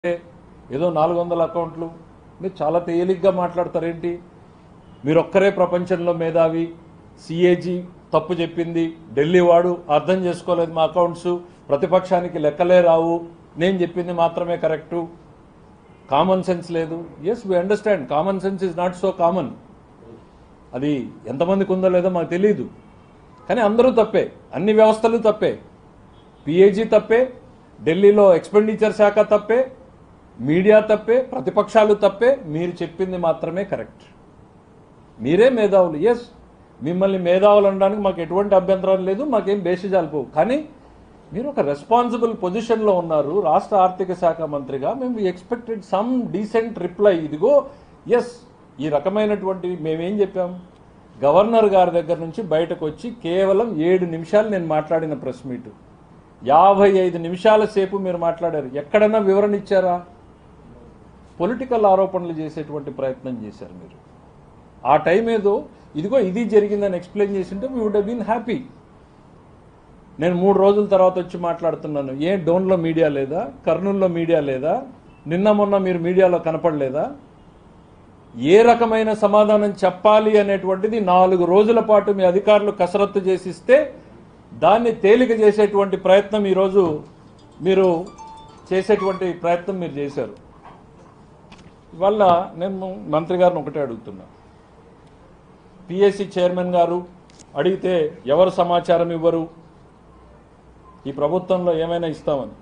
ఏదో నాలుగు వందల అకౌంట్లు మీరు చాలా తేలిగ్గా మాట్లాడతారేంటి మీరు ఒక్కరే ప్రపంచంలో మేధావి సిఏజీ తప్పు చెప్పింది ఢిల్లీ వాడు అర్థం చేసుకోలేదు మా అకౌంట్స్ ప్రతిపక్షానికి లెక్కలే రావు నేను చెప్పింది మాత్రమే కరెక్టు కామన్ సెన్స్ లేదు yes we understand common sense is not so common అది ఎంతమందికి ఉందో లేదో మాకు తెలియదు కానీ అందరూ తప్పే అన్ని వ్యవస్థలు తప్పే పిఏజీ తప్పే ఢిల్లీలో ఎక్స్పెండిచర్ శాఖ తప్పే మీడియా తప్పే ప్రతిపక్షాలు తప్పే మీరు చెప్పింది మాత్రమే కరెక్ట్ మీరే మేధావులు ఎస్ మిమ్మల్ని మేధావులు అనడానికి మాకు ఎటువంటి అభ్యంతరం లేదు మాకేం బేసిజాలు పోవు కానీ మీరు ఒక రెస్పాన్సిబుల్ పొజిషన్లో ఉన్నారు రాష్ట్ర ఆర్థిక శాఖ మంత్రిగా మేము ఎక్స్పెక్టెడ్ సమ్ డీసెంట్ రిప్లై ఇదిగో ఎస్ ఈ రకమైనటువంటి మేమేం చెప్పాం గవర్నర్ గారి దగ్గర నుంచి బయటకు వచ్చి కేవలం ఏడు నిమిషాలు నేను మాట్లాడిన ప్రెస్ మీట్ యాభై ఐదు నిమిషాల సేపు మీరు మాట్లాడారు ఎక్కడన్నా వివరణ ఇచ్చారా పొలిటికల్ ఆరోపణలు చేసేటువంటి ప్రయత్నం చేశారు మీరు ఆ టైం ఏదో ఇదిగో ఇది జరిగిందని ఎక్స్ప్లెయిన్ చేసింటే వీ వుడ్ బీన్ హ్యాపీ నేను మూడు రోజుల తర్వాత వచ్చి మాట్లాడుతున్నాను ఏ డోన్లో మీడియా లేదా కర్నూలులో మీడియా లేదా నిన్న మొన్న మీరు మీడియాలో కనపడలేదా ఏ రకమైన సమాధానం చెప్పాలి అనేటువంటిది నాలుగు రోజుల పాటు మీ అధికారులు కసరత్తు చేసిస్తే దాన్ని తేలిక చేసేటువంటి ప్రయత్నం ఈరోజు మీరు చేసేటువంటి ప్రయత్నం మీరు చేశారు ఇవాళ నేను మంత్రి గారిని ఒకటే అడుగుతున్నా పిఎస్సి చైర్మన్ గారు అడిగితే ఎవరు సమాచారం ఇవ్వరు ఈ ప్రభుత్వంలో ఏమైనా ఇస్తామని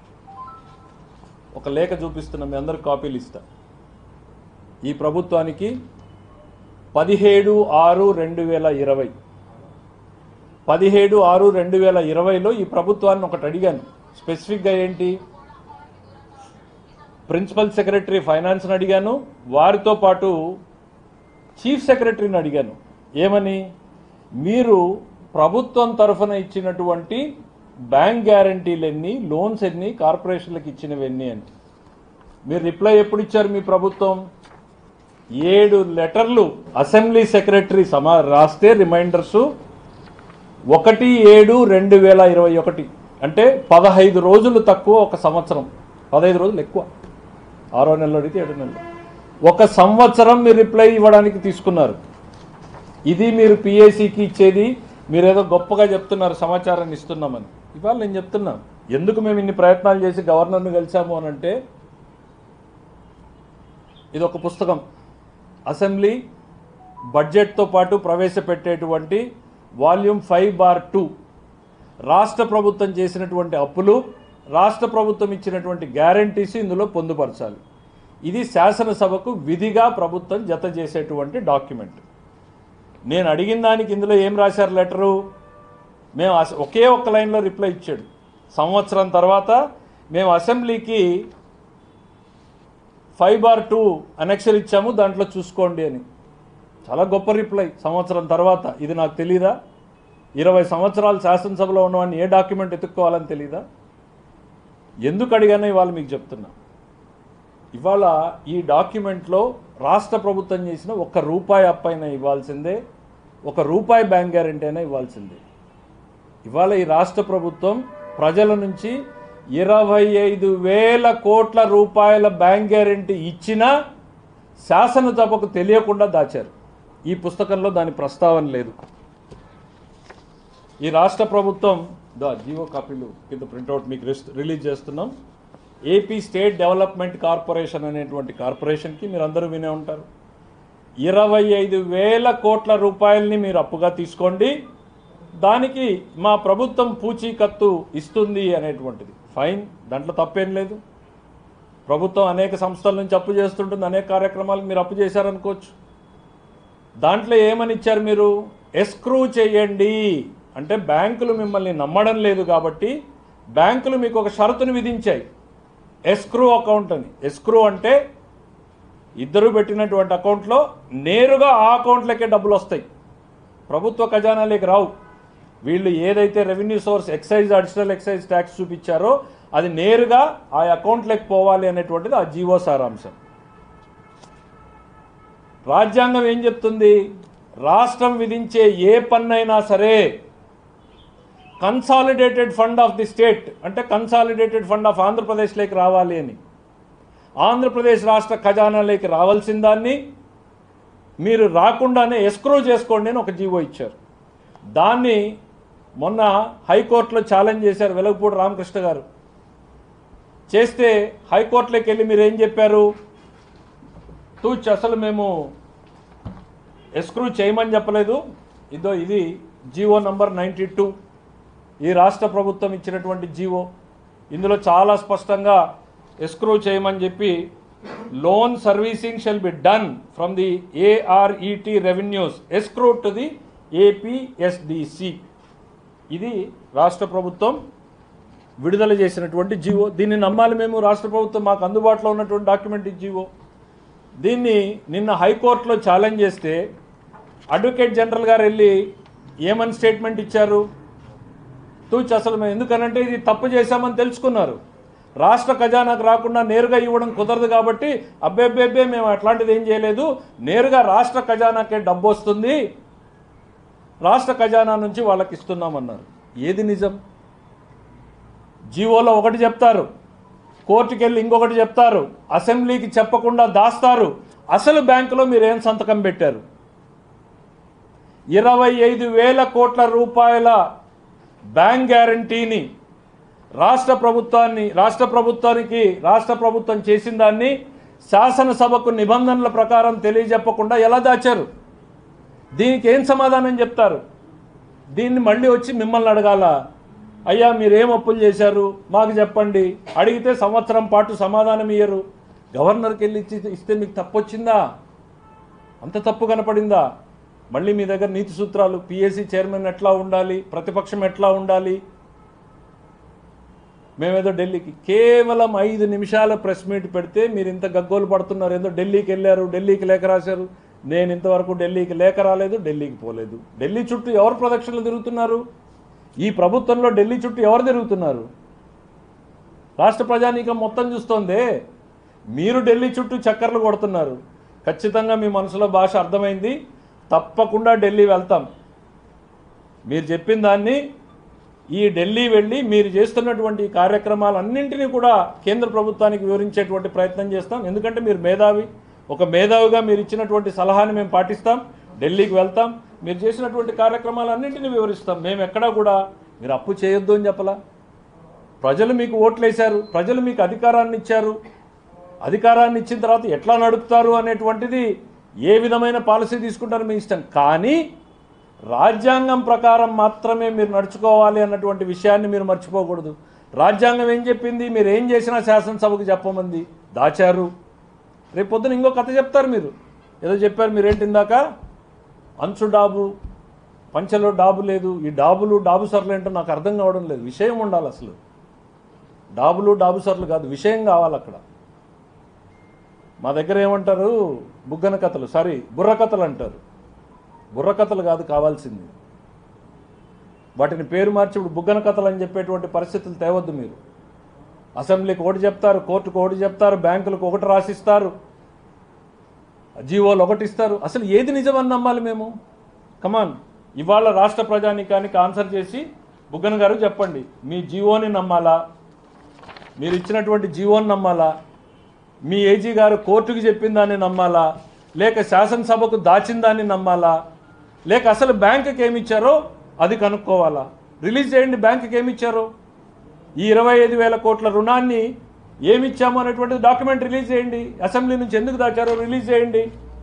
ఒక లేఖ చూపిస్తున్నా మీ అందరికి కాపీలు ఇస్తా ఈ ప్రభుత్వానికి పదిహేడు ఆరు రెండు వేల ఇరవై పదిహేడు ఆరు రెండు వేల ఇరవైలో ఈ ప్రభుత్వాన్ని ఒకటి అడిగాను స్పెసిఫిక్గా ఏంటి ప్రిన్సిపల్ సెక్రటరీ ఫైనాన్స్ని అడిగాను వారితో పాటు చీఫ్ సెక్రటరీని అడిగాను ఏమని మీరు ప్రభుత్వం తరఫున ఇచ్చినటువంటి బ్యాంక్ గ్యారంటీలు ఎన్ని లోన్స్ ఎన్ని కార్పొరేషన్లకు ఇచ్చినవి ఎన్ని అని మీరు రిప్లై ఎప్పుడు ఇచ్చారు మీ ప్రభుత్వం ఏడు లెటర్లు అసెంబ్లీ సెక్రటరీ సమా రాస్తే రిమైండర్స్ ఒకటి ఏడు రెండు వేల ఇరవై ఒకటి అంటే పదహైదు రోజులు తక్కువ ఒక సంవత్సరం పదహైదు రోజులు ఎక్కువ ఆరో నెలలో అడిగితే ఏడు నెలలు ఒక సంవత్సరం మీరు రిప్లై ఇవ్వడానికి తీసుకున్నారు ఇది మీరు పిఏసీకి ఇచ్చేది మీరేదో గొప్పగా చెప్తున్నారు సమాచారాన్ని ఇస్తున్నామని ఇవాళ నేను చెప్తున్నా ఎందుకు మేము ఇన్ని ప్రయత్నాలు చేసి గవర్నర్ను కలిసాము అని అంటే ఇది ఒక పుస్తకం అసెంబ్లీ బడ్జెట్తో పాటు ప్రవేశపెట్టేటువంటి వాల్యూమ్ ఫైవ్ బార్ టూ రాష్ట్ర ప్రభుత్వం చేసినటువంటి అప్పులు రాష్ట్ర ప్రభుత్వం ఇచ్చినటువంటి గ్యారంటీస్ ఇందులో పొందుపరచాలి ఇది శాసనసభకు విధిగా ప్రభుత్వం జత చేసేటువంటి డాక్యుమెంట్ నేను అడిగిన దానికి ఇందులో ఏం రాశారు లెటరు మేము అస- ఒకే ఒక్క లైన్లో రిప్లై ఇచ్చాడు సంవత్సరం తర్వాత మేము అసెంబ్లీకి ఫైవ్ బార్ టూ అనెక్షన్ ఇచ్చాము దాంట్లో చూసుకోండి అని చాలా గొప్ప రిప్లై సంవత్సరం తర్వాత ఇది నాకు తెలీదా ఇరవై సంవత్సరాలు శాసనసభలో ఉన్నవాడిని ఏ డాక్యుమెంట్ ఎత్తుక్కోవాలని తెలీదా ఎందుకు అడిగానో ఇవాళ మీకు చెప్తున్నా ఇవాళ ఈ డాక్యుమెంట్లో రాష్ట్ర ప్రభుత్వం చేసిన ఒక్క రూపాయి అప్పైనా ఇవ్వాల్సిందే ఒక రూపాయి బ్యాంక్ గ్యారెంటీ అయినా ఇవ్వాల్సిందే ఇవాళ ఈ రాష్ట్ర ప్రభుత్వం ప్రజల నుంచి ఇరవై ఐదు వేల కోట్ల రూపాయల బ్యాంక్ గ్యారెంటీ ఇచ్చినా శాసనసభకు తెలియకుండా దాచారు ఈ పుస్తకంలో దాని ప్రస్తావన లేదు ఈ రాష్ట్ర ప్రభుత్వం దా జీవో కాపీలు కింద ప్రింట్అవుట్ మీకు రిస్- రిలీజ్ చేస్తున్నాం ఏపీ స్టేట్ డెవలప్మెంట్ కార్పొరేషన్ అనేటువంటి కార్పొరేషన్కి మీరు అందరూ వినే ఉంటారు ఇరవై ఐదు వేల కోట్ల రూపాయలని మీరు అప్పుగా తీసుకోండి దానికి మా ప్రభుత్వం పూచీకత్తు ఇస్తుంది అనేటువంటిది ఫైన్ దాంట్లో తప్పేం లేదు ప్రభుత్వం అనేక సంస్థల నుంచి అప్పు చేస్తుంటుంది అనేక కార్యక్రమాలకు మీరు అప్పు చేశారనుకోవచ్చు దాంట్లో ఏమని ఇచ్చారు మీరు ఎస్క్రూ చేయండి అంటే బ్యాంకులు మిమ్మల్ని నమ్మడం లేదు కాబట్టి బ్యాంకులు మీకు ఒక షరతును విధించాయి ఎస్క్రూ అకౌంట్ అని ఎస్క్రూ అంటే ఇద్దరు పెట్టినటువంటి అకౌంట్లో నేరుగా ఆ అకౌంట్లకే డబ్బులు వస్తాయి ప్రభుత్వ ఖజానాలోకి రావు వీళ్ళు ఏదైతే revenue source excise additional excise tax చూపించారో అది నేరుగా ఆ అకౌంట్లోకి పోవాలి అనేటువంటిది ఆ జీవో సారాంశం రాజ్యాంగం ఏం చెప్తుంది రాష్ట్రం విధించే ఏ పన్నైనా సరే consolidated fund of the state అంటే కన్సాలిడేటెడ్ ఫండ్ ఆఫ్ ఆంధ్రప్రదేశ్లోకి రావాలి అని ఆంధ్రప్రదేశ్ రాష్ట్ర ఖజానాలోకి రావాల్సిన దాన్ని మీరు రాకుండానే ఎస్క్రో చేసుకోండి అని ఒక జీవో ఇచ్చారు దాన్ని మొన్న హైకోర్టులో ఛాలెంజ్ చేశారు వెలగపూడి రామకృష్ణ గారు చేస్తే హైకోర్టులోకి వెళ్ళి మీరు ఏం చెప్పారు తూచ్ అసలు మేము ఎస్క్రూ చేయమని చెప్పలేదు ఇదో ఇది జీవో నంబర్ నైంటీ టూ ఈ రాష్ట్ర ప్రభుత్వం ఇచ్చినటువంటి జీవో ఇందులో చాలా స్పష్టంగా ఎస్క్రూ చేయమని చెప్పి loan servicing shall be done from the ARET revenues escrow to the APSDC ఇది రాష్ట్ర ప్రభుత్వం విడుదల చేసినటువంటి జీవో దీన్ని నమ్మాలి మేము రాష్ట్ర ప్రభుత్వం మాకు అందుబాటులో ఉన్నటువంటి డాక్యుమెంట్ ఈ జీవో దీన్ని నిన్న హైకోర్టులో ఛాలెంజ్ చేస్తే అడ్వకేట్ జనరల్ గారు వెళ్ళి ఏమని స్టేట్మెంట్ ఇచ్చారు తూచి అసలు మేము ఎందుకనంటే ఇది తప్పు చేశామని తెలుసుకున్నారు రాష్ట్ర ఖజానాకు రాకుండా నేరుగా ఇవ్వడం కుదరదు కాబట్టి అబ్బెబ్బెబ్బే మేము అట్లాంటిది ఏం చేయలేదు నేరుగా రాష్ట్ర ఖజానాకే డబ్బు వస్తుంది రాష్ట్ర ఖజానా నుంచి వాళ్ళకి ఇస్తున్నామన్నారు ఏది నిజం జీవోలో ఒకటి చెప్తారు కోర్టుకి వెళ్ళి ఇంకొకటి చెప్తారు అసెంబ్లీకి చెప్పకుండా దాస్తారు అసలు బ్యాంకులో మీరు ఏం సంతకం పెట్టారు ఇరవై ఐదు వేల కోట్ల రూపాయల బ్యాంక్ గ్యారంటీని రాష్ట్ర ప్రభుత్వాన్ని రాష్ట్ర ప్రభుత్వానికి రాష్ట్ర ప్రభుత్వం చేసిన దాన్ని శాసనసభకు నిబంధనల ప్రకారం తెలియజెప్పకుండా ఎలా దాచారు దీనికి ఏం సమాధానం చెప్తారు దీన్ని మళ్ళీ వచ్చి మిమ్మల్ని అడగాల అయ్యా మీరేం అప్పులు చేశారు మాకు చెప్పండి అడిగితే సంవత్సరం పాటు సమాధానం ఇయ్యరు గవర్నర్కి వెళ్ళి ఇచ్చి ఇస్తే మీకు తప్పు వచ్చిందా అంత తప్పు కనపడిందా మళ్ళీ మీ దగ్గర నీతి సూత్రాలు పిఎస్సి చైర్మన్ ఎట్లా ఉండాలి ప్రతిపక్షం ఎట్లా ఉండాలి మేమేదో ఢిల్లీకి కేవలం ఐదు నిమిషాల ప్రెస్ మీట్ పెడితే మీరు ఇంత గగ్గోలు పడుతున్నారు ఏదో ఢిల్లీకి వెళ్ళారు ఢిల్లీకి లేఖ రాశారు నేను ఇంతవరకు ఢిల్లీకి లేఖ రాలేదు ఢిల్లీకి పోలేదు ఢిల్లీ చుట్టూ ఎవరు ప్రదక్షిణలు తిరుగుతున్నారు ఈ ప్రభుత్వంలో ఢిల్లీ చుట్టూ ఎవరు తిరుగుతున్నారు రాష్ట్ర ప్రజానీకం మొత్తం చూస్తోందే మీరు ఢిల్లీ చుట్టూ చక్కర్లు కొడుతున్నారు ఖచ్చితంగా మీ మనసులో భాష అర్థమైంది తప్పకుండా ఢిల్లీ వెళ్తాం మీరు చెప్పిన దాన్ని ఈ ఢిల్లీ వెళ్ళి మీరు చేస్తున్నటువంటి ఈ కార్యక్రమాలన్నింటినీ కూడా కేంద్ర ప్రభుత్వానికి వివరించేటువంటి ప్రయత్నం చేస్తాం ఎందుకంటే మీరు మేధావి ఒక మేధావిగా మీరు ఇచ్చినటువంటి సలహాని మేము పాటిస్తాం ఢిల్లీకి వెళ్తాం మీరు చేసినటువంటి కార్యక్రమాలన్నింటినీ వివరిస్తాం మేము ఎక్కడా కూడా మీరు అప్పు చేయొద్దు అని చెప్పలా ప్రజలు మీకు ఓట్లేశారు ప్రజలు మీకు అధికారాన్ని ఇచ్చారు అధికారాన్ని ఇచ్చిన తర్వాత ఎట్లా నడుపుతారు అనేటువంటిది ఏ విధమైన పాలసీ తీసుకుంటారో మీ ఇష్టం కానీ రాజ్యాంగం ప్రకారం మాత్రమే మీరు నడుచుకోవాలి అన్నటువంటి విషయాన్ని మీరు మర్చిపోకూడదు రాజ్యాంగం ఏం చెప్పింది మీరు ఏం చేసినా శాసనసభకు చెప్పమంది దాచారు రేపు పొద్దున ఇంకో కథ చెప్తారు మీరు ఏదో చెప్పారు మీరేంటి ఇందాక అంచు డాబు పంచెలో డాబు లేదు ఈ డాబులు డాబు సర్లు ఏంటో నాకు అర్థం కావడం లేదు విషయం ఉండాలి అసలు డాబులు డాబు సర్లు కాదు విషయం కావాలి అక్కడ మా దగ్గర ఏమంటారు బుగ్గన కథలు సారీ బుర్ర కథలు అంటారు బుర్ర కథలు కాదు కావాల్సింది వాటిని పేరు మార్చి ఇప్పుడు బుగ్గన కథలు అని చెప్పేటువంటి పరిస్థితులు తేవద్దు మీరు అసెంబ్లీకి ఒకటి చెప్తారు కోర్టుకు ఒకటి చెప్తారు బ్యాంకులకు ఒకటి రాసిస్తారు జీవోలు ఒకటి ఇస్తారు అసలు ఏది నిజమని నమ్మాలి మేము కమాన్ ఇవాళ రాష్ట్ర ప్రజానీకానికి ఆన్సర్ చేసి బుగ్గన గారు చెప్పండి మీ జీవోని నమ్మాలా మీరు ఇచ్చినటువంటి జీవోని నమ్మాలా మీ ఏజీ గారు కోర్టుకి చెప్పిన దాన్ని నమ్మాలా లేక శాసనసభకు దాచిన దాన్ని నమ్మాలా లేక అసలు బ్యాంకుకి ఏమి ఇచ్చారో అది కనుక్కోవాలా రిలీజ్ చేయండి బ్యాంకుకి ఏమి ఇచ్చారో ఈ ఇరవై ఐదు వేల కోట్ల రుణాన్ని ఏమి ఇచ్చామో అనేటువంటి డాక్యుమెంట్ రిలీజ్ చేయండి అసెంబ్లీ నుంచి ఎందుకు దాచారో రిలీజ్ చేయండి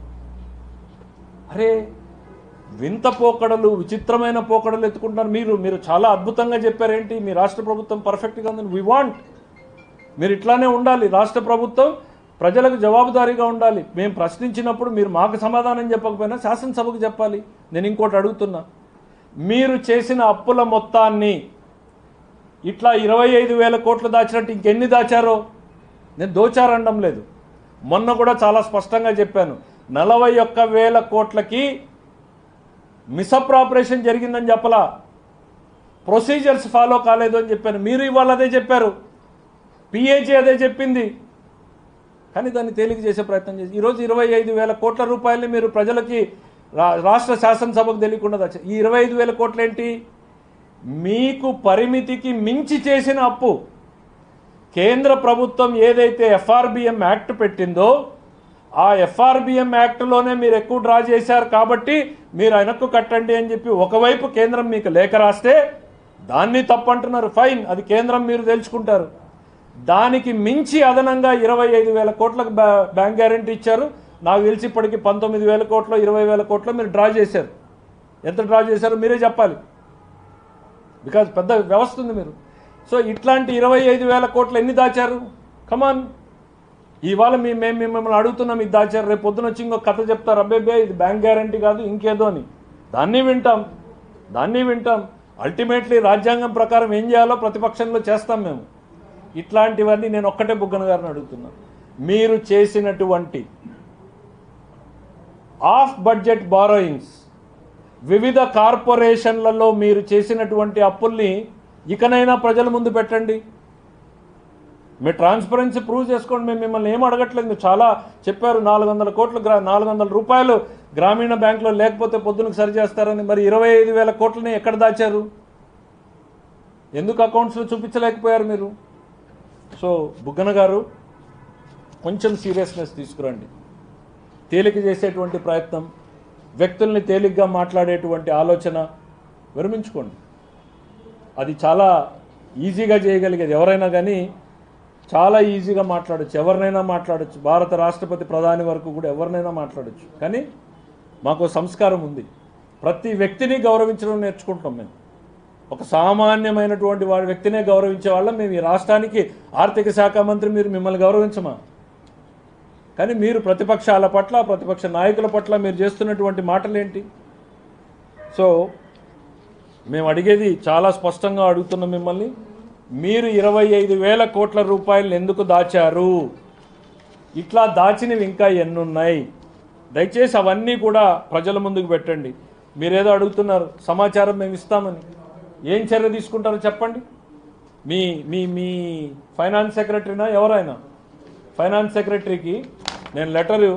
అరే వింత పోకడలు విచిత్రమైన పోకడలు ఎత్తుకుంటున్నారు మీరు మీరు చాలా అద్భుతంగా చెప్పారేంటి మీ రాష్ట్ర ప్రభుత్వం పర్ఫెక్ట్గా ఉందని వి వాంట్ మీరు ఇట్లానే ఉండాలి రాష్ట్ర ప్రభుత్వం ప్రజలకు జవాబుదారీగా ఉండాలి మేము ప్రశ్నించినప్పుడు మీరు మాకు సమాధానం చెప్పకపోయినా శాసనసభకు చెప్పాలి నేను ఇంకోటి అడుగుతున్నా మీరు చేసిన అప్పుల మొత్తాన్ని ఇట్లా ఇరవై ఐదు వేల కోట్లు దాచినట్టు ఇంకెన్ని దాచారో నేను దోచారనడం లేదు మొన్న కూడా చాలా స్పష్టంగా చెప్పాను నలభై ఒక్క వేల కోట్లకి మిసప్రాపరేషన్ జరిగిందని చెప్పలా ప్రొసీజర్స్ ఫాలో కాలేదు అని చెప్పాను మీరు ఇవాళ అదే చెప్పారు పిఏజీ అదే చెప్పింది కానీ దాన్ని తేలిక చేసే ప్రయత్నం చేసి ఈరోజు ఇరవై ఐదు వేల కోట్ల రూపాయలని మీరు ప్రజలకి రా- రాష్ట్ర శాసనసభకు తెలియకుండా దాచారు ఈ ఇరవై ఐదు వేల కోట్లు ఏంటి మీకు పరిమితికి మించి చేసిన అప్పు కేంద్ర ప్రభుత్వం ఏదైతే ఎఫ్ఆర్బిఎం యాక్ట్ పెట్టిందో ఆ ఎఫ్ఆర్బిఎం యాక్ట్లోనే మీరు ఎక్కువ డ్రా చేశారు కాబట్టి మీరు వెనక్కు కట్టండి అని చెప్పి ఒకవైపు కేంద్రం మీకు లేఖ రాస్తే దాన్ని తప్పంటున్నారు ఫైన్ అది కేంద్రం మీరు తెలుసుకుంటారు దానికి మించి అదనంగా ఇరవై ఐదు వేల కోట్లకు బ్యా- బ్యాంక్ గ్యారెంటీ ఇచ్చారు నాకు తెలిసి ఇప్పటికి పంతొమ్మిది వేల కోట్లు ఇరవై వేల కోట్లు మీరు డ్రా చేశారు ఎంత డ్రా చేశారో మీరే చెప్పాలి బికాజ్ పెద్ద వ్యవస్థ ఉంది మీరు సో ఇట్లాంటి ఇరవై ఐదు వేల కోట్లు ఎన్ని దాచారు కమాన్ ఇవాళ మీ మేము మిమ్మల్ని అడుగుతున్నాం ఇది దాచారు రేపు పొద్దున వచ్చి ఇంకో కథ చెప్తారు అబ్బేబే ఇది బ్యాంక్ గ్యారంటీ కాదు ఇంకేదో అని దాన్ని వింటాం దాన్ని వింటాం అల్టిమేట్లీ రాజ్యాంగం ప్రకారం ఏం చేయాలో ప్రతిపక్షంలో చేస్తాం మేము ఇట్లాంటివన్నీ నేను ఒక్కటే బుగ్గన గారిని అడుగుతున్నాను మీరు చేసినటువంటి ఆఫ్ బడ్జెట్ బారోయింగ్స్ వివిధ కార్పొరేషన్లలో మీరు చేసినటువంటి అప్పుల్ని ఇకనైనా ప్రజల ముందు పెట్టండి మీరు ట్రాన్స్పరెన్సీ ప్రూవ్ చేసుకోండి మేము మిమ్మల్ని ఏం అడగట్లేదు మీరు చాలా చెప్పారు నాలుగు వందల కోట్లు గ్రా నాలుగు వందల రూపాయలు గ్రామీణ బ్యాంకులో లేకపోతే పొద్దునకు సరి చేస్తారని మరి ఇరవై ఐదు వేల కోట్లని ఎక్కడ దాచారు ఎందుకు అకౌంట్స్లో చూపించలేకపోయారు మీరు సో బుగ్గన గారు కొంచెం సీరియస్నెస్ తీసుకురండి తేలిక చేసేటువంటి ప్రయత్నం వ్యక్తుల్ని తేలిగ్గా మాట్లాడేటువంటి ఆలోచన విరమించుకోండి అది చాలా ఈజీగా చేయగలిగేది ఎవరైనా కానీ చాలా ఈజీగా మాట్లాడచ్చు ఎవరినైనా మాట్లాడచ్చు భారత రాష్ట్రపతి ప్రధాని వరకు కూడా ఎవరినైనా మాట్లాడచ్చు కానీ మాకు సంస్కారం ఉంది ప్రతి వ్యక్తిని గౌరవించడం నేర్చుకుంటాం మేము ఒక సామాన్యమైనటువంటి వాడి వ్యక్తినే గౌరవించే వాళ్ళం మేము ఈ రాష్ట్రానికి ఆర్థిక శాఖ మంత్రి మీరు మిమ్మల్ని గౌరవించమా కానీ మీరు ప్రతిపక్షాల పట్ల ప్రతిపక్ష నాయకుల పట్ల మీరు చేస్తున్నటువంటి మాటలు ఏంటి సో మేము అడిగేది చాలా స్పష్టంగా అడుగుతున్నాం మిమ్మల్ని మీరు ఇరవై ఐదు వేల కోట్ల రూపాయలు ఎందుకు దాచారు ఇట్లా దాచినవి ఇంకా ఎన్నున్నాయి దయచేసి అవన్నీ కూడా ప్రజల ముందుకు పెట్టండి మీరేదో అడుగుతున్నారు సమాచారం మేము ఇస్తామని ఏం చర్య తీసుకుంటారో చెప్పండి మీ మీ మీ ఫైనాన్స్ సెక్రటరీనా ఎవరైనా ఫైనాన్స్ సెక్రటరీకి నేను లెటరు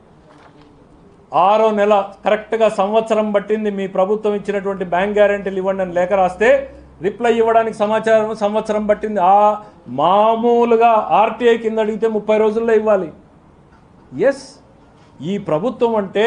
ఆరో నెల కరెక్ట్గా సంవత్సరం పట్టింది మీ ప్రభుత్వం ఇచ్చినటువంటి బ్యాంక్ గ్యారెంటీలు ఇవ్వండి అని లేఖ రాస్తే రిప్లై ఇవ్వడానికి సమాచారం సంవత్సరం పట్టింది ఆ మామూలుగా ఆర్టీఐ కింద అడిగితే ముప్పై రోజుల్లో ఇవ్వాలి ఎస్ ఈ ప్రభుత్వం అంటే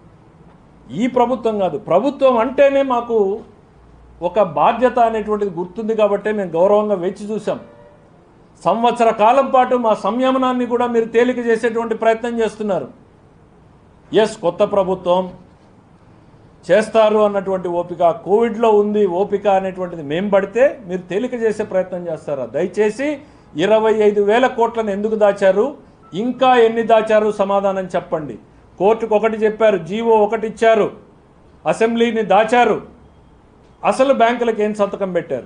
ఈ ప్రభుత్వం కాదు ప్రభుత్వం అంటేనే మాకు ఒక బాధ్యత అనేటువంటిది గుర్తుంది కాబట్టే మేము గౌరవంగా వేచి చూసాం సంవత్సర కాలం పాటు మా సంయమనాన్ని కూడా మీరు తేలిక చేసేటువంటి ప్రయత్నం చేస్తున్నారు ఎస్ కొత్త ప్రభుత్వం చేస్తారు అన్నటువంటి ఓపిక కోవిడ్లో ఉంది ఓపిక అనేటువంటిది మేం పడితే మీరు తేలిక చేసే ప్రయత్నం చేస్తారా దయచేసి ఇరవై ఐదు వేల కోట్లను ఎందుకు దాచారు ఇంకా ఎన్ని దాచారు సమాధానం చెప్పండి కోర్టుకు ఒకటి చెప్పారు జీవో ఒకటి ఇచ్చారు అసెంబ్లీని దాచారు అసలు బ్యాంకులకు ఏం సంతకం పెట్టారు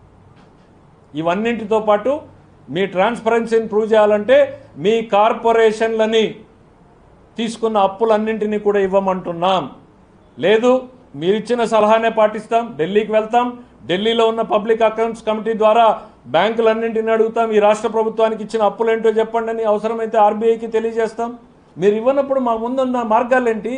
ఇవన్నింటితో పాటు మీ ట్రాన్స్పరెన్సీని ప్రూవ్ చేయాలంటే మీ కార్పొరేషన్లని తీసుకున్న అప్పులన్నింటినీ కూడా ఇవ్వమంటున్నాం లేదు మీరిచ్చిన సలహానే పాటిస్తాం ఢిల్లీకి వెళ్తాం ఢిల్లీలో ఉన్న పబ్లిక్ అకౌంట్స్ కమిటీ ద్వారా బ్యాంకులన్నింటిని అడుగుతాం ఈ రాష్ట్ర ప్రభుత్వానికి ఇచ్చిన అప్పులేంటో చెప్పండి అని అవసరమైతే ఆర్బీఐకి తెలియజేస్తాం మీరు ఇవ్వనప్పుడు మా ముందున్న మార్గాలేంటి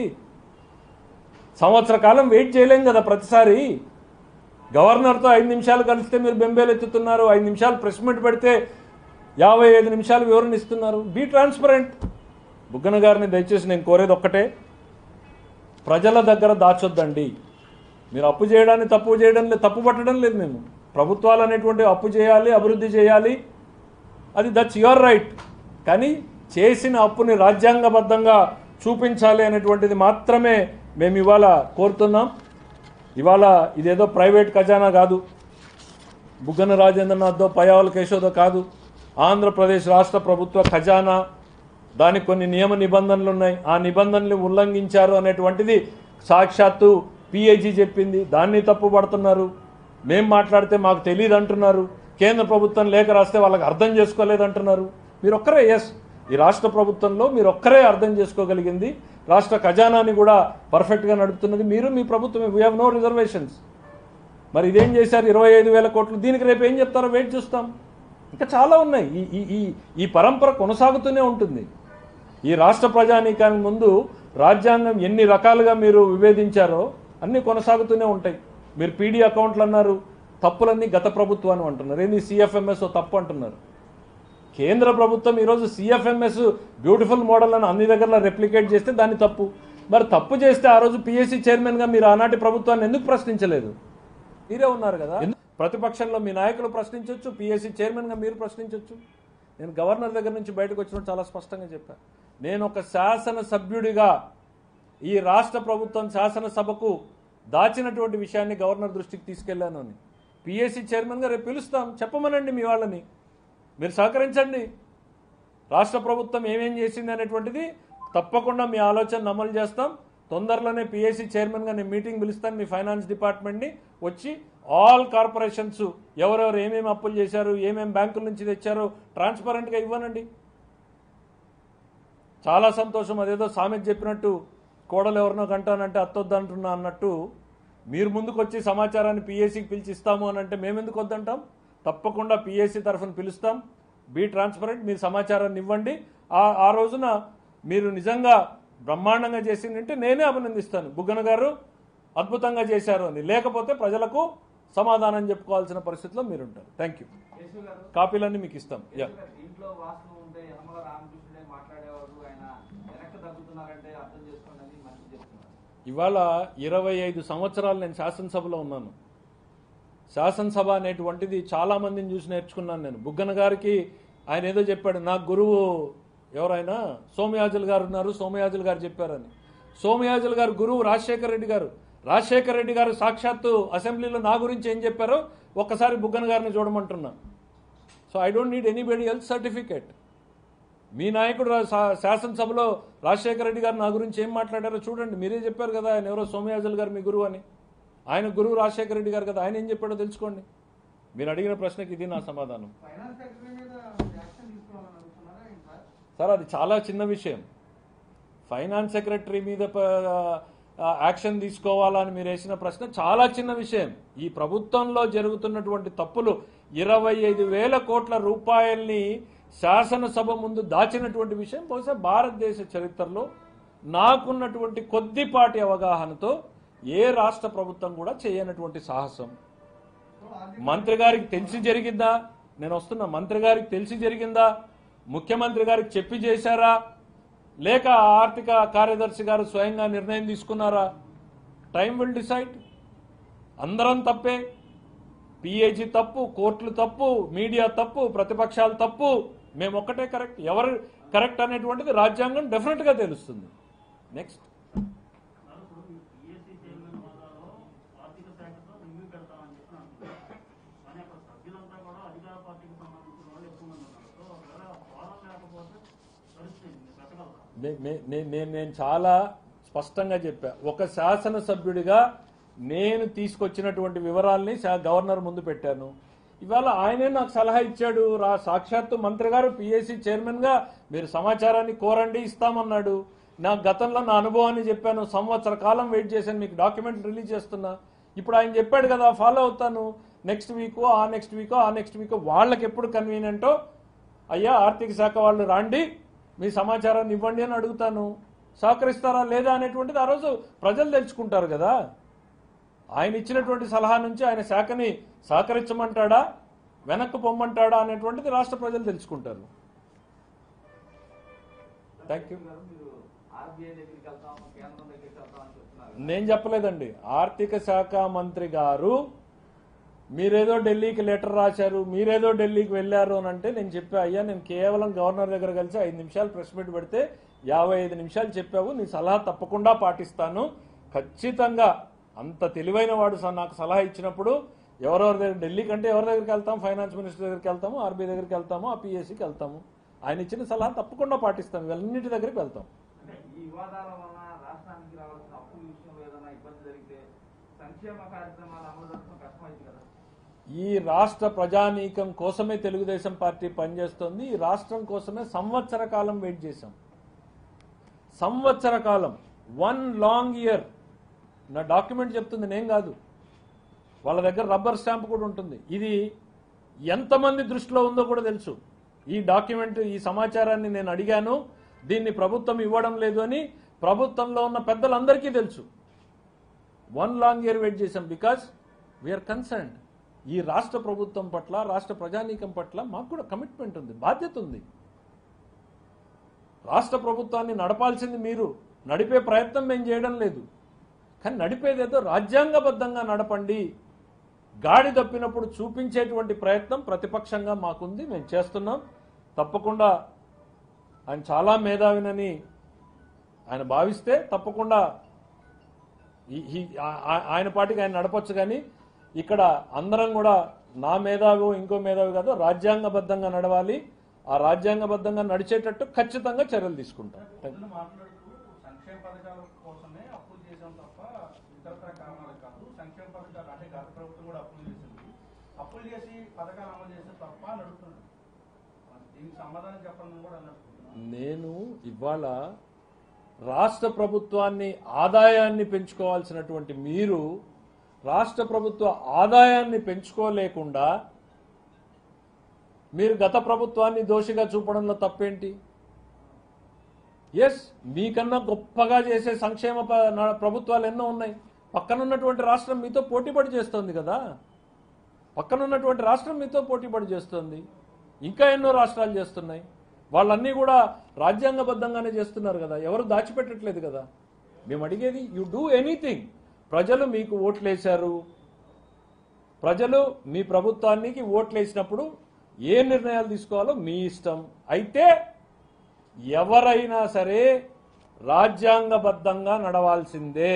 సంవత్సర కాలం వెయిట్ చేయలేం కదా ప్రతిసారి గవర్నర్తో ఐదు నిమిషాలు కలిస్తే మీరు బెంబేలు ఎత్తుతున్నారు ఐదు నిమిషాలు ప్రెస్ మీట్ పెడితే యాభై ఐదు నిమిషాలు వివరణ ఇస్తున్నారు బీ ట్రాన్స్పరెంట్ బుగ్గన గారిని దయచేసి నేను కోరేది ఒక్కటే ప్రజల దగ్గర దాచొద్దండి మీరు అప్పు చేయడాన్ని తప్పు చేయడం లేదు తప్పు పట్టడం లేదు మేము ప్రభుత్వాలు అనేటువంటి అప్పు చేయాలి అభివృద్ధి చేయాలి అది దట్స్ యువర్ రైట్ కానీ చేసిన అప్పుని రాజ్యాంగబద్ధంగా చూపించాలి అనేటువంటిది మాత్రమే మేము ఇవాళ కోరుతున్నాం ఇవాళ ఇదేదో ప్రైవేట్ ఖజానా కాదు బుగ్గన రాజేంద్రనాథ్దో పయావల కేశోదో కాదు ఆంధ్రప్రదేశ్ రాష్ట్ర ప్రభుత్వ ఖజానా దానికి కొన్ని నియమ నిబంధనలు ఉన్నాయి ఆ నిబంధనలు ఉల్లంఘించారు అనేటువంటిది సాక్షాత్తు పిఏజీ చెప్పింది దాన్ని తప్పు పడుతున్నారు మేం మాట్లాడితే మాకు తెలియదు అంటున్నారు కేంద్ర ప్రభుత్వం లేఖ రాస్తే వాళ్ళకి అర్థం చేసుకోలేదు అంటున్నారు మీరు ఒక్కరే ఎస్ ఈ రాష్ట్ర ప్రభుత్వంలో మీరు ఒక్కరే అర్థం చేసుకోగలిగింది రాష్ట్ర ఖజానాని కూడా పర్ఫెక్ట్గా నడుపుతున్నది మీరు మీ ప్రభుత్వమే వీ హ్యావ్ నో రిజర్వేషన్స్ మరి ఇదేం చేశారు ఇరవై ఐదు వేల కోట్లు దీనికి రేపు ఏం చెప్తారో వెయిట్ చూస్తాం ఇంకా చాలా ఉన్నాయి ఈ ఈ ఈ ఈ పరంపర కొనసాగుతూనే ఉంటుంది ఈ రాష్ట్ర ప్రజానీకానికి ముందు రాజ్యాంగం ఎన్ని రకాలుగా మీరు విభేదించారో అన్నీ కొనసాగుతూనే ఉంటాయి మీరు పీడీ అకౌంట్లు అన్నారు తప్పులన్నీ గత ప్రభుత్వాన్ని అంటున్నారు ఏంది సిఎఫ్ఎంఎస్ తప్పు అంటున్నారు కేంద్ర ప్రభుత్వం ఈరోజు సిఎఫ్ఎంఎస్ బ్యూటిఫుల్ మోడల్ అని అన్ని దగ్గరలో రెప్లికేట్ చేస్తే దాన్ని తప్పు మరి తప్పు చేస్తే ఆ రోజు పిఎస్సి చైర్మన్గా మీరు ఆనాటి ప్రభుత్వాన్ని ఎందుకు ప్రశ్నించలేదు మీరే ఉన్నారు కదా ఎందు- ప్రతిపక్షంలో మీ నాయకులు ప్రశ్నించవచ్చు పిఎస్సి చైర్మన్గా మీరు ప్రశ్నించవచ్చు నేను గవర్నర్ దగ్గర నుంచి బయటకు వచ్చినప్పుడు చాలా స్పష్టంగా చెప్పాను నేను ఒక శాసన సభ్యుడిగా ఈ రాష్ట్ర ప్రభుత్వం శాసనసభకు దాచినటువంటి విషయాన్ని గవర్నర్ దృష్టికి తీసుకెళ్లాను అని పిఎస్సి చైర్మన్గా రేపు పిలుస్తాం చెప్పమనండి మీ వాళ్ళని మీరు సహకరించండి రాష్ట్ర ప్రభుత్వం ఏమేం చేసింది అనేటువంటిది తప్పకుండా మీ ఆలోచన అమలు చేస్తాం తొందరలోనే పిఎస్సి చైర్మన్గా నేను మీటింగ్ పిలుస్తాను మీ ఫైనాన్స్ డిపార్ట్మెంట్ని వచ్చి ఆల్ కార్పొరేషన్స్ ఎవరెవరు ఏమేమి అప్పులు చేశారు ఏమేమి బ్యాంకుల నుంచి తెచ్చారో ట్రాన్స్పరెంట్గా ఇవ్వనండి చాలా సంతోషం అదేదో సామెత చెప్పినట్టు కోడలు ఎవరినో కంటానంటే అత్తొద్దంటున్నా అన్నట్టు మీరు ముందుకు వచ్చి సమాచారాన్ని పిఎస్సికి పిలిచి ఇస్తాము అని అంటే మేమెందుకు వద్దంటాం తప్పకుండా పిఎస్సి తరఫున పిలుస్తాం బీ ట్రాన్స్పరెంట్ మీరు సమాచారాన్ని ఇవ్వండి ఆ ఆ రోజున మీరు నిజంగా బ్రహ్మాండంగా చేసిందంటే నేనే అభినందిస్తాను బుగ్గన గారు అద్భుతంగా చేశారు అని లేకపోతే ప్రజలకు సమాధానం చెప్పుకోవాల్సిన పరిస్థితిలో మీరుంటారు థ్యాంక్ యూ యేసు గారు కాపీలన్నీ మీకు ఇస్తాం యా యేసు గారు, ఇంట్లో వాస్తవం ఉంటే యనమల రామకృష్ణుడే మాట్లాడేవాడు ఆయన వెనక్కి తగ్గుతున్నారంటే అర్థం చేసుకోండి అని మంచి చెప్తున్నారు ఇవాళ ఇరవై ఐదు సంవత్సరాలు నేను శాసనసభలో ఉన్నాను శాసనసభ అనేటువంటిది చాలా మందిని చూసి నేర్చుకున్నాను నేను బుగ్గన గారికి ఆయన ఏదో చెప్పాడు నా గురువు ఎవరైనా సోమయాజులు గారు ఉన్నారు సోమయాజులు గారు చెప్పారని సోమయాజులు గారు గురువు రాజశేఖర రెడ్డి గారు రాజశేఖర రెడ్డి గారు సాక్షాత్తు అసెంబ్లీలో నా గురించి ఏం చెప్పారో ఒక్కసారి బుగ్గన గారిని చూడమంటున్నా so I don't need anybody ఎల్త్ certificate మీ నాయకుడు రా- శా- శాసనసభలో రాజశేఖర రెడ్డి గారు నా గురించి ఏం మాట్లాడారో చూడండి మీరే చెప్పారు కదా ఆయన ఎవరో సోమయాజులు గారు మీ గురువు అని ఆయన గురువు రాజశేఖర రెడ్డి గారు కదా ఆయన ఏం చెప్పాడో తెలుసుకోండి మీరు అడిగిన ప్రశ్నకి ఇది నా సమాధానం ఫైనాన్స్ సెక్రటరీ మీద యాక్షన్ తీసుకోవాలని అనుకుంటున్నారా ఇంకా సార్ అది చాలా చిన్న విషయం ఫైనాన్స్ సెక్రటరీ మీద ప- ఆ, యాక్షన్ తీసుకోవాలని మీరు వేసిన ప్రశ్న చాలా చిన్న విషయం ఈ ప్రభుత్వంలో జరుగుతున్నటువంటి తప్పులు ఇరవై ఐదు వేల కోట్ల రూపాయల్ని శాసనసభ ముందు దాచినటువంటి విషయం బహుశా భారతదేశ చరిత్రలో నాకున్నటువంటి కొద్దిపాటి అవగాహనతో ఏ రాష్ట్ర ప్రభుత్వం కూడా చేయనటువంటి సాహసం మంత్రి గారికి తెలిసి జరిగిందా నేను వస్తున్నా మంత్రి గారికి తెలిసి జరిగిందా ముఖ్యమంత్రి గారికి చెప్పి చేశారా లేక ఆర్థిక కార్యదర్శి గారు స్వయంగా నిర్ణయం తీసుకున్నారా టైం విల్ డిసైడ్ అందరం తప్పే పిఏజీ తప్పు కోర్టులు తప్పు మీడియా తప్పు ప్రతిపక్షాలు తప్పు మేము ఒక్కటే కరెక్ట్ ఎవరు కరెక్ట్ అనేటువంటిది రాజ్యాంగం డెఫినెట్గా తెలుస్తుంది నెక్స్ట్ సార్ ఇప్పుడు మీ పిఎస్సీ చైర్మన్ హోదాలో ఆర్థిక శాఖతో రివ్యూ పెడతామని చెప్పి అంటున్నారు కానీ అక్కడ సభ్యులంతా కూడా అధికార పార్టీకి సంబంధించిన వాళ్ళు ఎక్కువ మంది ఉన్నారు సో ఒకవేళ ఫారం లేకపోతే పరిస్థితి ఏంటి? పెట్టగలరా నే- నే- నే- నేను నేను చాలా స్పష్టంగా చెప్పా ఒక శాసనసభ్యుడిగా నేను తీసుకొచ్చినటువంటి వివరాల్ని శా- గవర్నర్ ముందు పెట్టాను ఇవాళ ఆయనే నాకు సలహా ఇచ్చాడు రా సాక్షాత్తు మంత్రి గారు పిఎస్సి చైర్మన్ గా మీరు సమాచారాన్ని కోరండి ఇస్తామన్నాడు నా గతంలో నా అనుభవాన్ని చెప్పాను సంవత్సర కాలం వెయిట్ చేశాను మీకు డాక్యుమెంట్ రిలీజ్ చేస్తున్నా ఇప్పుడు ఆయన చెప్పాడు కదా ఫాలో అవుతాను నెక్స్ట్ వీక్ ఆ నెక్స్ట్ వీక్ ఆ నెక్స్ట్ వీక్ వాళ్ళకి ఎప్పుడు కన్వీనియంటో అయ్యా ఆర్థిక శాఖ వాళ్ళు రాండి మీ సమాచారాన్ని ఇవ్వండి అని అడుగుతాను సహకరిస్తారా లేదా అనేటువంటిది ఆ రోజు ప్రజలు తెలుసుకుంటారు కదా ఆయన ఇచ్చినటువంటి సలహా నుంచి ఆయన శాఖని సహకరించమంటాడా వెనక్కు పొమ్మంటాడా అనేటువంటిది రాష్ట్ర ప్రజలు తెలుసుకుంటారు థ్యాంక్ యూ గారు మీరు ఆర్బీఐ దగ్గరికి వెళ్తాం కేంద్రం దగ్గరికి వెళ్తాం అని చెప్తున్నారు నేను చెప్పలేదండి ఆర్థిక శాఖ మంత్రి గారు మీరేదో ఢిల్లీకి లెటర్ రాశారు మీరేదో ఢిల్లీకి వెళ్ళారు అని అంటే నేను చెప్పా అయ్యా నేను కేవలం గవర్నర్ దగ్గర కలిసి ఐదు నిమిషాలు ప్రెస్ మీట్ పెడితే యాభై ఐదు నిమిషాలు చెప్పావు నీ సలహా తప్పకుండా పాటిస్తాను ఖచ్చితంగా అంత తెలివైన వాడు స- నాకు సలహా ఇచ్చినప్పుడు ఎవరెవరి దగ్గర ఢిల్లీ కంటే ఎవరి దగ్గరికి వెళ్తాం ఫైనాన్స్ మినిస్టర్ దగ్గరికి వెళ్తాము ఆర్బీఐ దగ్గరికి వెళ్తాము ఆ పిఎస్సికి వెళ్తాము ఆయన ఇచ్చిన సలహా తప్పకుండా పాటిస్తాం ఇవన్నిటి దగ్గరికి వెళ్తాం అంటే ఈ వివాదాల వలన రాష్ట్రానికి రావాల్సిన అప్పుల విషయంలో ఏదైనా ఇబ్బంది జరిగితే సంక్షేమ కార్యక్రమాలు అమలు జరపడం కష్టమైంది కదా ఈ రాష్ట్ర ప్రజానీకం కోసమే తెలుగుదేశం పార్టీ పనిచేస్తోంది ఈ రాష్ట్రం కోసమే సంవత్సర కాలం వెయిట్ చేశాం సంవత్సర కాలం వన్ లాంగ్ ఇయర్ నా డాక్యుమెంట్ చెప్తుంది నేను కాదు వాళ్ళ దగ్గర రబ్బర్ స్టాంప్ కూడా ఉంటుంది ఇది ఎంతమంది దృష్టిలో ఉందో కూడా తెలుసు ఈ డాక్యుమెంట్ ఈ సమాచారాన్ని నేను అడిగాను దీన్ని ప్రభుత్వం ఇవ్వడం లేదు అని ప్రభుత్వంలో ఉన్న పెద్దలందరికీ తెలుసు వన్ లాంగ్ ఇయర్ వెయిట్ చేశాం బికాస్ వీఆర్ కన్సర్న్డ్ ఈ రాష్ట్ర ప్రభుత్వం పట్ల రాష్ట్ర ప్రజానీకం పట్ల మాకు కూడా కమిట్మెంట్ ఉంది బాధ్యత ఉంది రాష్ట్ర ప్రభుత్వాన్ని నడపాల్సింది మీరు నడిపే ప్రయత్నం మేము చేయడం లేదు కానీ నడిపేదేదో రాజ్యాంగబద్ధంగా నడపండి గాడి తప్పినప్పుడు చూపించేటువంటి ప్రయత్నం ప్రతిపక్షంగా మాకుంది మేము చేస్తున్నాం తప్పకుండా ఆయన చాలా మేధావినని ఆయన భావిస్తే తప్పకుండా ఈ- ఈ- ఆ- ఆ- ఆయన పాటికి ఆయన నడపొచ్చు కానీ ఇక్కడ అందరం కూడా నా మేధావి ఇంకో మేధావి కాదు రాజ్యాంగబద్ధంగా నడవాలి ఆ రాజ్యాంగబద్ధంగా నడిచేటట్టు ఖచ్చితంగా చర్యలు తీసుకుంటాం థాంక్ యూ. పొద్దున్న మాట్లాడుతూ సంక్షేమ పథకాల కోసమే అప్పులు చేసాం తప్ప ఇతరత్ర కారణాలు కాదు సంక్షేమ పథకాలు అంటే గత ప్రభుత్వం కూడా అప్పులు చేసింది అప్పులు చేసి పథకాలు అమలు చేస్తే తప్ప అని అడుగుతున్నాడు దీనికి సమాధానం చెప్పండి అని కూడా అన్నట్టు నేను ఇవాళ రాష్ట్ర ప్రభుత్వాన్ని ఆదాయాన్ని పెంచుకోవాల్సినటువంటి మీరు రాష్ట్ర ప్రభుత్వ ఆదాయాన్ని పెంచుకోలేకుండా మీరు గత ప్రభుత్వాన్ని దోషిగా చూపడంలో తప్పేంటి ఎస్ మీకన్నా గొప్పగా చేసే సంక్షేమ ప- నా- ప్రభుత్వాలు ఎన్నో ఉన్నాయి పక్కనున్నటువంటి రాష్ట్రం మీతో పోటీపడి చేస్తోంది కదా పక్కనున్నటువంటి రాష్ట్రం మీతో పోటీపడి చేస్తోంది ఇంకా ఎన్నో రాష్ట్రాలు చేస్తున్నాయి వాళ్ళన్నీ కూడా రాజ్యాంగబద్ధంగానే చేస్తున్నారు కదా ఎవరు దాచిపెట్టట్లేదు కదా మేము అడిగేది యు డూ ఎనీథింగ్ ప్రజలు మీకు ఓట్లేశారు ప్రజలు మీ ప్రభుత్వానికి ఓట్లేసినప్పుడు ఏ నిర్ణయాలు తీసుకోవాలో మీ ఇష్టం అయితే ఎవరైనా సరే రాజ్యాంగబద్ధంగా నడవాల్సిందే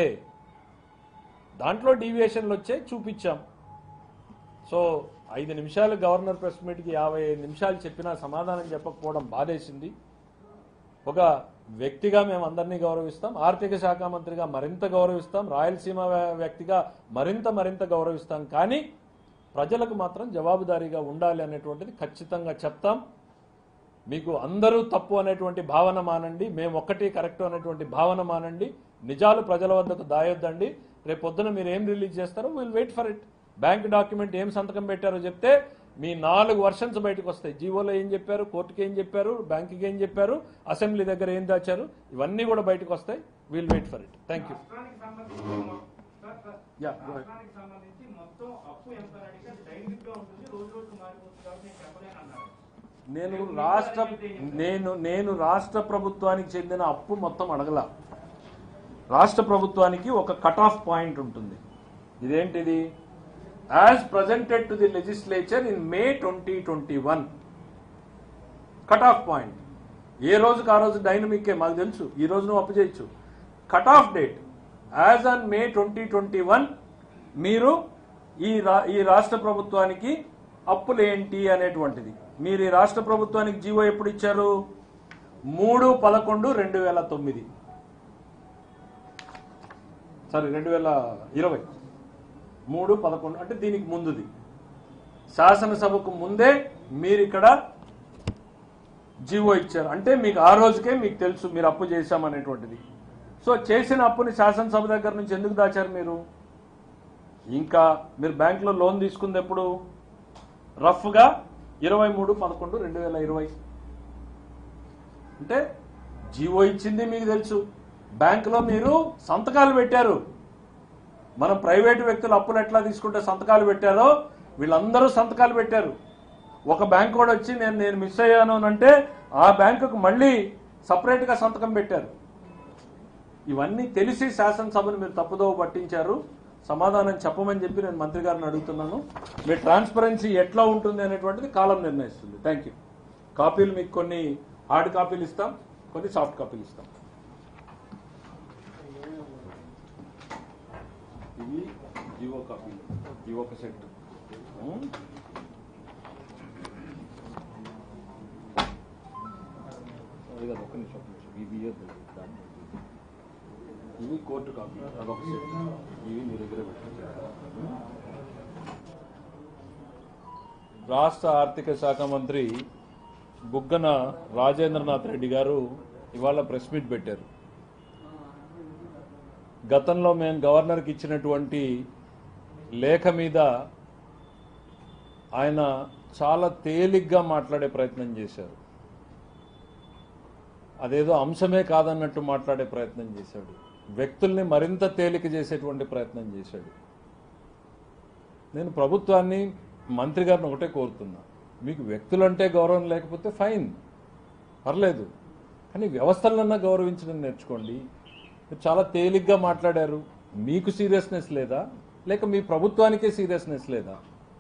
దాంట్లో డీవియేషన్లు వచ్చాయి చూపించాం సో ఐదు నిమిషాలు గవర్నర్ ప్రెస్ మీట్కి యాభై ఐదు నిమిషాలు చెప్పినా సమాధానం చెప్పకపోవడం బాధేసింది ఒక వ్యక్తిగా మేము అందరినీ గౌరవిస్తాం ఆర్థిక శాఖ మంత్రిగా మరింత గౌరవిస్తాం రాయలసీమ వ్య- వ్యక్తిగా మరింత మరింత గౌరవిస్తాం కానీ ప్రజలకు మాత్రం జవాబుదారీగా ఉండాలి అనేటువంటిది ఖచ్చితంగా చెప్తాం మీకు అందరూ తప్పు అనేటువంటి భావన మానండి మేము ఒక్కటి కరెక్ట్ అనేటువంటి భావన మానండి నిజాలు ప్రజల వద్దకు దాయొద్దండి రేపు పొద్దున మీరు ఏం రిలీజ్ చేస్తారో will wait for it bank document ఏం సంతకం పెట్టారో చెప్తే మీ నాలుగు వర్షన్స్ బయటకు వస్తాయి జీవోలో ఏం చెప్పారు కోర్టుకి ఏం చెప్పారు బ్యాంకుకి ఏం చెప్పారు అసెంబ్లీ దగ్గర ఏం దాచారు ఇవన్నీ కూడా బయటకు వస్తాయి will wait for it thank you రాష్ట్రానికి సంబంధించి మొ- sir, sir, Yeah, go ahead. రాష్ట్రానికి సంబంధించి మొత్తం అప్పు ఎంత అని అడిగితే అది డైనమిక్ గా ఉంటుంది రోజు రోజు మారిపోతుంది కాబట్టి నేను చెప్పలేను అన్నారు నేను రాష్ట్ర నేను నేను రాష్ట్ర ప్రభుత్వానికి చెందిన అప్పు మొత్తం అడగల రాష్ట్ర ప్రభుత్వానికి ఒక కట్ ఆఫ్ పాయింట్ ఉంటుంది ఇదేంటిది as presented to the legislature in May twenty twenty one cut off point ఏ రోజుకి ఆ రోజు డైనమిక్కే మాకు తెలుసు ఈ రోజు నువ్వు అప్పు చేయొచ్చు cut off date as on May twenty twenty one మీరు ఈ రా ఈ రాష్ట్ర ప్రభుత్వానికి అప్పులు ఏంటి అనేటువంటిది మీరు ఈ రాష్ట్ర ప్రభుత్వానికి జీవో ఎప్పుడు ఇచ్చారు మూడు పదకొండు రెండు వేల తొమ్మిది సారీ రెండు వేల ఇరవై మూడు పదకొండు అంటే దీనికి ముందుది శాసనసభకు ముందే మీరు ఇక్కడ జీవో ఇచ్చారు అంటే మీకు ఆ రోజుకే మీకు తెలుసు మీరు అప్పు చేశామనేటువంటిది సో చేసిన అప్పుని శాసనసభ దగ్గర నుంచి ఎందుకు దాచారు మీరు ఇంకా మీరు బ్యాంకులో లోన్ తీసుకుంది ఎప్పుడు రఫ్గా ఇరవై మూడు పదకొండు రెండు వేల ఇరవై అంటే జీవో ఇచ్చింది మీకు తెలుసు బ్యాంకులో మీరు సంతకాలు పెట్టారు మనం ప్రైవేటు వ్యక్తులు అప్పులు ఎట్లా తీసుకుంటే సంతకాలు పెట్టారో వీళ్ళందరూ సంతకాలు పెట్టారు ఒక బ్యాంక్ కూడా వచ్చి నేను నేను మిస్ అయ్యాను అని అంటే ఆ బ్యాంకుకు మళ్ళీ సపరేట్గా సంతకం పెట్టారు ఇవన్నీ తెలిసి శాసనసభను మీరు తప్పుదోవ పట్టించారు సమాధానం చెప్పమని చెప్పి నేను మంత్రి గారిని అడుగుతున్నాను మీ ట్రాన్స్పరెన్సీ ఎట్లా ఉంటుంది అనేటువంటిది కాలం నిర్ణయిస్తుంది థ్యాంక్ యూ కాపీలు మీకు కొన్ని హార్డ్ కాపీలు ఇస్తాం కొన్ని సాఫ్ట్ కాపీలు ఇస్తాం ఇవి జివో కాపీలు ఇవి ఒక సెట్ అది కాదు ఒక నిమిషం ఒక నిమిషం ఇవి ఇయ్యొద్దు దాంట్లో. ఇవి కోర్టు కాపీ అదొక సెట్ ఇవి మీ దగ్గర పెట్టండి రాష్ట్ర ఆర్థిక శాఖ మంత్రి బుగ్గన రాజేంద్రనాథ్ రెడ్డి గారు ఇవాళ ప్రెస్ మీట్ పెట్టారు గతంలో మేము గవర్నర్కి ఇచ్చినటువంటి లేఖ మీద ఆయన చాలా తేలిగ్గా మాట్లాడే ప్రయత్నం చేశారు అదేదో అంశమే కాదన్నట్టు మాట్లాడే ప్రయత్నం చేశాడు వ్యక్తుల్ని మరింత తేలిక చేసేటువంటి ప్రయత్నం చేశాడు నేను ప్రభుత్వాన్ని మంత్రి గారిని ఒకటే కోరుతున్నా మీకు వ్యక్తులంటే గౌరవం లేకపోతే ఫైన్ పర్లేదు కానీ వ్యవస్థలన్నా గౌరవించడం నేర్చుకోండి మీరు చాలా తేలిగ్గా మాట్లాడారు మీకు సీరియస్నెస్ లేదా లేక మీ ప్రభుత్వానికే సీరియస్నెస్ లేదా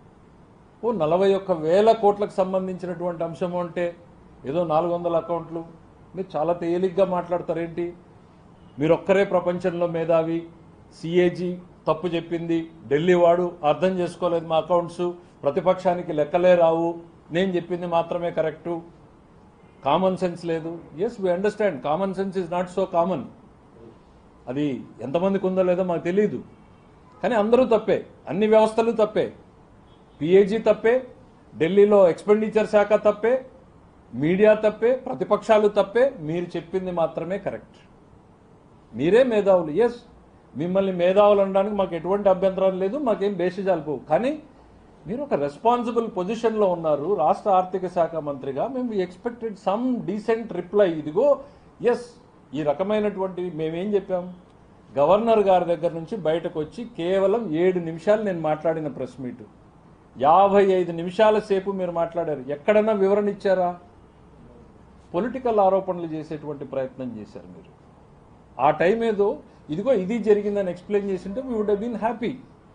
ఓ నలభై ఒక్క వేల కోట్లకు సంబంధించినటువంటి అంశం అంటే ఏదో నాలుగు వందల అకౌంట్లు మీరు చాలా తేలిగ్గా మాట్లాడతారేంటి మీరు ఒక్కరే ప్రపంచంలో మేధావి సిఏజీ తప్పు చెప్పింది ఢిల్లీ వాడు అర్థం చేసుకోలేదు మా అకౌంట్స్ ప్రతిపక్షానికి లెక్కలే రావు నేను చెప్పింది మాత్రమే కరెక్టు కామన్ సెన్స్ లేదు yes we understand common sense is not so common అది ఎంతమందికి ఉందో లేదో మాకు తెలియదు కానీ అందరూ తప్పే అన్ని వ్యవస్థలు తప్పే పిఏజీ తప్పే ఢిల్లీలో ఎక్స్పెండిచర్ శాఖ తప్పే మీడియా తప్పే ప్రతిపక్షాలు తప్పే మీరు చెప్పింది మాత్రమే కరెక్ట్ మీరే మేధావులు ఎస్ మిమ్మల్ని మేధావులు అనడానికి మాకు ఎటువంటి అభ్యంతరం లేదు మాకేం బేసిజాలు పోవు కానీ మీరు ఒక రెస్పాన్సిబుల్ పొజిషన్లో ఉన్నారు రాష్ట్ర ఆర్థిక శాఖ మంత్రిగా మేము ఎక్స్పెక్టెడ్ సమ్ డీసెంట్ రిప్లై ఇదిగో ఎస్ ఈ రకమైనటువంటి మేమేం చెప్పాం గవర్నర్ గారి దగ్గర నుంచి బయటకు వచ్చి కేవలం ఏడు నిమిషాలు నేను మాట్లాడిన ప్రెస్ మీట్ యాభై ఐదు నిమిషాల సేపు మీరు మాట్లాడారు ఎక్కడన్నా వివరణ ఇచ్చారా పొలిటికల్ ఆరోపణలు చేసేటువంటి ప్రయత్నం చేశారు మీరు ఆ టైం ఏదో ఇదిగో ఇది జరిగిందని ఎక్స్ప్లెయిన్ చేసింటే వీ వుడ్ బీన్ హ్యాపీ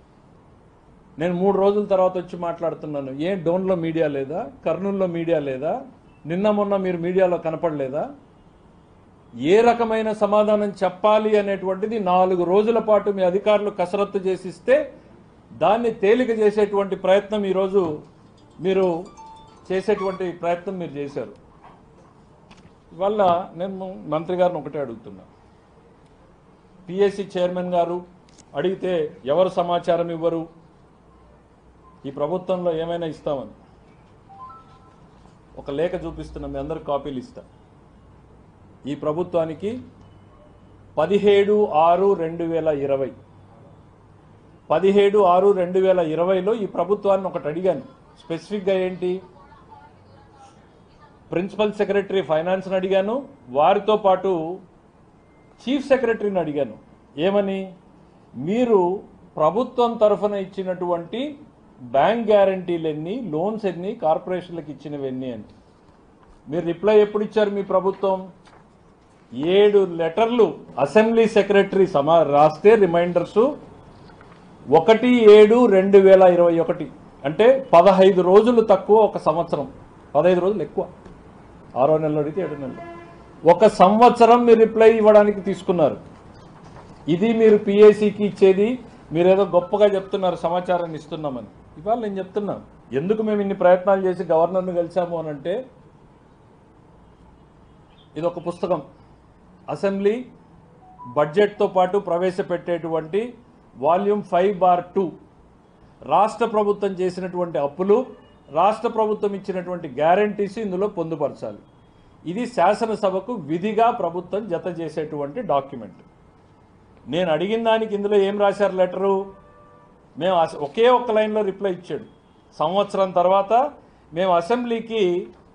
నేను మూడు రోజుల తర్వాత వచ్చి మాట్లాడుతున్నాను ఏం డోన్లో మీడియా లేదా కర్నూలులో మీడియా లేదా నిన్న మొన్న మీరు మీడియాలో కనపడలేదా ఏ రకమైన సమాధానం చెప్పాలి అనేటువంటిది నాలుగు రోజుల పాటు మీ అధికారులు కసరత్తు చేసిస్తే దాన్ని తేలిక చేసేటువంటి ప్రయత్నం ఈరోజు మీరు చేసేటువంటి ప్రయత్నం మీరు చేశారు ఇవల్ల నేను మంత్రి గారిని ఒకటే అడుగుతున్నా పిఎస్సి చైర్మన్ గారు అడిగితే ఎవరు సమాచారం ఇవ్వరు ఈ ప్రభుత్వంలో ఏమైనా ఇస్తామని ఒక లేఖ చూపిస్తున్నా మీ అందరు కాపీలు ఇస్తా ఈ ప్రభుత్వానికి పదిహేడు ఆరు రెండు వేల ఇరవై పదిహేడు ఆరు రెండు వేల ఇరవైలో ఈ ప్రభుత్వాన్ని ఒకటి అడిగాను స్పెసిఫిక్గా ఏంటి ప్రిన్సిపల్ సెక్రటరీ ఫైనాన్స్ని అడిగాను వారితో పాటు చీఫ్ సెక్రటరీని అడిగాను ఏమని మీరు ప్రభుత్వం తరఫున ఇచ్చినటువంటి బ్యాంక్ గ్యారంటీలు ఎన్ని లోన్స్ ఎన్ని కార్పొరేషన్లకు ఇచ్చినవి ఎన్ని అని మీరు రిప్లై ఎప్పుడు ఇచ్చారు మీ ప్రభుత్వం ఏడు లెటర్లు అసెంబ్లీ సెక్రటరీ సమా రాస్తే రిమైండర్స్ ఒకటి ఏడు రెండు వేల ఇరవై ఒకటి అంటే పదహైదు రోజులు తక్కువ ఒక సంవత్సరం పదహైదు రోజులు ఎక్కువ ఆరో నెలలో అడిగితే ఏడు నెలలు ఒక సంవత్సరం మీరు రిప్లై ఇవ్వడానికి తీసుకున్నారు ఇది మీరు పిఏసీకి ఇచ్చేది మీరేదో గొప్పగా చెప్తున్నారు సమాచారాన్ని ఇస్తున్నామని ఇవాళ నేను చెప్తున్నా ఎందుకు మేము ఇన్ని ప్రయత్నాలు చేసి గవర్నర్ను కలిసాము అని అంటే ఇది ఒక పుస్తకం అసెంబ్లీ బడ్జెట్తో పాటు ప్రవేశపెట్టేటువంటి వాల్యూమ్ ఫైవ్ బార్ టూ రాష్ట్ర ప్రభుత్వం చేసినటువంటి అప్పులు రాష్ట్ర ప్రభుత్వం ఇచ్చినటువంటి గ్యారంటీస్ ఇందులో పొందుపరచాలి ఇది శాసనసభకు విధిగా ప్రభుత్వం జత చేసేటువంటి డాక్యుమెంట్ నేను అడిగిన దానికి ఇందులో ఏం రాశారు లెటరు మేము అస- ఒకే ఒక్క లైన్లో రిప్లై ఇచ్చాడు సంవత్సరం తర్వాత మేము అసెంబ్లీకి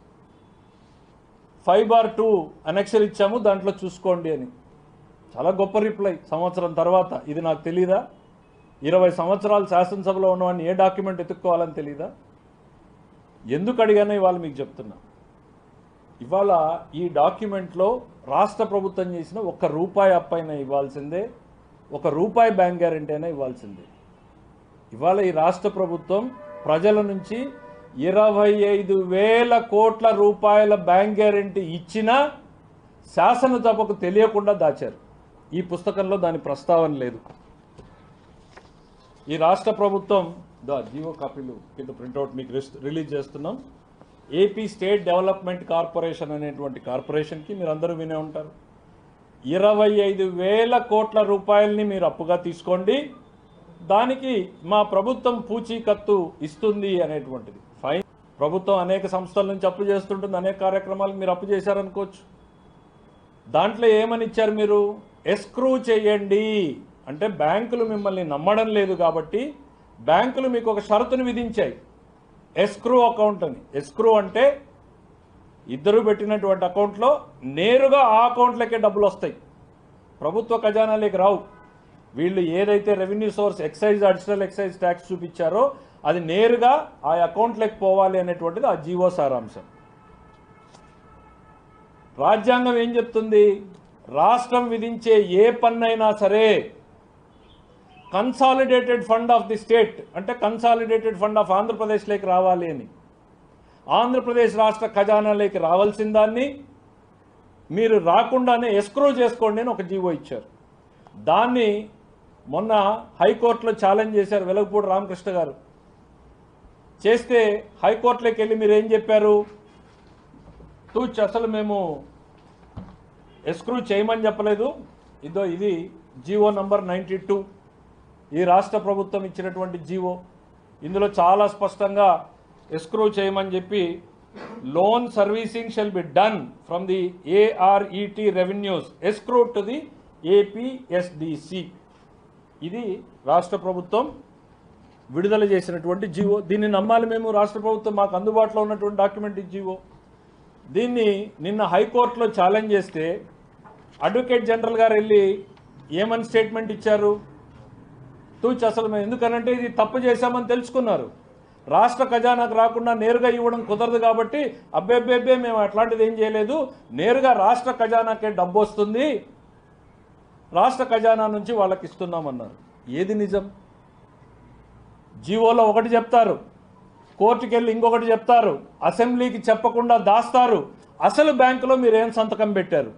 ఫైవ్ బార్ టూ అనెక్షన్ ఇచ్చాము దాంట్లో చూసుకోండి అని చాలా గొప్ప రిప్లై సంవత్సరం తర్వాత ఇది నాకు తెలీదా ఇరవై సంవత్సరాలు శాసనసభలో ఉన్నవాడిని ఏ డాక్యుమెంట్ ఎత్తుక్కోవాలని తెలీదా ఎందుకు అడిగానో ఇవాళ మీకు చెప్తున్నా ఇవాళ ఈ డాక్యుమెంట్లో రాష్ట్ర ప్రభుత్వం చేసిన ఒక్క రూపాయి అప్పైనా ఇవ్వాల్సిందే ఒక రూపాయి బ్యాంక్ గ్యారెంటీ అయినా ఇవ్వాల్సిందే ఇవాళ ఈ రాష్ట్ర ప్రభుత్వం ప్రజల నుంచి ఇరవై ఐదు వేల కోట్ల రూపాయల బ్యాంక్ గ్యారెంటీ ఇచ్చినా శాసనసభకు తెలియకుండా దాచారు ఈ పుస్తకంలో దాని ప్రస్తావన లేదు ఈ రాష్ట్ర ప్రభుత్వం దా జీవో కాపీలు కింద ప్రింట్అవుట్ మీకు రిస్- రిలీజ్ చేస్తున్నాం ఏపీ స్టేట్ డెవలప్మెంట్ కార్పొరేషన్ అనేటువంటి కార్పొరేషన్కి మీరు అందరూ వినే ఉంటారు ఇరవై ఐదు వేల కోట్ల రూపాయలని మీరు అప్పుగా తీసుకోండి దానికి మా ప్రభుత్వం పూచీకత్తు ఇస్తుంది అనేటువంటిది ఫైన్ ప్రభుత్వం అనేక సంస్థల నుంచి అప్పు చేస్తుంటుంది అనేక కార్యక్రమాలకు మీరు అప్పు చేశారనుకోవచ్చు దాంట్లో ఏమని ఇచ్చారు మీరు ఎస్క్రూ చేయండి అంటే బ్యాంకులు మిమ్మల్ని నమ్మడం లేదు కాబట్టి బ్యాంకులు మీకు ఒక షరతును విధించాయి ఎస్క్రూ అకౌంట్ అని ఎస్క్రూ అంటే ఇద్దరు పెట్టినటువంటి అకౌంట్లో నేరుగా ఆ అకౌంట్లకే డబ్బులు వస్తాయి ప్రభుత్వ ఖజానాలోకి రావు వీళ్ళు ఏదైతే revenue source excise additional excise tax చూపించారో అది నేరుగా ఆ అకౌంట్లోకి పోవాలి అనేటువంటిది ఆ జీవో సారాంశం రాజ్యాంగం ఏం చెప్తుంది రాష్ట్రం విధించే ఏ పన్నైనా సరే consolidated fund of the state అంటే కన్సాలిడేటెడ్ ఫండ్ ఆఫ్ ఆంధ్రప్రదేశ్లోకి రావాలి అని ఆంధ్రప్రదేశ్ రాష్ట్ర ఖజానాలోకి రావాల్సిన దాన్ని మీరు రాకుండానే ఎస్క్రో చేసుకోండి అని ఒక జీవో ఇచ్చారు దాన్ని మొన్న హైకోర్టులో ఛాలెంజ్ చేశారు వెలగపూడి రామకృష్ణ గారు చేస్తే హైకోర్టులోకి వెళ్ళి మీరు ఏం చెప్పారు తూచ్ అసలు మేము ఎస్క్రూ చేయమని చెప్పలేదు ఇదో ఇది జీవో నంబర్ నైంటీ టూ ఈ రాష్ట్ర ప్రభుత్వం ఇచ్చినటువంటి జీవో ఇందులో చాలా స్పష్టంగా ఎస్క్రూ చేయమని చెప్పి loan servicing shall be done from the ARET revenues escrow to the APSDC ఇది రాష్ట్ర ప్రభుత్వం విడుదల చేసినటువంటి జీవో దీన్ని నమ్మాలి మేము రాష్ట్ర ప్రభుత్వం మాకు అందుబాటులో ఉన్నటువంటి డాక్యుమెంట్ ఈ జీవో దీన్ని నిన్న హైకోర్టులో ఛాలెంజ్ చేస్తే అడ్వకేట్ జనరల్ గారు వెళ్ళి ఏమని స్టేట్మెంట్ ఇచ్చారు తూచి అసలు మేము ఎందుకనంటే ఇది తప్పు చేశామని తెలుసుకున్నారు రాష్ట్ర ఖజానాకు రాకుండా నేరుగా ఇవ్వడం కుదరదు కాబట్టి అబ్బెబ్బెబ్బే మేము అట్లాంటిది ఏం చేయలేదు నేరుగా రాష్ట్ర ఖజానాకే డబ్బు వస్తుంది రాష్ట్ర ఖజానా నుంచి వాళ్ళకి ఇస్తున్నామన్నారు ఏది నిజం జీవోలో ఒకటి చెప్తారు కోర్టుకి వెళ్ళి ఇంకొకటి చెప్తారు అసెంబ్లీకి చెప్పకుండా దాస్తారు అసలు బ్యాంకులో మీరు ఏం సంతకం పెట్టారు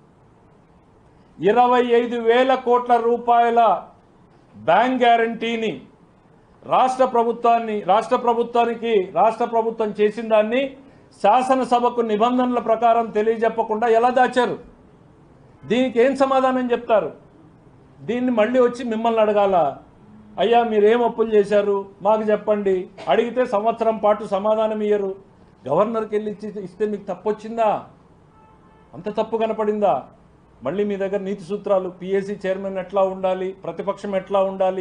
ఇరవై ఐదు వేల కోట్ల రూపాయల బ్యాంక్ గ్యారంటీని రాష్ట్ర ప్రభుత్వాన్ని రాష్ట్ర ప్రభుత్వానికి రాష్ట్ర ప్రభుత్వం చేసిన దాన్ని శాసనసభకు నిబంధనల ప్రకారం తెలియజెప్పకుండా ఎలా దాచారు దీనికి ఏం సమాధానం చెప్తారు దీన్ని మళ్ళీ వచ్చి మిమ్మల్ని అడగాల అయ్యా మీరేం అప్పులు చేశారు మాకు చెప్పండి అడిగితే సంవత్సరం పాటు సమాధానం ఇయ్యరు గవర్నర్కి వెళ్ళి ఇచ్చి ఇస్తే మీకు తప్పు వచ్చిందా అంత తప్పు కనపడిందా మళ్ళీ మీ దగ్గర నీతి సూత్రాలు పిఎస్సి చైర్మన్ ఎట్లా ఉండాలి ప్రతిపక్షం ఎట్లా ఉండాలి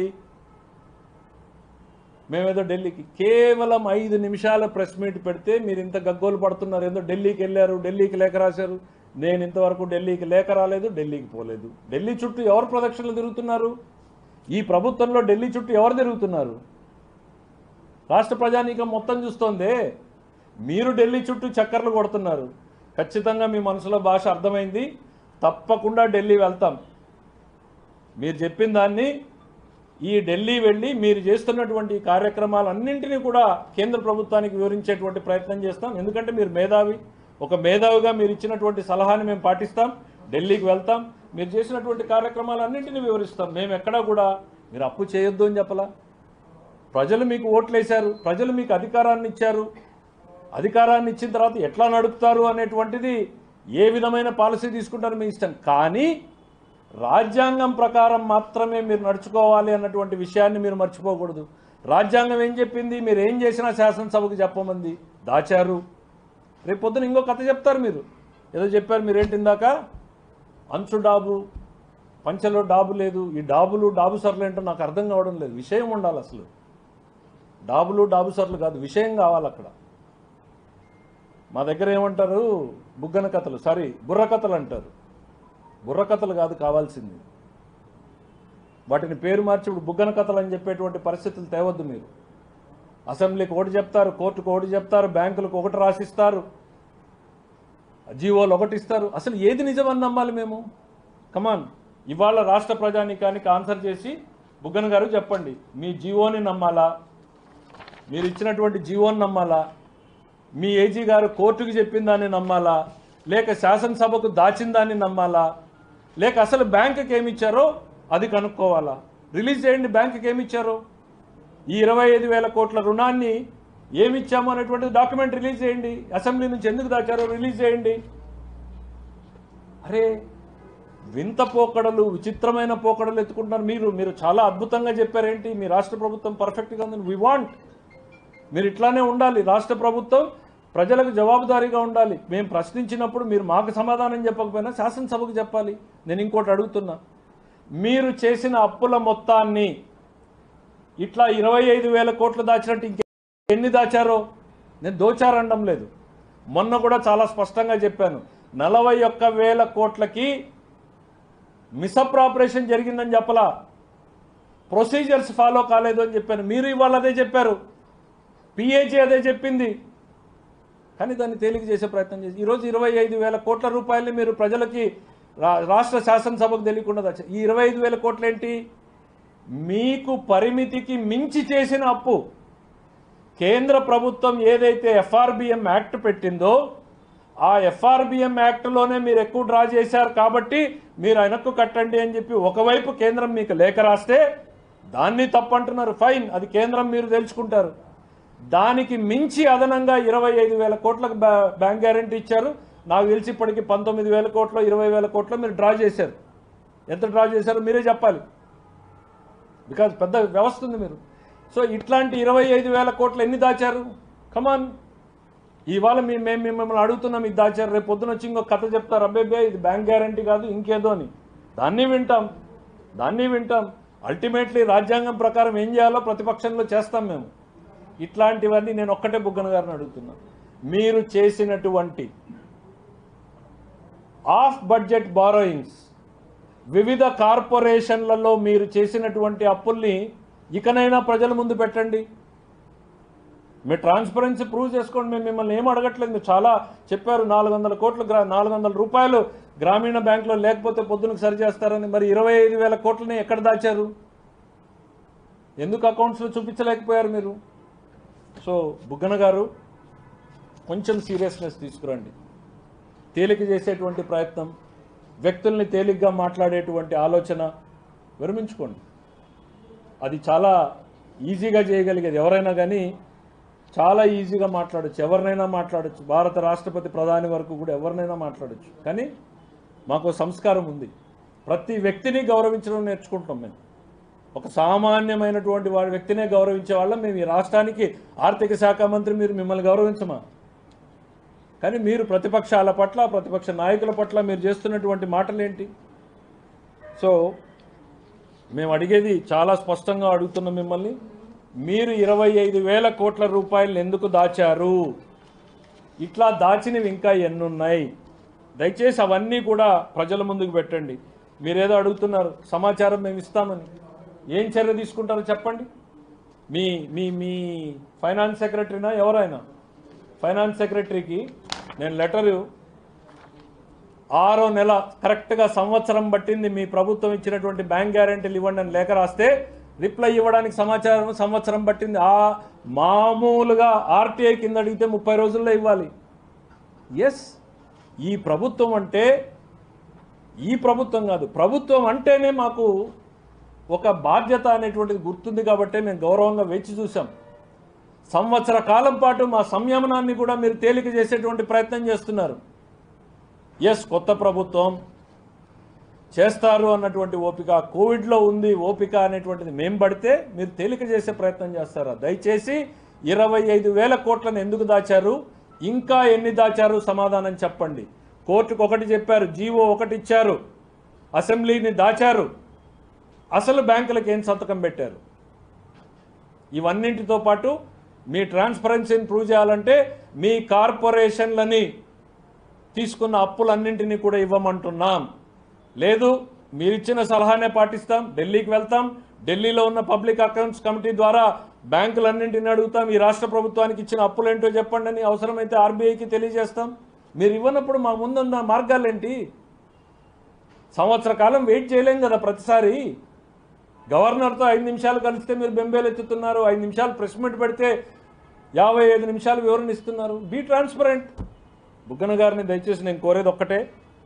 మేమేదో ఢిల్లీకి కేవలం ఐదు నిమిషాల ప్రెస్ మీట్ పెడితే మీరు ఇంత గగ్గోలు పడుతున్నారు ఏదో ఢిల్లీకి వెళ్ళారు ఢిల్లీకి లేఖ రాశారు నేను ఇంతవరకు ఢిల్లీకి లేఖ రాలేదు ఢిల్లీకి పోలేదు ఢిల్లీ చుట్టూ ఎవరు ప్రదక్షిణలు తిరుగుతున్నారు ఈ ప్రభుత్వంలో ఢిల్లీ చుట్టూ ఎవరు తిరుగుతున్నారు రాష్ట్ర ప్రజానీకం మొత్తం చూస్తోందే మీరు ఢిల్లీ చుట్టూ చక్కర్లు కొడుతున్నారు ఖచ్చితంగా మీ మనసులో భాష అర్థమైంది తప్పకుండా ఢిల్లీ వెళ్తాం మీరు చెప్పిన దాన్ని ఈ ఢిల్లీ వెళ్ళి మీరు చేస్తున్నటువంటి ఈ కార్యక్రమాలన్నింటినీ కూడా కేంద్ర ప్రభుత్వానికి వివరించేటువంటి ప్రయత్నం చేస్తాం ఎందుకంటే మీరు మేధావి ఒక మేధావిగా మీరు ఇచ్చినటువంటి సలహాని మేము పాటిస్తాం ఢిల్లీకి వెళ్తాం మీరు చేసినటువంటి కార్యక్రమాలన్నింటినీ వివరిస్తాం మేము ఎక్కడా కూడా మీరు అప్పు చేయొద్దు అని చెప్పలా ప్రజలు మీకు ఓట్లేశారు ప్రజలు మీకు అధికారాన్ని ఇచ్చారు అధికారాన్ని ఇచ్చిన తర్వాత ఎట్లా నడుపుతారు అనేటువంటిది ఏ విధమైన పాలసీ తీసుకుంటారో మీ ఇష్టం కానీ రాజ్యాంగం ప్రకారం మాత్రమే మీరు నడుచుకోవాలి అన్నటువంటి విషయాన్ని మీరు మర్చిపోకూడదు రాజ్యాంగం ఏం చెప్పింది మీరు ఏం చేసినా శాసనసభకు చెప్పమంది దాచారు రేపు పొద్దున ఇంకో కథ చెప్తారు మీరు ఏదో చెప్పారు మీరేంటి ఇందాక అంచు డాబు పంచలో డాబు లేదు ఈ డాబులు డాబు సర్లు ఏంటో నాకు అర్థం కావడం లేదు విషయం ఉండాలి అసలు డాబులు డాబు సర్లు కాదు విషయం కావాలి అక్కడ మా దగ్గర ఏమంటారు బుగ్గన కథలు సారీ బుర్ర కథలు అంటారు బుర్ర కథలు కాదు కావాల్సింది వాటిని పేరు మార్చి ఇప్పుడు బుగ్గన కథలు అని చెప్పేటువంటి పరిస్థితులు తేవద్దు మీరు అసెంబ్లీకి ఒకటి చెప్తారు కోర్టుకు ఒకటి చెప్తారు బ్యాంకులకు ఒకటి రాసిస్తారు జీవోలు ఒకటి ఇస్తారు అసలు ఏది నిజమని నమ్మాలి మేము కమాన్ ఇవాళ రాష్ట్ర ప్రజానీకానికి ఆన్సర్ చేసి బుగ్గన గారు చెప్పండి మీ జీవోని నమ్మాలా మీరు ఇచ్చినటువంటి జీవోని నమ్మాలా మీ ఏజీ గారు కోర్టుకు చెప్పిన దాన్ని నమ్మాలా లేక శాసనసభకు దాచిన దాన్ని నమ్మాలా లేక అసలు బ్యాంకుకి ఏమి ఇచ్చారో అది కనుక్కోవాలా రిలీజ్ చేయండి బ్యాంకుకి ఏమి ఇచ్చారో ఈ ఇరవై ఐదు వేల కోట్ల రుణాన్ని ఏమి ఇచ్చామో అనేటువంటి డాక్యుమెంట్ రిలీజ్ చేయండి అసెంబ్లీ నుంచి ఎందుకు దాచారో రిలీజ్ చేయండి అరే వింత పోకడలు విచిత్రమైన పోకడలు ఎత్తుకుంటున్నారు మీరు మీరు చాలా అద్భుతంగా చెప్పారేంటి మీ రాష్ట్ర ప్రభుత్వం పర్ఫెక్ట్గా ఉందని వి వాంట్ మీరు ఇట్లానే ఉండాలి రాష్ట్ర ప్రభుత్వం ప్రజలకు జవాబుదారీగా ఉండాలి మేము ప్రశ్నించినప్పుడు మీరు మాకు సమాధానం చెప్పకపోయినా శాసనసభకు చెప్పాలి నేను ఇంకోటి అడుగుతున్నా మీరు చేసిన అప్పుల మొత్తాన్ని ఇట్లా ఇరవై ఐదు వేల కోట్లు దాచినట్టు ఇంకే ఎన్ని దాచారో నేను దోచారనడం లేదు మొన్న కూడా చాలా స్పష్టంగా చెప్పాను నలభై ఒక్క వేల కోట్లకి మిసప్రాపరేషన్ జరిగిందని చెప్పలా ప్రొసీజర్స్ ఫాలో కాలేదు అని చెప్పాను మీరు ఇవాళ అదే చెప్పారు పిఏజీ అదే చెప్పింది కానీ దాన్ని తేలిక చేసే ప్రయత్నం చేసి ఈరోజు ఇరవై ఐదు వేల కోట్ల రూపాయలని మీరు ప్రజలకి రా- రాష్ట్ర శాసనసభకు తెలియకుండా దాచారు. ఈ ఇరవై ఐదు వేల కోట్లు ఏంటి మీకు పరిమితికి మించి చేసిన అప్పు కేంద్ర ప్రభుత్వం ఏదైతే ఎఫ్ఆర్బిఎం యాక్ట్ పెట్టిందో ఆ ఎఫ్ఆర్బిఎం యాక్ట్లోనే మీరు ఎక్కువ డ్రా చేశారు కాబట్టి మీరు వెనక్కు కట్టండి అని చెప్పి ఒకవైపు కేంద్రం మీకు లేఖ రాస్తే దాన్ని తప్పంటున్నారు ఫైన్ అది కేంద్రం మీరు తెలుసుకుంటారు దానికి మించి అదనంగా ఇరవై ఐదు వేల కోట్లకు బ్యా- బ్యాంక్ గ్యారంటీ ఇచ్చారు నాకు తెలిసి ఇప్పటికి పంతొమ్మిది వేల కోట్లు ఇరవై వేల కోట్లు మీరు డ్రా చేశారు ఎంత డ్రా చేశారో మీరే చెప్పాలి బికాజ్ పెద్ద వ్యవస్థ ఉంది మీరు సో ఇట్లాంటి ఇరవై ఐదు వేల కోట్లు ఎన్ని దాచారు కమాన్ ఇవాళ మేము మేము మిమ్మల్ని అడుగుతున్నాం ఇది దాచారు రేపు పొద్దున వచ్చి ఇంకో కథ చెప్తారు అబ్బేబే ఇది బ్యాంక్ గ్యారంటీ కాదు ఇంకేదో అని దాన్ని వింటాం దాన్ని వింటాం అల్టిమేట్లీ రాజ్యాంగం ప్రకారం ఏం చేయాలో ప్రతిపక్షంలో చేస్తాం మేము ఇట్లాంటివన్నీ నేను ఒక్కటే బుగ్గన గారిని అడుగుతున్నా మీరు చేసినటువంటి ఆఫ్ బడ్జెట్ బారోయింగ్స్ వివిధ కార్పొరేషన్లలో మీరు చేసినటువంటి అప్పుల్ని ఇకనైనా ప్రజల ముందు పెట్టండి మీరు ట్రాన్స్పరెన్సీ ప్రూవ్ చేసుకోండి మేము మిమ్మల్ని ఏం అడగట్లేదు మీరు చాలా చెప్పారు నాలుగు వందల కోట్లు గ్రా నాలుగు వందల రూపాయలు గ్రామీణ బ్యాంకులో లేకపోతే పొద్దునకు సరి చేస్తారని మరి ఇరవై ఐదు వేల కోట్లని ఎక్కడ దాచారు ఎందుకు అకౌంట్స్లో చూపించలేకపోయారు మీరు సో బుగ్గన గారు కొంచెం సీరియస్నెస్ తీసుకురండి తేలిక చేసేటువంటి ప్రయత్నం వ్యక్తుల్ని తేలిగ్గా మాట్లాడేటువంటి ఆలోచన విరమించుకోండి అది చాలా ఈజీగా చేయగలిగేది ఎవరైనా కానీ చాలా ఈజీగా మాట్లాడచ్చు ఎవరినైనా మాట్లాడచ్చు భారత రాష్ట్రపతి ప్రధాని వరకు కూడా ఎవరినైనా మాట్లాడచ్చు కానీ మాకు సంస్కారం ఉంది ప్రతి వ్యక్తిని గౌరవించడం నేర్చుకుంటాం మేము ఒక సామాన్యమైనటువంటి వాడి వ్యక్తినే గౌరవించే వాళ్ళం మేము ఈ రాష్ట్రానికి ఆర్థిక శాఖ మంత్రి మీరు మిమ్మల్ని గౌరవించమా కానీ మీరు ప్రతిపక్షాల పట్ల ప్రతిపక్ష నాయకుల పట్ల మీరు చేస్తున్నటువంటి మాటలు ఏంటి సో మేము అడిగేది చాలా స్పష్టంగా అడుగుతున్నాం మిమ్మల్ని మీరు ఇరవై ఐదు వేల కోట్ల రూపాయలు ఎందుకు దాచారు ఇట్లా దాచినవి ఇంకా ఎన్నున్నాయి దయచేసి అవన్నీ కూడా ప్రజల ముందుకు పెట్టండి మీరేదో అడుగుతున్నారు సమాచారం మేము ఇస్తామని ఏం చర్య తీసుకుంటారో చెప్పండి మీ మీ మీ ఫైనాన్స్ సెక్రటరీనా ఎవరైనా ఫైనాన్స్ సెక్రటరీకి నేను లెటరు ఆరో నెల కరెక్ట్గా సంవత్సరం పట్టింది మీ ప్రభుత్వం ఇచ్చినటువంటి బ్యాంక్ గ్యారెంటీలు ఇవ్వండి అని లేఖ రాస్తే రిప్లై ఇవ్వడానికి సమాచారం సంవత్సరం పట్టింది ఆ మామూలుగా ఆర్టీఐ కింద అడిగితే ముప్పై రోజుల్లో ఇవ్వాలి ఎస్ ఈ ప్రభుత్వం అంటే ఈ ప్రభుత్వం కాదు ప్రభుత్వం అంటేనే మాకు ఒక బాధ్యత అనేటువంటిది గుర్తుంది కాబట్టే మేము గౌరవంగా వేచి చూసాం సంవత్సర కాలం పాటు మా సంయమనాన్ని కూడా మీరు తేలిక చేసేటువంటి ప్రయత్నం చేస్తున్నారు ఎస్ కొత్త ప్రభుత్వం చేస్తారు అన్నటువంటి ఓపిక కోవిడ్లో ఉంది ఓపిక అనేటువంటిది మేం పడితే మీరు తేలిక చేసే ప్రయత్నం చేస్తారా దయచేసి ఇరవై ఐదు వేల కోట్లను ఎందుకు దాచారు ఇంకా ఎన్ని దాచారు సమాధానం చెప్పండి కోర్టుకు ఒకటి చెప్పారు జీవో ఒకటి ఇచ్చారు అసెంబ్లీని దాచారు అసలు బ్యాంకులకు ఏం సంతకం పెట్టారు ఇవన్నింటితో పాటు మీ ట్రాన్స్పరెన్సీని ప్రూవ్ చేయాలంటే మీ కార్పొరేషన్లని తీసుకున్న అప్పులన్నింటినీ కూడా ఇవ్వమంటున్నాం లేదు మీరిచ్చిన సలహానే పాటిస్తాం ఢిల్లీకి వెళ్తాం ఢిల్లీలో ఉన్న పబ్లిక్ అకౌంట్స్ కమిటీ ద్వారా బ్యాంకులన్నింటిని అడుగుతాం ఈ రాష్ట్ర ప్రభుత్వానికి ఇచ్చిన అప్పులేంటో చెప్పండి అని అవసరమైతే ఆర్బీఐకి తెలియజేస్తాం మీరు ఇవ్వనప్పుడు మా ముందున్న మార్గాలేంటి సంవత్సర కాలం వెయిట్ చేయలేం కదా ప్రతిసారి గవర్నర్తో ఐదు నిమిషాలు కలిస్తే మీరు బెంబేలు ఎత్తుతున్నారు ఐదు నిమిషాలు ప్రెస్ మీట్ పెడితే యాభై ఐదు నిమిషాలు వివరణ ఇస్తున్నారు బీ ట్రాన్స్పరెంట్ బుగ్గన గారిని దయచేసి నేను కోరేది ఒక్కటే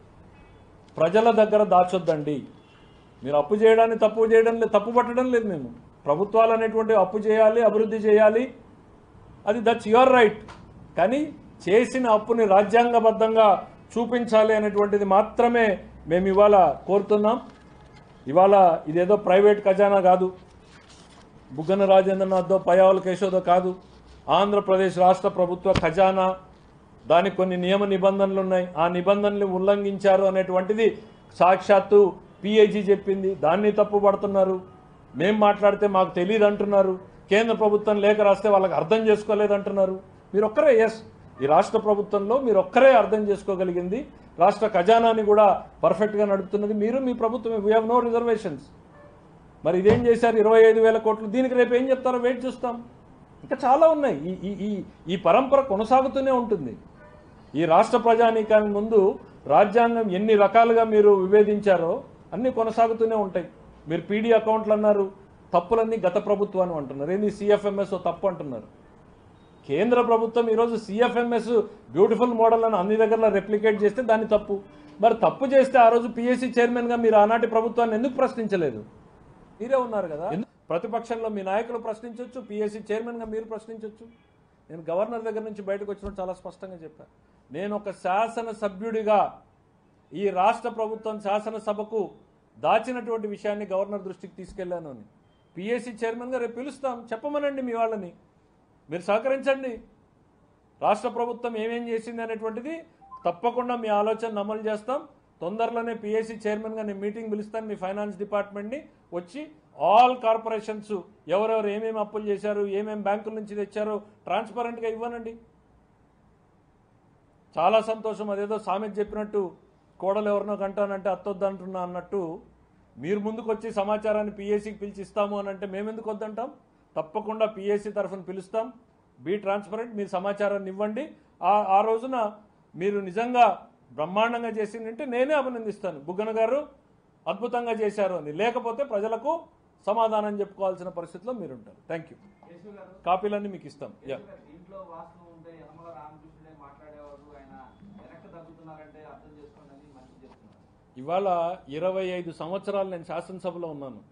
ప్రజల దగ్గర దాచొద్దండి మీరు అప్పు చేయడాన్ని తప్పు చేయడం లేదు తప్పు పట్టడం లేదు మేము ప్రభుత్వాలు అనేటువంటి అప్పు చేయాలి అభివృద్ధి చేయాలి అది దట్స్ యువర్ రైట్ కానీ చేసిన అప్పుని రాజ్యాంగబద్ధంగా చూపించాలి అనేటువంటిది మాత్రమే మేము ఇవాళ కోరుతున్నాం ఇవాళ ఇదేదో ప్రైవేట్ ఖజానా కాదు బుగ్గన రాజేంద్రనాథ్దో పయావల కేశోదో కాదు ఆంధ్రప్రదేశ్ రాష్ట్ర ప్రభుత్వ ఖజానా దానికి కొన్ని నియమ నిబంధనలు ఉన్నాయి ఆ నిబంధనలు ఉల్లంఘించారు అనేటువంటిది సాక్షాత్తు పిఐజీ చెప్పింది దాన్ని తప్పు పడుతున్నారు మేం మాట్లాడితే మాకు తెలియదు అంటున్నారు కేంద్ర ప్రభుత్వం లేఖ రాస్తే వాళ్ళకి అర్థం చేసుకోలేదు అంటున్నారు మీరు ఒక్కరే ఎస్ ఈ రాష్ట్ర ప్రభుత్వంలో మీరు ఒక్కరే అర్థం చేసుకోగలిగింది రాష్ట్ర ఖజానాని కూడా పర్ఫెక్ట్గా నడుపుతున్నది మీరు మీ ప్రభుత్వమే వీ హ్యావ్ నో రిజర్వేషన్స్ మరి ఇదేం చేశారు ఇరవై ఐదు వేల కోట్లు దీనికి రేపు ఏం చెప్తారో వెయిట్ చూస్తాం ఇంకా చాలా ఉన్నాయి ఈ ఈ ఈ ఈ పరంపర కొనసాగుతూనే ఉంటుంది ఈ రాష్ట్ర ప్రజానీకానికి ముందు రాజ్యాంగం ఎన్ని రకాలుగా మీరు విభేదించారో అన్నీ కొనసాగుతూనే ఉంటాయి మీరు పీడీ అకౌంట్లు అన్నారు తప్పులన్నీ గత ప్రభుత్వాన్ని అంటున్నారు ఏంది సిఎఫ్ఎంఎస్ తప్పు అంటున్నారు కేంద్ర ప్రభుత్వం ఈరోజు సిఎఫ్ఎంఎస్ బ్యూటిఫుల్ మోడల్ అని అన్ని దగ్గర రెప్లికేట్ చేస్తే దాన్ని తప్పు మరి తప్పు చేస్తే ఆ రోజు పిఎస్సి చైర్మన్గా మీరు ఆనాటి ప్రభుత్వాన్ని ఎందుకు ప్రశ్నించలేదు మీరే ఉన్నారు కదా ఎందు- ప్రతిపక్షంలో మీ నాయకులు ప్రశ్నించవచ్చు పిఎస్సి చైర్మన్గా మీరు ప్రశ్నించవచ్చు నేను గవర్నర్ దగ్గర నుంచి బయటకు వచ్చినప్పుడు చాలా స్పష్టంగా చెప్పాను నేను ఒక శాసన సభ్యుడిగా ఈ రాష్ట్ర ప్రభుత్వం శాసనసభకు దాచినటువంటి విషయాన్ని గవర్నర్ దృష్టికి తీసుకెళ్లాను అని పిఎస్సి చైర్మన్గా రేపు పిలుస్తాం చెప్పమనండి మీ వాళ్ళని మీరు సహకరించండి రాష్ట్ర ప్రభుత్వం ఏమేం చేసింది అనేటువంటిది తప్పకుండా మీ ఆలోచన అమలు చేస్తాం తొందరలోనే పిఎస్సి చైర్మన్గా నేను మీటింగ్ పిలుస్తాను మీ ఫైనాన్స్ డిపార్ట్మెంట్ని వచ్చి ఆల్ కార్పొరేషన్స్ ఎవరెవరు ఏమేమి అప్పులు చేశారు ఏమేమి బ్యాంకుల నుంచి తెచ్చారో ట్రాన్స్పరెంట్గా ఇవ్వనండి చాలా సంతోషం అదేదో సామెత చెప్పినట్టు కోడలు ఎవరినో కంటానంటే అత్తొద్దంటున్నా అన్నట్టు మీరు ముందుకు వచ్చి సమాచారాన్ని పిఎస్సికి పిలిచి ఇస్తాము అని అంటే మేమెందుకు వద్దంటాం తప్పకుండా పిఎస్సి తరఫున పిలుస్తాం బీ ట్రాన్స్పరెంట్ మీరు సమాచారాన్ని ఇవ్వండి ఆ ఆ రోజున మీరు నిజంగా బ్రహ్మాండంగా చేసిందంటే నేనే అభినందిస్తాను బుగ్గన గారు అద్భుతంగా చేశారు అని లేకపోతే ప్రజలకు సమాధానం చెప్పుకోవాల్సిన పరిస్థితిలో మీరు ఉంటారు థ్యాంక్ యూ కేశవ్ గారు కాపీలన్నీ మీకు ఇస్తాం యా కేశవ్ గారు, దీంట్లో వాస్తవం ఉంటే యనమల రామకృష్ణుడే మాట్లాడేవారు ఆయన వెనక్కి తగ్గుతున్నారంటే అర్థం చేసుకోండి అని మంచి చెప్తున్నారు ఇవాళ ఇరవై ఐదు సంవత్సరాలు నేను శాసనసభలో ఉన్నాను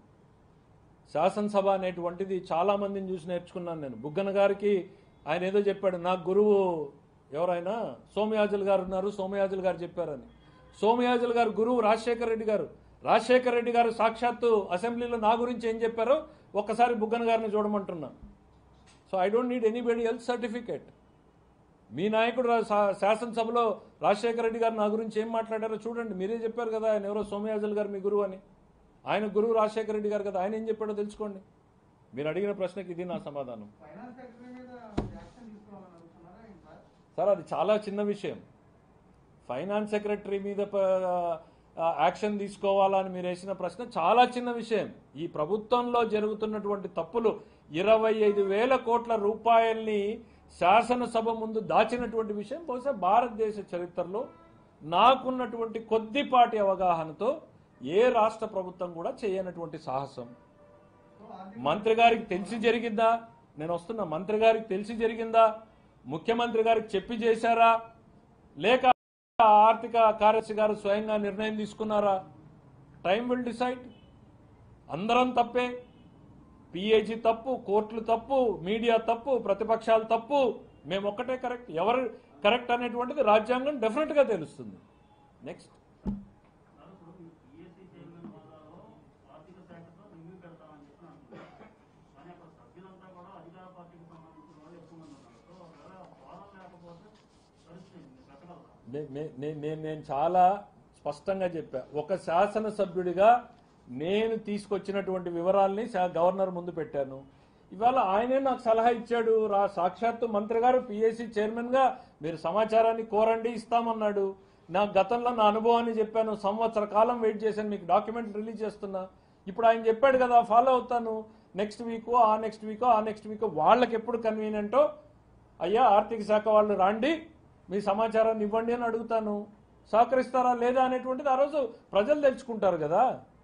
శాసనసభ అనేటువంటిది చాలా మందిని చూసి నేర్చుకున్నాను నేను బుగ్గన గారికి ఆయన ఏదో చెప్పాడు నా గురువు ఎవరైనా సోమయాజులు గారు ఉన్నారు సోమయాజులు గారు చెప్పారని సోమయాజులు గారు గురువు రాజశేఖర రెడ్డి గారు రాజశేఖర రెడ్డి గారు సాక్షాత్తు అసెంబ్లీలో నా గురించి ఏం చెప్పారో ఒక్కసారి బుగ్గన గారిని చూడమంటున్నా so I don't need anybody else certificate మీ నాయకుడు రా- శా- శాసనసభలో రాజశేఖర రెడ్డి గారు నా గురించి ఏం మాట్లాడారో చూడండి మీరే చెప్పారు కదా ఆయన ఎవరో సోమయాజులు గారు మీ గురువు అని ఆయన గురువు రాజశేఖర రెడ్డి గారు కదా ఆయన ఏం చెప్పాడో తెలుసుకోండి మీరు అడిగిన ప్రశ్నకి ఇది నా సమాధానం ఫైనాన్స్ సెక్రటరీ మీద యాక్షన్ తీసుకోవాలని అడుగుతున్నారా ఇంకా సార్ అది చాలా చిన్న విషయం ఫైనాన్స్ సెక్రటరీ మీద ప- ఆ, యాక్షన్ తీసుకోవాలని మీరు వేసిన ప్రశ్న చాలా చిన్న విషయం ఈ ప్రభుత్వంలో జరుగుతున్నటువంటి తప్పులు ఇరవై ఐదు వేల కోట్ల రూపాయల్ని శాసనసభ ముందు దాచినటువంటి విషయం బహుశా భారతదేశ చరిత్రలో నాకున్నటువంటి కొద్దిపాటి అవగాహనతో ఏ రాష్ట్ర ప్రభుత్వం కూడా చేయనటువంటి సాహసం మంత్రి గారికి తెలిసి జరిగిందా నేను వస్తున్నా మంత్రి గారికి తెలిసి జరిగిందా ముఖ్యమంత్రి గారికి చెప్పి చేశారా లేక ఆర్థిక కార్యదర్శి గారు స్వయంగా నిర్ణయం తీసుకున్నారా టైం విల్ డిసైడ్ అందరం తప్పే పిఏజీ తప్పు కోర్టులు తప్పు మీడియా తప్పు ప్రతిపక్షాలు తప్పు మేము ఒక్కటే కరెక్ట్ ఎవరు కరెక్ట్ అనేటువంటిది రాజ్యాంగం డెఫినెట్ గా తెలుస్తుంది నెక్స్ట్ సార్ ఇప్పుడు మీరు పిఎస్సి చైర్మన్ హోదాలో ఆర్థిక శాఖతో రివ్యూ పెడతామని చెప్పి అంటున్నారు కానీ అక్కడ సభ్యులంతా కూడా అధికార పార్టీకి సంబంధించిన వాళ్ళు ఎక్కువ మంది ఉన్నారు సో ఒకవేళ ఫారం లేకపోతే పరిస్థితి ఏంటి? మీరు పెట్టగలరా నే- నే- నే- నేను నేను చాలా స్పష్టంగా చెప్పా ఒక శాసనసభ్యుడిగా నేను తీసుకొచ్చినటువంటి వివరాల్ని శా- గవర్నర్ ముందు పెట్టాను ఇవాళ ఆయనే నాకు సలహా ఇచ్చాడు రా సాక్షాత్తు మంత్రి గారు పిఎస్సి చైర్మన్ గా మీరు సమాచారాన్ని కోరండి ఇస్తామన్నాడు నా గతంలో నా అనుభవాన్ని చెప్పాను సంవత్సర కాలం వెయిట్ చేశాను మీకు డాక్యుమెంట్ రిలీజ్ చేస్తున్నా ఇప్పుడు ఆయన చెప్పాడు కదా ఫాలో అవుతాను నెక్స్ట్ వీక్ ఆ నెక్స్ట్ వీక్ ఆ నెక్స్ట్ వీక్ వాళ్ళకి ఎప్పుడు కన్వీనియంటో అయ్యా ఆర్థిక శాఖ వాళ్ళు రాండి మీ సమాచారాన్ని ఇవ్వండి అని అడుగుతాను సహకరిస్తారా లేదా అనేటువంటిది ఆ రోజు ప్రజలు తెలుసుకుంటారు కదా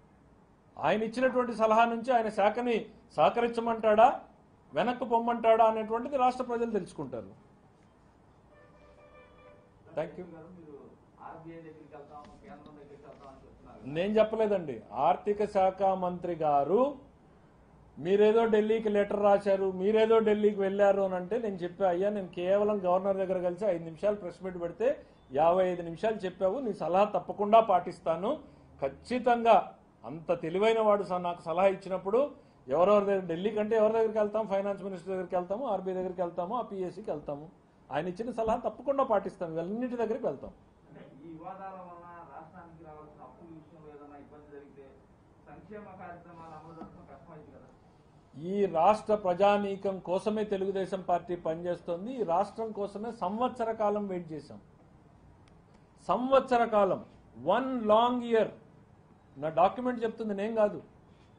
ఆయన ఇచ్చినటువంటి సలహా నుంచి ఆయన శాఖని సహకరించమంటాడా వెనక్కు పొమ్మంటాడా అనేటువంటిది రాష్ట్ర ప్రజలు తెలుసుకుంటారు థ్యాంక్ యూ గారు మీరు ఆర్బీఐ దగ్గరికి వెళ్తాం కేంద్రం దగ్గరికి వెళ్తాం అని చెప్తున్నారు నేను చెప్పలేదండి ఆర్థిక శాఖ మంత్రి గారు మీరేదో ఢిల్లీకి లెటర్ రాశారు మీరేదో ఢిల్లీకి వెళ్ళారు అని అంటే నేను చెప్పా అయ్యా నేను కేవలం గవర్నర్ దగ్గర కలిసి ఐదు నిమిషాలు ప్రెస్ మీట్ పెడితే యాభై ఐదు నిమిషాలు చెప్పావు నీ సలహా తప్పకుండా పాటిస్తాను ఖచ్చితంగా అంత తెలివైన వాడు స- నాకు సలహా ఇచ్చినప్పుడు ఎవరెవరి దగ్గర ఢిల్లీ కంటే ఎవరి దగ్గరికి వెళ్తాం ఫైనాన్స్ మినిస్టర్ దగ్గరికి వెళ్తాము ఆర్బీఐ దగ్గరికి వెళ్తాము ఆ పిఎస్సికి వెళ్తాము ఆయన ఇచ్చిన సలహా తప్పకుండా పాటిస్తాం ఇవన్నిటి దగ్గరికి వెళ్తాం అంటే ఈ వివాదాల వలన రాష్ట్రానికి రావాల్సిన అప్పుల విషయంలో ఏదైనా ఇబ్బంది జరిగితే సంక్షేమ కార్యక్రమాలు అమలు జరపడం కష్టమైంది కదా ఈ రాష్ట్ర ప్రజానీకం కోసమే తెలుగుదేశం పార్టీ పనిచేస్తోంది ఈ రాష్ట్రం కోసమే సంవత్సర కాలం వెయిట్ చేశాం సంవత్సర కాలం వన్ లాంగ్ ఇయర్ నా డాక్యుమెంట్ చెప్తుంది నేను కాదు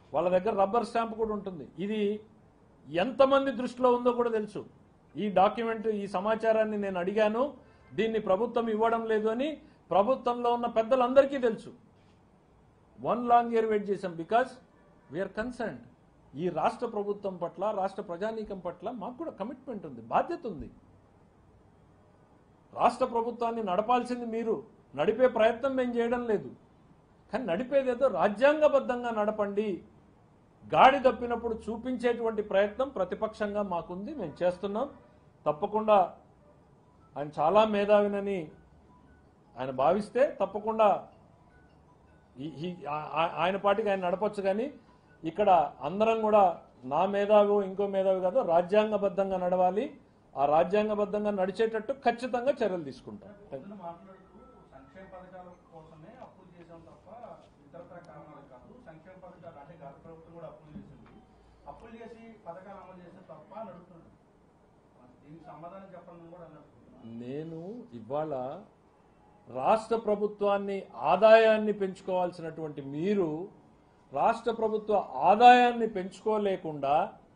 వాళ్ళ దగ్గర రబ్బర్ స్టాంప్ కూడా ఉంటుంది ఇది ఎంతమంది దృష్టిలో ఉందో కూడా తెలుసు ఈ డాక్యుమెంట్ ఈ సమాచారాన్ని నేను అడిగాను దీన్ని ప్రభుత్వం ఇవ్వడం లేదు అని ప్రభుత్వంలో ఉన్న పెద్దలందరికీ తెలుసు వన్ లాంగ్ ఇయర్ వెయిట్ చేశాం బికాస్ వీఆర్ కన్సర్న్డ్ ఈ రాష్ట్ర ప్రభుత్వం పట్ల రాష్ట్ర ప్రజానీకం పట్ల మాకు కూడా కమిట్మెంట్ ఉంది బాధ్యత ఉంది రాష్ట్ర ప్రభుత్వాన్ని నడపాల్సింది మీరు నడిపే ప్రయత్నం మేము చేయడం లేదు కానీ నడిపేదేదో రాజ్యాంగబద్ధంగా నడపండి గాడి తప్పినప్పుడు చూపించేటువంటి ప్రయత్నం ప్రతిపక్షంగా మాకుంది మేము చేస్తున్నాం తప్పకుండా ఆయన చాలా మేధావినని ఆయన భావిస్తే తప్పకుండా ఈ- ఈ- ఆ- ఆ- ఆయన పాటికి ఆయన నడపొచ్చు కానీ ఇక్కడ అందరం కూడా నా మేధావి ఇంకో మేధావి కాదు రాజ్యాంగబద్ధంగా నడవాలి ఆ రాజ్యాంగబద్ధంగా నడిచేటట్టు ఖచ్చితంగా చర్యలు తీసుకుంటాం పొద్దున మాట్లాడుతూ సంక్షేమ పథకాల కోసమే అప్పులు చేసాం తప్ప ఇతరత్ర కారణాలు కాదు సంక్షేమ పథకాలు అంటే గత ప్రభుత్వం కూడా అప్పులు చేసింది అప్పులు చేసి పథకాలు అమలు చేస్తే తప్ప అని అడుగుతున్నాడు దీనికి సమాధానం చెప్పండి కూడా అని అడుగుతున్నాను నేను ఇవాళ రాష్ట్ర ప్రభుత్వాన్ని ఆదాయాన్ని పెంచుకోవాల్సినటువంటి మీరు రాష్ట్ర ప్రభుత్వ ఆదాయాన్ని పెంచుకోలేకుండా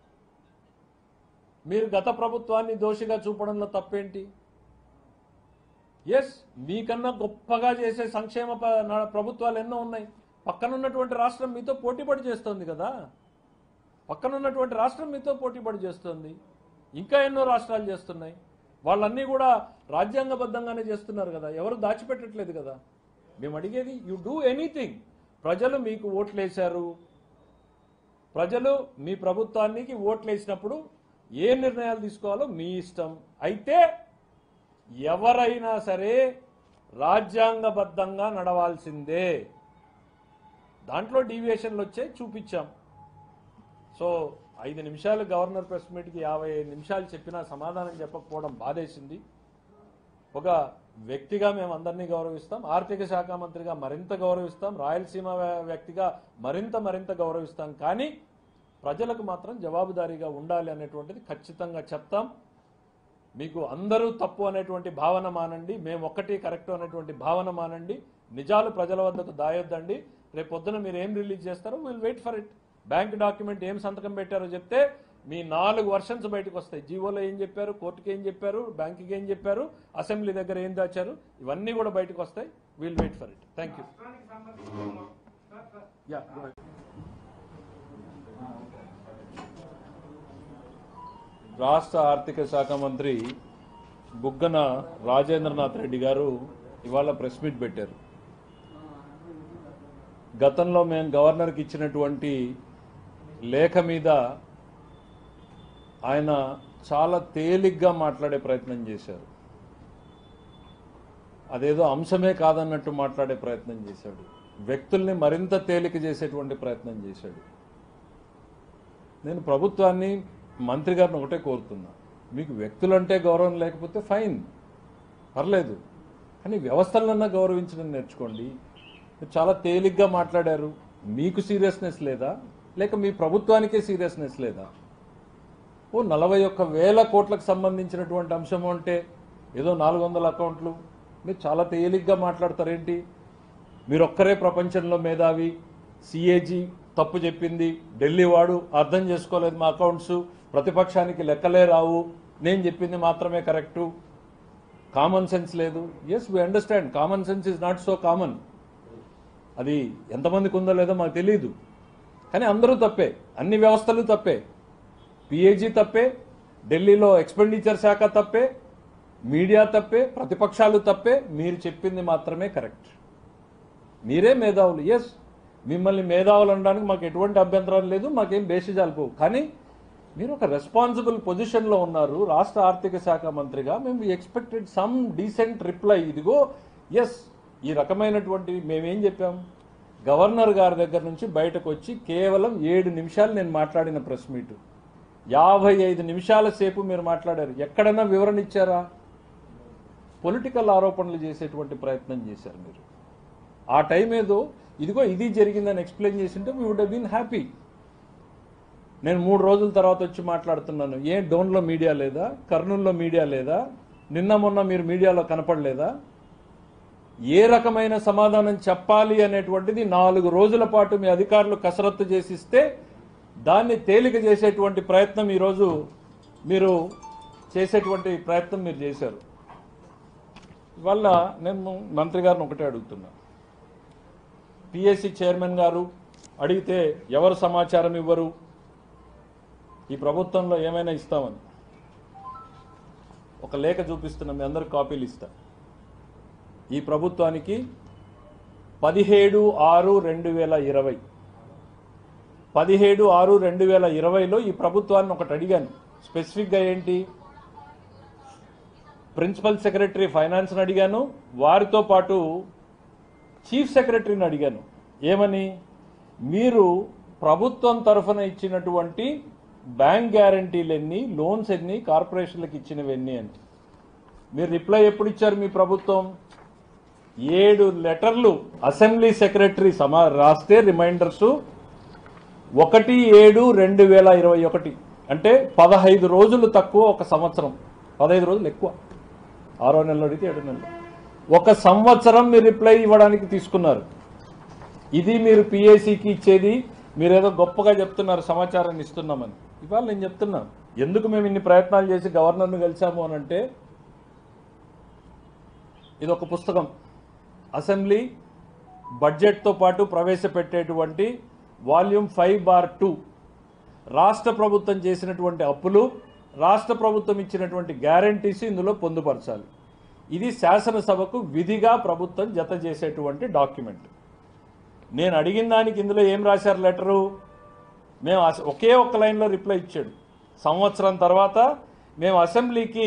మీరు గత ప్రభుత్వాన్ని దోషిగా చూపడంలో తప్పేంటి ఎస్ మీకన్నా గొప్పగా చేసే సంక్షేమ ప- నా- ప్రభుత్వాలు ఎన్నో ఉన్నాయి పక్కనున్నటువంటి రాష్ట్రం మీతో పోటీపడి చేస్తోంది కదా పక్కనున్నటువంటి రాష్ట్రం మీతో పోటీపడి చేస్తోంది ఇంకా ఎన్నో రాష్ట్రాలు చేస్తున్నాయి వాళ్ళన్నీ కూడా రాజ్యాంగబద్ధంగానే చేస్తున్నారు కదా ఎవరు దాచిపెట్టట్లేదు కదా మేము అడిగేది యు డూ ఎనీథింగ్ ప్రజలు మీకు ఓట్లేశారు ప్రజలు మీ ప్రభుత్వానికి ఓట్లేసినప్పుడు ఏ నిర్ణయాలు తీసుకోవాలో మీ ఇష్టం అయితే ఎవరైనా సరే రాజ్యాంగబద్ధంగా నడవాల్సిందే దాంట్లో డీవియేషన్లు వచ్చాయి చూపించాం సో ఐదు నిమిషాలు గవర్నర్ ప్రెస్ మీట్కి యాభై ఐదు నిమిషాలు చెప్పినా సమాధానం చెప్పకపోవడం బాధేసింది ఒక వ్యక్తిగా మేము అందరినీ గౌరవిస్తాం ఆర్థిక శాఖ మంత్రిగా మరింత గౌరవిస్తాం రాయలసీమ వ్య- వ్యక్తిగా మరింత మరింత గౌరవిస్తాం కానీ ప్రజలకు మాత్రం జవాబుదారీగా ఉండాలి అనేటువంటిది ఖచ్చితంగా చెప్తాం మీకు అందరూ తప్పు అనేటువంటి భావన మానండి మేము ఒక్కటి కరెక్ట్ అనేటువంటి భావన మానండి నిజాలు ప్రజల వద్దకు దాయొద్దండి రేపు పొద్దున మీరు ఏం రిలీజ్ చేస్తారో will wait for it bank document ఏం సంతకం పెట్టారో చెప్తే మీ నాలుగు వర్షన్స్ బయటకు వస్తాయి జీవోలో ఏం చెప్పారు కోర్టుకి ఏం చెప్పారు బ్యాంకుకి ఏం చెప్పారు అసెంబ్లీ దగ్గర ఏం దాచారు ఇవన్నీ కూడా బయటకు వస్తాయి will wait for it thank you రాష్ట్రానికి సంబంధించి సార్ సార్ యా రాష్ట్ర ఆర్థిక శాఖ మంత్రి బుగ్గన రాజేంద్రనాథ్ రెడ్డి గారు ఇవాళ ప్రెస్ మీట్ పెట్టారు గతంలో మేము గవర్నర్కి ఇచ్చినటువంటి లేఖ మీద ఆయన చాలా తేలిగ్గా మాట్లాడే ప్రయత్నం చేశారు అదేదో అంశమే కాదన్నట్టు మాట్లాడే ప్రయత్నం చేశాడు వ్యక్తుల్ని మరింత తేలిక చేసేటువంటి ప్రయత్నం చేశాడు నేను ప్రభుత్వాన్ని మంత్రి గారిని ఒకటే కోరుతున్నా మీకు వ్యక్తులంటే గౌరవం లేకపోతే ఫైన్ పర్లేదు కానీ వ్యవస్థలన్నా గౌరవించడం నేర్చుకోండి మీరు చాలా తేలిగ్గా మాట్లాడారు మీకు సీరియస్నెస్ లేదా లేక మీ ప్రభుత్వానికే సీరియస్నెస్ లేదా ఓ నలభై ఒక్క వేల కోట్లకు సంబంధించినటువంటి అంశం అంటే ఏదో నాలుగు వందల అకౌంట్లు మీరు చాలా తేలిగ్గా మాట్లాడతారేంటి మీరు ఒక్కరే ప్రపంచంలో మేధావి సిఏజీ తప్పు చెప్పింది ఢిల్లీ వాడు అర్థం చేసుకోలేదు మా అకౌంట్స్ ప్రతిపక్షానికి లెక్కలే రావు నేను చెప్పింది మాత్రమే కరెక్టు కామన్ సెన్స్ లేదు yes we understand common sense is not so common అది ఎంతమందికి ఉందో లేదో మాకు తెలియదు కానీ అందరూ తప్పే అన్ని వ్యవస్థలు తప్పే పిఏజీ తప్పే ఢిల్లీలో ఎక్స్పెండిచర్ శాఖ తప్పే మీడియా తప్పే ప్రతిపక్షాలు తప్పే మీరు చెప్పింది మాత్రమే కరెక్ట్ మీరే మేధావులు ఎస్ మిమ్మల్ని మేధావులు అనడానికి మాకు ఎటువంటి అభ్యంతరం లేదు మాకేం బేసిజాలు పోవు కానీ మీరు ఒక రెస్పాన్సిబుల్ పొజిషన్లో ఉన్నారు రాష్ట్ర ఆర్థిక శాఖ మంత్రిగా మేము ఎక్స్పెక్టెడ్ సమ్ డీసెంట్ రిప్లై ఇదిగో ఎస్ ఈ రకమైనటువంటి మేమేం చెప్పాం గవర్నర్ గారి దగ్గర నుంచి బయటకు వచ్చి కేవలం ఏడు నిమిషాలు నేను మాట్లాడిన ప్రెస్ మీటు యాభై ఐదు నిమిషాల సేపు మీరు మాట్లాడారు ఎక్కడైనా వివరణ ఇచ్చారా పొలిటికల్ ఆరోపణలు చేసేటువంటి ప్రయత్నం చేశారు మీరు ఆ టైం ఏదో ఇదిగో ఇది జరిగిందని ఎక్స్ప్లెయిన్ చేసింటే వీ వుడ్ బీన్ హ్యాపీ నేను మూడు రోజుల తర్వాత వచ్చి మాట్లాడుతున్నాను ఏ డోన్లో మీడియా లేదా కర్నూలులో మీడియా లేదా నిన్న మొన్న మీరు మీడియాలో కనపడలేదా ఏ రకమైన సమాధానం చెప్పాలి అనేటువంటిది నాలుగు రోజుల పాటు మీ అధికారులు కసరత్తు చేసిస్తే దాన్ని తేలిక చేసేటువంటి ప్రయత్నం ఈరోజు మీరు చేసేటువంటి ప్రయత్నం మీరు చేశారు ఇవాళ నేను మంత్రి గారిని ఒకటే అడుగుతున్నా పిఎస్సి చైర్మన్ గారు అడిగితే ఎవరు సమాచారం ఇవ్వరు ఈ ప్రభుత్వంలో ఏమైనా ఇస్తామని ఒక లేఖ చూపిస్తున్నా మీ అందరికి కాపీలు ఇస్తా ఈ ప్రభుత్వానికి పదిహేడు ఆరు రెండు వేల ఇరవై పదిహేడు ఆరు రెండు వేల ఇరవైలో ఈ ప్రభుత్వాన్ని ఒకటి అడిగాను స్పెసిఫిక్గా ఏంటి ప్రిన్సిపల్ సెక్రటరీ ఫైనాన్స్ని అడిగాను వారితో పాటు చీఫ్ సెక్రటరీని అడిగాను ఏమని మీరు ప్రభుత్వం తరఫున ఇచ్చినటువంటి బ్యాంక్ గ్యారంటీలు ఎన్ని లోన్స్ ఎన్ని కార్పొరేషన్లకు ఇచ్చినవి ఎన్ని అని మీరు రిప్లై ఎప్పుడు ఇచ్చారు మీ ప్రభుత్వం ఏడు లెటర్లు అసెంబ్లీ సెక్రటరీ సమా రాస్తే రిమైండర్స్ ఒకటి ఏడు రెండు వేల ఇరవై ఒకటి అంటే పదహైదు రోజులు తక్కువ ఒక సంవత్సరం పదహైదు రోజులు ఎక్కువ ఆరో నెలలో అడిగితే ఏడు నెలలు ఒక సంవత్సరం మీరు రిప్లై ఇవ్వడానికి తీసుకున్నారు ఇది మీరు పిఏసీకి ఇచ్చేది మీరేదో గొప్పగా చెప్తున్నారు సమాచారాన్ని ఇస్తున్నామని ఇవాళ నేను చెప్తున్నా ఎందుకు మేము ఇన్ని ప్రయత్నాలు చేసి గవర్నర్ను కలిసాము అని అంటే ఇది ఒక పుస్తకం అసెంబ్లీ బడ్జెట్తో పాటు ప్రవేశపెట్టేటువంటి వాల్యూమ్ ఫైవ్ బార్ టూ రాష్ట్ర ప్రభుత్వం చేసినటువంటి అప్పులు రాష్ట్ర ప్రభుత్వం ఇచ్చినటువంటి గ్యారంటీస్ ఇందులో పొందుపరచాలి ఇది శాసనసభకు విధిగా ప్రభుత్వం జత చేసేటువంటి డాక్యుమెంట్ నేను అడిగిన దానికి ఇందులో ఏం రాశారు లెటరు మేము అస- ఒకే ఒక్క లైన్లో రిప్లై ఇచ్చాడు సంవత్సరం తర్వాత మేము అసెంబ్లీకి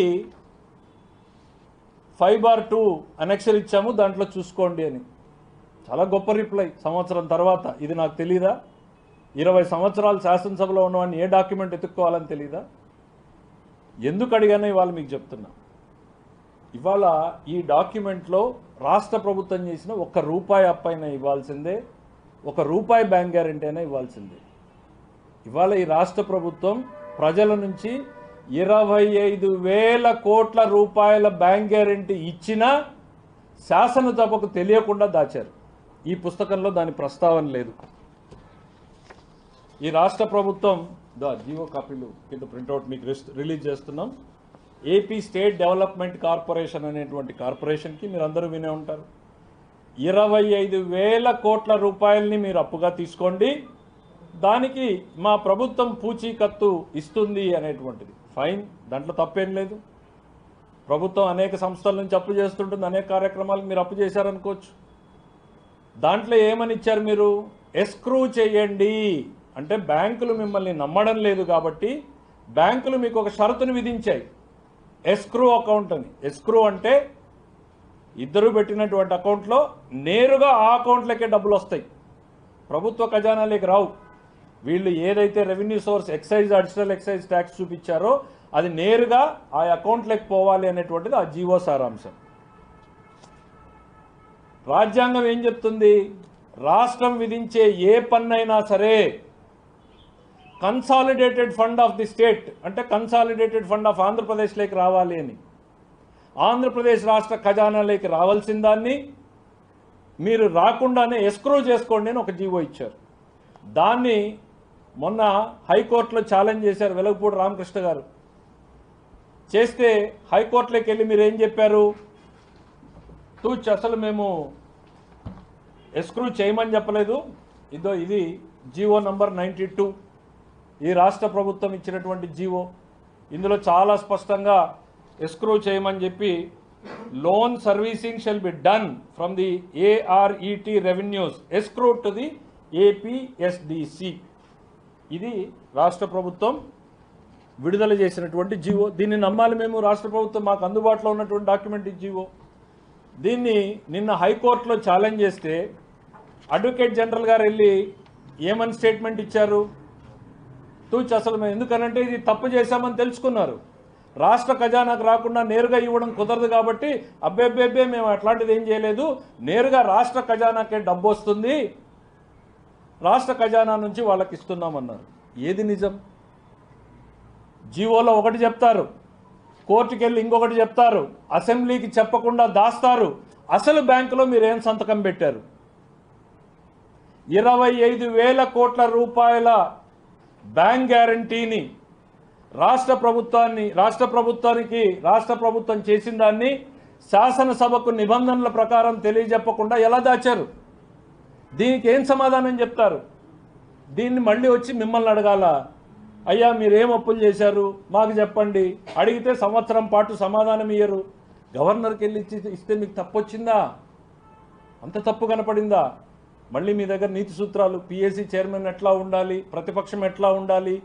ఫైవ్ బార్ టూ అనెక్షన్ ఇచ్చాము దాంట్లో చూసుకోండి అని చాలా గొప్ప రిప్లై సంవత్సరం తర్వాత ఇది నాకు తెలీదా ఇరవై సంవత్సరాలు శాసనసభలో ఉన్నవాడిని ఏ డాక్యుమెంట్ ఎత్తుక్కోవాలని తెలీదా ఎందుకు అడిగానో ఇవాళ మీకు చెప్తున్నా ఇవాళ ఈ డాక్యుమెంట్లో రాష్ట్ర ప్రభుత్వం చేసిన ఒక్క రూపాయి అప్పైనా ఇవ్వాల్సిందే ఒక రూపాయి బ్యాంక్ గ్యారెంటీ అయినా ఇవ్వాల్సిందే ఇవాళ ఈ రాష్ట్ర ప్రభుత్వం ప్రజల నుంచి ఇరవై ఐదు వేల కోట్ల రూపాయల బ్యాంక్ గ్యారెంటీ ఇచ్చినా శాసనసభకు తెలియకుండా దాచారు ఈ పుస్తకంలో దాని ప్రస్తావన లేదు ఈ రాష్ట్ర ప్రభుత్వం దా జీవో కాపీలు కింద ప్రింట్అవుట్ మీకు రిస్- రిలీజ్ చేస్తున్నాం ఏపీ స్టేట్ డెవలప్మెంట్ కార్పొరేషన్ అనేటువంటి కార్పొరేషన్కి మీరు అందరూ వినే ఉంటారు ఇరవై ఐదు వేల కోట్ల రూపాయలని మీరు అప్పుగా తీసుకోండి దానికి మా ప్రభుత్వం పూచీకత్తు ఇస్తుంది అనేటువంటిది ఫైన్ దాంట్లో తప్పేం లేదు ప్రభుత్వం అనేక సంస్థల నుంచి అప్పు చేస్తుంటుంది అనేక కార్యక్రమాలకు మీరు అప్పు చేశారనుకోవచ్చు దాంట్లో ఏమని ఇచ్చారు మీరు ఎస్క్రూ చేయండి అంటే బ్యాంకులు మిమ్మల్ని నమ్మడం లేదు కాబట్టి బ్యాంకులు మీకు ఒక షరతును విధించాయి ఎస్క్రూ అకౌంట్ అని ఎస్క్రూ అంటే ఇద్దరు పెట్టినటువంటి అకౌంట్లో నేరుగా ఆ అకౌంట్లకే డబ్బులు వస్తాయి ప్రభుత్వ ఖజానాలోకి రావు వీళ్ళు ఏదైతే revenue source excise additional excise tax చూపించారో అది నేరుగా ఆ అకౌంట్లోకి పోవాలి అనేటువంటిది ఆ జీవో సారాంశం రాజ్యాంగం ఏం చెప్తుంది రాష్ట్రం విధించే ఏ పన్నైనా సరే consolidated fund of the state అంటే కన్సాలిడేటెడ్ ఫండ్ ఆఫ్ ఆంధ్రప్రదేశ్లోకి రావాలి అని ఆంధ్రప్రదేశ్ రాష్ట్ర ఖజానాలోకి రావాల్సిన దాన్ని మీరు రాకుండానే ఎస్క్రో చేసుకోండి అని ఒక జీవో ఇచ్చారు దాన్ని మొన్న హైకోర్టులో ఛాలెంజ్ చేశారు వెలగపూడి రామకృష్ణ గారు చేస్తే హైకోర్టులోకి వెళ్ళి మీరు ఏం చెప్పారు తూచ్ అసలు మేము ఎస్క్రూ చేయమని చెప్పలేదు ఇదో ఇది జీవో నంబర్ నైంటీ టూ ఈ రాష్ట్ర ప్రభుత్వం ఇచ్చినటువంటి జీవో ఇందులో చాలా స్పష్టంగా ఎస్క్రూ చేయమని చెప్పి loan servicing shall be done from the ARET revenues escrow to the APSDC ఇది రాష్ట్ర ప్రభుత్వం విడుదల చేసినటువంటి జీవో దీన్ని నమ్మాలి మేము రాష్ట్ర ప్రభుత్వం మాకు అందుబాటులో ఉన్నటువంటి డాక్యుమెంట్ ఈ జీవో దీన్ని నిన్న హైకోర్టులో ఛాలెంజ్ చేస్తే అడ్వకేట్ జనరల్ గారు వెళ్ళి ఏమని స్టేట్మెంట్ ఇచ్చారు తూచి అసలు మేము ఎందుకనంటే ఇది తప్పు చేశామని తెలుసుకున్నారు రాష్ట్ర ఖజానాకు రాకుండా నేరుగా ఇవ్వడం కుదరదు కాబట్టి అబ్బెబ్బెబ్బే మేము అట్లాంటిది ఏం చేయలేదు నేరుగా రాష్ట్ర ఖజానాకే డబ్బు వస్తుంది రాష్ట్ర ఖజానా నుంచి వాళ్ళకి ఇస్తున్నామన్నారు ఏది నిజం జీవోలో ఒకటి చెప్తారు కోర్టుకి వెళ్ళి ఇంకొకటి చెప్తారు అసెంబ్లీకి చెప్పకుండా దాస్తారు అసలు బ్యాంకులో మీరు ఏం సంతకం పెట్టారు ఇరవై ఐదు వేల కోట్ల రూపాయల బ్యాంక్ గ్యారంటీని రాష్ట్ర ప్రభుత్వాన్ని రాష్ట్ర ప్రభుత్వానికి రాష్ట్ర ప్రభుత్వం చేసిన దాన్ని శాసనసభకు నిబంధనల ప్రకారం తెలియజెప్పకుండా ఎలా దాచారు దీనికి ఏం సమాధానం చెప్తారు దీన్ని మళ్ళీ వచ్చి మిమ్మల్ని అడగాల అయ్యా మీరేం అప్పులు చేశారు మాకు చెప్పండి అడిగితే సంవత్సరం పాటు సమాధానం ఇయ్యరు గవర్నర్కి వెళ్ళి ఇచ్చి ఇస్తే మీకు తప్పు వచ్చిందా అంత తప్పు కనపడిందా మళ్ళీ మీ దగ్గర నీతి సూత్రాలు పిఎస్సి చైర్మన్ ఎట్లా ఉండాలి ప్రతిపక్షం ఎట్లా ఉండాలి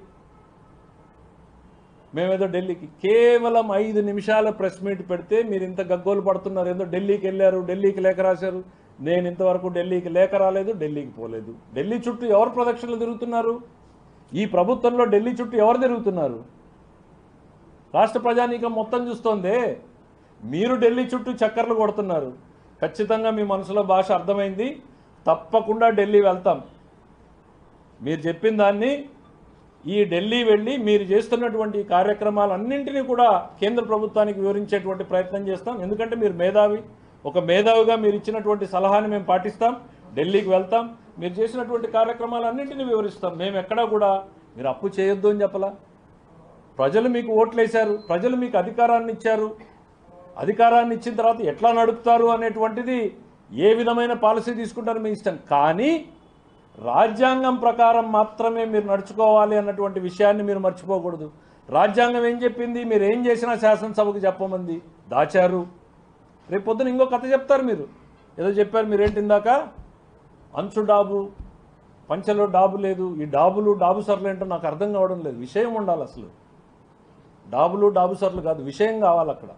మేమేదో ఢిల్లీకి కేవలం ఐదు నిమిషాల ప్రెస్ మీట్ పెడితే మీరు ఇంత గగ్గోలు పడుతున్నారు ఏదో ఢిల్లీకి వెళ్ళారు ఢిల్లీకి లేఖ రాశారు నేను ఇంతవరకు ఢిల్లీకి లేఖ రాలేదు ఢిల్లీకి పోలేదు ఢిల్లీ చుట్టూ ఎవరు ప్రదక్షిణలు తిరుగుతున్నారు ఈ ప్రభుత్వంలో ఢిల్లీ చుట్టూ ఎవరు తిరుగుతున్నారు రాష్ట్ర ప్రజానీకం మొత్తం చూస్తోందే మీరు ఢిల్లీ చుట్టూ చక్కర్లు కొడుతున్నారు ఖచ్చితంగా మీ మనసులో భాష అర్థమైంది తప్పకుండా ఢిల్లీ వెళ్తాం మీరు చెప్పిన దాన్ని ఈ ఢిల్లీ వెళ్ళి మీరు చేస్తున్నటువంటి ఈ కార్యక్రమాలన్నింటినీ కూడా కేంద్ర ప్రభుత్వానికి వివరించేటువంటి ప్రయత్నం చేస్తాం ఎందుకంటే మీరు మేధావి ఒక మేధావిగా మీరు ఇచ్చినటువంటి సలహాని మేము పాటిస్తాం ఢిల్లీకి వెళ్తాం మీరు చేసినటువంటి కార్యక్రమాలన్నింటినీ వివరిస్తాం మేము ఎక్కడా కూడా మీరు అప్పు చేయొద్దు అని చెప్పలా ప్రజలు మీకు ఓట్లేశారు ప్రజలు మీకు అధికారాన్ని ఇచ్చారు అధికారాన్ని ఇచ్చిన తర్వాత ఎట్లా నడుపుతారు అనేటువంటిది ఏ విధమైన పాలసీ తీసుకుంటారో మీ ఇష్టం కానీ రాజ్యాంగం ప్రకారం మాత్రమే మీరు నడుచుకోవాలి అన్నటువంటి విషయాన్ని మీరు మర్చిపోకూడదు రాజ్యాంగం ఏం చెప్పింది మీరు ఏం చేసినా శాసనసభకు చెప్పమంది దాచారు రేపు పొద్దున ఇంకో కథ చెప్తారు మీరు ఏదో చెప్పారు మీరేంటి ఇందాక అంచు డాబు పంచలో డాబు లేదు ఈ డాబులు డాబు సర్లు ఏంటో నాకు అర్థం కావడం లేదు విషయం ఉండాలి అసలు డాబులు డాబు సర్లు కాదు విషయం కావాలి అక్కడ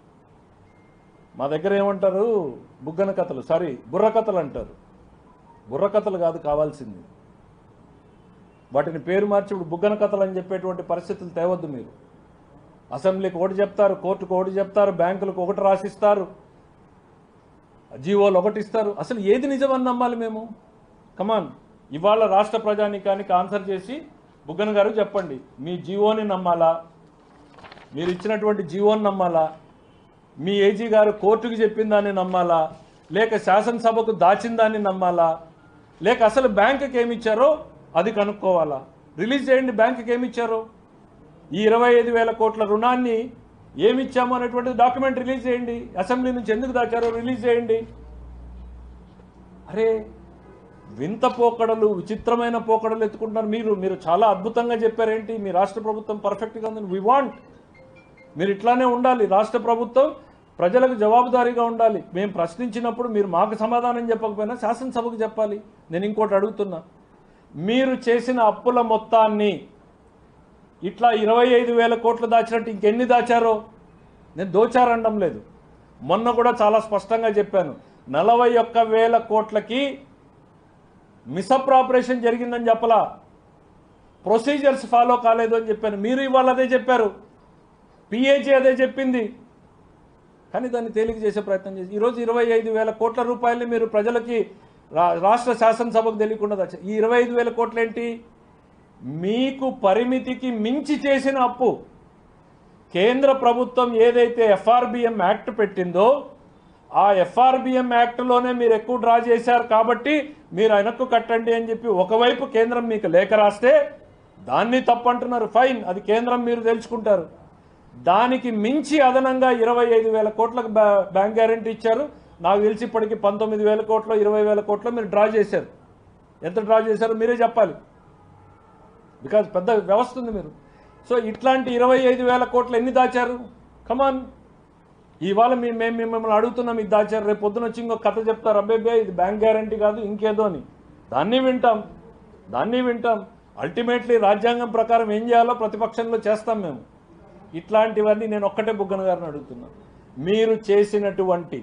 మా దగ్గర ఏమంటారు బుగ్గన కథలు సారీ బుర్ర కథలు అంటారు బుర్ర కథలు కాదు కావాల్సింది వాటిని పేరు మార్చి ఇప్పుడు బుగ్గన కథలు అని చెప్పేటువంటి పరిస్థితులు తేవద్దు మీరు అసెంబ్లీకి ఒకటి చెప్తారు కోర్టుకు ఒకటి చెప్తారు బ్యాంకులకు ఒకటి రాసిస్తారు జీవోలు ఒకటి ఇస్తారు అసలు ఏది నిజమని నమ్మాలి మేము కమాన్ ఇవాళ రాష్ట్ర ప్రజానీకానికి ఆన్సర్ చేసి బుగ్గన గారు చెప్పండి మీ జీవోని నమ్మాలా మీరు ఇచ్చినటువంటి జీవోని నమ్మాలా మీ ఏజీ గారు కోర్టుకు చెప్పిన దాన్ని నమ్మాలా లేక శాసనసభకు దాచిన దాన్ని నమ్మాలా లేక అసలు బ్యాంకుకి ఏమి ఇచ్చారో అది కనుక్కోవాలా రిలీజ్ చేయండి బ్యాంకుకి ఏమి ఇచ్చారో ఈ ఇరవై ఐదు వేల కోట్ల రుణాన్ని ఏమి ఇచ్చామో అనేటువంటి డాక్యుమెంట్ రిలీజ్ చేయండి అసెంబ్లీ నుంచి ఎందుకు దాచారో రిలీజ్ చేయండి అరే వింత పోకడలు విచిత్రమైన పోకడలు ఎత్తుకుంటున్నారు మీరు మీరు చాలా అద్భుతంగా చెప్పారేంటి మీ రాష్ట్ర ప్రభుత్వం పర్ఫెక్ట్గా ఉందని వి వాంట్ మీరు ఇట్లానే ఉండాలి రాష్ట్ర ప్రభుత్వం ప్రజలకు జవాబుదారీగా ఉండాలి మేము ప్రశ్నించినప్పుడు మీరు మాకు సమాధానం చెప్పకపోయినా శాసనసభకు చెప్పాలి నేను ఇంకోటి అడుగుతున్నా మీరు చేసిన అప్పుల మొత్తాన్ని ఇట్లా ఇరవై ఐదు వేల కోట్లు దాచినట్టు ఇంకెన్ని దాచారో నేను దోచారనడం లేదు మొన్న కూడా చాలా స్పష్టంగా చెప్పాను నలభై ఒక్క వేల కోట్లకి మిసప్రాపరేషన్ జరిగిందని చెప్పలా ప్రొసీజర్స్ ఫాలో కాలేదు అని చెప్పాను మీరు ఇవాళ అదే చెప్పారు పిఏజీ అదే చెప్పింది కానీ దాన్ని తేలిక చేసే ప్రయత్నం చేసి ఈరోజు ఇరవై ఐదు వేల కోట్ల రూపాయలని మీరు ప్రజలకి రా- రాష్ట్ర శాసనసభకు తెలియకుండా దాచారు ఈ ఇరవై ఐదు వేల కోట్లు ఏంటి మీకు పరిమితికి మించి చేసిన అప్పు కేంద్ర ప్రభుత్వం ఏదైతే ఎఫ్ఆర్బిఎం యాక్ట్ పెట్టిందో ఆ ఎఫ్ఆర్బిఎం యాక్ట్లోనే మీరు ఎక్కువ డ్రా చేశారు కాబట్టి మీరు వెనక్కు కట్టండి అని చెప్పి ఒకవైపు కేంద్రం మీకు లేఖ రాస్తే దాన్ని తప్పంటున్నారు ఫైన్ అది కేంద్రం మీరు తెలుసుకుంటారు దానికి మించి అదనంగా ఇరవై ఐదు వేల కోట్లకు బ్యా- బ్యాంక్ గ్యారంటీ ఇచ్చారు నాకు తెలిసి ఇప్పటికి పంతొమ్మిది వేల కోట్లు ఇరవై వేల కోట్లు మీరు డ్రా చేశారు ఎంత డ్రా చేశారో మీరే చెప్పాలి బికాజ్ పెద్ద వ్యవస్థ ఉంది మీరు సో ఇట్లాంటి ఇరవై ఐదు వేల కోట్లు ఎన్ని దాచారు కమాన్ ఇవాళ మేము మేము మిమ్మల్ని అడుగుతున్నాం ఇది దాచారు రేపు పొద్దున వచ్చి ఇంకో కథ చెప్తారు అబ్బేబే ఇది బ్యాంక్ గ్యారంటీ కాదు ఇంకేదో అని దాన్ని వింటాం దాన్ని వింటాం అల్టిమేట్లీ రాజ్యాంగం ప్రకారం ఏం చేయాలో ప్రతిపక్షంలో చేస్తాం మేము ఇట్లాంటివన్నీ నేను ఒక్కటే బుగ్గన గారిని అడుగుతున్నా మీరు చేసినటువంటి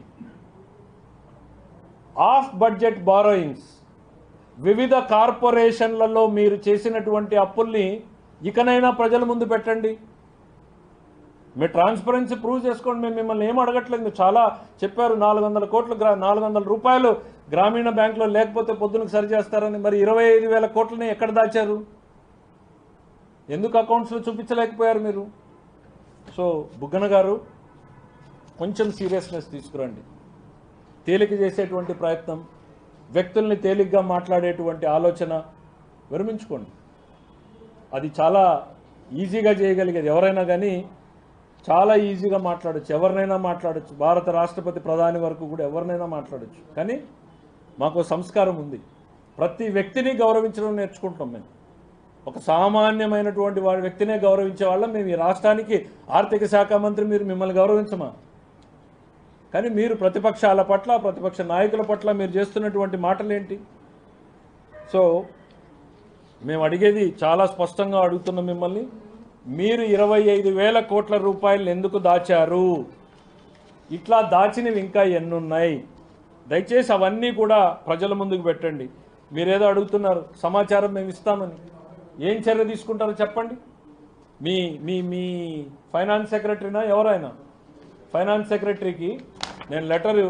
ఆఫ్ బడ్జెట్ బారోయింగ్స్ వివిధ కార్పొరేషన్లలో మీరు చేసినటువంటి అప్పుల్ని ఇకనైనా ప్రజల ముందు పెట్టండి మీరు ట్రాన్స్పరెన్సీ ప్రూవ్ చేసుకోండి మేము మిమ్మల్ని ఏం అడగట్లేదు మీరు చాలా చెప్పారు నాలుగు వందల కోట్లు గ్రా నాలుగు వందల రూపాయలు గ్రామీణ బ్యాంకులో లేకపోతే పొద్దునకు సరి చేస్తారని మరి ఇరవై ఐదు వేల కోట్లని ఎక్కడ దాచారు ఎందుకు అకౌంట్స్లో చూపించలేకపోయారు మీరు సో బుగ్గన గారు కొంచెం సీరియస్నెస్ తీసుకురండి తేలిక చేసేటువంటి ప్రయత్నం వ్యక్తుల్ని తేలిగ్గా మాట్లాడేటువంటి ఆలోచన విరమించుకోండి అది చాలా ఈజీగా చేయగలిగేది ఎవరైనా కానీ చాలా ఈజీగా మాట్లాడచ్చు ఎవరినైనా మాట్లాడచ్చు భారత రాష్ట్రపతి ప్రధాని వరకు కూడా ఎవరినైనా మాట్లాడచ్చు కానీ మాకు సంస్కారం ఉంది ప్రతి వ్యక్తిని గౌరవించడం నేర్చుకుంటాం మేము ఒక సామాన్యమైనటువంటి వాడి వ్యక్తినే గౌరవించే వాళ్ళం మేము ఈ రాష్ట్రానికి ఆర్థిక శాఖ మంత్రి మీరు మిమ్మల్ని గౌరవించమా కానీ మీరు ప్రతిపక్షాల పట్ల ప్రతిపక్ష నాయకుల పట్ల మీరు చేస్తున్నటువంటి మాటలు ఏంటి సో మేము అడిగేది చాలా స్పష్టంగా అడుగుతున్నాం మిమ్మల్ని మీరు ఇరవై ఐదు వేల కోట్ల రూపాయలు ఎందుకు దాచారు ఇట్లా దాచినవి ఇంకా ఎన్నున్నాయి దయచేసి అవన్నీ కూడా ప్రజల ముందుకు పెట్టండి మీరేదో అడుగుతున్నారు సమాచారం మేము ఇస్తామని ఏం చర్య తీసుకుంటారో చెప్పండి మీ మీ మీ ఫైనాన్స్ సెక్రటరీనా ఎవరైనా ఫైనాన్స్ సెక్రటరీకి నేను లెటరు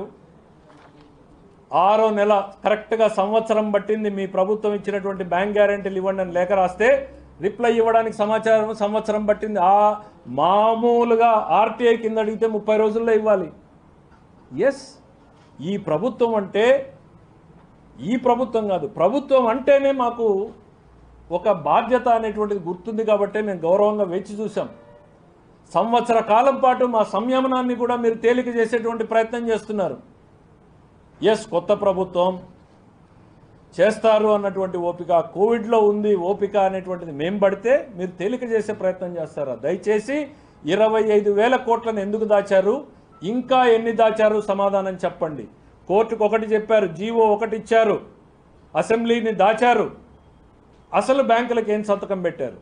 ఆరో నెల కరెక్ట్గా సంవత్సరం పట్టింది మీ ప్రభుత్వం ఇచ్చినటువంటి బ్యాంక్ గ్యారెంటీలు ఇవ్వండి అని లేఖ రాస్తే రిప్లై ఇవ్వడానికి సమాచారం సంవత్సరం పట్టింది ఆ మామూలుగా ఆర్టీఐ కింద అడిగితే ముప్పై రోజుల్లో ఇవ్వాలి ఎస్ ఈ ప్రభుత్వం అంటే ఈ ప్రభుత్వం కాదు ప్రభుత్వం అంటేనే మాకు ఒక బాధ్యత అనేటువంటిది గుర్తుంది కాబట్టే మేము గౌరవంగా వేచి చూసాం సంవత్సర కాలం పాటు మా సంయమనాన్ని కూడా మీరు తేలిక చేసేటువంటి ప్రయత్నం చేస్తున్నారు ఎస్ కొత్త ప్రభుత్వం చేస్తారు అన్నటువంటి ఓపిక కోవిడ్లో ఉంది ఓపిక అనేటువంటిది మేము పడితే మీరు తేలిక చేసే ప్రయత్నం చేస్తారా దయచేసి ఇరవై ఐదు వేల కోట్లను ఎందుకు దాచారు ఇంకా ఎన్ని దాచారు సమాధానం చెప్పండి కోర్టుకు ఒకటి చెప్పారు జీవో ఒకటి ఇచ్చారు అసెంబ్లీని దాచారు అసలు బ్యాంకులకు ఏం సంతకం పెట్టారు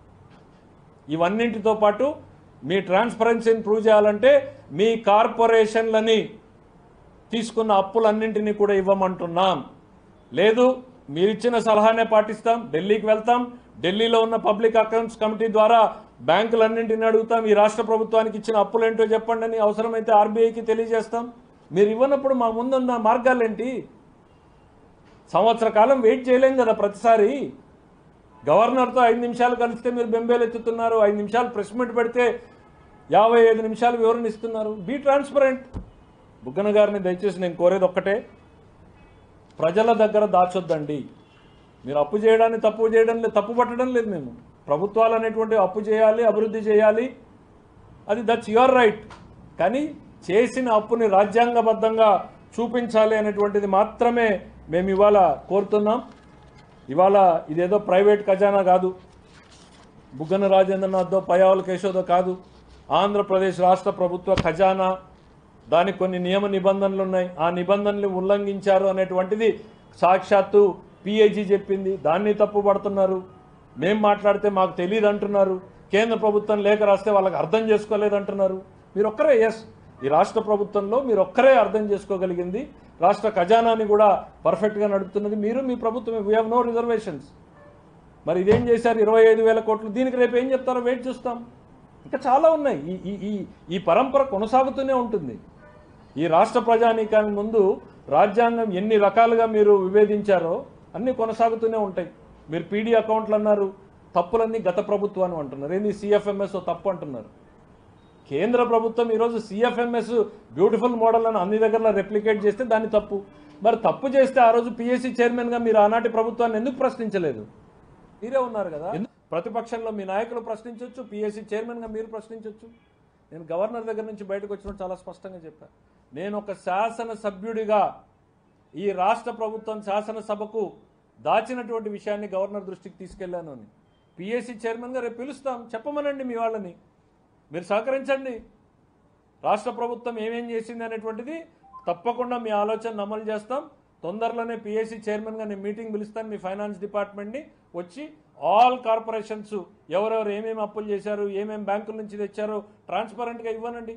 ఇవన్నింటితో పాటు మీ ట్రాన్స్పరెన్సీని ప్రూవ్ చేయాలంటే మీ కార్పొరేషన్లని తీసుకున్న అప్పులన్నింటినీ కూడా ఇవ్వమంటున్నాం లేదు మీరిచ్చిన సలహానే పాటిస్తాం ఢిల్లీకి వెళ్తాం ఢిల్లీలో ఉన్న పబ్లిక్ అకౌంట్స్ కమిటీ ద్వారా బ్యాంకులన్నింటిని అడుగుతాం ఈ రాష్ట్ర ప్రభుత్వానికి ఇచ్చిన అప్పులేంటో చెప్పండి అని అవసరమైతే ఆర్బీఐకి తెలియజేస్తాం మీరు ఇవ్వనప్పుడు మా ముందున్న మార్గాలేంటి సంవత్సర కాలం వెయిట్ చేయలేం కదా ప్రతిసారి గవర్నర్తో ఐదు నిమిషాలు కలిస్తే మీరు బెంబేలు ఎత్తుతున్నారు ఐదు నిమిషాలు ప్రెస్ మీట్ పెడితే యాభై ఐదు నిమిషాలు వివరణ ఇస్తున్నారు బీ ట్రాన్స్పరెంట్ బుగ్గన గారిని దయచేసి నేను కోరేది ఒక్కటే ప్రజల దగ్గర దాచొద్దండి మీరు అప్పు చేయడాన్ని తప్పు చేయడం లేదు తప్పు పట్టడం లేదు మేము ప్రభుత్వాలు అనేటువంటి అప్పు చేయాలి అభివృద్ధి చేయాలి అది దట్స్ యువర్ రైట్ కానీ చేసిన అప్పుని రాజ్యాంగబద్ధంగా చూపించాలి అనేటువంటిది మాత్రమే మేము ఇవాళ కోరుతున్నాం ఇవాళ ఇదేదో ప్రైవేట్ ఖజానా కాదు బుగ్గన రాజేంద్రనాథ్దో పయావల కేశోదో కాదు ఆంధ్రప్రదేశ్ రాష్ట్ర ప్రభుత్వ ఖజానా దానికి కొన్ని నియమ నిబంధనలు ఉన్నాయి ఆ నిబంధనలు ఉల్లంఘించారు అనేటువంటిది సాక్షాత్తు పిఐజీ చెప్పింది దాన్ని తప్పు పడుతున్నారు మేం మాట్లాడితే మాకు తెలియదు అంటున్నారు కేంద్ర ప్రభుత్వం లేఖ రాస్తే వాళ్ళకి అర్థం చేసుకోలేదంటున్నారు మీరు ఒక్కరే ఎస్ ఈ రాష్ట్ర ప్రభుత్వంలో మీరు ఒక్కరే అర్థం చేసుకోగలిగింది రాష్ట్ర ఖజానాని కూడా పర్ఫెక్ట్గా నడుపుతున్నది మీరు మీ ప్రభుత్వం వీ హ్యావ్ నో రిజర్వేషన్స్ మరి ఇదేం చేశారు ఇరవై ఐదు వేల కోట్లు దీనికి రేపు ఏం చెప్తారో వెయిట్ చూస్తాం ఇంకా చాలా ఉన్నాయి ఈ ఈ ఈ ఈ పరంపర కొనసాగుతూనే ఉంటుంది ఈ రాష్ట్ర ప్రజానీకానికి ముందు రాజ్యాంగం ఎన్ని రకాలుగా మీరు విభేదించారో అన్నీ కొనసాగుతూనే ఉంటాయి మీరు పీడీ అకౌంట్లు అన్నారు తప్పులన్నీ గత ప్రభుత్వాన్ని అంటున్నారు ఏంది సిఎఫ్ఎంఎస్ తప్పు అంటున్నారు కేంద్ర ప్రభుత్వం ఈరోజు సిఎఫ్ఎంఎస్ బ్యూటిఫుల్ మోడల్ అని అన్ని దగ్గర రెప్లికేట్ చేస్తే దాన్ని తప్పు మరి తప్పు చేస్తే ఆ రోజు పిఎస్సి చైర్మన్గా మీరు ఆనాటి ప్రభుత్వాన్ని ఎందుకు ప్రశ్నించలేదు మీరే ఉన్నారు కదా ఎందు- ప్రతిపక్షంలో మీ నాయకులు ప్రశ్నించవచ్చు పిఎస్సి చైర్మన్గా మీరు ప్రశ్నించవచ్చు నేను గవర్నర్ దగ్గర నుంచి బయటకు వచ్చినప్పుడు చాలా స్పష్టంగా చెప్పాను నేను ఒక శాసన సభ్యుడిగా ఈ రాష్ట్ర ప్రభుత్వం శాసనసభకు దాచినటువంటి విషయాన్ని గవర్నర్ దృష్టికి తీసుకెళ్లాను అని పిఎస్సి చైర్మన్గా రేపు పిలుస్తాం చెప్పమనండి మీ వాళ్ళని మీరు సహకరించండి రాష్ట్ర ప్రభుత్వం ఏమేం చేసింది అనేటువంటిది తప్పకుండా మీ ఆలోచన అమలు చేస్తాం తొందరలోనే పిఎస్సి చైర్మన్గా నేను మీటింగ్ పిలుస్తాను మీ ఫైనాన్స్ డిపార్ట్మెంట్ని వచ్చి ఆల్ కార్పొరేషన్స్ ఎవరెవరు ఏమేమి అప్పులు చేశారు ఏమేమి బ్యాంకుల నుంచి తెచ్చారో ట్రాన్స్పరెంట్గా ఇవ్వనండి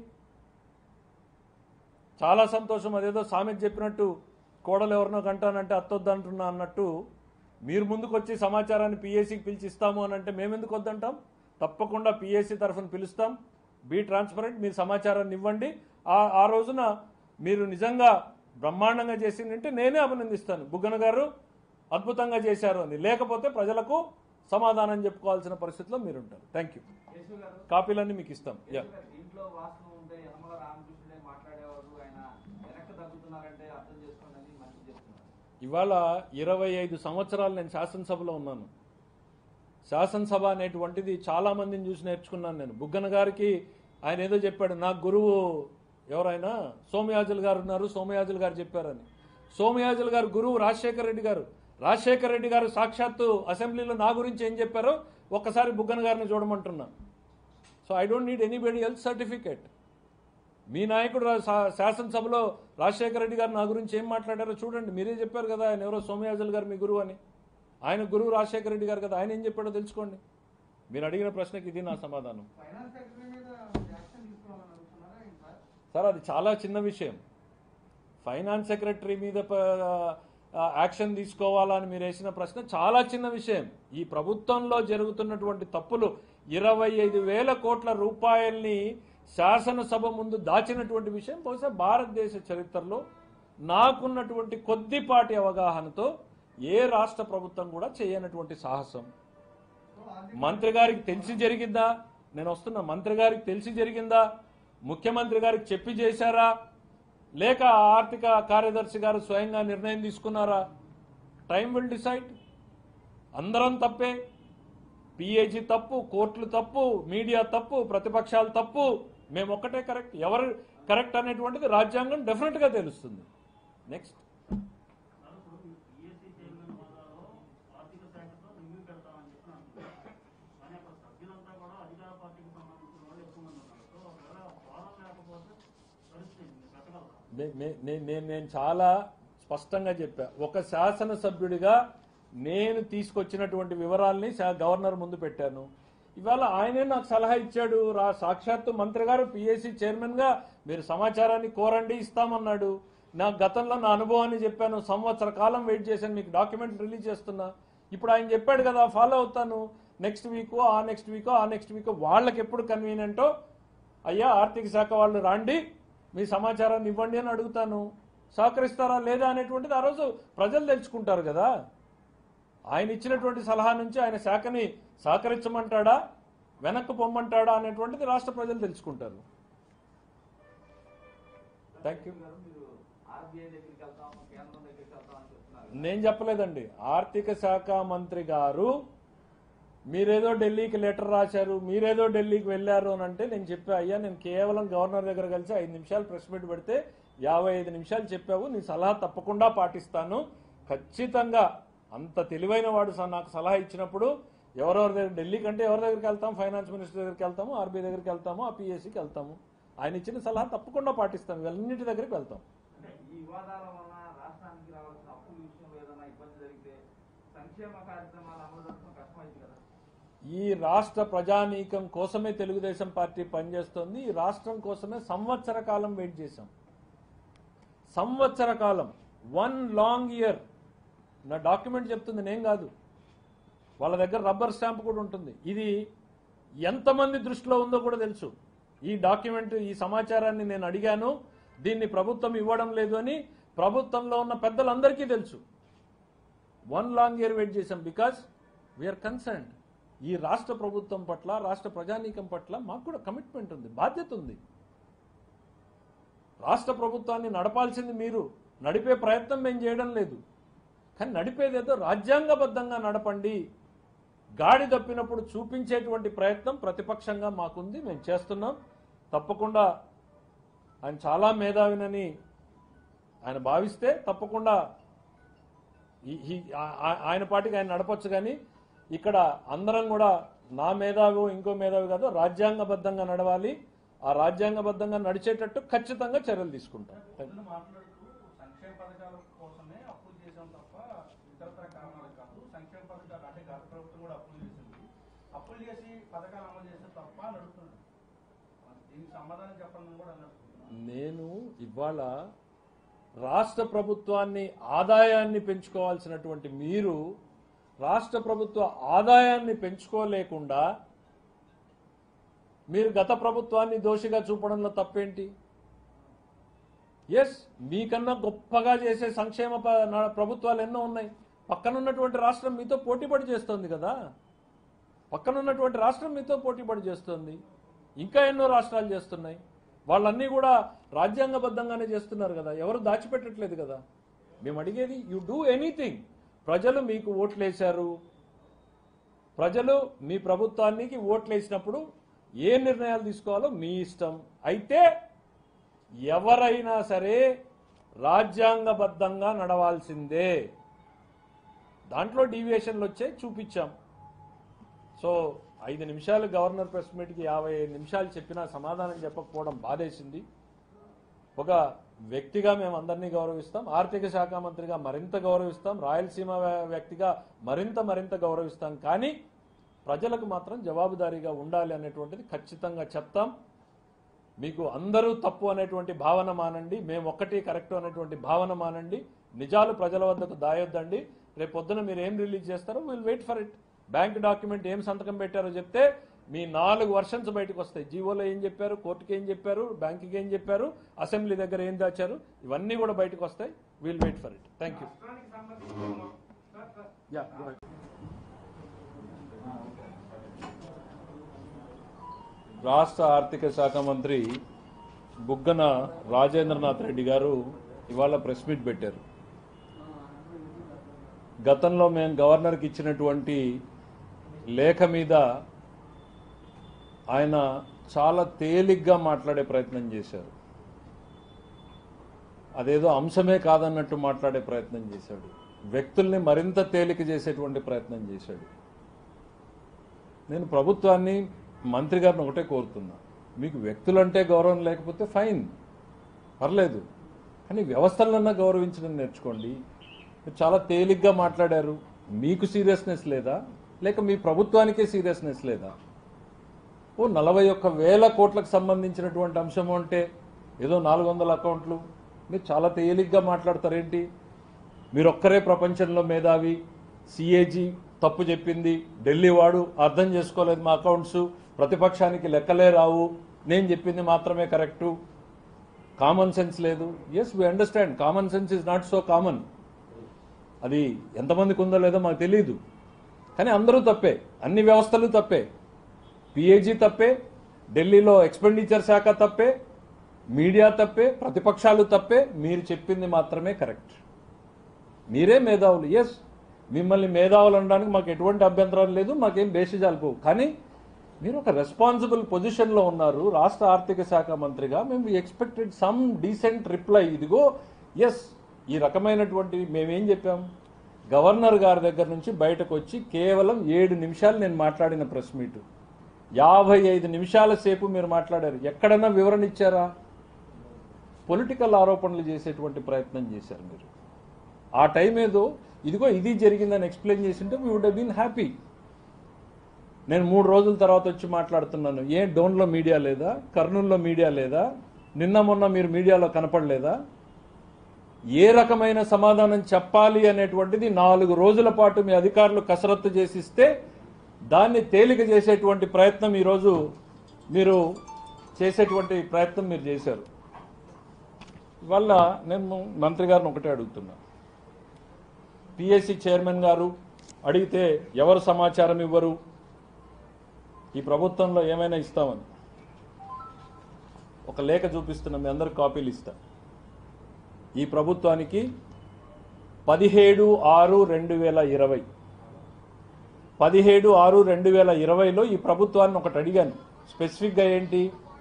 చాలా సంతోషం అదేదో సామెత చెప్పినట్టు కోడలు ఎవరినో కంటానంటే అత్తొద్దంటున్నా అన్నట్టు మీరు ముందుకు వచ్చి సమాచారాన్ని పిఎస్సికి పిలిచి ఇస్తాము అని అంటే మేమెందుకు వద్దంటాం తప్పకుండా పిఎస్సి తరఫున పిలుస్తాం బీ ట్రాన్స్పరెంట్ మీరు సమాచారాన్ని ఇవ్వండి ఆ ఆ రోజున మీరు నిజంగా బ్రహ్మాండంగా చేసిందంటే నేనే అభినందిస్తాను బుగ్గన గారు అద్భుతంగా చేశారు అని లేకపోతే ప్రజలకు సమాధానం చెప్పుకోవాల్సిన పరిస్థితిలో మీరు ఉంటారు థ్యాంక్ యూ కేశవ్ గారు కాపీలన్నీ మీకు ఇస్తాం యా కేశవ్ గారు, ఇంట్లో వాస్తవం ఉంటే యనమల రామకృష్ణుడే మాట్లాడేవారు ఆయన వెనక్కి తగ్గుతున్నారు చేస్తున్నారంటే అర్థం చేసుకోండి అని మంచి చెప్తున్నారు ఇవాళ ఇరవై ఐదు సంవత్సరాలు నేను శాసనసభలో ఉన్నాను శాసనసభ అనేటువంటిది చాలా మందిని చూసి నేర్చుకున్నాను నేను బుగ్గన గారికి ఆయన ఏదో చెప్పాడు నా గురువు ఎవరైనా సోమయాజులు గారు ఉన్నారు సోమయాజులు గారు చెప్పారని సోమయాజులు గారు గురువు రాజశేఖర రెడ్డి గారు రాజశేఖర రెడ్డి గారు సాక్షాత్తు అసెంబ్లీలో నా గురించి ఏం చెప్పారో ఒక్కసారి బుగ్గన గారిని చూడమంటున్నా so I don't need anybody ఎల్త్ certificate మీ నాయకుడు రా- శా- శాసనసభలో రాజశేఖర రెడ్డి గారు నా గురించి ఏం మాట్లాడారో చూడండి మీరే చెప్పారు కదా ఆయన ఎవరో సోమయాజులు గారు మీ గురువు అని ఆయన గురువు రాజశేఖర రెడ్డి గారు కదా ఆయన ఏం చెప్పాడో తెలుసుకోండి మీరు అడిగిన ప్రశ్నకి ఇది నా సమాధానం ఫైనాన్స్ సెక్రటరీ మీద యాక్షన్ తీసుకోవాలని అడుగుతున్నారా ఇంకా సార్ అది చాలా చిన్న విషయం ఫైనాన్స్ సెక్రటరీ మీద ప- ఆ, యాక్షన్ తీసుకోవాలా అని మీరు వేసిన ప్రశ్న చాలా చిన్న విషయం ఈ ప్రభుత్వంలో జరుగుతున్నటువంటి తప్పులు ఇరవై ఐదు వేల కోట్ల రూపాయల్ని శాసనసభ ముందు దాచినటువంటి విషయం బహుశా భారతదేశ చరిత్రలో నాకున్నటువంటి కొద్దిపాటి అవగాహనతో ఏ రాష్ట్ర ప్రభుత్వం కూడా చేయనటువంటి సాహసం మంత్రి గారికి తెలిసి జరిగిందా నేను వస్తున్నా మంత్రి గారికి తెలిసి జరిగిందా ముఖ్యమంత్రి గారికి చెప్పి చేశారా లేక ఆర్థిక కార్యదర్శి గారు స్వయంగా నిర్ణయం తీసుకున్నారా టైం విల్ డిసైడ్ అందరం తప్పే పిఏజీ తప్పు కోర్టులు తప్పు మీడియా తప్పు ప్రతిపక్షాలు తప్పు మేము ఒక్కటే కరెక్ట్ ఎవరు కరెక్ట్ అనేటువంటిది రాజ్యాంగం డెఫినెట్ గా తెలుస్తుంది నెక్స్ట్ సార్ ఇప్పుడు మీరు పిఎస్సీ చైర్మన్ హోదాలో ఆర్థిక శాఖతో రివ్యూ పెడతామని చెప్పి అంటున్నారు కానీ అక్కడ సభ్యులంతా కూడా అధికార పార్టీకి సంబంధించిన వాళ్ళు ఎక్కువ మంది ఉన్నారు సో ఒకవేళ ఫారం లేకపోతే పరిస్థితి ఏంటి? మీరు పెట్టగలరా నే- నే- నే- నేను నేను చాలా స్పష్టంగా చెప్పా ఒక శాసనసభ్యుడిగా నేను తీసుకొచ్చినటువంటి వివరాల్ని శా- గవర్నర్ ముందు పెట్టాను ఇవాళ ఆయనే నాకు సలహా ఇచ్చాడు రా సాక్షాత్తు మంత్రి గారు పిఎస్సి చైర్మన్ గా మీరు సమాచారాన్ని కోరండి ఇస్తామన్నాడు నా గతంలో నా అనుభవాన్ని చెప్పాను సంవత్సర కాలం వెయిట్ చేశాను మీకు డాక్యుమెంట్ రిలీజ్ చేస్తున్నా ఇప్పుడు ఆయన చెప్పాడు కదా ఫాలో అవుతాను నెక్స్ట్ వీక్ ఆ నెక్స్ట్ వీక్ ఆ నెక్స్ట్ వీక్ వాళ్ళకి ఎప్పుడు కన్వీనియంటో అయ్యా ఆర్థిక శాఖ వాళ్ళు రాండి మీ సమాచారాన్ని ఇవ్వండి అని అడుగుతాను సహకరిస్తారా లేదా అనేటువంటిది ఆ రోజు ప్రజలు తెలుసుకుంటారు కదా ఆయన ఇచ్చినటువంటి సలహా నుంచి ఆయన శాఖని సహకరించమంటాడా వెనక్కి పొమ్మంటాడా అనేటువంటిది రాష్ట్ర ప్రజలు తెలుసుకుంటారు థ్యాంక్ యూ గారు మీరు ఆర్బీఐ దగ్గరికి వెళ్తాం కేంద్రం దగ్గరికి వెళ్తాం అని చెప్తున్నారు నేను చెప్పలేదండి ఆర్థిక శాఖ మంత్రి గారు మీరేదో ఢిల్లీకి లెటర్ రాశారు మీరేదో ఢిల్లీకి వెళ్ళారు అని అంటే నేను చెప్పా అయ్యా నేను కేవలం గవర్నర్ దగ్గర కలిసి ఐదు నిమిషాలు ప్రెస్ మీట్ పెడితే యాభై ఐదు నిమిషాలు చెప్పావు నీ సలహా తప్పకుండా పాటిస్తాను ఖచ్చితంగా అంత తెలివైన వాడు స- నాకు సలహా ఇచ్చినప్పుడు ఎవరెవరి దగ్గర ఢిల్లీ కంటే ఎవరి దగ్గరికి వెళ్తాం ఫైనాన్స్ మినిస్టర్ దగ్గరికి వెళ్తాము ఆర్బీఐ దగ్గరికి వెళ్తాము ఆ పిఎస్సికి వెళ్తాము ఆయన ఇచ్చిన సలహా తప్పకుండా పాటిస్తాం ఇవన్నింటి దగ్గరికి వెళ్తాం అంటే ఈ వివాదాల వలన రాష్ట్రానికి రావాల్సిన అప్పుల విషయంలో ఏదైనా ఇబ్బంది జరిగితే సంక్షేమ కార్యక్రమాలు అమలు జరపడం కష్టమైంది కదా ఈ రాష్ట్ర ప్రజానీకం కోసమే తెలుగుదేశం పార్టీ పనిచేస్తోంది ఈ రాష్ట్రం కోసమే సంవత్సర కాలం వెయిట్ చేశాం సంవత్సర కాలం వన్ లాంగ్ ఇయర్ నా డాక్యుమెంట్ చెప్తుంది నేను కాదు వాళ్ళ దగ్గర రబ్బర్ స్టాంప్ కూడా ఉంటుంది ఇది ఎంతమంది దృష్టిలో ఉందో కూడా తెలుసు ఈ డాక్యుమెంట్ ఈ సమాచారాన్ని నేను అడిగాను దీన్ని ప్రభుత్వం ఇవ్వడం లేదు అని ప్రభుత్వంలో ఉన్న పెద్దలందరికీ తెలుసు వన్ లాంగ్ ఇయర్ వెయిట్ చేశాం బికాస్ వీఆర్ కన్సర్న్డ్ ఈ రాష్ట్ర ప్రభుత్వం పట్ల రాష్ట్ర ప్రజానీకం పట్ల మాకు కూడా కమిట్మెంట్ ఉంది బాధ్యత ఉంది రాష్ట్ర ప్రభుత్వాన్ని నడపాల్సింది మీరు నడిపే ప్రయత్నం మేము చేయడం లేదు కానీ నడిపేదేదో రాజ్యాంగబద్ధంగా నడపండి గాడి తప్పినప్పుడు చూపించేటువంటి ప్రయత్నం ప్రతిపక్షంగా మాకుంది మేము చేస్తున్నాం తప్పకుండా ఆయన చాలా మేధావినని ఆయన భావిస్తే తప్పకుండా ఈ- ఈ- ఆ- ఆ- ఆయన పాటికి ఆయన నడపొచ్చు కానీ ఇక్కడ అందరం కూడా నా మేధావి ఇంకో మేధావి కాదు రాజ్యాంగబద్ధంగా నడవాలి ఆ రాజ్యాంగబద్ధంగా నడిచేటట్టు ఖచ్చితంగా చర్యలు తీసుకుంటాం పొద్దున్న మాట్లాడుతూ సంక్షేమ పథకాల కోసమే అప్పులు చేసాం తప్ప ఇతరతర కారణాలకు కాదు సంక్షేమ పథకాలు అంటే గత ప్రభుత్వం కూడా అప్పులు చేసింది అప్పులు చేసి పథకాలు అమలు చేస్తే తప్ప అని అడుగుతున్నాడు దీనికి సమాధానం చెప్పాలని కూడా అని అడుగుతున్నాను నేను ఇవాళ రాష్ట్ర ప్రభుత్వాన్ని ఆదాయాన్ని పెంచుకోవాల్సినటువంటి మీరు రాష్ట్ర ప్రభుత్వ ఆదాయాన్ని పెంచుకోలేకుండా మీరు గత ప్రభుత్వాన్ని దోషిగా చూపడంలో తప్పేంటి ఎస్ మీకన్నా గొప్పగా చేసే సంక్షేమ ప- నా- ప్రభుత్వాలు ఎన్నో ఉన్నాయి పక్కనున్నటువంటి రాష్ట్రం మీతో పోటీపడి చేస్తోంది కదా పక్కనున్నటువంటి రాష్ట్రం మీతో పోటీపడి చేస్తోంది ఇంకా ఎన్నో రాష్ట్రాలు చేస్తున్నాయి వాళ్ళన్నీ కూడా రాజ్యాంగబద్ధంగానే చేస్తున్నారు కదా ఎవరు దాచిపెట్టట్లేదు కదా మేము అడిగేది యు డూ ఎనీథింగ్ ప్రజలు మీకు ఓట్లేశారు ప్రజలు మీ ప్రభుత్వానికి ఓట్లేసినప్పుడు ఏ నిర్ణయాలు తీసుకోవాలో మీ ఇష్టం అయితే ఎవరైనా సరే రాజ్యాంగబద్ధంగా నడవాల్సిందే దాంట్లో డీవియేషన్లు వచ్చాయి చూపించాం సో ఐదు నిమిషాలు గవర్నర్ ప్రెస్ మీట్కి యాభై ఐదు నిమిషాలు చెప్పినా సమాధానం చెప్పకపోవడం బాధేసింది ఒక వ్యక్తిగా మేము అందరినీ గౌరవిస్తాం ఆర్థిక శాఖ మంత్రిగా మరింత గౌరవిస్తాం రాయలసీమ వ్య- వ్యక్తిగా మరింత మరింత గౌరవిస్తాం కానీ ప్రజలకు మాత్రం జవాబుదారీగా ఉండాలి అనేటువంటిది ఖచ్చితంగా చెప్తాం మీకు అందరూ తప్పు అనేటువంటి భావన మానండి మేము ఒక్కటి కరెక్ట్ అనేటువంటి భావన మానండి నిజాలు ప్రజల వద్దకు దాయొద్దండి రేపు పొద్దున మీరు ఏం రిలీజ్ చేస్తారో will wait for it bank document ఏం సంతకం పెట్టారో చెప్తే మీ నాలుగు వర్షన్స్ బయటకు వస్తాయి జీవోలో ఏం చెప్పారు కోర్టుకి ఏం చెప్పారు బ్యాంకుకి ఏం చెప్పారు అసెంబ్లీ దగ్గర ఏం దాచారు ఇవన్నీ కూడా బయటకు వస్తాయి will wait for it thank you రాష్ట్రానికి సంబంధించి సార్ సార్ యా రాష్ట్ర ఆర్థిక శాఖ మంత్రి బుగ్గన రాజేంద్రనాథ్ రెడ్డి గారు ఇవాళ ప్రెస్ మీట్ పెట్టారు గతంలో మేము గవర్నర్కి ఇచ్చినటువంటి లేఖ మీద ఆయన చాలా తేలిగ్గా మాట్లాడే ప్రయత్నం చేశారు అదేదో అంశమే కాదన్నట్టు మాట్లాడే ప్రయత్నం చేశాడు వ్యక్తుల్ని మరింత తేలిక చేసేటువంటి ప్రయత్నం చేశాడు నేను ప్రభుత్వాన్ని మంత్రి గారిని ఒకటే కోరుతున్నా మీకు వ్యక్తులంటే గౌరవం లేకపోతే ఫైన్ పర్లేదు కానీ వ్యవస్థలన్నా గౌరవించడం నేర్చుకోండి మీరు చాలా తేలిగ్గా మాట్లాడారు మీకు సీరియస్నెస్ లేదా లేక మీ ప్రభుత్వానికే సీరియస్నెస్ లేదా ఓ నలభై ఒక్క వేల కోట్లకు సంబంధించినటువంటి అంశం అంటే ఏదో నాలుగు వందల అకౌంట్లు మీరు చాలా తేలిగ్గా మాట్లాడతారేంటి మీరు ఒక్కరే ప్రపంచంలో మేధావి సిఏజీ తప్పు చెప్పింది ఢిల్లీ వాడు అర్థం చేసుకోలేదు మా అకౌంట్స్ ప్రతిపక్షానికి లెక్కలే రావు నేను చెప్పింది మాత్రమే కరెక్టు కామన్ సెన్స్ లేదు yes we understand common sense is not so common అది ఎంతమందికి ఉందో లేదో మాకు తెలియదు కానీ అందరూ తప్పే అన్ని వ్యవస్థలు తప్పే పిఏజీ తప్పే ఢిల్లీలో ఎక్స్పెండిచర్ శాఖ తప్పే మీడియా తప్పే ప్రతిపక్షాలు తప్పే మీరు చెప్పింది మాత్రమే కరెక్ట్ మీరే మేధావులు ఎస్ మిమ్మల్ని మేధావులు అనడానికి మాకు ఎటువంటి అభ్యంతరం లేదు మాకేం బేసిజాలు పోవు కానీ మీరు ఒక రెస్పాన్సిబుల్ పొజిషన్లో ఉన్నారు రాష్ట్ర ఆర్థిక శాఖ మంత్రిగా మేము ఎక్స్పెక్టెడ్ సమ్ డీసెంట్ రిప్లై ఇదిగో ఎస్ ఈ రకమైనటువంటి మేమేం చెప్పాం గవర్నర్ గారి దగ్గర నుంచి బయటకు వచ్చి కేవలం ఏడు నిమిషాలు నేను మాట్లాడిన ప్రెస్ మీటు యాభై ఐదు నిమిషాల సేపు మీరు మాట్లాడారు ఎక్కడన్నా వివరణ ఇచ్చారా పొలిటికల్ ఆరోపణలు చేసేటువంటి ప్రయత్నం చేశారు మీరు ఆ టైం ఏదో ఇదిగో ఇది జరిగిందని ఎక్స్ప్లెయిన్ చేసింటే వీ వుడ్ బీన్ హ్యాపీ నేను మూడు రోజుల తర్వాత వచ్చి మాట్లాడుతున్నాను ఏ డోన్లో మీడియా లేదా కర్నూలులో మీడియా లేదా నిన్న మొన్న మీరు మీడియాలో కనపడలేదా ఏ రకమైన సమాధానం చెప్పాలి అనేటువంటిది నాలుగు రోజుల పాటు మీ అధికారులు కసరత్తు చేసిస్తే దాన్ని తేలిక చేసేటువంటి ప్రయత్నం ఈరోజు మీరు చేసేటువంటి ప్రయత్నం మీరు చేశారు ఇవల్ల నేను మంత్రి గారిని ఒకటే అడుగుతున్నా పిఎస్సి చైర్మన్ గారు అడిగితే ఎవరు సమాచారం ఇవ్వరు ఈ ప్రభుత్వంలో ఏమైనా ఇస్తామని ఒక లేఖ చూపిస్తున్నా మీ అందరికి కాపీలు ఇస్తా ఈ ప్రభుత్వానికి పదిహేడు ఆరు రెండు వేల ఇరవై పదిహేడు ఆరు రెండు వేల ఇరవైలో ఈ ప్రభుత్వాన్ని ఒకటి అడిగాను స్పెసిఫిక్గా ఏంటి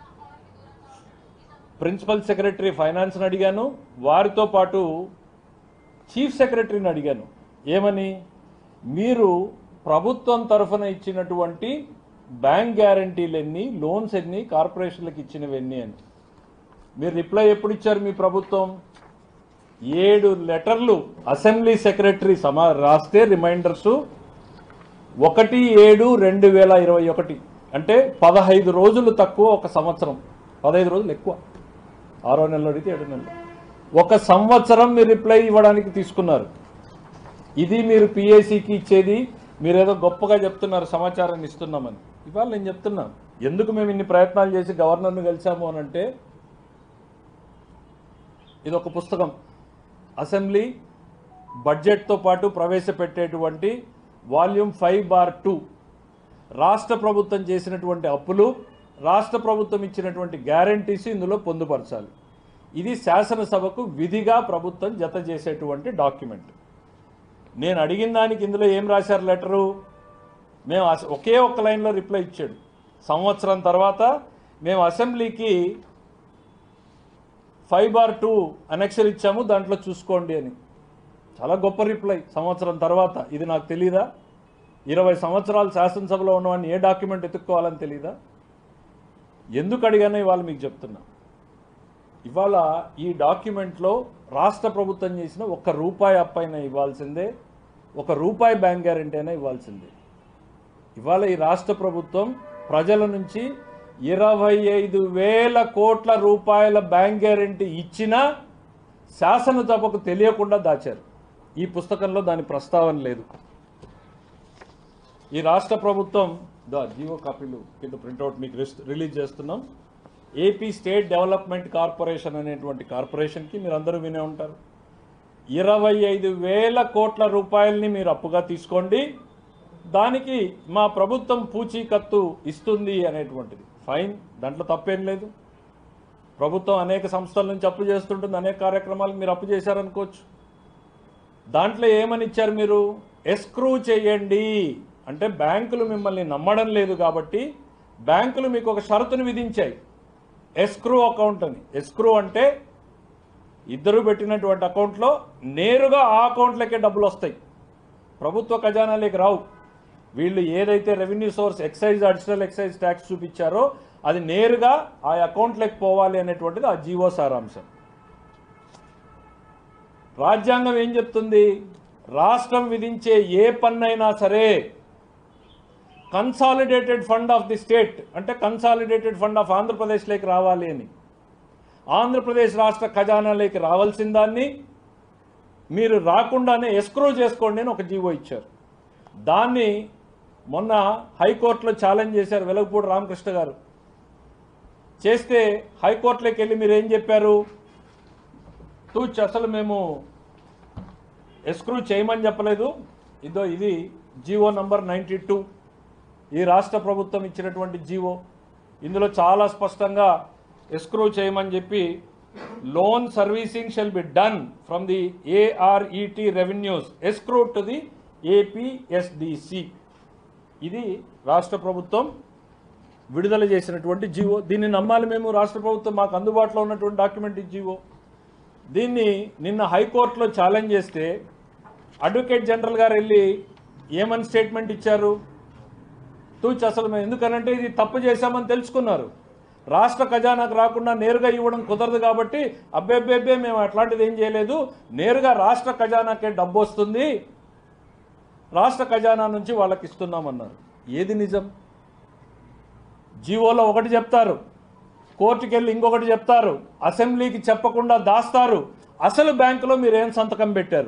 ప్రిన్సిపల్ సెక్రటరీ ఫైనాన్స్ని అడిగాను వారితో పాటు చీఫ్ సెక్రటరీని అడిగాను ఏమని మీరు ప్రభుత్వం తరఫున ఇచ్చినటువంటి బ్యాంక్ గ్యారంటీలు ఎన్ని లోన్స్ ఎన్ని కార్పొరేషన్లకు ఇచ్చినవి ఎన్ని అని మీరు రిప్లై ఎప్పుడు ఇచ్చారు మీ ప్రభుత్వం ఏడు లెటర్లు అసెంబ్లీ సెక్రటరీ సమా రాస్తే రిమైండర్స్ ఒకటి ఏడు రెండు వేల ఇరవై ఒకటి అంటే పదహైదు రోజులు తక్కువ ఒక సంవత్సరం పదహైదు రోజులు ఎక్కువ ఆరో నెలలో అడిగితే ఏడు నెలలు ఒక సంవత్సరం మీరు రిప్లై ఇవ్వడానికి తీసుకున్నారు ఇది మీరు పిఏసీకి ఇచ్చేది మీరు ఏదో గొప్పగా చెప్తున్నారు సమాచారాన్ని ఇస్తున్నామని ఇవాళ నేను చెప్తున్నా ఎందుకు మేము ఇన్ని ప్రయత్నాలు చేసి గవర్నర్ను కలిసాము అని అంటే ఇది ఒక పుస్తకం అసెంబ్లీ బడ్జెట్తో పాటు ప్రవేశపెట్టేటువంటి వాల్యూమ్ ఫైవ్ బార్ టూ రాష్ట్ర ప్రభుత్వం చేసినటువంటి అప్పులు రాష్ట్ర ప్రభుత్వం ఇచ్చినటువంటి గ్యారంటీస్ ఇందులో పొందుపరచాలి ఇది శాసనసభకు విధిగా ప్రభుత్వం జత చేసేటువంటి డాక్యుమెంట్ నేను అడిగిన దానికి ఇందులో ఏం రాశారు లెటరు మేము అస- ఒకే ఒక్క లైన్లో రిప్లై ఇచ్చాడు సంవత్సరం తర్వాత మేము అసెంబ్లీకి ఫైవ్ బార్ టూ అనెక్షన్ ఇచ్చాము దాంట్లో చూసుకోండి అని చాలా గొప్ప రిప్లై సంవత్సరం తర్వాత ఇది నాకు తెలీదా ఇరవై సంవత్సరాలు శాసనసభలో ఉన్నవాడిని ఏ డాక్యుమెంట్ ఎత్తుక్కోవాలని తెలీదా ఎందుకు అడిగానో ఇవాళ మీకు చెప్తున్నా ఇవాళ ఈ డాక్యుమెంట్లో రాష్ట్ర ప్రభుత్వం చేసిన ఒక్క రూపాయి అప్పైనా ఇవ్వాల్సిందే ఒక రూపాయి బ్యాంక్ గ్యారెంటీ అయినా ఇవ్వాల్సిందే ఇవాళ ఈ రాష్ట్ర ప్రభుత్వం ప్రజల నుంచి ఇరవై ఐదు వేల కోట్ల రూపాయల బ్యాంక్ గ్యారెంటీ ఇచ్చినా శాసనసభకు తెలియకుండా దాచారు ఈ పుస్తకంలో దాని ప్రస్తావన లేదు ఈ రాష్ట్ర ప్రభుత్వం దా జీవో కాపీలు కింద ప్రింట్అవుట్ మీకు రిస్- రిలీజ్ చేస్తున్నాం ఏపీ స్టేట్ డెవలప్మెంట్ కార్పొరేషన్ అనేటువంటి కార్పొరేషన్కి మీరు అందరూ వినే ఉంటారు ఇరవై ఐదు వేల కోట్ల రూపాయలని మీరు అప్పుగా తీసుకోండి దానికి మా ప్రభుత్వం పూచీకత్తు ఇస్తుంది అనేటువంటిది ఫైన్ దాంట్లో తప్పేం లేదు ప్రభుత్వం అనేక సంస్థల నుంచి అప్పు చేస్తుంటుంది అనేక కార్యక్రమాలకు మీరు అప్పు చేశారనుకోవచ్చు దాంట్లో ఏమని ఇచ్చారు మీరు ఎస్క్రూ చేయండి అంటే బ్యాంకులు మిమ్మల్ని నమ్మడం లేదు కాబట్టి బ్యాంకులు మీకు ఒక షరతును విధించాయి ఎస్క్రూ అకౌంట్ అని ఎస్క్రూ అంటే ఇద్దరు పెట్టినటువంటి అకౌంట్లో నేరుగా ఆ అకౌంట్లకే డబ్బులు వస్తాయి ప్రభుత్వ ఖజానాలోకి రావు వీళ్ళు ఏదైతే revenue source excise additional excise tax చూపించారో అది నేరుగా ఆ అకౌంట్లోకి పోవాలి అనేటువంటిది ఆ జీవో సారాంశం రాజ్యాంగం ఏం చెప్తుంది రాష్ట్రం విధించే ఏ పన్నైనా సరే consolidated fund of the state అంటే కన్సాలిడేటెడ్ ఫండ్ ఆఫ్ ఆంధ్రప్రదేశ్లోకి రావాలి అని ఆంధ్రప్రదేశ్ రాష్ట్ర ఖజానాలోకి రావాల్సిన దాన్ని మీరు రాకుండానే ఎస్క్రో చేసుకోండి అని ఒక జీవో ఇచ్చారు దాన్ని మొన్న హైకోర్టులో ఛాలెంజ్ చేశారు వెలగపూడి రామకృష్ణ గారు చేస్తే హైకోర్టులోకి వెళ్ళి మీరు ఏం చెప్పారు తూచ్ అసలు మేము ఎస్క్రూ చేయమని చెప్పలేదు ఇదో ఇది జీవో నంబర్ నైంటీ టూ ఈ రాష్ట్ర ప్రభుత్వం ఇచ్చినటువంటి జీవో ఇందులో చాలా స్పష్టంగా ఎస్క్రూ చేయమని చెప్పి loan servicing shall be done from the ARET revenues escrow to the APSDC ఇది రాష్ట్ర ప్రభుత్వం విడుదల చేసినటువంటి జీవో దీన్ని నమ్మాలి మేము రాష్ట్ర ప్రభుత్వం మాకు అందుబాటులో ఉన్నటువంటి డాక్యుమెంట్ ఈ జీవో దీన్ని నిన్న హైకోర్టులో ఛాలెంజ్ చేస్తే అడ్వకేట్ జనరల్ గారు వెళ్ళి ఏమని స్టేట్మెంట్ ఇచ్చారు తూచి అసలు మేము ఎందుకనంటే ఇది తప్పు చేశామని తెలుసుకున్నారు రాష్ట్ర ఖజానాకు రాకుండా నేరుగా ఇవ్వడం కుదరదు కాబట్టి అబ్బే అబ్బే అబ్బే మేము అట్లాంటిది ఏం చేయలేదు నేరుగా రాష్ట్ర ఖజానాకే డబ్బు వస్తుంది రాష్ట్ర ఖజానా నుంచి వాళ్ళకి ఇస్తున్నామన్నారు ఏది నిజం జీవోలో ఒకటి చెప్తారు కోర్టుకి వెళ్ళి ఇంకొకటి చెప్తారు అసెంబ్లీకి చెప్పకుండా దాస్తారు అసలు బ్యాంకులో మీరు ఏం సంతకం పెట్టారు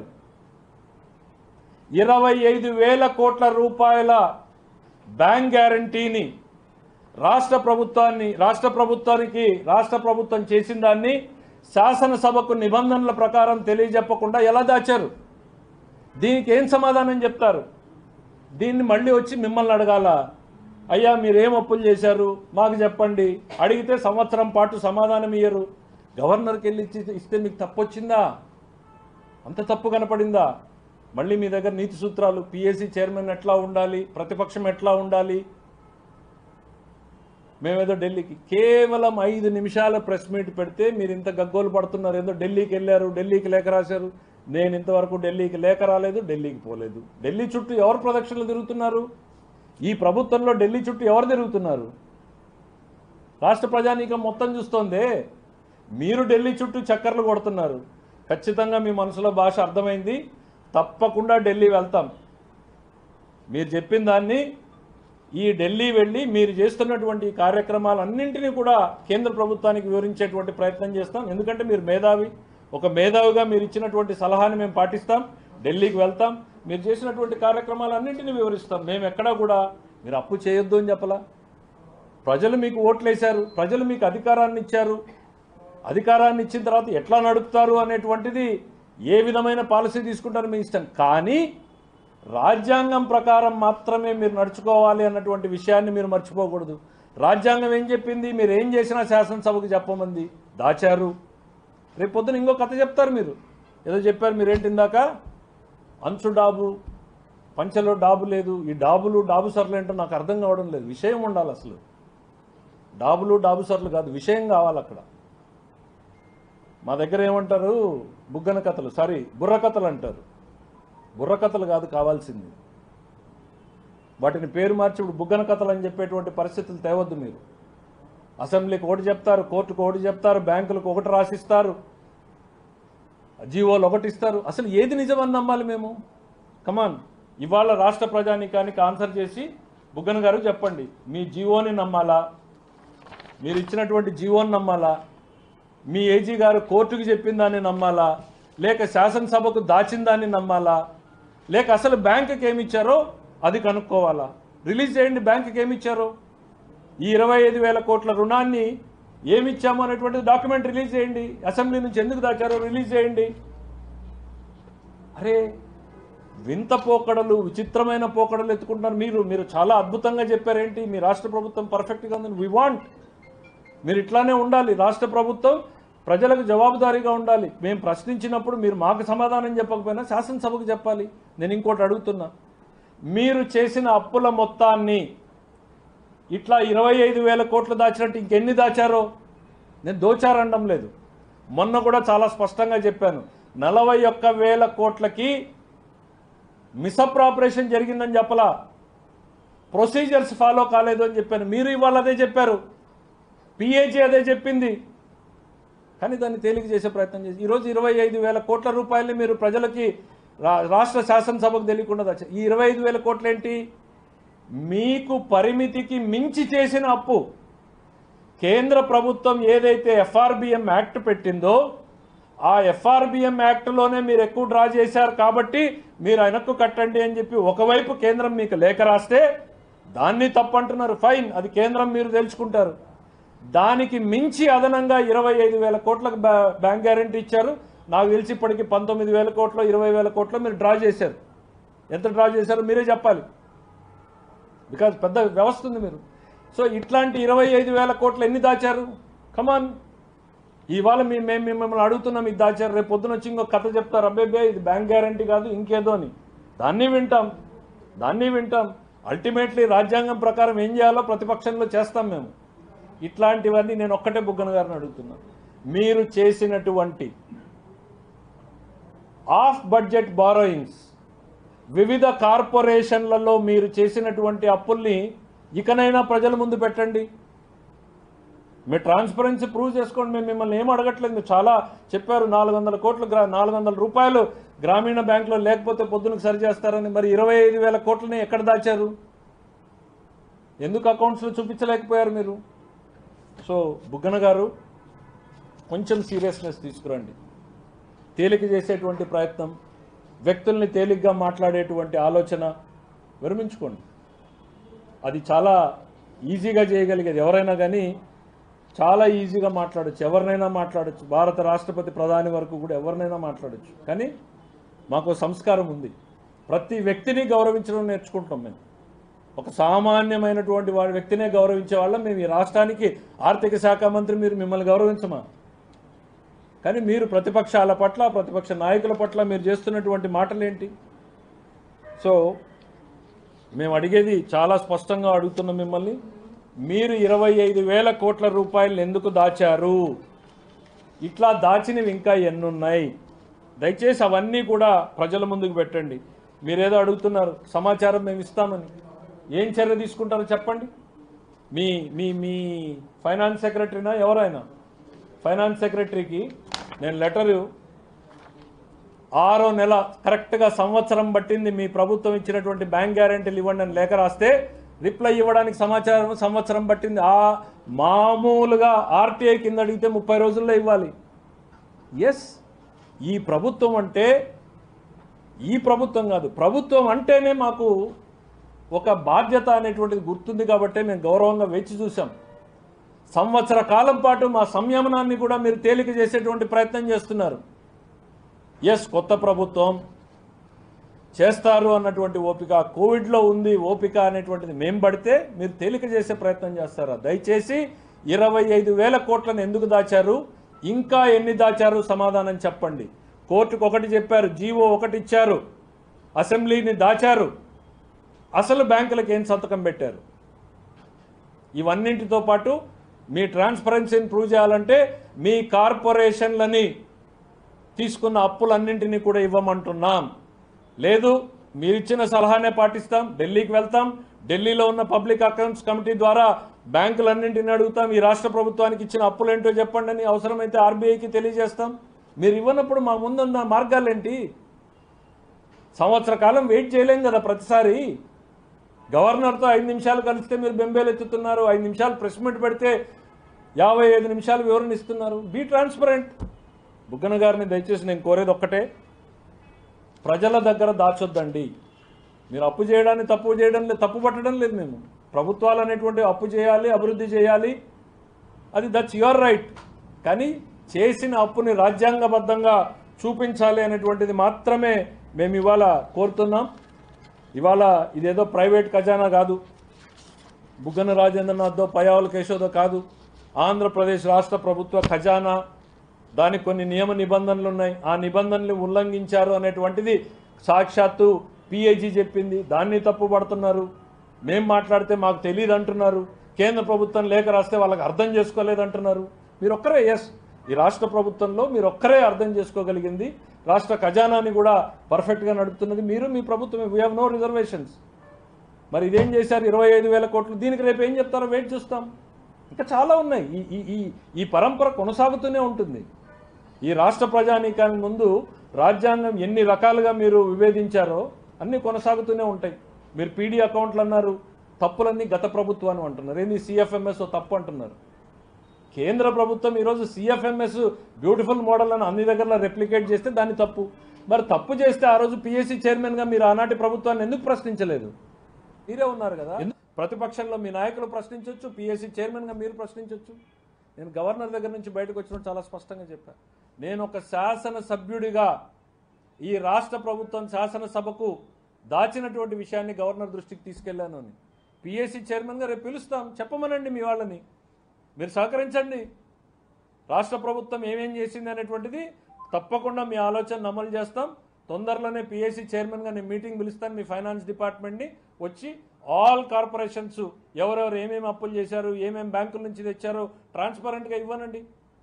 ఇరవై ఐదు వేల కోట్ల రూపాయల బ్యాంక్ గ్యారంటీని రాష్ట్ర ప్రభుత్వాన్ని రాష్ట్ర ప్రభుత్వానికి రాష్ట్ర ప్రభుత్వం చేసిన దాన్ని శాసనసభకు నిబంధనల ప్రకారం తెలియజెప్పకుండా ఎలా దాచారు దీనికి ఏం సమాధానం చెప్తారు దీన్ని మళ్ళీ వచ్చి మిమ్మల్ని అడగాల అయ్యా మీరేం అప్పులు చేశారు మాకు చెప్పండి అడిగితే సంవత్సరం పాటు సమాధానం ఇయ్యరు గవర్నర్కి వెళ్ళి ఇచ్చి ఇస్తే మీకు తప్పు వచ్చిందా అంత తప్పు కనపడిందా మళ్ళీ మీ దగ్గర నీతి సూత్రాలు పిఎస్సి చైర్మన్ ఎట్లా ఉండాలి ప్రతిపక్షం ఎట్లా ఉండాలి మేమేదో ఢిల్లీకి కేవలం ఐదు నిమిషాల ప్రెస్ మీట్ పెడితే మీరు ఇంత గగ్గోలు పడుతున్నారు ఏదో ఢిల్లీకి వెళ్ళారు ఢిల్లీకి లేఖ రాశారు నేను ఇంతవరకు ఢిల్లీకి లేఖ రాలేదు ఢిల్లీకి పోలేదు ఢిల్లీ చుట్టూ ఎవరు ప్రదక్షిణలు తిరుగుతున్నారు ఈ ప్రభుత్వంలో ఢిల్లీ చుట్టూ ఎవరు తిరుగుతున్నారు రాష్ట్ర ప్రజానీకం మొత్తం చూస్తోందే మీరు ఢిల్లీ చుట్టూ చక్కర్లు కొడుతున్నారు ఖచ్చితంగా మీ మనసులో భాష అర్థమైంది తప్పకుండా ఢిల్లీ వెళ్తాం మీరు చెప్పిన దాన్ని ఈ ఢిల్లీ వెళ్ళి మీరు చేస్తున్నటువంటి ఈ కార్యక్రమాలన్నింటినీ కూడా కేంద్ర ప్రభుత్వానికి వివరించేటువంటి ప్రయత్నం చేస్తాం ఎందుకంటే మీరు మేధావి ఒక మేధావిగా మీరు ఇచ్చినటువంటి సలహాని మేము పాటిస్తాం ఢిల్లీకి వెళ్తాం మీరు చేసినటువంటి కార్యక్రమాలన్నింటినీ వివరిస్తాం మేము ఎక్కడా కూడా మీరు అప్పు చేయొద్దు అని చెప్పలా ప్రజలు మీకు ఓట్లేశారు ప్రజలు మీకు అధికారాన్ని ఇచ్చారు అధికారాన్ని ఇచ్చిన తర్వాత ఎట్లా నడుపుతారు అనేటువంటిది ఏ విధమైన పాలసీ తీసుకుంటారో మీ ఇష్టం కానీ రాజ్యాంగం ప్రకారం మాత్రమే మీరు నడుచుకోవాలి అన్నటువంటి విషయాన్ని మీరు మర్చిపోకూడదు రాజ్యాంగం ఏం చెప్పింది మీరు ఏం చేసినా శాసనసభకు చెప్పమంది దాచారు రేపు పొద్దున ఇంకో కథ చెప్తారు మీరు ఏదో చెప్పారు మీరేంటి ఇందాక అంచు డాబు పంచలో డాబు లేదు ఈ డాబులు డాబు సర్లు ఏంటో నాకు అర్థం కావడం లేదు విషయం ఉండాలి అసలు డాబులు డాబు సర్లు కాదు విషయం కావాలి అక్కడ మా దగ్గర ఏమంటారు బుగ్గన కథలు సారీ బుర్ర కథలు అంటారు బుర్ర కథలు కాదు కావాల్సింది వాటిని పేరు మార్చి ఇప్పుడు బుగ్గన కథలు అని చెప్పేటువంటి పరిస్థితులు తేవద్దు మీరు అసెంబ్లీకి ఒకటి చెప్తారు కోర్టుకు ఒకటి చెప్తారు బ్యాంకులకు ఒకటి రాసిస్తారు జీవోలు ఒకటి ఇస్తారు అసలు ఏది నిజమని నమ్మాలి మేము కమాన్ ఇవాళ రాష్ట్ర ప్రజానీకానికి ఆన్సర్ చేసి బుగ్గన గారు చెప్పండి మీ జీవోని నమ్మాలా మీరు ఇచ్చినటువంటి జీవోని నమ్మాలా మీ ఏజీ గారు కోర్టుకు చెప్పిన దాన్ని నమ్మాలా లేక శాసనసభకు దాచిన దాన్ని నమ్మాలా లేక అసలు బ్యాంకుకి ఏమి ఇచ్చారో అది కనుక్కోవాలా రిలీజ్ చేయండి బ్యాంకుకి ఏమి ఇచ్చారో ఈ ఇరవై ఐదు వేల కోట్ల రుణాన్ని ఏమి ఇచ్చామో అనేటువంటి డాక్యుమెంట్ రిలీజ్ చేయండి అసెంబ్లీ నుంచి ఎందుకు దాచారో రిలీజ్ చేయండి అరే వింత పోకడలు విచిత్రమైన పోకడలు ఎత్తుకుంటున్నారు మీరు మీరు చాలా అద్భుతంగా చెప్పారేంటి మీ రాష్ట్ర ప్రభుత్వం పర్ఫెక్ట్గా ఉందని వి వాంట్ మీరు ఇట్లానే ఉండాలి రాష్ట్ర ప్రభుత్వం ప్రజలకు జవాబుదారీగా ఉండాలి మేము ప్రశ్నించినప్పుడు మీరు మాకు సమాధానం చెప్పకపోయినా శాసనసభకు చెప్పాలి నేను ఇంకోటి అడుగుతున్నా మీరు చేసిన అప్పుల మొత్తాన్ని ఇట్లా ఇరవై ఐదు వేల కోట్లు దాచినట్టు ఇంకెన్ని దాచారో నేను దోచారనడం లేదు మొన్న కూడా చాలా స్పష్టంగా చెప్పాను నలభై ఒక్క వేల కోట్లకి మిసప్రాపరేషన్ జరిగిందని చెప్పలా ప్రొసీజర్స్ ఫాలో కాలేదు అని చెప్పాను మీరు ఇవాళ అదే చెప్పారు పిఏజీ అదే చెప్పింది కానీ దాన్ని తేలిక చేసే ప్రయత్నం చేసి ఈరోజు ఇరవై ఐదు వేల కోట్ల రూపాయలని మీరు ప్రజలకి రా- రాష్ట్ర శాసనసభకు తెలియకుండా దాచారు ఈ ఇరవై ఐదు వేల కోట్లు ఏంటి మీకు పరిమితికి మించి చేసిన అప్పు కేంద్ర ప్రభుత్వం ఏదైతే ఎఫ్ఆర్బిఎం యాక్ట్ పెట్టిందో ఆ ఎఫ్ఆర్బిఎం యాక్ట్లోనే మీరు ఎక్కువ డ్రా చేశారు కాబట్టి మీరు వెనక్కు కట్టండి అని చెప్పి ఒకవైపు కేంద్రం మీకు లేఖ రాస్తే దాన్ని తప్పంటున్నారు ఫైన్ అది కేంద్రం మీరు తెలుసుకుంటారు దానికి మించి అదనంగా ఇరవై ఐదు వేల కోట్లకు బ్యా- బ్యాంక్ గ్యారంటీ ఇచ్చారు నాకు తెలిసి ఇప్పటికి పంతొమ్మిది వేల కోట్లు ఇరవై వేల కోట్లు మీరు డ్రా చేశారు ఎంత డ్రా చేశారో మీరే చెప్పాలి బికాజ్ పెద్ద వ్యవస్థ ఉంది మీరు సో ఇట్లాంటి ఇరవై ఐదు వేల కోట్లు ఎన్ని దాచారు కమాన్ ఇవాళ మీ మేము మిమ్మల్ని అడుగుతున్నాం ఇది దాచారు రేపు పొద్దున వచ్చి ఇంకో కథ చెప్తారు అబ్బేబే ఇది బ్యాంక్ గ్యారంటీ కాదు ఇంకేదో అని దాన్ని వింటాం దాన్ని వింటాం అల్టిమేట్లీ రాజ్యాంగం ప్రకారం ఏం చేయాలో ప్రతిపక్షంలో చేస్తాం మేము ఇట్లాంటివన్నీ నేను ఒక్కటే బుగ్గన గారిని అడుగుతున్నా మీరు చేసినటువంటి ఆఫ్ బడ్జెట్ బారోయింగ్స్ వివిధ కార్పొరేషన్లలో మీరు చేసినటువంటి అప్పుల్ని ఇకనైనా ప్రజల ముందు పెట్టండి మీరు ట్రాన్స్పరెన్సీ ప్రూవ్ చేసుకోండి మేము మిమ్మల్ని ఏం అడగట్లేదు మీరు చాలా చెప్పారు నాలుగు వందల కోట్లు గ్రా నాలుగు వందల రూపాయలు గ్రామీణ బ్యాంకులో లేకపోతే పొద్దునకు సరి చేస్తారని మరి ఇరవై ఐదు వేల కోట్లని ఎక్కడ దాచారు ఎందుకు అకౌంట్స్లో చూపించలేకపోయారు మీరు సో బుగ్గన గారు కొంచెం సీరియస్నెస్ తీసుకురండి తేలిక చేసేటువంటి ప్రయత్నం వ్యక్తుల్ని తేలిగ్గా మాట్లాడేటువంటి ఆలోచన విరమించుకోండి అది చాలా ఈజీగా చేయగలిగేది ఎవరైనా కానీ చాలా ఈజీగా మాట్లాడొచ్చు ఎవరినైనా మాట్లాడొచ్చు భారత రాష్ట్రపతి ప్రధాని వరకు కూడా ఎవరినైనా మాట్లాడొచ్చు కానీ మాకు ఓ సంస్కారం ఉంది ప్రతి వ్యక్తిని గౌరవించడం నేర్చుకుంటాం మేము ఒక సామాన్యమైనటువంటి వాడి వ్యక్తినే గౌరవించే వాళ్ళం మేము ఈ రాష్ట్రానికి ఆర్థిక శాఖ మంత్రి మీరు మిమ్మల్ని గౌరవించమా కానీ మీరు ప్రతిపక్షాల పట్ల ప్రతిపక్ష నాయకుల పట్ల మీరు చేస్తున్నటువంటి మాటలు ఏంటి సో మేము అడిగేది చాలా స్పష్టంగా అడుగుతున్నాం మిమ్మల్ని మీరు ఇరవై ఐదు వేల కోట్ల రూపాయలు ఎందుకు దాచారు ఇట్లా దాచినవి ఇంకా ఎన్నున్నాయి దయచేసి అవన్నీ కూడా ప్రజల ముందుకు పెట్టండి మీరేదో అడుగుతున్నారు సమాచారం మేము ఇస్తామని ఏం చర్య తీసుకుంటారో చెప్పండి మీ మీ మీ ఫైనాన్స్ సెక్రటరీనా ఎవరైనా ఫైనాన్స్ సెక్రటరీకి నేను లెటరు ఆరో నెల కరెక్ట్గా సంవత్సరం పట్టింది మీ ప్రభుత్వం ఇచ్చినటువంటి బ్యాంక్ గ్యారెంటీలు ఇవ్వండి అని లేఖ రాస్తే రిప్లై ఇవ్వడానికి సమాచారం సంవత్సరం పట్టింది ఆ మామూలుగా ఆర్టీఐ కింద అడిగితే ముప్పై రోజుల్లో ఇవ్వాలి ఎస్ ఈ ప్రభుత్వం అంటే ఈ ప్రభుత్వం కాదు ప్రభుత్వం అంటేనే మాకు ఒక బాధ్యత అనేటువంటిది గుర్తుంది కాబట్టే మేము గౌరవంగా వేచి చూసాం సంవత్సర కాలం పాటు మా సంయమనాన్ని కూడా మీరు తేలిక చేసేటువంటి ప్రయత్నం చేస్తున్నారు ఎస్ కొత్త ప్రభుత్వం చేస్తారు అన్నటువంటి ఓపిక కోవిడ్లో ఉంది ఓపిక అనేటువంటిది మేం పడితే మీరు తేలిక చేసే ప్రయత్నం చేస్తారా దయచేసి ఇరవై ఐదు వేల కోట్లను ఎందుకు దాచారు ఇంకా ఎన్ని దాచారు సమాధానం చెప్పండి కోర్టుకు ఒకటి చెప్పారు జీవో ఒకటి ఇచ్చారు అసెంబ్లీని దాచారు అసలు బ్యాంకులకు ఏం సంతకం పెట్టారు ఇవన్నింటితో పాటు మీ ట్రాన్స్పరెన్సీని ప్రూవ్ చేయాలంటే మీ కార్పొరేషన్లని తీసుకున్న అప్పులన్నింటినీ కూడా ఇవ్వమంటున్నాం లేదు మీరిచ్చిన సలహానే పాటిస్తాం ఢిల్లీకి వెళ్తాం ఢిల్లీలో ఉన్న పబ్లిక్ అకౌంట్స్ కమిటీ ద్వారా బ్యాంకులన్నింటిని అడుగుతాం ఈ రాష్ట్ర ప్రభుత్వానికి ఇచ్చిన అప్పులేంటో చెప్పండి అని అవసరమైతే ఆర్బీఐకి తెలియజేస్తాం మీరు ఇవ్వనప్పుడు మా ముందున్న మార్గాలేంటి సంవత్సర కాలం వెయిట్ చేయలేం కదా ప్రతిసారి గవర్నర్తో ఐదు నిమిషాలు కలిస్తే మీరు బెంబేలు ఎత్తుతున్నారు ఐదు నిమిషాలు ప్రెస్ మీట్ పెడితే యాభై ఐదు నిమిషాలు వివరణ ఇస్తున్నారు బీ ట్రాన్స్పరెంట్ బుగ్గన గారిని దయచేసి నేను కోరేది ఒక్కటే ప్రజల దగ్గర దాచొద్దండి మీరు అప్పు చేయడాన్ని తప్పు చేయడం లేదు తప్పు పట్టడం లేదు మేము ప్రభుత్వాలు అనేటువంటి అప్పు చేయాలి అభివృద్ధి చేయాలి అది దట్స్ యువర్ రైట్ కానీ చేసిన అప్పుని రాజ్యాంగబద్ధంగా చూపించాలి అనేటువంటిది మాత్రమే మేము ఇవాళ కోరుతున్నాం ఇవాళ ఇదేదో ప్రైవేట్ ఖజానా కాదు బుగ్గన రాజేంద్రనాథ్దో పయావుల కేశోదో కాదు ఆంధ్రప్రదేశ్ రాష్ట్ర ప్రభుత్వ ఖజానా దానికి కొన్ని నియమ నిబంధనలు ఉన్నాయి ఆ నిబంధనలు ఉల్లంఘించారు అనేటువంటిది సాక్షాత్తు పిఐజీ చెప్పింది దాన్ని తప్పు పడుతున్నారు మేం మాట్లాడితే మాకు తెలియదు అంటున్నారు కేంద్ర ప్రభుత్వం లేఖ రాస్తే వాళ్ళకి అర్థం చేసుకోలేదు అంటున్నారు మీరు ఒక్కరే ఎస్ ఈ రాష్ట్ర ప్రభుత్వంలో మీరు ఒక్కరే అర్థం చేసుకోగలిగింది రాష్ట్ర ఖజానాని కూడా పర్ఫెక్ట్గా నడుపుతున్నది మీరు మీ ప్రభుత్వం వీ హ్యావ్ నో రిజర్వేషన్స్ మరి ఇదేం చేశారు ఇరవై ఐదు వేల కోట్లు దీనికి రేపు ఏం చెప్తారో వెయిట్ చూస్తాం ఇంకా చాలా ఉన్నాయి ఈ ఈ ఈ ఈ పరంపర కొనసాగుతూనే ఉంటుంది ఈ రాష్ట్ర ప్రజానీకానికి ముందు రాజ్యాంగం ఎన్ని రకాలుగా మీరు విభేదించారో అన్నీ కొనసాగుతూనే ఉంటాయి మీరు పీడీ అకౌంట్లు అన్నారు తప్పులన్నీ గత ప్రభుత్వాన్ని అంటున్నారు ఏంది సిఎఫ్ఎంఎస్ తప్పు అంటున్నారు కేంద్ర ప్రభుత్వం ఈరోజు సిఎఫ్ఎంఎస్ బ్యూటిఫుల్ మోడల్ అని అన్ని దగ్గర రెప్లికేట్ చేస్తే దాన్ని తప్పు మరి తప్పు చేస్తే ఆ రోజు పిఎస్సి చైర్మన్గా మీరు ఆనాటి ప్రభుత్వాన్ని ఎందుకు ప్రశ్నించలేదు మీరే ఉన్నారు కదా ఎందు- ప్రతిపక్షంలో మీ నాయకులు ప్రశ్నించవచ్చు పిఎస్సి చైర్మన్గా మీరు ప్రశ్నించవచ్చు నేను గవర్నర్ దగ్గర నుంచి బయటకు వచ్చినప్పుడు చాలా స్పష్టంగా చెప్పాను నేను ఒక శాసన సభ్యుడిగా ఈ రాష్ట్ర ప్రభుత్వం శాసనసభకు దాచినటువంటి విషయాన్ని గవర్నర్ దృష్టికి తీసుకెళ్లాను అని పిఎస్సి చైర్మన్గా రేపు పిలుస్తాం చెప్పమనండి మీ వాళ్ళని మీరు సహకరించండి రాష్ట్ర ప్రభుత్వం ఏమేం చేసింది అనేటువంటిది తప్పకుండా మీ ఆలోచన అమలు చేస్తాం తొందరలోనే పిఎస్సి చైర్మన్గా నేను మీటింగ్ పిలుస్తాను మీ ఫైనాన్స్ డిపార్ట్మెంట్ని వచ్చి ఆల్ కార్పొరేషన్స్ ఎవరెవరు ఏమేమి అప్పులు చేశారు ఏమేమి బ్యాంకుల నుంచి తెచ్చారో ట్రాన్స్పరెంట్గా ఇవ్వనండి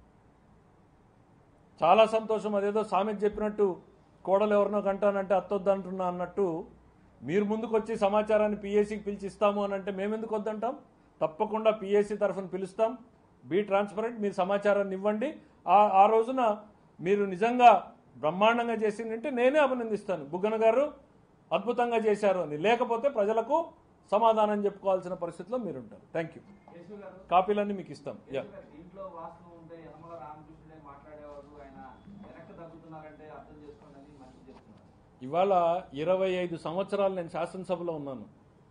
చాలా సంతోషం అదేదో సామెత చెప్పినట్టు కోడలు ఎవరినో కంటానంటే అత్తొద్దు అంటున్నా అన్నట్టు మీరు ముందుకు వచ్చి సమాచారాన్ని పిఎస్సికి పిలిచి ఇస్తాము అని అంటే మేమెందుకు వద్దంటాం తప్పకుండా పిఎస్సి తరఫున పిలుస్తాం బీ ట్రాన్స్పరెంట్ మీరు సమాచారాన్ని ఇవ్వండి ఆ ఆ రోజున మీరు నిజంగా బ్రహ్మాండంగా చేసిందంటే నేనే అభినందిస్తాను బుగ్గన గారు అద్భుతంగా చేశారు అని లేకపోతే ప్రజలకు సమాధానం చెప్పుకోవాల్సిన పరిస్థితిలో మీరు ఉంటారు థ్యాంక్ యూ కేశవ్ గారు కాపీలన్నీ మీకు ఇస్తాం యా కేశవ్ గారు, దీంట్లో వాస్తవం ఉంటే యనమల రామకృష్ణుడే మాట్లాడేవారు ఆయన వెనక్కి తగ్గుతున్నారంటే అర్థం చేసుకోండి అని మంచి చెప్తున్నారు ఇవాళ ఇరవై ఐదు సంవత్సరాలు నేను శాసనసభలో ఉన్నాను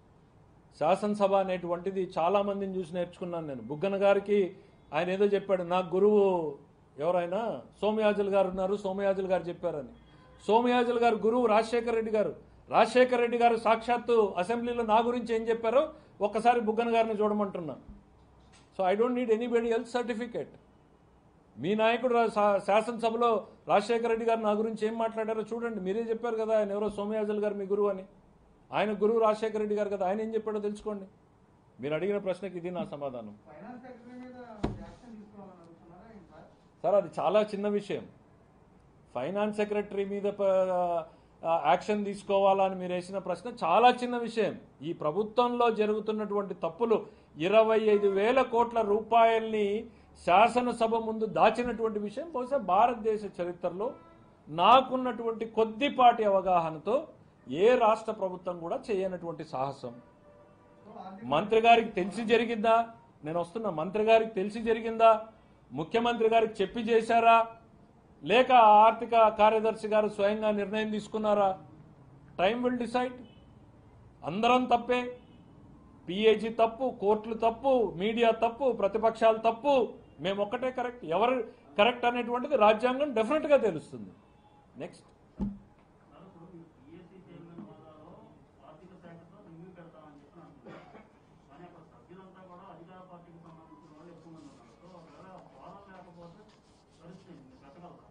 శాసనసభ అనేటువంటిది చాలా మందిని చూసి నేర్చుకున్నాను నేను బుగ్గన గారికి ఆయన ఏదో చెప్పాడు నా గురువు ఎవరైనా సోమయాజులు గారు ఉన్నారు సోమయాజులు గారు చెప్పారని సోమయాజులు గారు గురువు రాజశేఖర రెడ్డి గారు రాజశేఖర రెడ్డి గారు సాక్షాత్తు అసెంబ్లీలో నా గురించి ఏం చెప్పారో ఒక్కసారి బుగ్గన గారిని చూడమంటున్నా so I don't need anybody ఎల్త్ certificate మీ నాయకుడు రా- శా- శాసనసభలో రాజశేఖర రెడ్డి గారు నా గురించి ఏం మాట్లాడారో చూడండి మీరే చెప్పారు కదా ఆయన ఎవరో సోమయాజులు గారు మీ గురువు అని ఆయన గురువు రాజశేఖర రెడ్డి గారు కదా ఆయన ఏం చెప్పాడో తెలుసుకోండి మీరు అడిగిన ప్రశ్నకి ఇది నా సమాధానం ఫైనాన్స్ సెక్రటరీ మీద యాక్షన్ తీసుకోవాలని అడుగుతున్నారా ఏంటి సార్ సార్ అది చాలా చిన్న విషయం ఫైనాన్స్ సెక్రటరీ మీద ప- ఆ, యాక్షన్ తీసుకోవాలా అని మీరు వేసిన ప్రశ్న చాలా చిన్న విషయం ఈ ప్రభుత్వంలో జరుగుతున్నటువంటి తప్పులు ఇరవై ఐదు వేల కోట్ల రూపాయల్ని శాసనసభ ముందు దాచినటువంటి విషయం బహుశా భారతదేశ చరిత్రలో నాకున్నటువంటి కొద్దిపాటి అవగాహనతో ఏ రాష్ట్ర ప్రభుత్వం కూడా చేయనటువంటి సాహసం మంత్రి గారికి తెలిసి జరిగిందా నేను వస్తున్నా మంత్రి గారికి తెలిసి జరిగిందా ముఖ్యమంత్రి గారికి చెప్పి చేశారా లేక ఆర్థిక కార్యదర్శి గారు స్వయంగా నిర్ణయం తీసుకున్నారా టైం విల్ డిసైడ్ అందరం తప్పే పిఏజీ తప్పు కోర్టులు తప్పు మీడియా తప్పు ప్రతిపక్షాలు తప్పు మేము ఒక్కటే కరెక్ట్ ఎవరు కరెక్ట్ అనేటువంటిది రాజ్యాంగం డెఫినెట్గా తెలుస్తుంది నెక్స్ట్ సార్ ఇప్పుడు మీరు పిఎస్సి చైర్మన్ హోదాలో ఆర్థిక శాఖతో రివ్యూ పెడతామని చెప్పి అంటున్నారు కానీ అక్కడ సభ్యులంతా కూడా అధికార పార్టీకి సంబంధించిన వాళ్ళు ఎక్కువ మంది ఉన్నారు సో ఒకవేళ ఫారం లేకపోతే సరే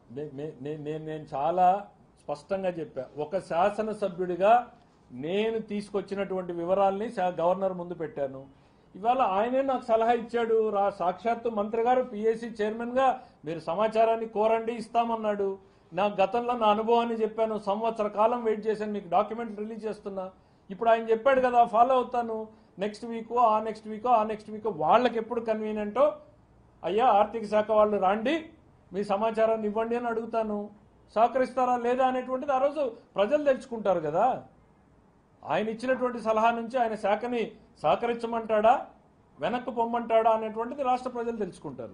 నే- నే- నే- నేను నేను చాలా స్పష్టంగా చెప్పా ఒక శాసనసభ్యుడిగా నేను తీసుకొచ్చినటువంటి వివరాల్ని శా- గవర్నర్ ముందు పెట్టాను ఇవాళ ఆయనే నాకు సలహా ఇచ్చాడు రా సాక్షాత్తు మంత్రి గారు పిఎస్సి చైర్మన్ గా మీరు సమాచారాన్ని కోరండి ఇస్తామన్నాడు నా గతంలో నా అనుభవాన్ని చెప్పాను సంవత్సర కాలం వెయిట్ చేశాను మీకు డాక్యుమెంట్ రిలీజ్ చేస్తున్నా ఇప్పుడు ఆయన చెప్పాడు కదా ఫాలో అవుతాను నెక్స్ట్ వీక్ ఆ నెక్స్ట్ వీక్ ఆ నెక్స్ట్ వీక్ వాళ్ళకి ఎప్పుడు కన్వీనియంటో అయ్యా ఆర్థిక శాఖ వాళ్ళు రాండి మీ సమాచారాన్ని ఇవ్వండి అని అడుగుతాను సహకరిస్తారా లేదా అనేటువంటిది ఆ రోజు ప్రజలు తెలుసుకుంటారు కదా ఆయన ఇచ్చినటువంటి సలహా నుంచి ఆయన శాఖని సహకరించమంటాడా వెనక్కు పొమ్మంటాడా అనేటువంటిది రాష్ట్ర ప్రజలు తెలుసుకుంటారు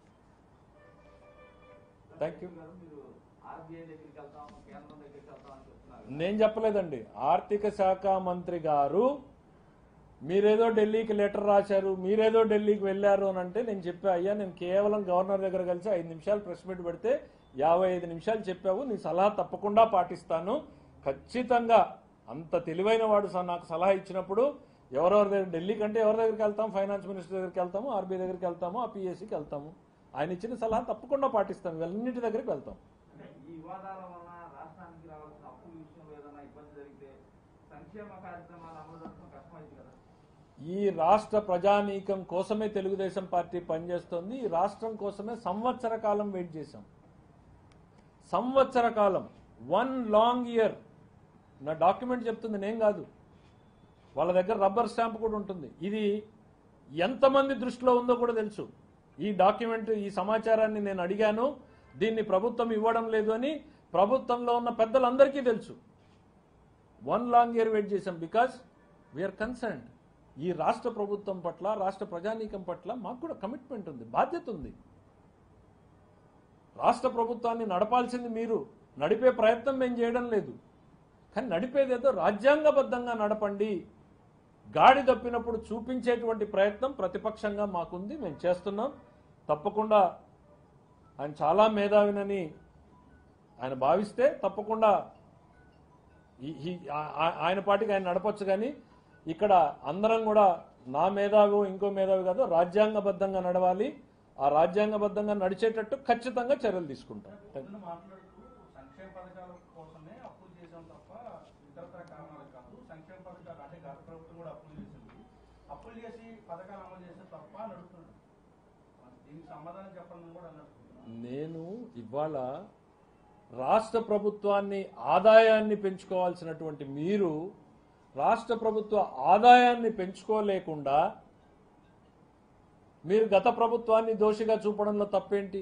థ్యాంక్ యూ గారు మీరు ఆర్బీఐ దగ్గరికి వెళ్తాం కేంద్రం దగ్గరికి వెళ్తాం అని చెప్తున్నారు నేను చెప్పలేదండి ఆర్థిక శాఖ మంత్రి గారు మీరేదో ఢిల్లీకి లెటర్ రాశారు మీరేదో ఢిల్లీకి వెళ్ళారు అని అంటే నేను చెప్పా అయ్యా నేను కేవలం గవర్నర్ దగ్గర కలిసి ఐదు నిమిషాలు ప్రెస్ మీట్ పెడితే యాభై ఐదు నిమిషాలు చెప్పావు నీ సలహా తప్పకుండా పాటిస్తాను ఖచ్చితంగా అంత తెలివైన వాడు స- నాకు సలహా ఇచ్చినప్పుడు ఎవరెవరి దగ్గర ఢిల్లీ కంటే ఎవరి దగ్గరికి వెళ్తాం ఫైనాన్స్ మినిస్టర్ దగ్గరికి వెళ్తాము ఆర్బీఐ దగ్గరికి వెళ్తాము ఆ పిఎస్సికి వెళ్తాము ఆయన ఇచ్చిన సలహా తప్పకుండా పాటిస్తాం ఇవన్నింటి దగ్గరికి వెళ్తాం అంటే ఈ వివాదాల వలన రాష్ట్రానికి రావాల్సిన అప్పుల విషయంలో ఏదైనా ఇబ్బంది జరిగితే సంక్షేమ కార్యక్రమాలు అమలు జరపడం కష్టమైంది కదా ఈ రాష్ట్ర ప్రజానీకం కోసమే తెలుగుదేశం పార్టీ పనిచేస్తోంది ఈ రాష్ట్రం కోసమే సంవత్సర కాలం వెయిట్ చేశాం సంవత్సర కాలం వన్ లాంగ్ ఇయర్ నా డాక్యుమెంట్ చెప్తుంది నేను కాదు వాళ్ళ దగ్గర రబ్బర్ స్టాంప్ కూడా ఉంటుంది ఇది ఎంతమంది దృష్టిలో ఉందో కూడా తెలుసు ఈ డాక్యుమెంట్ ఈ సమాచారాన్ని నేను అడిగాను దీన్ని ప్రభుత్వం ఇవ్వడం లేదు అని ప్రభుత్వంలో ఉన్న పెద్దలందరికీ తెలుసు వన్ లాంగ్ ఇయర్ వెయిట్ చేశాం బికాస్ వీఆర్ కన్సర్న్డ్ ఈ రాష్ట్ర ప్రభుత్వం పట్ల రాష్ట్ర ప్రజానీకం పట్ల మాకు కూడా కమిట్మెంట్ ఉంది బాధ్యత ఉంది రాష్ట్ర ప్రభుత్వాన్ని నడపాల్సింది మీరు నడిపే ప్రయత్నం మేము చేయడం లేదు కానీ నడిపేదేదో రాజ్యాంగబద్ధంగా నడపండి గాడి తప్పినప్పుడు చూపించేటువంటి ప్రయత్నం ప్రతిపక్షంగా మాకుంది మేము చేస్తున్నాం తప్పకుండా ఆయన చాలా మేధావినని ఆయన భావిస్తే తప్పకుండా ఈ- ఈ- ఆ- ఆ- ఆయన పాటికి ఆయన నడపచ్చు కానీ ఇక్కడ అందరం కూడా నా మేధావి ఇంకో మేధావి కాదు రాజ్యాంగబద్ధంగా నడవాలి ఆ రాజ్యాంగబద్ధంగా నడిచేటట్టు ఖచ్చితంగా చర్యలు తీసుకుంటాం పొద్దున మాట్లాడుతూ సంక్షేమ పథకాల కోసమే అప్పులు చేసాం తప్ప ఇతరతర కారణాలు కాదు సంక్షేమ పథకాలు అంటే గత ప్రభుత్వం కూడా అప్పులు చేసింది అప్పులు చేసి పథకాలు అమలు చేస్తే తప్ప అని అడుగుతున్నాడు మరి దీనికి సమాధానం చెప్పండి అని కూడా అన్నాడు నేను ఇవాళ రాష్ట్ర ప్రభుత్వాన్ని ఆదాయాన్ని పెంచుకోవాల్సినటువంటి మీరు రాష్ట్ర ప్రభుత్వ ఆదాయాన్ని పెంచుకోలేకుండా మీరు గత ప్రభుత్వాన్ని దోషిగా చూపడంలో తప్పేంటి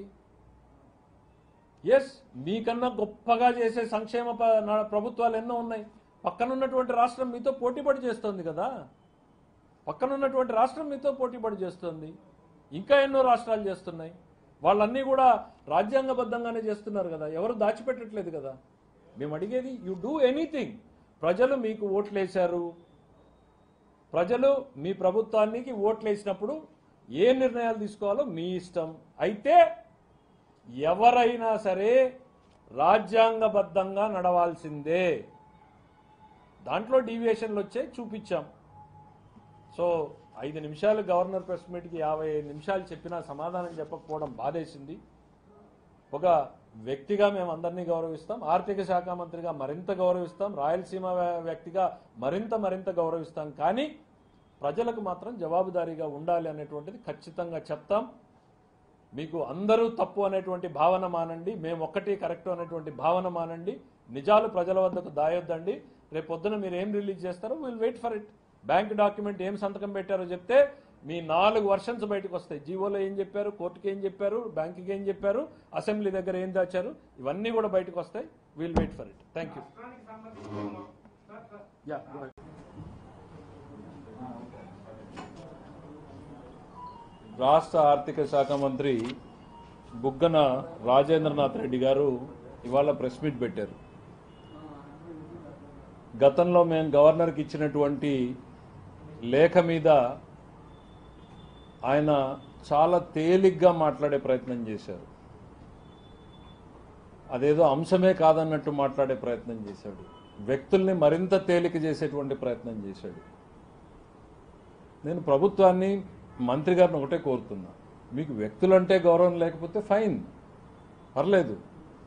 ఎస్ మీకన్నా గొప్పగా చేసే సంక్షేమ ప- నా- ప్రభుత్వాలు ఎన్నో ఉన్నాయి పక్కనున్నటువంటి రాష్ట్రం మీతో పోటీపడి చేస్తుంది కదా పక్కనున్నటువంటి రాష్ట్రం మీతో పోటీపడి చేస్తుంది ఇంకా ఎన్నో రాష్ట్రాలు చేస్తున్నాయి వాళ్ళన్నీ కూడా రాజ్యాంగబద్ధంగానే చేస్తున్నారు కదా ఎవరు దాచిపెట్టట్లేదు కదా మేము అడిగేది యు డూ ఎనీథింగ్ ప్రజలు మీకు ఓట్లేశారు ప్రజలు మీ ప్రభుత్వానికి ఓట్లేసినప్పుడు ఏ నిర్ణయాలు తీసుకోవాలో మీ ఇష్టం అయితే ఎవరైనా సరే రాజ్యాంగబద్ధంగా నడవాల్సిందే దాంట్లో డీవియేషన్లు వచ్చాయి చూపించాం సో ఐదు నిమిషాలు గవర్నర్ ప్రెస్ మీట్కి యాభై ఐదు నిమిషాలు చెప్పినా సమాధానం చెప్పకపోవడం బాధేసింది ఒక వ్యక్తిగా మేము అందరినీ గౌరవిస్తాం ఆర్థిక శాఖ మంత్రిగా మరింత గౌరవిస్తాం రాయలసీమ వ్య- వ్యక్తిగా మరింత మరింత గౌరవిస్తాం కానీ ప్రజలకు మాత్రం జవాబుదారీగా ఉండాలి అనేటువంటిది ఖచ్చితంగా చెప్తాం మీకు అందరూ తప్పు అనేటువంటి భావన మానండి మేము ఒక్కటి కరెక్ట్ అనేటువంటి భావన మానండి నిజాలు ప్రజల వద్దకు దాయొద్దండి రేపు పొద్దున మీరు ఏం రిలీజ్ చేస్తారో will wait for it bank document ఏం సంతకం పెట్టారో చెప్తే మీ నాలుగు వర్షన్స్ బయటకు వస్తాయి జీవోలో ఏం చెప్పారు కోర్టుకి ఏం చెప్పారు బ్యాంకుకి ఏం చెప్పారు అసెంబ్లీ దగ్గర ఏం దాచారు ఇవన్నీ కూడా బయటకు వస్తాయి will wait for it thank you రాష్ట్రానికి సంబంధించి సార్ సార్ యా రాష్ట్ర ఆర్థిక శాఖ మంత్రి బుగ్గన రాజేంద్రనాథ్ రెడ్డి గారు ఇవాళ ప్రెస్ మీట్ పెట్టారు గతంలో మేము గవర్నర్కి ఇచ్చినటువంటి లేఖ మీద ఆయన చాలా తేలిగ్గా మాట్లాడే ప్రయత్నం చేశారు అదేదో అంశమే కాదన్నట్టు మాట్లాడే ప్రయత్నం చేశాడు వ్యక్తుల్ని మరింత తేలిక చేసేటువంటి ప్రయత్నం చేశాడు నేను ప్రభుత్వాన్ని మంత్రి గారిని ఒకటే కోరుతున్నా మీకు వ్యక్తులంటే గౌరవం లేకపోతే ఫైన్ పర్లేదు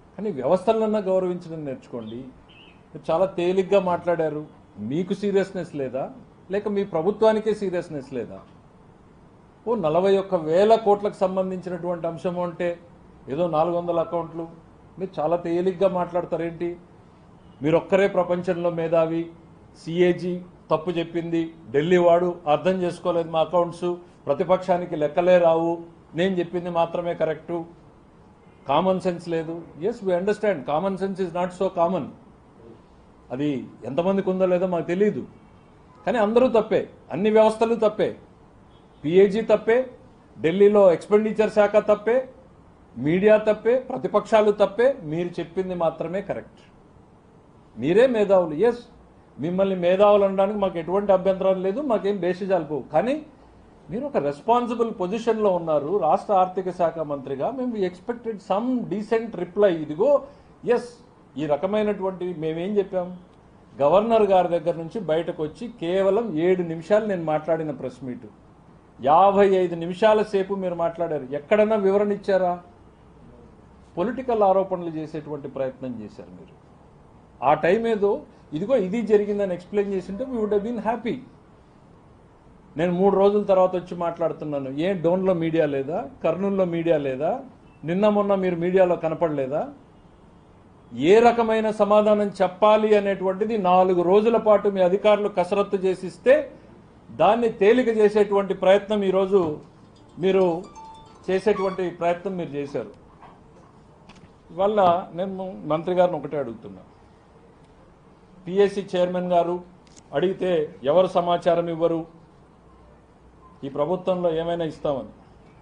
కానీ వ్యవస్థలన్నా గౌరవించడం నేర్చుకోండి మీరు చాలా తేలిగ్గా మాట్లాడారు మీకు సీరియస్నెస్ లేదా లేక మీ ప్రభుత్వానికే సీరియస్నెస్ లేదా ఓ నలభై ఒక్క వేల కోట్లకు సంబంధించినటువంటి అంశం అంటే ఏదో నాలుగు వందల అకౌంట్లు మీరు చాలా తేలిగ్గా మాట్లాడతారేంటి మీరు ఒక్కరే ప్రపంచంలో మేధావి సిఏజీ తప్పు చెప్పింది ఢిల్లీ వాడు అర్థం చేసుకోలేదు మా అకౌంట్స్ ప్రతిపక్షానికి లెక్కలే రావు నేను చెప్పింది మాత్రమే కరెక్టు కామన్ సెన్స్ లేదు yes we understand common sense is not so common అది ఎంతమందికి ఉందో లేదో మాకు తెలియదు కానీ అందరూ తప్పే అన్ని వ్యవస్థలు తప్పే పిఏజీ తప్పే ఢిల్లీలో ఎక్స్పెండిచర్ శాఖ తప్పే మీడియా తప్పే ప్రతిపక్షాలు తప్పే మీరు చెప్పింది మాత్రమే కరెక్ట్ మీరే మేధావులు ఎస్ మిమ్మల్ని మేధావులు అనడానికి మాకు ఎటువంటి అభ్యంతరం లేదు మాకేం బేసిజాలు పోవు కానీ మీరు ఒక రెస్పాన్సిబుల్ పొజిషన్లో ఉన్నారు రాష్ట్ర ఆర్థిక శాఖ మంత్రిగా మేము ఎక్స్పెక్టెడ్ సమ్ డీసెంట్ రిప్లై ఇదిగో ఎస్ ఈ రకమైనటువంటి మేమేం చెప్పాం గవర్నర్ గారి దగ్గర నుంచి బయటకు వచ్చి కేవలం ఏడు నిమిషాలు నేను మాట్లాడిన ప్రెస్ మీట్ యాభై ఐదు నిమిషాల సేపు మీరు మాట్లాడారు ఎక్కడన్నా వివరణ ఇచ్చారా పొలిటికల్ ఆరోపణలు చేసేటువంటి ప్రయత్నం చేశారు మీరు ఆ టైం ఏదో ఇదిగో ఇది జరిగిందని ఎక్స్ప్లెయిన్ చేసింటే వీ వుడ్ బీన్ హ్యాపీ నేను మూడు రోజుల తర్వాత వచ్చి మాట్లాడుతున్నాను ఏ డోన్లో మీడియా లేదా కర్నూలులో మీడియా లేదా నిన్న మొన్న మీరు మీడియాలో కనపడలేదా ఏ రకమైన సమాధానం చెప్పాలి అనేటువంటిది నాలుగు రోజుల పాటు మీ అధికారులు కసరత్తు చేసిస్తే దాన్ని తేలిక చేసేటువంటి ప్రయత్నం ఈరోజు మీరు చేసేటువంటి ప్రయత్నం మీరు చేశారు ఇవాళ నేను మంత్రి గారిని ఒకటే అడుగుతున్నా పిఎస్సి చైర్మన్ గారు అడిగితే ఎవరు సమాచారం ఇవ్వరు ఈ ప్రభుత్వంలో ఏమైనా ఇస్తామని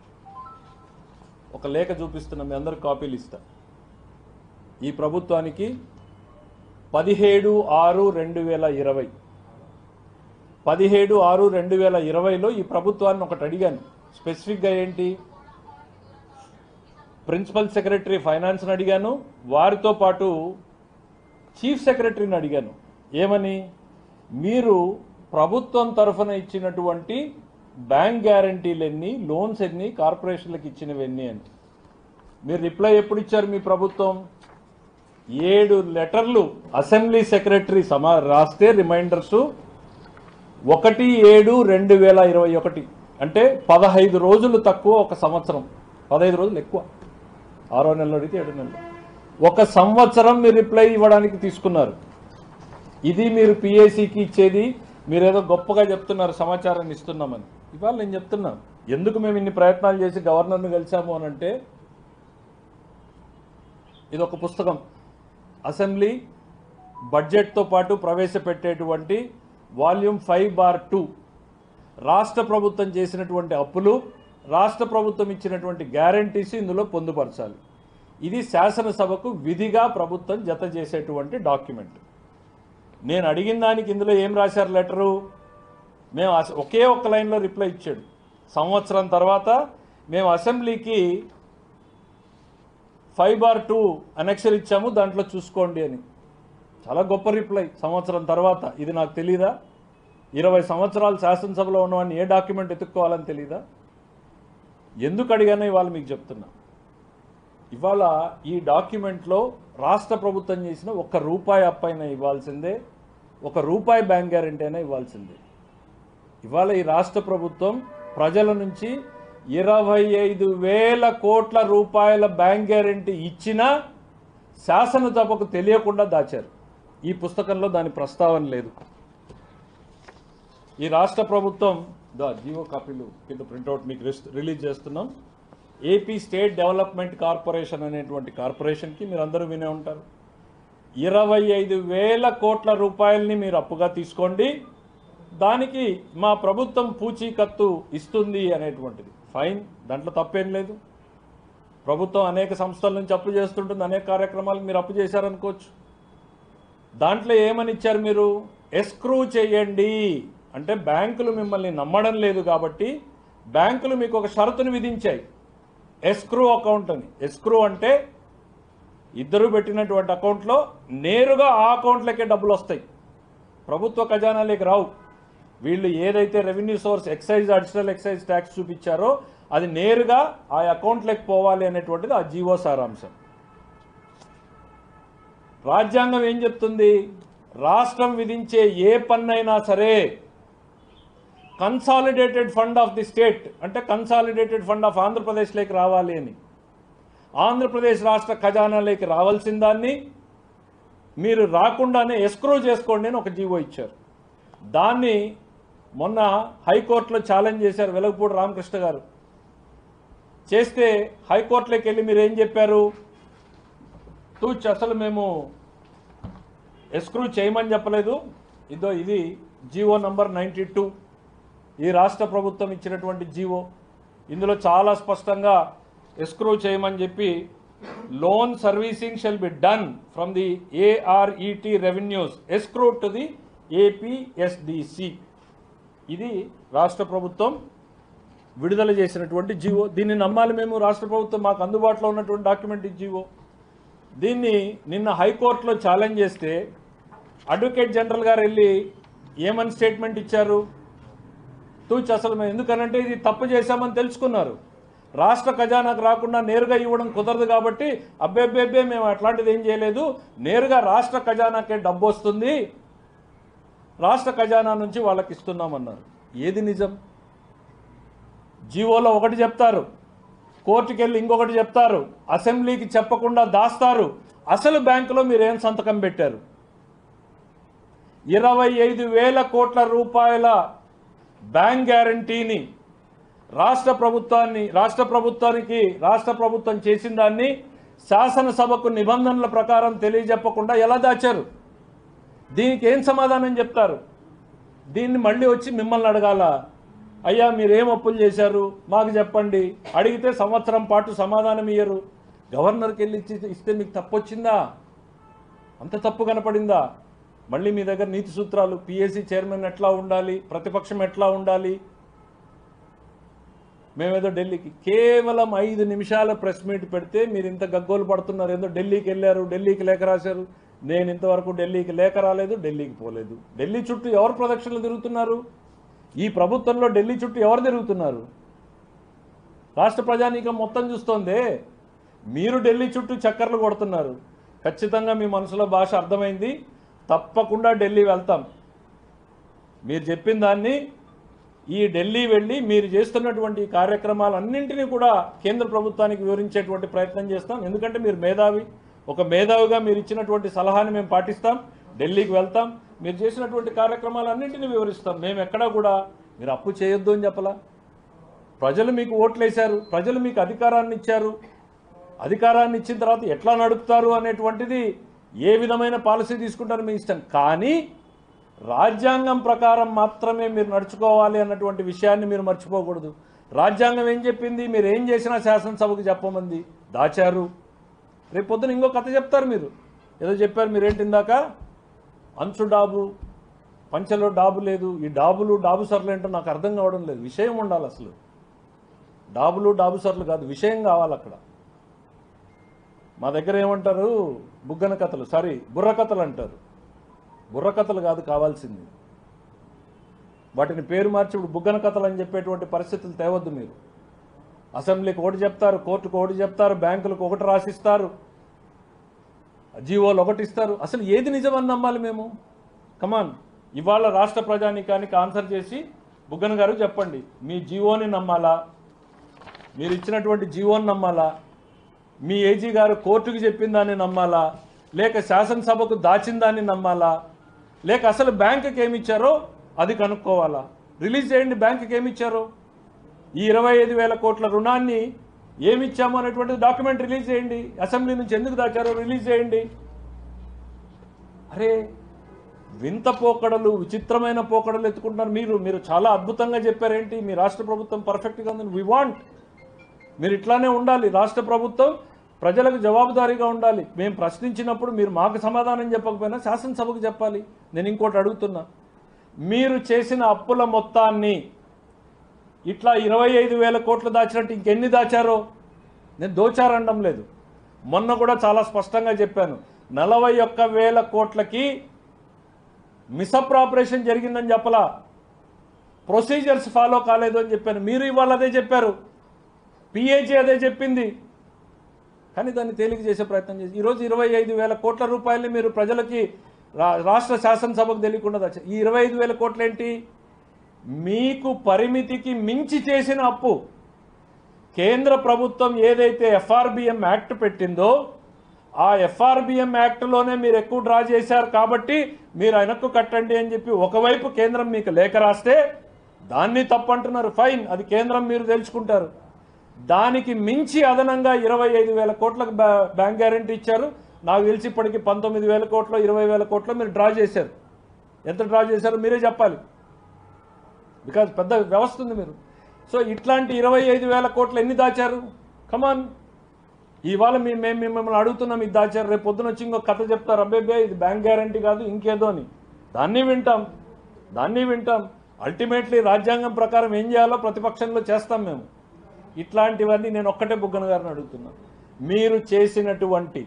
ఒక లేఖ చూపిస్తున్నా మీ అందరు కాపీలు ఇస్తా ఈ ప్రభుత్వానికి పదిహేడు ఆరు రెండు వేల ఇరవై పదిహేడు ఆరు రెండు వేల ఇరవైలో ఈ ప్రభుత్వాన్ని ఒకటి అడిగాను స్పెసిఫిక్గా ఏంటి ప్రిన్సిపల్ సెక్రటరీ ఫైనాన్స్ని అడిగాను వారితో పాటు చీఫ్ సెక్రటరీని అడిగాను ఏమని మీరు ప్రభుత్వం తరఫున ఇచ్చినటువంటి బ్యాంక్ గ్యారంటీలు ఎన్ని లోన్స్ ఎన్ని కార్పొరేషన్లకు ఇచ్చినవి ఎన్ని అని మీరు రిప్లై ఎప్పుడు ఇచ్చారు మీ ప్రభుత్వం ఏడు లెటర్లు అసెంబ్లీ సెక్రటరీ సమా రాస్తే రిమైండర్స్ ఒకటి ఏడు రెండు వేల ఇరవై ఒకటి అంటే పదహైదు రోజులు తక్కువ ఒక సంవత్సరం పదహైదు రోజులు ఎక్కువ ఆరో నెలలో అడిగితే ఏడు నెలలు ఒక సంవత్సరం మీరు రిప్లై ఇవ్వడానికి తీసుకున్నారు ఇది మీరు పిఏసీకి ఇచ్చేది మీరేదో గొప్పగా చెప్తున్నారు సమాచారాన్ని ఇస్తున్నామని ఇవాళ నేను చెప్తున్నాను ఎందుకు మేము ఇన్ని ప్రయత్నాలు చేసి గవర్నర్ను కలిసాము అని అంటే ఇది ఒక పుస్తకం అసెంబ్లీ బడ్జెట్తో పాటు ప్రవేశపెట్టేటువంటి వాల్యూమ్ ఫైవ్ బార్ టూ రాష్ట్ర ప్రభుత్వం చేసినటువంటి అప్పులు రాష్ట్ర ప్రభుత్వం ఇచ్చినటువంటి గ్యారంటీస్ ఇందులో పొందుపరచాలి ఇది శాసనసభకు విధిగా ప్రభుత్వం జత చేసేటువంటి డాక్యుమెంట్ నేను అడిగిన దానికి ఇందులో ఏం రాశారు లెటరు మేము అస- ఒకే ఒక్క లైన్లో రిప్లై ఇచ్చాడు సంవత్సరం తర్వాత మేము అసెంబ్లీకి ఫైవ్ బార్ టూ అనెక్షన్ ఇచ్చాము దాంట్లో చూసుకోండి అని చాలా గొప్ప రిప్లై సంవత్సరం తర్వాత ఇది నాకు తెలీదా ఇరవై సంవత్సరాలు శాసనసభలో ఉన్నవాడిని ఏ డాక్యుమెంట్ ఎత్తుక్కోవాలని తెలీదా ఎందుకు అడిగానో ఇవాళ మీకు చెప్తున్నా ఇవాళ ఈ డాక్యుమెంట్లో రాష్ట్ర ప్రభుత్వం చేసిన ఒక్క రూపాయి అప్పైనా ఇవ్వాల్సిందే ఒక రూపాయి బ్యాంక్ గ్యారెంటీ అయినా ఇవ్వాల్సిందే ఇవాళ ఈ రాష్ట్ర ప్రభుత్వం ప్రజల నుంచి ఇరవై ఐదు వేల కోట్ల రూపాయల బ్యాంక్ గ్యారెంటీ ఇచ్చినా శాసనసభకు తెలియకుండా దాచారు ఈ పుస్తకంలో దాని ప్రస్తావన లేదు ఈ రాష్ట్ర ప్రభుత్వం దా జీవో కాపీలు కింద ప్రింట్అవుట్ మీకు రిస్- రిలీజ్ చేస్తున్నాం ఏపీ స్టేట్ డెవలప్మెంట్ కార్పొరేషన్ అనేటువంటి కార్పొరేషన్కి మీరు అందరూ వినే ఉంటారు ఇరవై ఐదు వేల కోట్ల రూపాయలని మీరు అప్పుగా తీసుకోండి దానికి మా ప్రభుత్వం పూచీకత్తు ఇస్తుంది అనేటువంటిది ఫైన్ దాంట్లో తప్పేం లేదు ప్రభుత్వం అనేక సంస్థల నుంచి అప్పు చేస్తుంటుంది అనేక కార్యక్రమాలకు మీరు అప్పు చేశారనుకోవచ్చు దాంట్లో ఏమని ఇచ్చారు మీరు ఎస్క్రూ చేయండి అంటే బ్యాంకులు మిమ్మల్ని నమ్మడం లేదు కాబట్టి బ్యాంకులు మీకు ఒక షరతును విధించాయి ఎస్క్రూ అకౌంట్ అని ఎస్క్రూ అంటే ఇద్దరు పెట్టినటువంటి అకౌంట్లో నేరుగా ఆ అకౌంట్లకే డబ్బులు వస్తాయి ప్రభుత్వ ఖజానాలోకి రావు వీళ్ళు ఏదైతే revenue source excise additional excise tax చూపించారో అది నేరుగా ఆ అకౌంట్లోకి పోవాలి అనేటువంటిది ఆ జీవో సారాంశం రాజ్యాంగం ఏం చెప్తుంది రాష్ట్రం విధించే ఏ పన్నైనా సరే consolidated fund of the state అంటే కన్సాలిడేటెడ్ ఫండ్ ఆఫ్ ఆంధ్రప్రదేశ్లోకి రావాలి అని ఆంధ్రప్రదేశ్ రాష్ట్ర ఖజానాలోకి రావాల్సిన దాన్ని మీరు రాకుండానే ఎస్క్రో చేసుకోండి అని ఒక జీవో ఇచ్చారు దాన్ని మొన్న హైకోర్టులో ఛాలెంజ్ చేశారు వెలగపూడి రామకృష్ణ గారు చేస్తే హైకోర్టులోకి వెళ్ళి మీరు ఏం చెప్పారు తూచ్ అసలు మేము ఎస్క్రూ చేయమని చెప్పలేదు ఇదో ఇది జీవో నంబర్ నైంటీ టూ ఈ రాష్ట్ర ప్రభుత్వం ఇచ్చినటువంటి జీవో ఇందులో చాలా స్పష్టంగా ఎస్క్రూ చేయమని చెప్పి loan servicing shall be done from the ARET revenues escrow to the APSDC ఇది రాష్ట్ర ప్రభుత్వం విడుదల చేసినటువంటి జీవో దీన్ని నమ్మాలి మేము రాష్ట్ర ప్రభుత్వం మాకు అందుబాటులో ఉన్నటువంటి డాక్యుమెంట్ ఈ జీవో దీన్ని నిన్న హైకోర్టులో ఛాలెంజ్ చేస్తే అడ్వకేట్ జనరల్ గారు వెళ్ళి ఏమని స్టేట్మెంట్ ఇచ్చారు తూచి అసలు మేము ఎందుకనంటే ఇది తప్పు చేశామని తెలుసుకున్నారు రాష్ట్ర ఖజానాకు రాకుండా నేరుగా ఇవ్వడం కుదరదు కాబట్టి అబ్బెబ్బెబ్బే మేము అట్లాంటిది ఏం చేయలేదు నేరుగా రాష్ట్ర ఖజానాకే డబ్బు వస్తుంది రాష్ట్ర ఖజానా నుంచి వాళ్ళకి ఇస్తున్నామన్నారు ఏది నిజం జీవోలో ఒకటి చెప్తారు కోర్టుకి వెళ్ళి ఇంకొకటి చెప్తారు అసెంబ్లీకి చెప్పకుండా దాస్తారు అసలు బ్యాంకులో మీరు ఏం సంతకం పెట్టారు ఇరవై ఐదు వేల కోట్ల రూపాయల బ్యాంక్ గ్యారంటీని రాష్ట్ర ప్రభుత్వాన్ని రాష్ట్ర ప్రభుత్వానికి రాష్ట్ర ప్రభుత్వం చేసిన దాన్ని శాసనసభకు నిబంధనల ప్రకారం తెలియజెప్పకుండా ఎలా దాచారు దీనికి ఏం సమాధానం చెప్తారు దీన్ని మళ్ళీ వచ్చి మిమ్మల్ని అడగాల అయ్యా మీరేం అప్పులు చేశారు మాకు చెప్పండి అడిగితే సంవత్సరం పాటు సమాధానం ఇయ్యరు గవర్నర్కి వెళ్ళి ఇచ్చి ఇస్తే మీకు తప్పు వచ్చిందా అంత తప్పు కనపడిందా మళ్ళీ మీ దగ్గర నీతి సూత్రాలు పిఎస్సి చైర్మన్ ఎట్లా ఉండాలి ప్రతిపక్షం ఎట్లా ఉండాలి మేమేదో ఢిల్లీకి కేవలం ఐదు నిమిషాల ప్రెస్ మీట్ పెడితే మీరు ఇంత గగ్గోలు పడుతున్నారు ఏదో ఢిల్లీకి వెళ్ళారు ఢిల్లీకి లేఖ రాశారు నేను ఇంతవరకు ఢిల్లీకి లేఖ రాలేదు ఢిల్లీకి పోలేదు ఢిల్లీ చుట్టూ ఎవరు ప్రదక్షిణలు తిరుగుతున్నారు ఈ ప్రభుత్వంలో ఢిల్లీ చుట్టూ ఎవరు తిరుగుతున్నారు రాష్ట్ర ప్రజానీకం మొత్తం చూస్తోందే మీరు ఢిల్లీ చుట్టూ చక్కర్లు కొడుతున్నారు ఖచ్చితంగా మీ మనసులో భాష అర్థమైంది తప్పకుండా ఢిల్లీ వెళ్తాం మీరు చెప్పిన దాన్ని ఈ ఢిల్లీ వెళ్ళి మీరు చేస్తున్నటువంటి ఈ కార్యక్రమాలన్నింటినీ కూడా కేంద్ర ప్రభుత్వానికి వివరించేటువంటి ప్రయత్నం చేస్తాం ఎందుకంటే మీరు మేధావి ఒక మేధావిగా మీరు ఇచ్చినటువంటి సలహాని మేము పాటిస్తాం ఢిల్లీకి వెళ్తాం మీరు చేసినటువంటి కార్యక్రమాలన్నింటినీ వివరిస్తాం మేము ఎక్కడా కూడా మీరు అప్పు చేయొద్దు అని చెప్పలా ప్రజలు మీకు ఓట్లు వేశారు ప్రజలు మీకు అధికారాన్ని ఇచ్చారు అధికారాన్ని ఇచ్చిన తర్వాత ఎట్లా నడుపుతారు అనేటువంటిది ఏ విధమైన పాలసీ తీసుకుంటారో మీ ఇష్టం కానీ రాజ్యాంగం ప్రకారం మాత్రమే మీరు నడుచుకోవాలి అన్నటువంటి విషయాన్ని మీరు మర్చిపోకూడదు రాజ్యాంగం ఏం చెప్పింది మీరు ఏం చేసినా శాసనసభకు చెప్పమంది దాచారు రేపు పొద్దున ఇంకో కథ చెప్తారు మీరు ఏదో చెప్పారు మీరేంటి ఇందాక అంచు డాబు పంచలో డాబు లేదు ఈ డాబులు డాబు సర్లు ఏంటో నాకు అర్థం కావడం లేదు విషయం ఉండాలి అసలు డాబులు డాబు సర్లు కాదు విషయం కావాలి అక్కడ మా దగ్గర ఏమంటారు బుగ్గన కథలు సారీ బుర్ర కథలు అంటారు బుర్ర కథలు కాదు కావాల్సింది వాటిని పేరు మార్చి ఇప్పుడు బుగ్గన కథలు అని చెప్పేటువంటి పరిస్థితులు తేవద్దు మీరు అసెంబ్లీకి ఒకటి చెప్తారు కోర్టుకు ఒకటి చెప్తారు బ్యాంకులకు ఒకటి రాసిస్తారు జీవోలు ఒకటి ఇస్తారు అసలు ఏది నిజమని నమ్మాలి మేము కమాన్ ఇవాళ రాష్ట్ర ప్రజానీకానికి ఆన్సర్ చేసి బుగ్గన గారు చెప్పండి మీ జీవోని నమ్మాలా మీరు ఇచ్చినటువంటి జీవోని నమ్మాలా మీ ఏజీ గారు కోర్టుకి చెప్పిన దాన్ని నమ్మాలా లేక శాసనసభకు దాచిన దాన్ని నమ్మాలా లేక అసలు బ్యాంకుకి ఏమి ఇచ్చారో అది కనుక్కోవాలా రిలీజ్ చేయండి బ్యాంకుకి ఏమి ఇచ్చారో ఈ ఇరవై ఐదు వేల కోట్ల రుణాన్ని ఏమి ఇచ్చామో అనేటువంటి డాక్యుమెంట్ రిలీజ్ చేయండి అసెంబ్లీ నుంచి ఎందుకు దాచారో రిలీజ్ చేయండి అరే వింత పోకడలు విచిత్రమైన పోకడలు ఎత్తుకుంటున్నారు మీరు మీరు చాలా అద్భుతంగా చెప్పారేంటి మీ రాష్ట్ర ప్రభుత్వం పర్ఫెక్ట్గా ఉందని వి వాంట్ మీరు ఇట్లానే ఉండాలి రాష్ట్ర ప్రభుత్వం ప్రజలకు జవాబుదారీగా ఉండాలి మేము ప్రశ్నించినప్పుడు మీరు మాకు సమాధానం చెప్పకపోయినా శాసనసభకు చెప్పాలి నేను ఇంకోటి అడుగుతున్నా మీరు చేసిన అప్పుల మొత్తాన్ని ఇట్లా ఇరవై ఐదు వేల కోట్లు దాచినట్టు ఇంకెన్ని దాచారో నేను దోచారనడం లేదు మొన్న కూడా చాలా స్పష్టంగా చెప్పాను నలభై ఒక్క వేల కోట్లకి మిసప్రాపరేషన్ జరిగిందని చెప్పలా ప్రొసీజర్స్ ఫాలో కాలేదు అని చెప్పాను మీరు ఇవాళ అదే చెప్పారు పిఏజీ అదే చెప్పింది కానీ దాన్ని తేలిక చేసే ప్రయత్నం చేసి ఈరోజు ఇరవై ఐదు వేల కోట్ల రూపాయలని మీరు ప్రజలకి రా రాష్ట్ర శాసనసభకు తెలియకుండా దాచారు ఈ ఇరవై ఐదు వేల కోట్లు ఏంటి మీకు పరిమితికి మించి చేసిన అప్పు కేంద్ర ప్రభుత్వం ఏదైతే ఎఫ్ఆర్బిఎం యాక్ట్ పెట్టిందో ఆ ఎఫ్ఆర్బిఎం యాక్ట్లోనే మీరు ఎక్కువ డ్రా చేశారు కాబట్టి మీరు వెనక్కు కట్టండి అని చెప్పి ఒకవైపు కేంద్రం మీకు లేఖ రాస్తే దాన్ని తప్పంటున్నారు ఫైన్ అది కేంద్రం మీరు తెలుసుకుంటారు దానికి మించి అదనంగా ఇరవై ఐదు వేల కోట్లకు బ్యా- బ్యాంక్ గ్యారంటీ ఇచ్చారు నాకు తెలిసి ఇప్పటికి పంతొమ్మిది వేల కోట్లు ఇరవై వేల కోట్లు మీరు డ్రా చేశారు ఎంత డ్రా చేశారో మీరే చెప్పాలి బికాజ్ పెద్ద వ్యవస్థ ఉంది మీరు సో ఇట్లాంటి ఇరవై ఐదు వేల కోట్లు ఎన్ని దాచారు కమాన్ ఇవాళ మేము మేము మిమ్మల్ని అడుగుతున్నాం ఇది దాచారు రేపు పొద్దున వచ్చి ఇంకో కథ చెప్తారు అబ్బేబే ఇది బ్యాంక్ గ్యారంటీ కాదు ఇంకేదో అని దాన్ని వింటాం దాన్ని వింటాం అల్టిమేట్లీ రాజ్యాంగం ప్రకారం ఏం చేయాలో ప్రతిపక్షంలో చేస్తాం మేము ఇట్లాంటివన్నీ నేను ఒక్కటే బుగ్గన గారిని అడుగుతున్నా మీరు చేసినటువంటి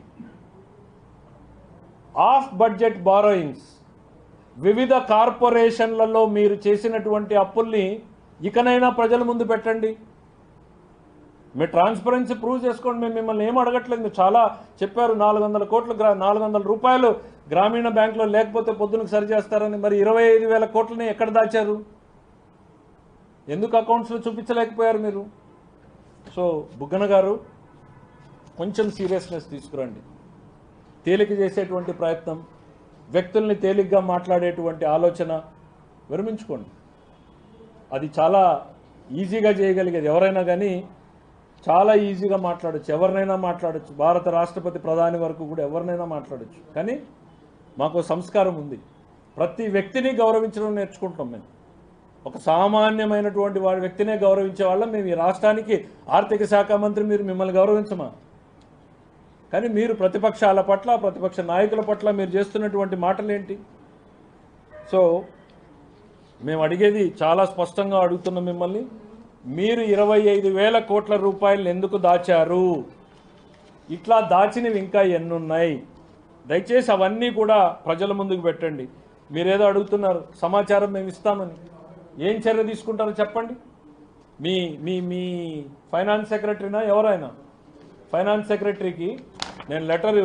ఆఫ్ బడ్జెట్ బారోయింగ్స్ వివిధ కార్పొరేషన్లలో మీరు చేసినటువంటి అప్పుల్ని ఇకనైనా ప్రజల ముందు పెట్టండి మీరు ట్రాన్స్పరెన్సీ ప్రూవ్ చేసుకోండి మేము మిమ్మల్ని ఏం అడగట్లేదు మీరు చాలా చెప్పారు నాలుగు వందల కోట్లు గ్రా నాలుగు వందల రూపాయలు గ్రామీణ బ్యాంకులో లేకపోతే పొద్దునకు సరి చేస్తారని మరి ఇరవై ఐదు వేల కోట్లని ఎక్కడ దాచారు ఎందుకు అకౌంట్స్లో చూపించలేకపోయారు మీరు సో బుగ్గన గారు కొంచెం సీరియస్నెస్ తీసుకురండి తేలిక చేసేటువంటి ప్రయత్నం వ్యక్తుల్ని తేలిగ్గా మాట్లాడేటువంటి ఆలోచన విరమించుకోండి అది చాలా ఈజీగా చేయగలిగేది ఎవరైనా కానీ చాలా ఈజీగా మాట్లాడచ్చు ఎవరినైనా మాట్లాడచ్చు భారత రాష్ట్రపతి ప్రధాని వరకు కూడా ఎవరినైనా మాట్లాడచ్చు కానీ మాకు సంస్కారం ఉంది ప్రతి వ్యక్తిని గౌరవించడం నేర్చుకుంటాం మేము ఒక సామాన్యమైనటువంటి వాడి వ్యక్తినే గౌరవించే వాళ్ళం మేము ఈ రాష్ట్రానికి ఆర్థిక శాఖ మంత్రి మీరు మిమ్మల్ని గౌరవించమా కానీ మీరు ప్రతిపక్షాల పట్ల ప్రతిపక్ష నాయకుల పట్ల మీరు చేస్తున్నటువంటి మాటలు ఏంటి సో మేము అడిగేది చాలా స్పష్టంగా అడుగుతున్నాం మిమ్మల్ని మీరు ఇరవై ఐదు వేల కోట్ల రూపాయలు ఎందుకు దాచారు ఇట్లా దాచినవి ఇంకా ఎన్నున్నాయి దయచేసి అవన్నీ కూడా ప్రజల ముందుకు పెట్టండి మీరేదో అడుగుతున్నారు సమాచారం మేము ఇస్తామని ఏం చర్య తీసుకుంటారో చెప్పండి మీ మీ మీ ఫైనాన్స్ సెక్రటరీనా ఎవరైనా ఫైనాన్స్ సెక్రటరీకి నేను లెటరు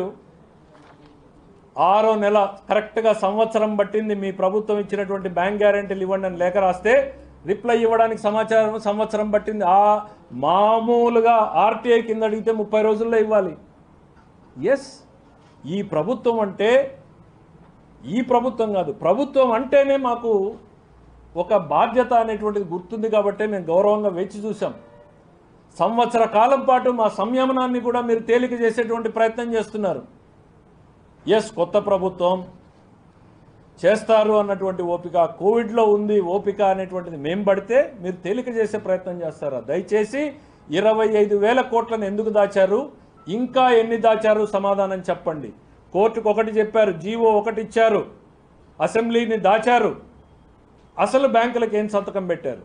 ఆరో నెల కరెక్ట్గా సంవత్సరం పట్టింది మీ ప్రభుత్వం ఇచ్చినటువంటి బ్యాంక్ గ్యారెంటీలు ఇవ్వండి అని లేఖ రాస్తే రిప్లై ఇవ్వడానికి సమాచారం సంవత్సరం పట్టింది ఆ మామూలుగా ఆర్టీఐ కింద అడిగితే ముప్పై రోజుల్లో ఇవ్వాలి ఎస్ ఈ ప్రభుత్వం అంటే ఈ ప్రభుత్వం కాదు ప్రభుత్వం అంటేనే మాకు ఒక బాధ్యత అనేటువంటిది గుర్తుంది కాబట్టే మేము గౌరవంగా వేచి చూసాం సంవత్సర కాలం పాటు మా సంయమనాన్ని కూడా మీరు తేలిక చేసేటువంటి ప్రయత్నం చేస్తున్నారు ఎస్ కొత్త ప్రభుత్వం చేస్తారు అన్నటువంటి ఓపిక కోవిడ్లో ఉంది ఓపిక అనేటువంటిది మేం పడితే మీరు తేలిక చేసే ప్రయత్నం చేస్తారా దయచేసి ఇరవై ఐదు వేల కోట్లను ఎందుకు దాచారు ఇంకా ఎన్ని దాచారు సమాధానం చెప్పండి కోర్టుకు ఒకటి చెప్పారు జీవో ఒకటి ఇచ్చారు అసెంబ్లీని దాచారు అసలు బ్యాంకులకు ఏం సంతకం పెట్టారు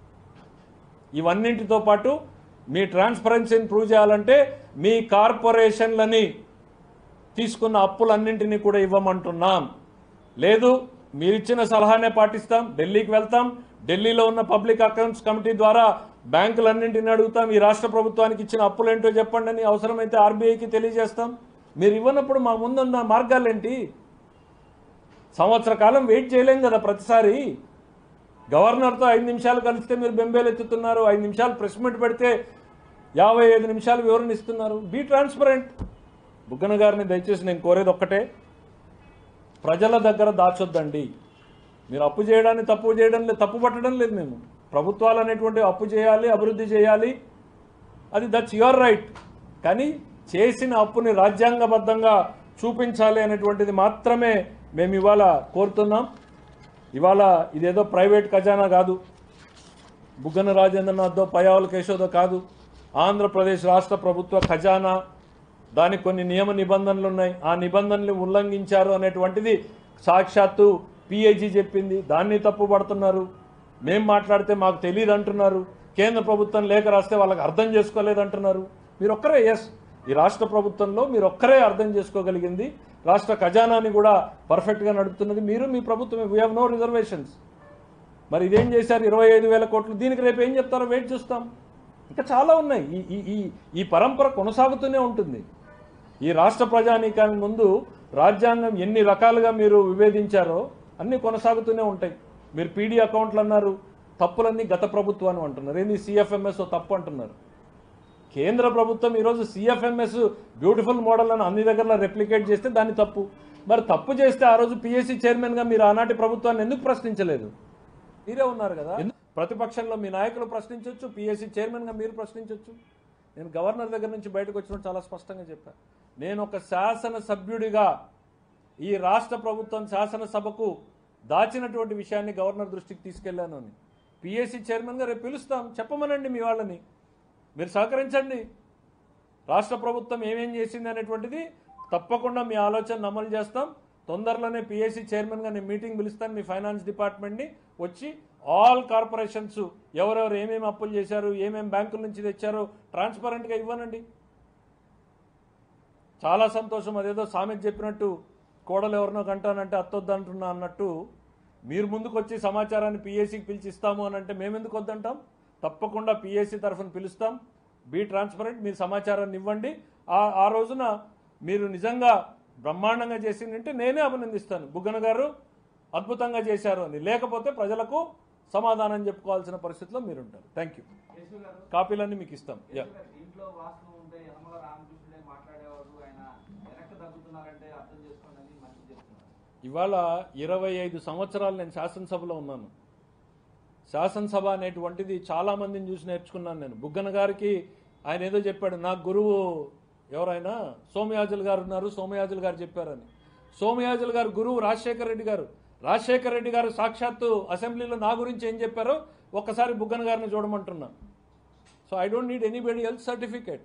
ఇవన్నింటితో పాటు మీ ట్రాన్స్పరెన్సీని ప్రూవ్ చేయాలంటే మీ కార్పొరేషన్లని తీసుకున్న అప్పులన్నింటినీ కూడా ఇవ్వమంటున్నాం లేదు మీరిచ్చిన సలహానే పాటిస్తాం ఢిల్లీకి వెళ్తాం ఢిల్లీలో ఉన్న పబ్లిక్ అకౌంట్స్ కమిటీ ద్వారా బ్యాంకులన్నింటిని అడుగుతాం ఈ రాష్ట్ర ప్రభుత్వానికి ఇచ్చిన అప్పులేంటో చెప్పండి అని అవసరమైతే ఆర్బీఐకి తెలియజేస్తాం మీరు ఇవ్వనప్పుడు మా ముందున్న మార్గాలేంటి సంవత్సర కాలం వెయిట్ చేయలేం కదా ప్రతిసారి గవర్నర్తో ఐదు నిమిషాలు కలిస్తే మీరు బెంబేలు ఎత్తుతున్నారు ఐదు నిమిషాలు ప్రెస్ మీట్ పెడితే యాభై ఐదు నిమిషాలు వివరణ ఇస్తున్నారు బీ ట్రాన్స్పరెంట్ బుగ్గన గారిని దయచేసి నేను కోరేది ఒక్కటే ప్రజల దగ్గర దాచొద్దండి మీరు అప్పు చేయడాన్ని తప్పు చేయడం లేదు తప్పు పట్టడం లేదు మేము ప్రభుత్వాలు అనేటువంటి అప్పు చేయాలి అభివృద్ధి చేయాలి అది దట్స్ యువర్ రైట్ కానీ చేసిన అప్పుని రాజ్యాంగబద్ధంగా చూపించాలి అనేటువంటిది మాత్రమే మేము ఇవాళ కోరుతున్నాం ఇవాళ ఇదేదో ప్రైవేట్ ఖజానా కాదు బుగ్గన రాజేంద్రనాథ్దో పయావుల కేశోదో కాదు ఆంధ్రప్రదేశ్ రాష్ట్ర ప్రభుత్వ ఖజానా దానికి కొన్ని నియమ నిబంధనలు ఉన్నాయి ఆ నిబంధనలు ఉల్లంఘించారు అనేటువంటిది సాక్షాత్తు పిఐజీ చెప్పింది దాన్ని తప్పు పడుతున్నారు మేం మాట్లాడితే మాకు తెలియదు అంటున్నారు కేంద్ర ప్రభుత్వం లేఖ రాస్తే వాళ్ళకి అర్థం చేసుకోలేదు అంటున్నారు మీరు ఒక్కరే ఎస్ ఈ రాష్ట్ర ప్రభుత్వంలో మీరు ఒక్కరే అర్థం చేసుకోగలిగింది రాష్ట్ర ఖజానాని కూడా పర్ఫెక్ట్గా నడుపుతున్నది మీరు మీ ప్రభుత్వమే వీ హ్యావ్ నో రిజర్వేషన్స్ మరి ఇదేం చేశారు ఇరవై ఐదు వేల కోట్లు దీనికి రేపు ఏం చెప్తారో వెయిట్ చూస్తాం ఇంకా చాలా ఉన్నాయి ఈ ఈ ఈ ఈ పరంపర కొనసాగుతూనే ఉంటుంది ఈ రాష్ట్ర ప్రజానీకానికి ముందు రాజ్యాంగం ఎన్ని రకాలుగా మీరు విభేదించారో అన్నీ కొనసాగుతూనే ఉంటాయి మీరు పీడీ అకౌంట్లు అన్నారు తప్పులన్నీ గత ప్రభుత్వాన్ని అంటున్నారు ఏంది సిఎఫ్ఎంఎస్ తప్పు అంటున్నారు కేంద్ర ప్రభుత్వం ఈరోజు సిఎఫ్ఎంఎస్ బ్యూటిఫుల్ మోడల్ అని అన్ని దగ్గర రెప్లికేట్ చేస్తే దాన్ని తప్పు మరి తప్పు చేస్తే ఆ రోజు పిఎస్సి చైర్మన్గా మీరు ఆనాటి ప్రభుత్వాన్ని ఎందుకు ప్రశ్నించలేదు మీరే ఉన్నారు కదా ఎందు- ప్రతిపక్షంలో మీ నాయకులు ప్రశ్నించవచ్చు పిఎస్సి చైర్మన్గా మీరు ప్రశ్నించవచ్చు నేను గవర్నర్ దగ్గర నుంచి బయటకు వచ్చినప్పుడు చాలా స్పష్టంగా చెప్పాను నేను ఒక శాసన సభ్యుడిగా ఈ రాష్ట్ర ప్రభుత్వం శాసనసభకు దాచినటువంటి విషయాన్ని గవర్నర్ దృష్టికి తీసుకెళ్లాను అని పిఎస్సి చైర్మన్గా రేపు పిలుస్తాం చెప్పమనండి మీ వాళ్ళని మీరు సహకరించండి రాష్ట్ర ప్రభుత్వం ఏమేం చేసింది అనేటువంటిది తప్పకుండా మీ ఆలోచన అమలు చేస్తాం తొందరలోనే పిఎస్సి చైర్మన్గా నేను మీటింగ్ పిలుస్తాను మీ ఫైనాన్స్ డిపార్ట్మెంట్ని వచ్చి ఆల్ కార్పొరేషన్స్ ఎవరెవరు ఏమేమి అప్పులు చేశారు ఏమేమి బ్యాంకుల నుంచి తెచ్చారో ట్రాన్స్పరెంట్గా ఇవ్వనండి చాలా సంతోషం అదేదో సామెత చెప్పినట్టు కోడలు ఎవరినో కంటానంటే అత్తొద్దంటున్నా అన్నట్టు మీరు ముందుకు వచ్చి సమాచారాన్ని పిఎస్సికి పిలిచి ఇస్తాము అని అంటే మేమెందుకు వద్దంటాం తప్పకుండా పిఎస్సి తరఫున పిలుస్తాం బీ ట్రాన్స్పరెంట్ మీరు సమాచారాన్ని ఇవ్వండి ఆ ఆ రోజున మీరు నిజంగా బ్రహ్మాండంగా చేసిందంటే నేనే అభినందిస్తాను బుగ్గన గారు అద్భుతంగా చేశారు అని లేకపోతే ప్రజలకు సమాధానం చెప్పుకోవాల్సిన పరిస్థితిలో మీరుంటారు థ్యాంక్ యూ యేసు గారు కాపీలన్నీ మీకు ఇస్తాం యా యేసు గారు, దీంట్లో వాస్తవం ఉంటే యనమల రామకృష్ణుడే మాట్లాడేవారు ఆయన వెనక్కి తగ్గుతున్నారంటే అర్థం చేసుకోండి అని మంచి చెప్తున్నారు ఇవాళ ఇరవై ఐదు సంవత్సరాలు నేను శాసనసభలో ఉన్నాను శాసనసభ అనేటువంటిది చాలా మందిని చూసి నేర్చుకున్నాను నేను బుగ్గన గారికి ఆయన ఏదో చెప్పాడు నా గురువు ఎవరైనా సోమయాజులు గారు ఉన్నారు సోమయాజులు గారు చెప్పారని సోమయాజులు గారు గురువు రాజశేఖర రెడ్డి గారు రాజశేఖర రెడ్డి గారు సాక్షాత్తు అసెంబ్లీలో నా గురించి ఏం చెప్పారో ఒక్కసారి బుగ్గన గారిని చూడమంటున్నా so I don't need anybody ఎల్త్ certificate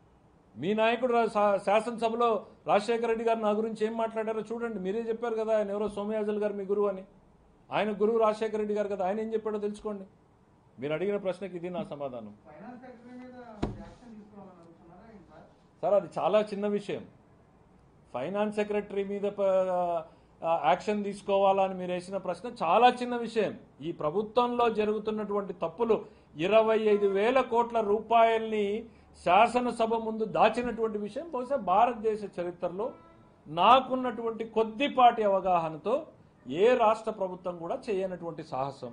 మీ నాయకుడు రా- శా- శాసనసభలో రాజశేఖర రెడ్డి గారు నా గురించి ఏం మాట్లాడారో చూడండి మీరే చెప్పారు కదా ఆయన ఎవరో సోమయాజులు గారు మీ గురువు అని ఆయన గురువు రాజశేఖర రెడ్డి గారు కదా ఆయన ఏం చెప్పాడో తెలుసుకోండి మీరు అడిగిన ప్రశ్నకి ఇది నా సమాధానం ఫైనాన్స్ సెక్రటరీ మీద యాక్షన్ తీసుకోవాలని అడుగుతున్నారా ఇంకా సార్ అది చాలా చిన్న విషయం ఫైనాన్స్ సెక్రటరీ మీద ప- ఆ, యాక్షన్ తీసుకోవాలా అని మీరు వేసిన ప్రశ్న చాలా చిన్న విషయం ఈ ప్రభుత్వంలో జరుగుతున్నటువంటి తప్పులు ఇరవై ఐదు వేల కోట్ల రూపాయల్ని శాసనసభ ముందు దాచినటువంటి విషయం బహుశా భారతదేశ చరిత్రలో నాకున్నటువంటి కొద్దిపాటి అవగాహనతో ఏ రాష్ట్ర ప్రభుత్వం కూడా చేయనటువంటి సాహసం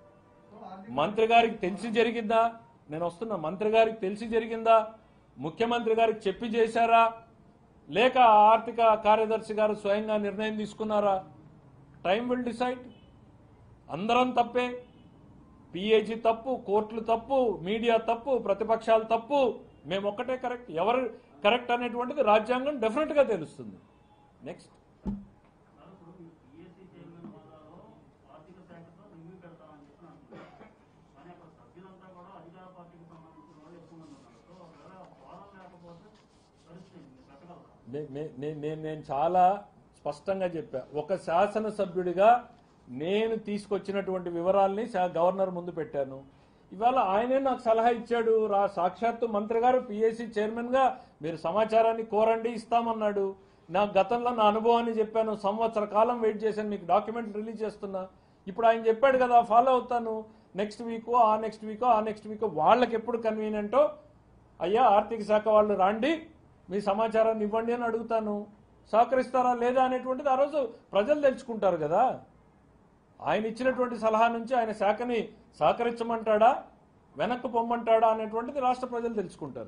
మంత్రి గారికి తెలిసి జరిగిందా నేను వస్తున్నా మంత్రి గారికి తెలిసి జరిగిందా ముఖ్యమంత్రి గారికి చెప్పి చేశారా లేక ఆర్థిక కార్యదర్శి గారు స్వయంగా నిర్ణయం తీసుకున్నారా టైం విల్ డిసైడ్ అందరం తప్పే పిఏజీ తప్పు కోర్టులు తప్పు మీడియా తప్పు ప్రతిపక్షాలు తప్పు మేము ఒక్కటే కరెక్ట్ ఎవరు కరెక్ట్ అనేటువంటిది రాజ్యాంగం డెఫినెట్గా తెలుస్తుంది నెక్స్ట్ సార్ ఇప్పుడు మీరు పిఎస్సి చైర్మన్ హోదాలో ఆర్థిక శాఖతో రివ్యూ పెడతామని చెప్పి అంటున్నారు కానీ అక్కడ సభ్యులంతా కూడా అధికార పార్టీకి సంబంధించిన వాళ్ళు ఎక్కువ మంది ఉన్నారు సో ఒకవేళ ఫారం లేకపోతే పరిస్థితి ఏంటి? మీరు పెట్టగలరా నే- నే- నే- నేను నేను చాలా స్పష్టంగా చెప్పా ఒక శాసనసభ్యుడిగా నేను తీసుకొచ్చినటువంటి వివరాల్ని శా- గవర్నర్ ముందు పెట్టాను ఇవాళ ఆయనే నాకు సలహా ఇచ్చాడు రా సాక్షాత్తు మంత్రి గారు పిఎస్సి చైర్మన్ గా మీరు సమాచారాన్ని కోరండి ఇస్తామన్నాడు నా గతంలో నా అనుభవాన్ని చెప్పాను సంవత్సర కాలం వెయిట్ చేశాను మీకు డాక్యుమెంట్ రిలీజ్ చేస్తున్నా ఇప్పుడు ఆయన చెప్పాడు కదా ఫాలో అవుతాను నెక్స్ట్ వీక్ ఆ నెక్స్ట్ వీక్ ఆ నెక్స్ట్ వీక్ వాళ్ళకి ఎప్పుడు కన్వీనియంటో అయ్యా ఆర్థిక శాఖ వాళ్ళు రాండి మీ సమాచారాన్ని ఇవ్వండి అని అడుగుతాను సహకరిస్తారా లేదా అనేటువంటిది ఆ రోజు ప్రజలు తెలుసుకుంటారు కదా ఆయన ఇచ్చినటువంటి సలహా నుంచి ఆయన శాఖని సహకరించమంటాడా వెనక్కు పొమ్మంటాడా అనేటువంటిది రాష్ట్ర ప్రజలు తెలుసుకుంటారు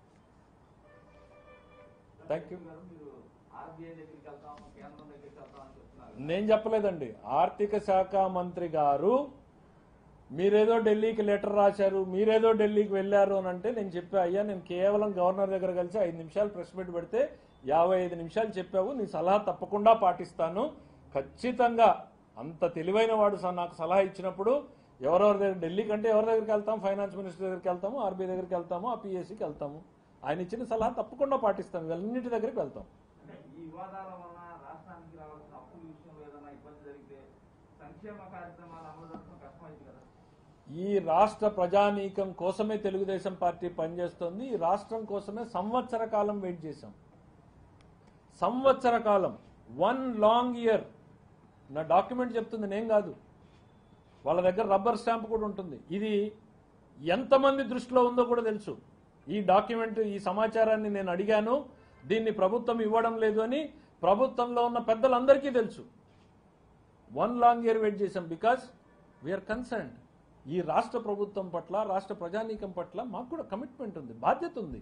థ్యాంక్ యూ గారు మీరు ఆర్బీఐ దగ్గరికి వెళ్తాం కేంద్రం దగ్గరికి వెళ్తాం అని చెప్తున్నారు నేను చెప్పలేదండి ఆర్థిక శాఖ మంత్రి గారు మీరేదో ఢిల్లీకి లెటర్ రాశారు మీరేదో ఢిల్లీకి వెళ్ళారు అని అంటే నేను చెప్పా అయ్యా నేను కేవలం గవర్నర్ దగ్గర కలిసి ఐదు నిమిషాలు ప్రెస్ మీట్ పెడితే యాభై ఐదు నిమిషాలు చెప్పావు నీ సలహా తప్పకుండా పాటిస్తాను ఖచ్చితంగా అంత తెలివైన వాడు స- నాకు సలహా ఇచ్చినప్పుడు ఎవరెవరి దగ్గర ఢిల్లీ కంటే ఎవరి దగ్గరికి వెళ్తాం ఫైనాన్స్ మినిస్టర్ దగ్గరికి వెళ్తాము ఆర్బీఐ దగ్గరికి వెళ్తాము ఆ పిఎస్సికి వెళ్తాము ఆయన ఇచ్చిన సలహా తప్పకుండా పాటిస్తాం ఇవన్నింటి దగ్గరికి వెళ్తాం అంటే ఈ వివాదాల వలన రాష్ట్రానికి రావాల్సిన అప్పుల విషయంలో ఏదైనా ఇబ్బంది జరిగితే సంక్షేమ కార్యక్రమాలు అమలు జరపడం కష్టమైంది కదా ఈ రాష్ట్ర ప్రజానీకం కోసమే తెలుగుదేశం పార్టీ పనిచేస్తోంది ఈ రాష్ట్రం కోసమే సంవత్సర కాలం వెయిట్ చేశాం సంవత్సర కాలం వన్ లాంగ్ ఇయర్ నా డాక్యుమెంట్ చెప్తుంది నేను కాదు వాళ్ళ దగ్గర రబ్బర్ స్టాంప్ కూడా ఉంటుంది ఇది ఎంతమంది దృష్టిలో ఉందో కూడా తెలుసు ఈ డాక్యుమెంట్ ఈ సమాచారాన్ని నేను అడిగాను దీన్ని ప్రభుత్వం ఇవ్వడం లేదు అని ప్రభుత్వంలో ఉన్న పెద్దలందరికీ తెలుసు వన్ లాంగ్ ఇయర్ వెయిట్ చేశాం బికాస్ వీఆర్ కన్సర్న్ ఈ రాష్ట్ర ప్రభుత్వం పట్ల రాష్ట్ర ప్రజానీకం పట్ల మాకు కూడా కమిట్మెంట్ ఉంది బాధ్యత ఉంది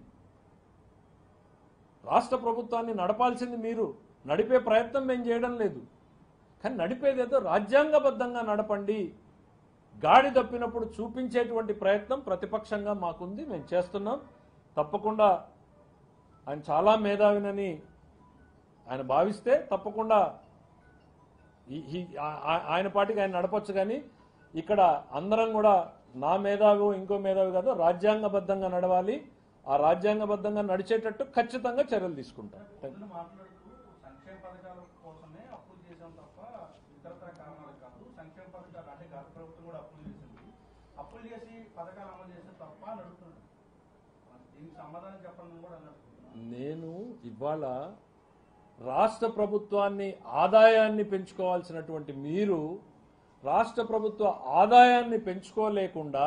రాష్ట్ర ప్రభుత్వాన్ని నడపాల్సింది మీరు నడిపే ప్రయత్నం మేము చేయడం లేదు కానీ నడిపేదేదో రాజ్యాంగబద్ధంగా నడపండి గాడి తప్పినప్పుడు చూపించేటువంటి ప్రయత్నం ప్రతిపక్షంగా మాకుంది మేము చేస్తున్నాం తప్పకుండా ఆయన చాలా మేధావినని ఆయన భావిస్తే తప్పకుండా ఈ- ఈ- ఆ- ఆ- ఆయన పాటికి ఆయన నడపొచ్చు కానీ ఇక్కడ అందరం కూడా నా మేధావి ఇంకో మేధావి కాదు రాజ్యాంగబద్ధంగా నడవాలి ఆ రాజ్యాంగబద్ధంగా నడిచేటట్టు ఖచ్చితంగా చర్యలు తీసుకుంటాం థాంక్యూ. పొద్దున మాట్లాడుతూ సంక్షేమ పథకాల కోసమే అప్పులు చేసాం తప్ప ఇతరతర కారణాలు కాదు సంక్షేమ పథకాలు అంటే గత ప్రభుత్వం కూడా అప్పులు చేసింది అప్పులు చేసి పథకాలు అమలు చేస్తే తప్ప అని అడుగుతున్నాడు మరి దీనికి సమాధానం చెప్పండి కూడా అన్నాడు నేను ఇవాళ రాష్ట్ర ప్రభుత్వాన్ని ఆదాయాన్ని పెంచుకోవాల్సినటువంటి మీరు రాష్ట్ర ప్రభుత్వ ఆదాయాన్ని పెంచుకోలేకుండా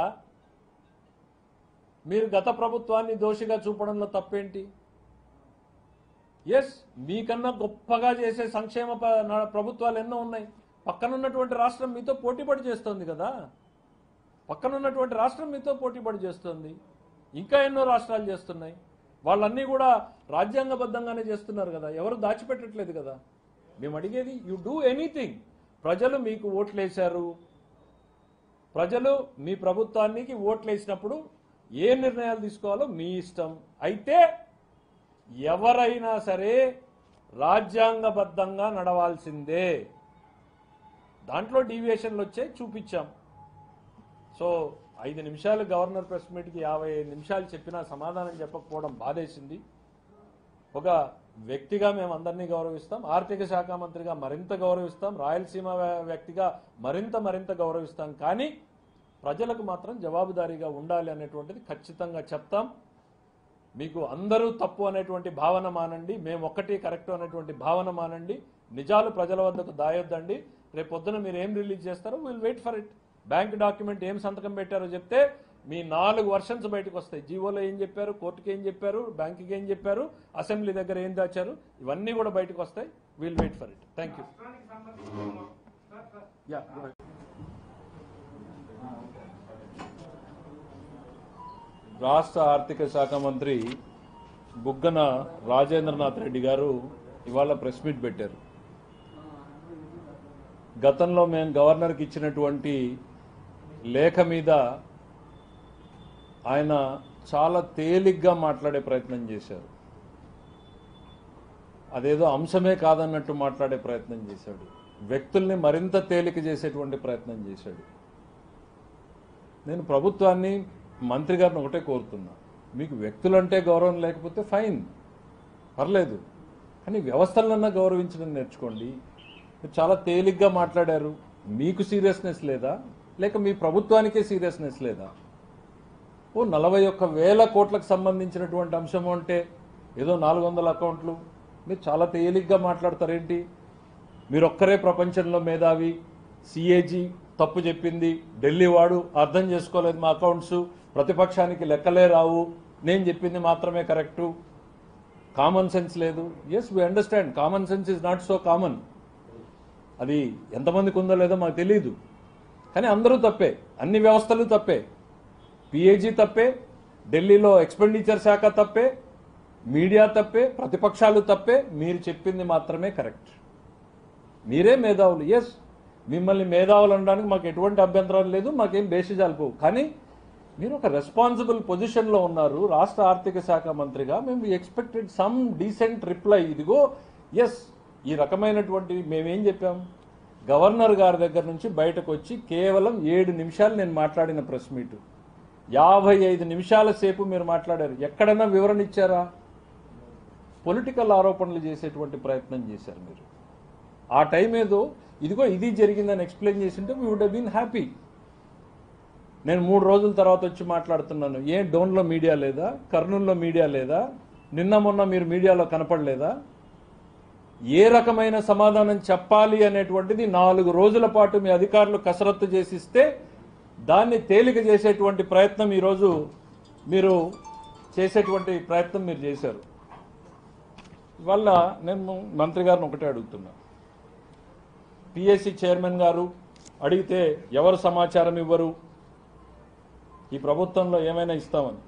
మీరు గత ప్రభుత్వాన్ని దోషిగా చూపడంలో తప్పేంటి ఎస్ మీకన్నా గొప్పగా చేసే సంక్షేమ ప- నా- ప్రభుత్వాలు ఎన్నో ఉన్నాయి పక్కనున్నటువంటి రాష్ట్రం మీతో పోటీపడి చేస్తోంది కదా పక్కనున్నటువంటి రాష్ట్రం మీతో పోటీపడి చేస్తుంది ఇంకా ఎన్నో రాష్ట్రాలు చేస్తున్నాయి వాళ్ళన్నీ కూడా రాజ్యాంగబద్ధంగానే చేస్తున్నారు కదా ఎవరు దాచిపెట్టట్లేదు కదా మేము అడిగేది యు డూ ఎనీథింగ్ ప్రజలు మీకు ఓట్లేశారు ప్రజలు మీ ప్రభుత్వానికి ఓట్లేసినప్పుడు ఏ నిర్ణయాలు తీసుకోవాలో మీ ఇష్టం అయితే ఎవరైనా సరే రాజ్యాంగబద్ధంగా నడవాల్సిందే దాంట్లో డీవియేషన్లు వచ్చాయి చూపించాం సో ఐదు నిమిషాలు గవర్నర్ ప్రెస్ మీట్కి యాభై ఐదు నిమిషాలు చెప్పినా సమాధానం చెప్పకపోవడం బాధేసింది ఒక వ్యక్తిగా మేము అందరినీ గౌరవిస్తాం ఆర్థిక శాఖ మంత్రిగా మరింత గౌరవిస్తాం రాయలసీమ వ్య- వ్యక్తిగా మరింత మరింత గౌరవిస్తాం కానీ ప్రజలకు మాత్రం జవాబుదారీగా ఉండాలి అనేటువంటిది ఖచ్చితంగా చెప్తాం మీకు అందరూ తప్పు అనేటువంటి భావన మానండి మేము ఒక్కటి కరెక్ట్ అనేటువంటి భావన మానండి నిజాలు ప్రజల వద్దకు దాయొద్దండి రేపు పొద్దున మీరు ఏం రిలీజ్ చేస్తారో will wait for it bank document ఏం సంతకం పెట్టారో చెప్తే మీ నాలుగు వర్షన్స్ బయటకు వస్తాయి జీవోలో ఏం చెప్పారు కోర్టుకి ఏం చెప్పారు బ్యాంకుకి ఏం చెప్పారు అసెంబ్లీ దగ్గర ఏం దాచారు ఇవన్నీ కూడా బయటకు వస్తాయి will wait for it thank you రాష్ట్రానికి సంబంధించి సార్ సార్ యా రాష్ట్ర ఆర్థిక శాఖ మంత్రి బుగ్గన రాజేంద్రనాథ్ రెడ్డి గారు ఇవాళ ప్రెస్ మీట్ పెట్టారు గతంలో మేము గవర్నర్కి ఇచ్చినటువంటి లేఖ మీద ఆయన చాలా తేలిగ్గా మాట్లాడే ప్రయత్నం చేశారు అదేదో అంశమే కాదన్నట్టు మాట్లాడే ప్రయత్నం చేశాడు వ్యక్తుల్ని మరింత తేలిక చేసేటువంటి ప్రయత్నం చేశాడు నేను ప్రభుత్వాన్ని మంత్రి గారిని ఒకటే కోరుతున్నా మీకు వ్యక్తులంటే గౌరవం లేకపోతే ఫైన్ పర్లేదు కానీ వ్యవస్థలన్నా గౌరవించడం నేర్చుకోండి మీరు చాలా తేలిగ్గా మాట్లాడారు మీకు సీరియస్నెస్ లేదా లేక మీ ప్రభుత్వానికే సీరియస్నెస్ లేదా ఓ నలభై ఒక్క వేల కోట్లకు సంబంధించినటువంటి అంశము అంటే ఏదో నాలుగు వందల అకౌంట్లు మీరు చాలా తేలిగ్గా మాట్లాడతారేంటి మీరు ఒక్కరే ప్రపంచంలో మేధావి సిఏజీ తప్పు చెప్పింది ఢిల్లీ వాడు అర్థం చేసుకోలేదు మా అకౌంట్స్ ప్రతిపక్షానికి లెక్కలే రావు నేను చెప్పింది మాత్రమే కరెక్టు కామన్ సెన్స్ లేదు yes we understand common sense is not so common అది ఎంతమందికి ఉందో లేదో మాకు తెలియదు కానీ అందరూ తప్పే అన్ని వ్యవస్థలు తప్పే పిఏజీ తప్పే ఢిల్లీలో ఎక్స్పెండిచర్ శాఖ తప్పే మీడియా తప్పే ప్రతిపక్షాలు తప్పే మీరు చెప్పింది మాత్రమే కరెక్ట్ మీరే మేధావులు ఎస్ మిమ్మల్ని మేధావులు అనడానికి మాకు ఎటువంటి అభ్యంతరం లేదు మాకేం బేసిజాలు పోవు కానీ మీరు ఒక రెస్పాన్సిబుల్ పొజిషన్లో ఉన్నారు రాష్ట్ర ఆర్థిక శాఖ మంత్రిగా మేము ఎక్స్పెక్టెడ్ సమ్ డీసెంట్ రిప్లై ఇదిగో ఎస్ ఈ రకమైనటువంటి మేమేం చెప్పాం గవర్నర్ గారి దగ్గర నుంచి బయటకు వచ్చి కేవలం ఏడు నిమిషాలు నేను మాట్లాడిన ప్రెస్ మీట్ యాభై ఐదు నిమిషాల సేపు మీరు మాట్లాడారు ఎక్కడైనా వివరణ ఇచ్చారా పొలిటికల్ ఆరోపణలు చేసేటువంటి ప్రయత్నం చేశారు మీరు ఆ టైం ఏదో ఇదిగో ఇది జరిగిందని ఎక్స్ప్లెయిన్ చేసింటే వీ వుడ్ బీన్ హ్యాపీ నేను మూడు రోజుల తర్వాత వచ్చి మాట్లాడుతున్నాను ఏ డోన్లో మీడియా లేదా కర్నూలులో మీడియా లేదా నిన్న మొన్న మీరు మీడియాలో కనపడలేదా ఏ రకమైన సమాధానం చెప్పాలి అనేటువంటిది నాలుగు రోజుల పాటు మీ అధికారులు కసరత్తు చేసిస్తే దాన్ని తేలిక చేసేటువంటి ప్రయత్నం ఈరోజు మీరు చేసేటువంటి ప్రయత్నం మీరు చేశారు ఇవాళ నేను మంత్రి గారిని ఒకటే అడుగుతున్నా పిఎస్సి చైర్మన్ గారు అడిగితే ఎవరు సమాచారం ఇవ్వరు ఈ ప్రభుత్వంలో ఏమైనా ఇస్తామని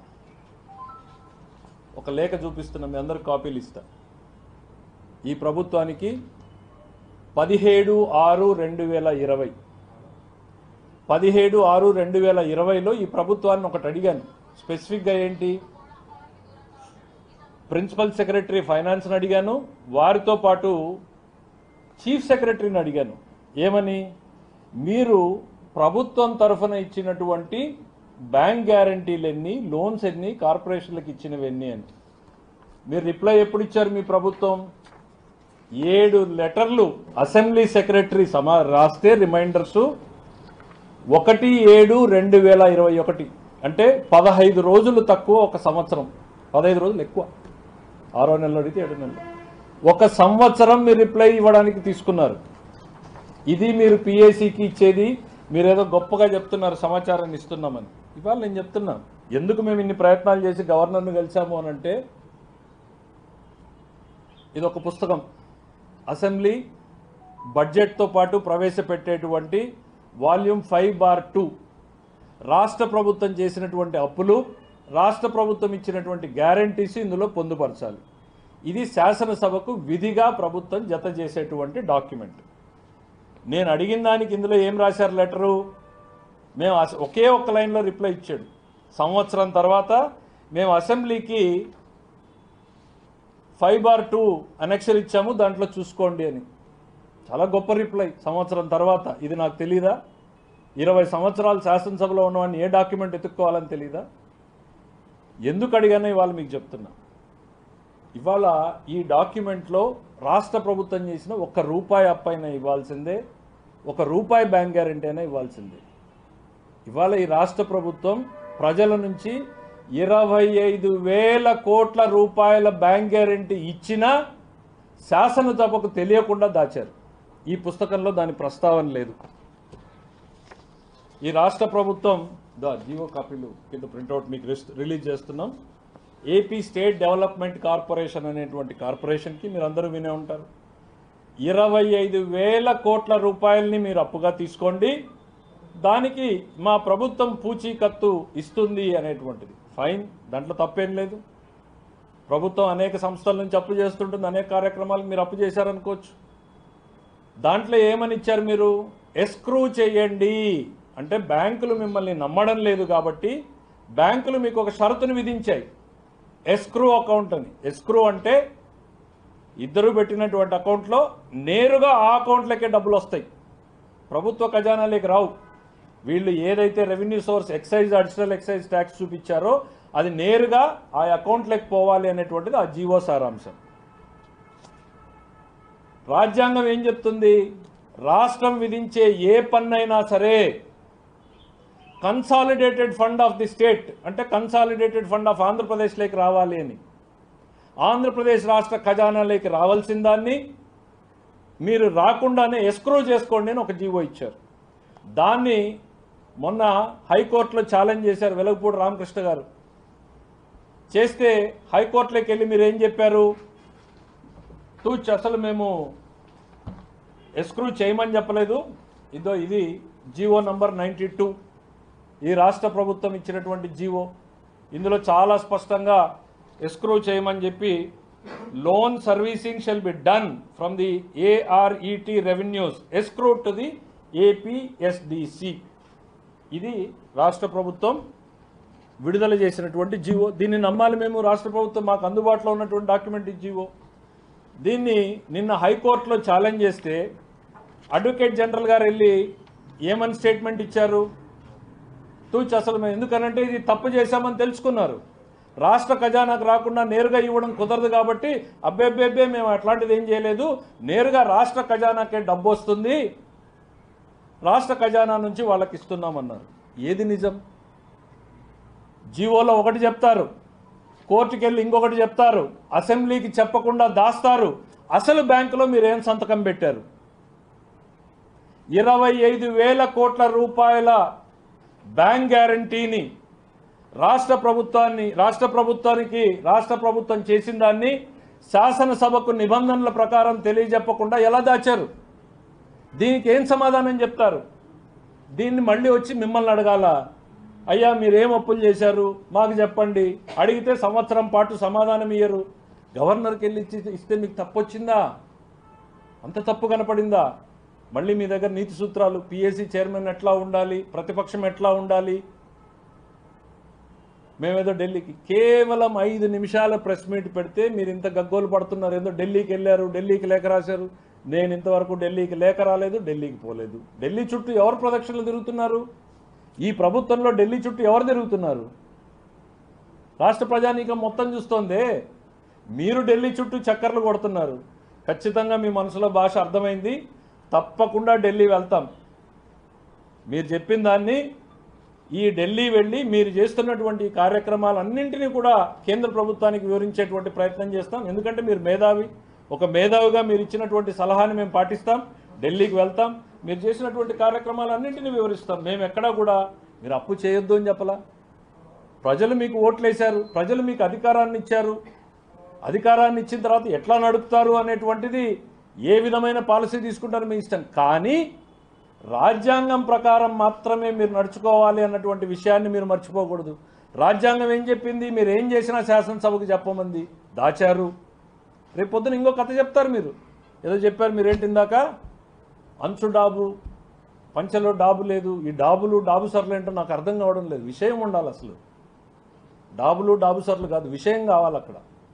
ఒక లేఖ చూపిస్తున్నా మీ అందరికి కాపీలు ఇస్తా ఈ ప్రభుత్వానికి పదిహేడు ఆరు రెండు వేల ఇరవై పదిహేడు ఆరు రెండు వేల ఇరవైలో ఈ ప్రభుత్వాన్ని ఒకటి అడిగాను స్పెసిఫిక్గా ఏంటి ప్రిన్సిపల్ సెక్రటరీ ఫైనాన్స్ని అడిగాను వారితో పాటు చీఫ్ సెక్రటరీని అడిగాను ఏమని మీరు ప్రభుత్వం తరఫున ఇచ్చినటువంటి బ్యాంక్ గ్యారంటీలు ఎన్ని లోన్స్ ఎన్ని కార్పొరేషన్లకు ఇచ్చినవి ఎన్ని అని మీరు రిప్లై ఎప్పుడు ఇచ్చారు మీ ప్రభుత్వం ఏడు లెటర్లు అసెంబ్లీ సెక్రటరీ సమా రాస్తే రిమైండర్స్ ఒకటి ఏడు రెండు వేల ఇరవై ఒకటి అంటే పదహైదు రోజులు తక్కువ ఒక సంవత్సరం పదహైదు రోజులు ఎక్కువ ఆరో నెలలో అడిగితే ఏడు నెలలు ఒక సంవత్సరం మీరు రిప్లై ఇవ్వడానికి తీసుకున్నారు ఇది మీరు పిఏసీకి ఇచ్చేది మీరేదో గొప్పగా చెప్తున్నారు సమాచారాన్ని ఇస్తున్నామని ఇవాళ నేను చెప్తున్నా ఎందుకు మేము ఇన్ని ప్రయత్నాలు చేసి గవర్నర్ను కలిసాము అని అంటే ఇది ఒక పుస్తకం అసెంబ్లీ బడ్జెట్తో పాటు ప్రవేశపెట్టేటువంటి వాల్యూమ్ ఫైవ్ బార్ టూ రాష్ట్ర ప్రభుత్వం చేసినటువంటి అప్పులు రాష్ట్ర ప్రభుత్వం ఇచ్చినటువంటి గ్యారంటీస్ ఇందులో పొందుపరచాలి ఇది శాసనసభకు విధిగా ప్రభుత్వం జత చేసేటువంటి డాక్యుమెంట్ నేను అడిగిన దానికి ఇందులో ఏం రాశారు లెటరు మేము అస- ఒకే ఒక్క లైన్లో రిప్లై ఇచ్చాడు సంవత్సరం తర్వాత మేము అసెంబ్లీకి ఫైవ్ బార్ టూ అనెక్షన్ ఇచ్చాము దాంట్లో చూసుకోండి అని చాలా గొప్ప రిప్లై సంవత్సరం తర్వాత ఇది నాకు తెలీదా ఇరవై సంవత్సరాలు శాసనసభలో ఉన్నవాడిని ఏ డాక్యుమెంట్ ఎత్తుక్కోవాలని తెలీదా ఎందుకు అడిగానో ఇవాళ మీకు చెప్తున్నా ఇవాళ ఈ డాక్యుమెంట్లో రాష్ట్ర ప్రభుత్వం చేసిన ఒక్క రూపాయి అప్పైనా ఇవ్వాల్సిందే ఒక రూపాయి బ్యాంక్ గ్యారంటీ అయినా ఇవ్వాల్సిందే ఇవాళ ఈ రాష్ట్ర ప్రభుత్వం ప్రజల నుంచి ఇరవై ఐదు వేల కోట్ల రూపాయల బ్యాంక్ గ్యారంటీ ఇచ్చినా శాసనసభకు తెలియకుండా దాచారు ఈ పుస్తకంలో దాని ప్రస్తావన లేదు ఈ రాష్ట్ర ప్రభుత్వం దా జీవో కాపీలు కింద ప్రింట్అవుట్ మీకు రిస్- రిలీజ్ చేస్తున్నాం ఏపీ స్టేట్ డెవలప్మెంట్ కార్పొరేషన్ అనేటువంటి కార్పొరేషన్కి మీరు అందరూ వినే ఉంటారు ఇరవై ఐదు వేల కోట్ల రూపాయలని మీరు అప్పుగా తీసుకోండి దానికి మా ప్రభుత్వం పూచీకత్తు ఇస్తుంది అనేటువంటిది ఫైన్ దాంట్లో తప్పేం లేదు ప్రభుత్వం అనేక సంస్థల నుంచి అప్పు చేస్తుంటుంది అనేక కార్యక్రమాలకు మీరు అప్పు చేశారనుకోవచ్చు దాంట్లో ఏమని ఇచ్చారు మీరు ఎస్క్రూ చేయండి అంటే బ్యాంకులు మిమ్మల్ని నమ్మడం లేదు కాబట్టి బ్యాంకులు మీకు ఒక షరతును విధించాయి ఎస్క్రూ అకౌంట్ అని ఎస్క్రూ అంటే ఇద్దరు పెట్టినటువంటి అకౌంట్లో నేరుగా ఆ అకౌంట్లకే డబ్బులు వస్తాయి ప్రభుత్వ ఖజానాలోకి రావు వీళ్ళు ఏదైతే revenue source excise additional excise tax చూపించారో అది నేరుగా ఆ అకౌంట్లోకి పోవాలి అనేటువంటిది ఆ జీవో సారాంశం రాజ్యాంగం ఏం చెప్తుంది రాష్ట్రం విధించే ఏ పన్నైనా సరే consolidated fund of the state అంటే కన్సాలిడేటెడ్ ఫండ్ ఆఫ్ ఆంధ్రప్రదేశ్లోకి రావాలి అని ఆంధ్రప్రదేశ్ రాష్ట్ర ఖజానాలోకి రావాల్సిన దాన్ని మీరు రాకుండానే ఎస్క్రో చేసుకోండి అని ఒక జీవో ఇచ్చారు దాన్ని మొన్న హైకోర్టులో ఛాలెంజ్ చేశారు వెలగపూడి రామకృష్ణ గారు చేస్తే హైకోర్టులోకి వెళ్ళి మీరు ఏం చెప్పారు తూచ్ అసలు మేము ఎస్క్రూ చేయమని చెప్పలేదు ఇదో ఇది జీవో నంబర్ నైంటీ టూ ఈ రాష్ట్ర ప్రభుత్వం ఇచ్చినటువంటి జీవో ఇందులో చాలా స్పష్టంగా ఎస్క్రూ చేయమని చెప్పి loan servicing shall be done from the ARET revenues escrow to the APSDC ఇది రాష్ట్ర ప్రభుత్వం విడుదల చేసినటువంటి జీవో దీన్ని నమ్మాలి మేము రాష్ట్ర ప్రభుత్వం మాకు అందుబాటులో ఉన్నటువంటి డాక్యుమెంట్ ఈ జీవో దీన్ని నిన్న హైకోర్టులో ఛాలెంజ్ చేస్తే అడ్వకేట్ జనరల్ గారు వెళ్ళి ఏమని స్టేట్మెంట్ ఇచ్చారు తూచి అసలు మేము ఎందుకనంటే ఇది తప్పు చేశామని తెలుసుకున్నారు రాష్ట్ర ఖజానాకు రాకుండా నేరుగా ఇవ్వడం కుదరదు కాబట్టి అబ్బెబ్బెబ్బే మేము అట్లాంటిది ఏం చేయలేదు నేరుగా రాష్ట్ర ఖజానాకే డబ్బు వస్తుంది రాష్ట్ర ఖజానా నుంచి వాళ్ళకి ఇస్తున్నామన్నారు ఏది నిజం జీవోలో ఒకటి చెప్తారు కోర్టుకి వెళ్ళి ఇంకొకటి చెప్తారు అసెంబ్లీకి చెప్పకుండా దాస్తారు అసలు బ్యాంకులో మీరు ఏం సంతకం పెట్టారు ఇరవై ఐదు వేల కోట్ల రూపాయల బ్యాంక్ గ్యారంటీని రాష్ట్ర ప్రభుత్వాన్ని రాష్ట్ర ప్రభుత్వానికి రాష్ట్ర ప్రభుత్వం చేసిన దాన్ని శాసనసభకు నిబంధనల ప్రకారం తెలియజెప్పకుండా ఎలా దాచారు దీనికి ఏం సమాధానం చెప్తారు దీన్ని మళ్ళీ వచ్చి మిమ్మల్ని అడగాల అయ్యా మీరేం అప్పులు చేశారు మాకు చెప్పండి అడిగితే సంవత్సరం పాటు సమాధానం ఇయ్యరు గవర్నర్కి వెళ్ళి ఇచ్చి ఇస్తే మీకు తప్పు వచ్చిందా అంత తప్పు కనపడిందా మళ్ళీ మీ దగ్గర నీతి సూత్రాలు పిఎస్సి చైర్మన్ ఎట్లా ఉండాలి ప్రతిపక్షం ఎట్లా ఉండాలి మేమేదో ఢిల్లీకి కేవలం ఐదు నిమిషాల ప్రెస్ మీట్ పెడితే మీరు ఇంత గగ్గోలు పడుతున్నారు ఏదో ఢిల్లీకి వెళ్ళారు ఢిల్లీకి లేఖ రాశారు నేను ఇంతవరకు ఢిల్లీకి లేఖ రాలేదు ఢిల్లీకి పోలేదు ఢిల్లీ చుట్టూ ఎవరు ప్రదక్షిణలు తిరుగుతున్నారు ఈ ప్రభుత్వంలో ఢిల్లీ చుట్టూ ఎవరు తిరుగుతున్నారు రాష్ట్ర ప్రజానీకం మొత్తం చూస్తోందే మీరు ఢిల్లీ చుట్టూ చక్కర్లు కొడుతున్నారు ఖచ్చితంగా మీ మనసులో భాష అర్థమైంది తప్పకుండా ఢిల్లీ వెళ్తాం మీరు చెప్పిన దాన్ని ఈ ఢిల్లీ వెళ్ళి మీరు చేస్తున్నటువంటి ఈ కార్యక్రమాలన్నింటినీ కూడా కేంద్ర ప్రభుత్వానికి వివరించేటువంటి ప్రయత్నం చేస్తాం ఎందుకంటే మీరు మేధావి ఒక మేధావిగా మీరు ఇచ్చినటువంటి సలహాని మేము పాటిస్తాం ఢిల్లీకి వెళ్తాం మీరు చేసినటువంటి కార్యక్రమాలన్నింటినీ వివరిస్తాం మేము ఎక్కడా కూడా మీరు అప్పు చేయొద్దు అని చెప్పలా ప్రజలు మీకు ఓట్లేశారు ప్రజలు మీకు అధికారాన్ని ఇచ్చారు అధికారాన్ని ఇచ్చిన తర్వాత ఎట్లా నడుపుతారు అనేటువంటిది ఏ విధమైన పాలసీ తీసుకుంటారో మీ ఇష్టం కానీ రాజ్యాంగం ప్రకారం మాత్రమే మీరు నడుచుకోవాలి అన్నటువంటి విషయాన్ని మీరు మర్చిపోకూడదు రాజ్యాంగం ఏం చెప్పింది మీరు ఏం చేసినా శాసనసభకు చెప్పమంది దాచారు రేపు పొద్దున ఇంకో కథ చెప్తారు మీరు ఏదో చెప్పారు మీరేంటి ఇందాక అంచు డాబు పంచలో డాబు లేదు ఈ డాబులు డాబు సర్లు ఏంటో నాకు అర్థం కావడం లేదు విషయం ఉండాలి అసలు డాబులు డాబు సర్లు కాదు విషయం కావాలి అక్కడ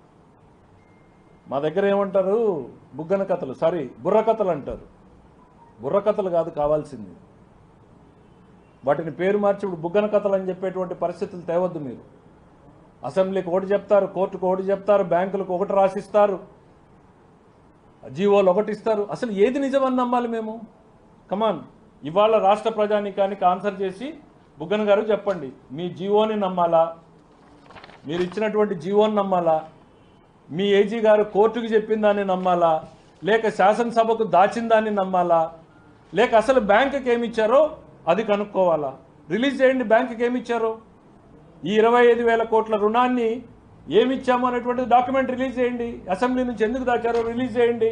మా దగ్గర ఏమంటారు బుగ్గన కథలు సారీ బుర్ర కథలు అంటారు బుర్ర కథలు కాదు కావాల్సింది వాటిని పేరు మార్చి ఇప్పుడు బుగ్గన కథలు అని చెప్పేటువంటి పరిస్థితులు తేవద్దు మీరు అసెంబ్లీకి ఒకటి చెప్తారు కోర్టుకు ఒకటి చెప్తారు బ్యాంకులకు ఒకటి రాసిస్తారు జీవోలు ఒకటి ఇస్తారు అసలు ఏది నిజమని నమ్మాలి మేము కమాన్ ఇవాళ రాష్ట్ర ప్రజానీకానికి ఆన్సర్ చేసి బుగ్గన గారు చెప్పండి మీ జీవోని నమ్మాలా మీరు ఇచ్చినటువంటి జీవోని నమ్మాలా మీ ఏజీ గారు కోర్టుకు చెప్పిన దాన్ని నమ్మాలా లేక శాసనసభకు దాచిన దాన్ని నమ్మాలా లేక అసలు బ్యాంకుకి ఏమి ఇచ్చారో అది కనుక్కోవాలా రిలీజ్ చేయండి బ్యాంకుకి ఏమి ఇచ్చారో ఈ ఇరవై ఐదు వేల కోట్ల రుణాన్ని ఏమి ఇచ్చామో అనేటువంటి డాక్యుమెంట్ రిలీజ్ చేయండి అసెంబ్లీ నుంచి ఎందుకు దాచారో రిలీజ్ చేయండి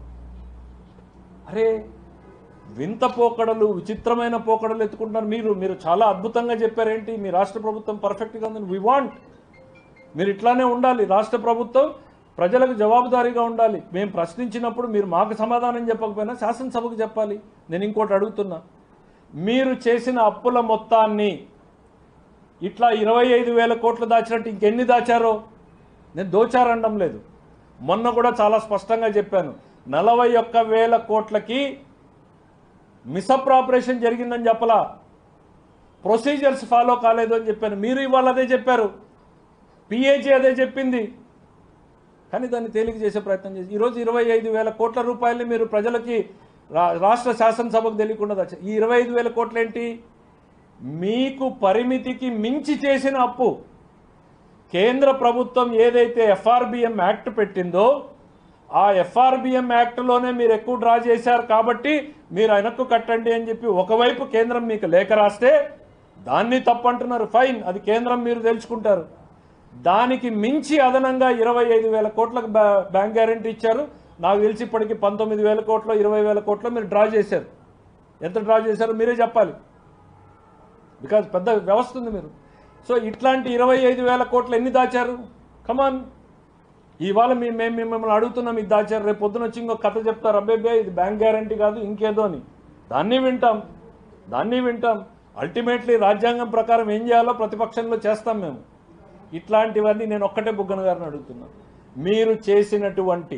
అరే వింత పోకడలు విచిత్రమైన పోకడలు ఎత్తుకుంటున్నారు మీరు మీరు చాలా అద్భుతంగా చెప్పారేంటి మీ రాష్ట్ర ప్రభుత్వం పర్ఫెక్ట్గా ఉందని వి వాంట్ మీరు ఇట్లానే ఉండాలి రాష్ట్ర ప్రభుత్వం ప్రజలకు జవాబుదారీగా ఉండాలి మేము ప్రశ్నించినప్పుడు మీరు మాకు సమాధానం చెప్పకపోయినా శాసనసభకు చెప్పాలి నేను ఇంకోటి అడుగుతున్నా మీరు చేసిన అప్పుల మొత్తాన్ని ఇట్లా ఇరవై ఐదు వేల కోట్లు దాచినట్టు ఇంకెన్ని దాచారో నేను దోచారనడం లేదు మొన్న కూడా చాలా స్పష్టంగా చెప్పాను నలభై ఒక్క వేల కోట్లకి మిసప్రాపరేషన్ జరిగిందని చెప్పలా ప్రొసీజర్స్ ఫాలో కాలేదు అని చెప్పాను మీరు ఇవాళ అదే చెప్పారు పిఏజీ అదే చెప్పింది కానీ దాన్ని తేలిక చేసే ప్రయత్నం చేసి ఈరోజు ఇరవై ఐదు వేల కోట్ల రూపాయలు మీరు ప్రజలకి రా- రాష్ట్ర శాసనసభకు తెలియకుండా దాచారు ఈ ఇరవై ఐదు వేల కోట్లు ఏంటి మీకు పరిమితికి మించి చేసిన అప్పు కేంద్ర ప్రభుత్వం ఏదైతే ఎఫ్ఆర్బిఎం యాక్ట్ పెట్టిందో ఆ ఎఫ్ఆర్బిఎం యాక్ట్లోనే మీరు ఎక్కువ డ్రా చేశారు కాబట్టి మీరు వెనక్కు కట్టండి అని చెప్పి ఒకవైపు కేంద్రం మీకు లేఖ రాస్తే దాన్ని తప్పంటున్నారు ఫైన్ అది కేంద్రం మీరు తెలుసుకుంటారు దానికి మించి అదనంగా ఇరవై ఐదు వేల కోట్లకు బ్యా- బ్యాంక్ గ్యారెంటీ ఇచ్చారు నాకు తెలిసి ఇప్పటికి పంతొమ్మిది వేల కోట్లు ఇరవై వేల కోట్లు మీరు డ్రా చేశారు ఎంత డ్రా చేశారో మీరే చెప్పాలి బికాజ్ పెద్ద వ్యవస్థ ఉంది మీరు సో ఇట్లాంటి ఇరవై ఐదు వేల కోట్లు ఎన్ని దాచారు కమాన్ ఇవాళ మీ మేము మిమ్మల్ని అడుగుతున్నాం ఇది దాచారు రేపు పొద్దున వచ్చి ఇంకో కథ చెప్తారు అబ్బాయి ఇది బ్యాంక్ గ్యారంటీ కాదు ఇంకేదో అని దాన్ని వింటాం దాన్ని వింటాం అల్టిమేట్లీ రాజ్యాంగం ప్రకారం ఏం చేయాలో ప్రతిపక్షంలో చేస్తాం మేము ఇట్లాంటివన్నీ నేను ఒక్కటే బుగ్గన గారిని అడుగుతున్నాను మీరు చేసినటువంటి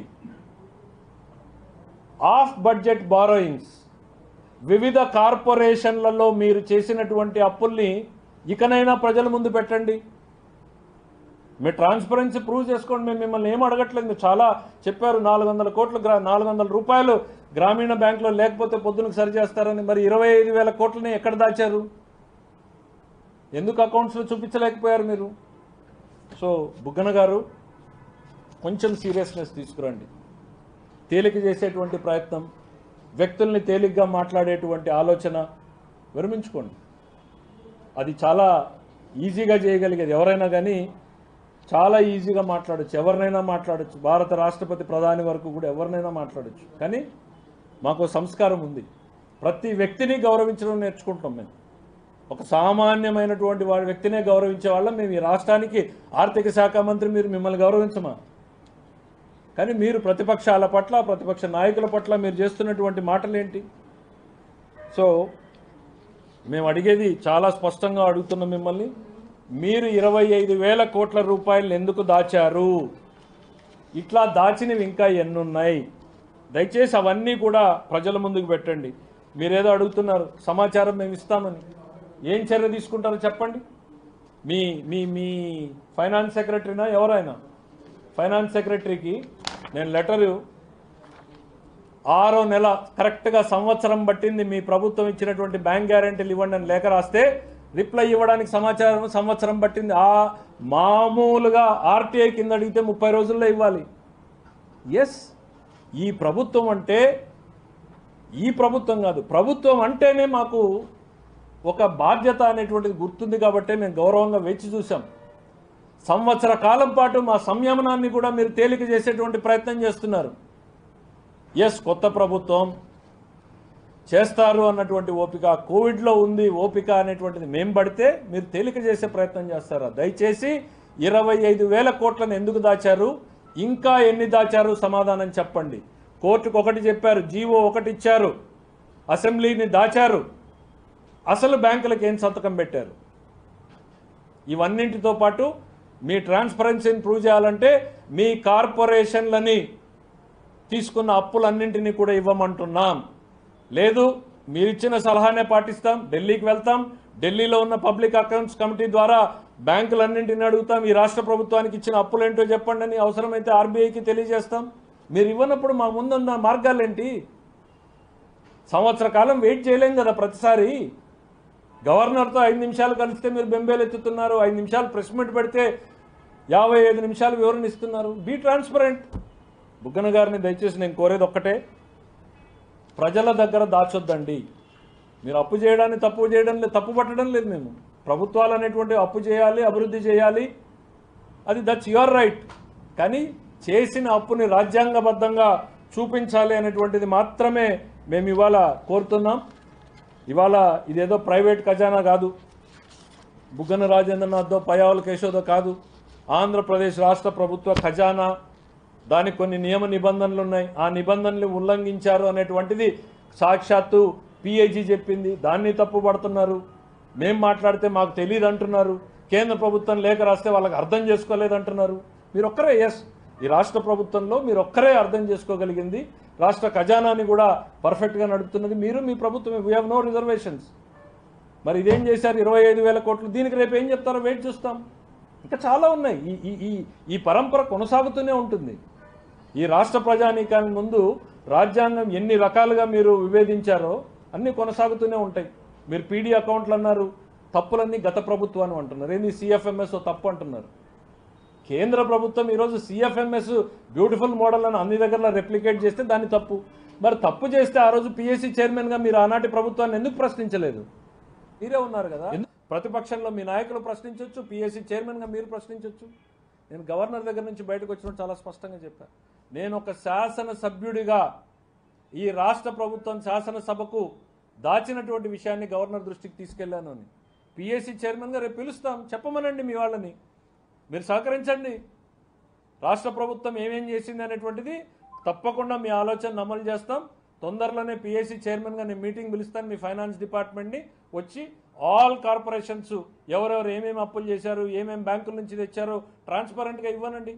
ఆఫ్ బడ్జెట్ బారోయింగ్స్ వివిధ కార్పొరేషన్లలో మీరు చేసినటువంటి అప్పుల్ని ఇకనైనా ప్రజల ముందు పెట్టండి మీరు ట్రాన్స్పరెన్సీ ప్రూవ్ చేసుకోండి మేము మిమ్మల్ని ఏం అడగట్లేదు మీరు చాలా చెప్పారు నాలుగు వందల కోట్లు గ్రా నాలుగు వందల రూపాయలు గ్రామీణ బ్యాంకులో లేకపోతే పొద్దునకు సరి చేస్తారని మరి ఇరవై ఐదు వేల కోట్లని ఎక్కడ దాచారు ఎందుకు అకౌంట్స్లో చూపించలేకపోయారు మీరు సో బుగ్గన గారు కొంచెం సీరియస్నెస్ తీసుకురండి తేలిక చేసేటువంటి ప్రయత్నం వ్యక్తుల్ని తేలిగ్గా మాట్లాడేటువంటి ఆలోచన విరమించుకోండి అది చాలా ఈజీగా చేయగలిగేది ఎవరైనా కానీ చాలా ఈజీగా మాట్లాడచ్చు ఎవరినైనా మాట్లాడచ్చు భారత రాష్ట్రపతి ప్రధాని వరకు కూడా ఎవరినైనా మాట్లాడచ్చు కానీ మాకు సంస్కారం ఉంది ప్రతి వ్యక్తిని గౌరవించడం నేర్చుకుంటాం మేము ఒక సామాన్యమైనటువంటి వాడి వ్యక్తినే గౌరవించే వాళ్ళం మేము ఈ రాష్ట్రానికి ఆర్థిక శాఖ మంత్రి మీరు మిమ్మల్ని గౌరవించమా కానీ మీరు ప్రతిపక్షాల పట్ల ప్రతిపక్ష నాయకుల పట్ల మీరు చేస్తున్నటువంటి మాటలు ఏంటి సో మేము అడిగేది చాలా స్పష్టంగా అడుగుతున్నాం మిమ్మల్ని మీరు ఇరవై ఐదు వేల కోట్ల రూపాయలు ఎందుకు దాచారు ఇట్లా దాచినవి ఇంకా ఎన్నున్నాయి దయచేసి అవన్నీ కూడా ప్రజల ముందుకు పెట్టండి మీరేదో అడుగుతున్నారు సమాచారం మేము ఇస్తామని ఏం చర్య తీసుకుంటారో చెప్పండి మీ మీ మీ ఫైనాన్స్ సెక్రటరీనా ఎవరైనా ఫైనాన్స్ సెక్రటరీకి నేను లెటరు ఆరో నెల కరెక్ట్గా సంవత్సరం పట్టింది మీ ప్రభుత్వం ఇచ్చినటువంటి బ్యాంక్ గ్యారెంటీలు ఇవ్వండి అని లేఖ రాస్తే రిప్లై ఇవ్వడానికి సమాచారం సంవత్సరం పట్టింది ఆ మామూలుగా ఆర్టీఐ కింద అడిగితే ముప్పై రోజుల్లో ఇవ్వాలి ఎస్ ఈ ప్రభుత్వం అంటే ఈ ప్రభుత్వం కాదు ప్రభుత్వం అంటేనే మాకు ఒక బాధ్యత అనేటువంటిది గుర్తుంది కాబట్టే మేము గౌరవంగా వేచి చూసాం సంవత్సర కాలం పాటు మా సంయమనాన్ని కూడా మీరు తేలిక చేసేటువంటి ప్రయత్నం చేస్తున్నారు ఎస్ కొత్త ప్రభుత్వం చేస్తారు అన్నటువంటి ఓపిక కోవిడ్లో ఉంది ఓపిక అనేటువంటిది మేం పడితే మీరు తేలిక చేసే ప్రయత్నం చేస్తారా దయచేసి ఇరవై ఐదు వేల కోట్లను ఎందుకు దాచారు ఇంకా ఎన్ని దాచారు సమాధానం చెప్పండి కోర్టుకు ఒకటి చెప్పారు జీవో ఒకటి ఇచ్చారు అసెంబ్లీని దాచారు అసలు బ్యాంకులకు ఏం సంతకం పెట్టారు ఇవన్నింటితో పాటు మీ ట్రాన్స్పరెన్సీని ప్రూవ్ చేయాలంటే మీ కార్పొరేషన్లని తీసుకున్న అప్పులన్నింటినీ కూడా ఇవ్వమంటున్నాం లేదు మీరిచ్చిన సలహానే పాటిస్తాం ఢిల్లీకి వెళ్తాం ఢిల్లీలో ఉన్న పబ్లిక్ అకౌంట్స్ కమిటీ ద్వారా బ్యాంకులన్నింటిని అడుగుతాం ఈ రాష్ట్ర ప్రభుత్వానికి ఇచ్చిన అప్పులేంటో చెప్పండి అని అవసరమైతే ఆర్బీఐకి తెలియజేస్తాం మీరు ఇవ్వనప్పుడు మా ముందున్న మార్గాలేంటి సంవత్సర కాలం వెయిట్ చేయలేం కదా ప్రతిసారి గవర్నర్తో ఐదు నిమిషాలు కలిస్తే మీరు బెంబేలు ఎత్తుతున్నారు ఐదు నిమిషాలు ప్రెస్ మీట్ పెడితే యాభై ఐదు నిమిషాలు వివరణ ఇస్తున్నారు బీ ట్రాన్స్పరెంట్ బుగ్గన గారిని దయచేసి నేను కోరేది ఒక్కటే ప్రజల దగ్గర దాచొద్దండి మీరు అప్పు చేయడాన్ని తప్పు చేయడం లేదు తప్పు పట్టడం లేదు మేము ప్రభుత్వాలు అనేటువంటి అప్పు చేయాలి అభివృద్ధి చేయాలి అది దట్స్ యువర్ రైట్ కానీ చేసిన అప్పుని రాజ్యాంగబద్ధంగా చూపించాలి అనేటువంటిది మాత్రమే మేము ఇవాళ కోరుతున్నాం ఇవాళ ఇదేదో ప్రైవేట్ ఖజానా కాదు బుగ్గన రాజేంద్రనాథ్దో పయావుల కేశోదో కాదు ఆంధ్రప్రదేశ్ రాష్ట్ర ప్రభుత్వ ఖజానా దానికి కొన్ని నియమ నిబంధనలు ఉన్నాయి ఆ నిబంధనలు ఉల్లంఘించారు అనేటువంటిది సాక్షాత్తు పిఐజీ చెప్పింది దాన్ని తప్పు పడుతున్నారు మేం మాట్లాడితే మాకు తెలియదు అంటున్నారు కేంద్ర ప్రభుత్వం లేఖ రాస్తే వాళ్ళకి అర్థం చేసుకోలేదు అంటున్నారు మీరు ఒక్కరే ఎస్ ఈ రాష్ట్ర ప్రభుత్వంలో మీరు ఒక్కరే అర్థం చేసుకోగలిగింది రాష్ట్ర ఖజానాని కూడా పర్ఫెక్ట్గా నడుపుతున్నది మీరు మీ ప్రభుత్వమే వీ హ్యావ్ నో రిజర్వేషన్స్ మరి ఇదేం చేశారు ఇరవై ఐదు వేల కోట్లు దీనికి రేపు ఏం చెప్తారో వెయిట్ చూస్తాం ఇంకా చాలా ఉన్నాయి ఈ ఈ ఈ ఈ పరంపర కొనసాగుతూనే ఉంటుంది ఈ రాష్ట్ర ప్రజానీకానికి ముందు రాజ్యాంగం ఎన్ని రకాలుగా మీరు విభేదించారో అన్నీ కొనసాగుతూనే ఉంటాయి మీరు పీడీ అకౌంట్లు అన్నారు తప్పులన్నీ గత ప్రభుత్వాన్ని అంటున్నారు ఏంది సిఎఫ్ఎంఎస్ తప్పు అంటున్నారు కేంద్ర ప్రభుత్వం ఈరోజు సిఎఫ్ఎంఎస్ బ్యూటిఫుల్ మోడల్ అని అన్ని దగ్గర రెప్లికేట్ చేస్తే దాన్ని తప్పు మరి తప్పు చేస్తే ఆ రోజు పిఎస్సి చైర్మన్గా మీరు ఆనాటి ప్రభుత్వాన్ని ఎందుకు ప్రశ్నించలేదు మీరే ఉన్నారు కదా ఎందు- ప్రతిపక్షంలో మీ నాయకులు ప్రశ్నించవచ్చు పిఎస్సి చైర్మన్గా మీరు ప్రశ్నించవచ్చు నేను గవర్నర్ దగ్గర నుంచి బయటకు వచ్చినప్పుడు చాలా స్పష్టంగా చెప్పాను నేను ఒక శాసన సభ్యుడిగా ఈ రాష్ట్ర ప్రభుత్వం శాసనసభకు దాచినటువంటి విషయాన్ని గవర్నర్ దృష్టికి తీసుకెళ్లాను అని పిఎస్సి చైర్మన్గా రేపు పిలుస్తాం చెప్పమనండి మీ వాళ్ళని మీరు సహకరించండి రాష్ట్ర ప్రభుత్వం ఏమేం చేసింది అనేటువంటిది తప్పకుండా మీ ఆలోచన అమలు చేస్తాం తొందరలోనే పిఎస్సి చైర్మన్గా నేను మీటింగ్ పిలుస్తాను మీ ఫైనాన్స్ డిపార్ట్మెంట్ని వచ్చి ఆల్ కార్పొరేషన్స్ ఎవరెవరు ఏమేమి అప్పులు చేశారు ఏమేమి బ్యాంకుల నుంచి తెచ్చారో ట్రాన్స్పరెంట్గా ఇవ్వనండి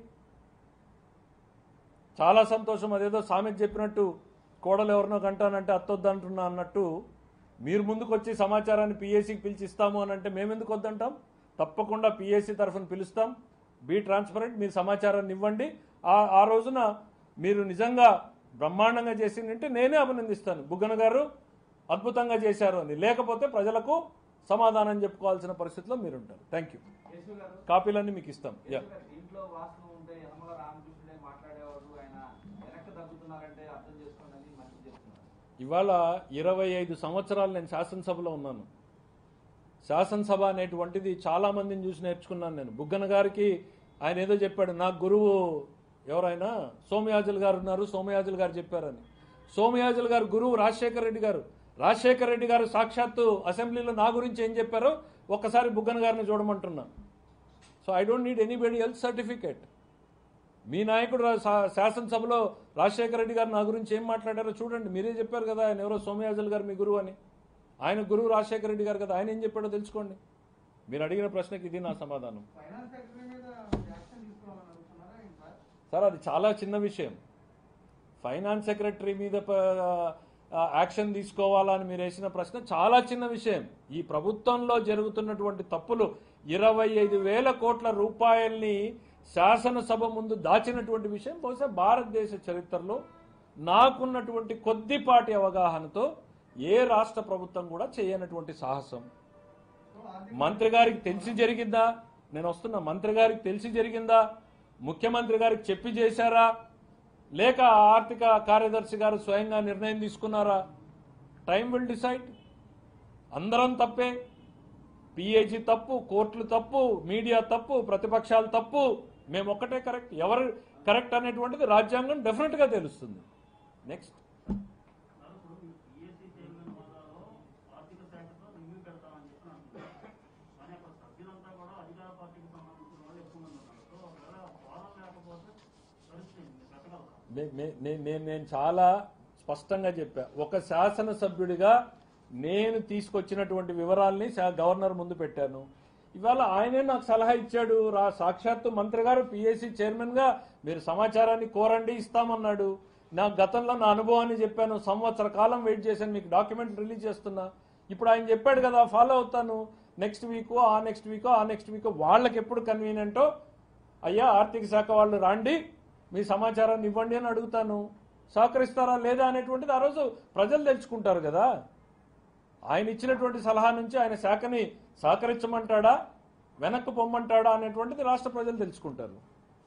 చాలా సంతోషం అదేదో సామెత చెప్పినట్టు కోడలు ఎవరినో కంటానంటే అత్తొద్దంటున్నా అన్నట్టు మీరు ముందుకు వచ్చి సమాచారాన్ని పిఎస్సికి పిలిచి ఇస్తాము అని అంటే మేమెందుకు వద్దంటాం తప్పకుండా పిఎస్సి తరఫున పిలుస్తాం బీ ట్రాన్స్పరెంట్ మీరు సమాచారాన్ని ఇవ్వండి ఆ ఆ రోజున మీరు నిజంగా బ్రహ్మాండంగా చేసిందంటే నేనే అభినందిస్తాను బుగ్గన గారు అద్భుతంగా చేశారు అని లేకపోతే ప్రజలకు సమాధానం చెప్పుకోవాల్సిన పరిస్థితిలో మీరు ఉంటారు థ్యాంక్ యూ కేశవ్ గారు కాపీలన్నీ మీకు ఇస్తాం యా కేశవ్ గారు, ఇంట్లో వాస్తవం ఉంటే యనమల రామకృష్ణుడే మాట్లాడేవాడు ఆయన వెనక్కి తగ్గుతున్నారంటే అర్థం చేసుకోండి అని మంచి చెప్తున్నారు ఇవాళ ఇరవై ఐదు సంవత్సరాలు నేను శాసనసభలో ఉన్నాను శాసనసభ అనేటువంటిది చాలా మందిని చూసి నేర్చుకున్నాను నేను బుగ్గన గారికి ఆయన ఏదో చెప్పాడు నా గురువు ఎవరైనా సోమయాజులు గారు ఉన్నారు సోమయాజులు గారు చెప్పారని సోమయాజులు గారు గురువు రాజశేఖర రెడ్డి గారు రాజశేఖర రెడ్డి గారు సాక్షాత్తు అసెంబ్లీలో నా గురించి ఏం చెప్పారో ఒక్కసారి బుగ్గన గారిని చూడమంటున్నా so I don't need anybody else certificate మీ నాయకుడు రా- శా- శాసనసభలో రాజశేఖర రెడ్డి గారు నా గురించి ఏం మాట్లాడారో చూడండి మీరే చెప్పారు కదా ఆయన ఎవరో సోమయాజులు గారు మీ గురువు అని ఆయన గురువు రాజశేఖర రెడ్డి గారు కదా ఆయన ఏం చెప్పాడో తెలుసుకోండి మీరు అడిగిన ప్రశ్నకి ఇది నా సమాధానం ఫైనాన్స్ సెక్రటరీ మీద యాక్షన్ తీసుకోవాలని అడుగుతున్నారా ఇంకా సార్ అది చాలా చిన్న విషయం ఫైనాన్స్ సెక్రటరీ మీద ప- ఆ, యాక్షన్ తీసుకోవాలని మీరు వేసిన ప్రశ్న చాలా చిన్న విషయం ఈ ప్రభుత్వంలో జరుగుతున్నటువంటి తప్పులు ఇరవై ఐదు వేల కోట్ల రూపాయల్ని శాసనసభ ముందు దాచినటువంటి విషయం బహుశా భారతదేశ చరిత్రలో నాకున్నటువంటి కొద్దిపాటి అవగాహనతో ఏ రాష్ట్ర ప్రభుత్వం కూడా చేయనటువంటి సాహసం సో ఆర్థిక మంత్రి గారికి తెలిసి జరిగిందా నేను వస్తున్నా మంత్రి గారికి తెలిసి జరిగిందా ముఖ్యమంత్రి గారికి చెప్పి చేశారా లేక ఆర్థిక కార్యదర్శి గారు స్వయంగా నిర్ణయం తీసుకున్నారా టైం విల్ డిసైడ్ అందరం తప్పే పిఏజీ తప్పు కోర్టులు తప్పు మీడియా తప్పు ప్రతిపక్షాలు తప్పు మేము ఒక్కటే కరెక్ట్ ఎవరు కరెక్ట్ అనేటువంటిది రాజ్యాంగం డెఫినెట్ గా తెలుస్తుంది నెక్స్ట్ సార్ ఇప్పుడు మీరు పిఎస్సీ చైర్మన్ హోదాలో ఆర్థిక శాఖతో రివ్యూ పెడతామని చెప్పి అంటున్నారు కానీ అక్కడ సభ్యులంతా కూడా అధికార పార్టీకి సంబంధించిన వాళ్ళు ఎక్కువ మంది ఉన్నారు సో ఒకవేళ ఫారం లేకపోతే పరిస్థితి ఏంటి? పెట్టగలరా నే- నే- నే- నేను నేను చాలా స్పష్టంగా చెప్పా ఒక శాసనసభ్యుడిగా నేను తీసుకొచ్చినటువంటి వివరాల్ని శా- గవర్నర్ ముందు పెట్టాను ఇవాళ ఆయనే నాకు సలహా ఇచ్చాడు రా సాక్షాత్తు మంత్రి గారు పిఎస్సి చైర్మన్ గా మీరు సమాచారాన్ని కోరండి ఇస్తామన్నాడు నా గతంలో నా అనుభవాన్ని చెప్పాను సంవత్సర కాలం వెయిట్ చేశాను మీకు డాక్యుమెంట్ రిలీజ్ చేస్తున్నా ఇప్పుడు ఆయన చెప్పాడు కదా ఫాలో అవుతాను నెక్స్ట్ వీక్ ఆ నెక్స్ట్ వీక్ ఆ నెక్స్ట్ వీక్ వాళ్ళకి ఎప్పుడు కన్వీనియంటో అయ్యా ఆర్థిక శాఖ వాళ్ళు రాండి మీ సమాచారాన్ని ఇవ్వండి అని అడుగుతాను సహకరిస్తారా లేదా అనేటువంటిది ఆ రోజు ప్రజలు తెలుసుకుంటారు కదా ఆయన ఇచ్చినటువంటి సలహా నుంచి ఆయన శాఖని సహకరించమంటాడా వెనక్కి పొమ్మంటాడా అనేటువంటిది రాష్ట్ర ప్రజలు తెలుసుకుంటారు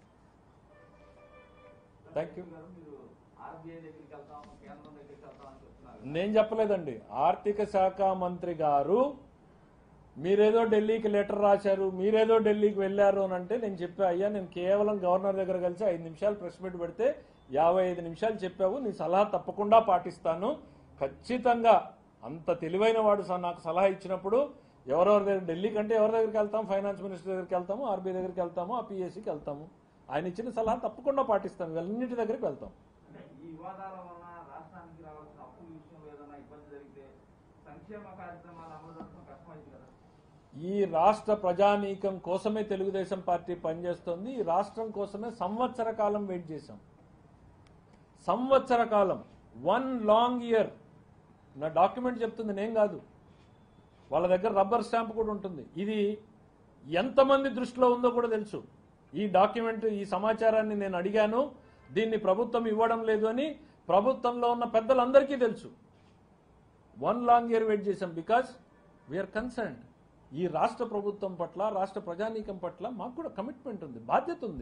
థ్యాంక్ యూ గారు మీరు ఆర్బీఐ దగ్గరికి వెళ్తాం కేంద్రం దగ్గరికి వెళ్తాం అని చెప్తున్నారు నేను చెప్పలేదండి ఆర్థిక శాఖ మంత్రి గారు మీరేదో ఢిల్లీకి లెటర్ రాశారు మీరేదో ఢిల్లీకి వెళ్ళారు అని అంటే నేను చెప్పా అయ్యా నేను కేవలం గవర్నర్ దగ్గర కలిసి ఐదు నిమిషాలు ప్రెస్ మీట్ పెడితే యాభై ఐదు నిమిషాలు చెప్పావు నీ సలహా తప్పకుండా పాటిస్తాను ఖచ్చితంగా అంత తెలివైన వాడు స- నాకు సలహా ఇచ్చినప్పుడు ఎవరెవరి దగ్గర ఢిల్లీ కంటే ఎవరి దగ్గరికి వెళ్తాం ఫైనాన్స్ మినిస్టర్ దగ్గరికి వెళ్తాము ఆర్బీఐ దగ్గరికి వెళ్తాము ఆ పిఎస్సికి వెళ్తాము ఆయన ఇచ్చిన సలహా తప్పకుండా పాటిస్తాం ఇవన్నిటి దగ్గరికి వెళ్తాం అంటే ఈ వివాదాల వలన రాష్ట్రానికి రావాల్సిన అప్పుల విషయంలో ఏదైనా ఇబ్బంది జరిగితే సంక్షేమ కార్యక్రమాలు అమలు జరపడం కష్టమైంది కదా ఈ రాష్ట్ర ప్రజానీకం కోసమే తెలుగుదేశం పార్టీ పనిచేస్తోంది ఈ రాష్ట్రం కోసమే సంవత్సర కాలం వెయిట్ చేశాం సంవత్సర కాలం వన్ లాంగ్ ఇయర్ నా డాక్యుమెంట్ చెప్తుంది నేను కాదు వాళ్ళ దగ్గర రబ్బర్ స్టాంప్ కూడా ఉంటుంది ఇది ఎంతమంది దృష్టిలో ఉందో కూడా తెలుసు ఈ డాక్యుమెంట్ ఈ సమాచారాన్ని నేను అడిగాను దీన్ని ప్రభుత్వం ఇవ్వడం లేదు అని ప్రభుత్వంలో ఉన్న పెద్దలందరికీ తెలుసు వన్ లాంగ్ ఇయర్ వెయిట్ చేశాం బికాస్ వీఆర్ కన్సర్న్డ్ ఈ రాష్ట్ర ప్రభుత్వం పట్ల రాష్ట్ర ప్రజానీకం పట్ల మాకు కూడా కమిట్మెంట్ ఉంది బాధ్యత ఉంది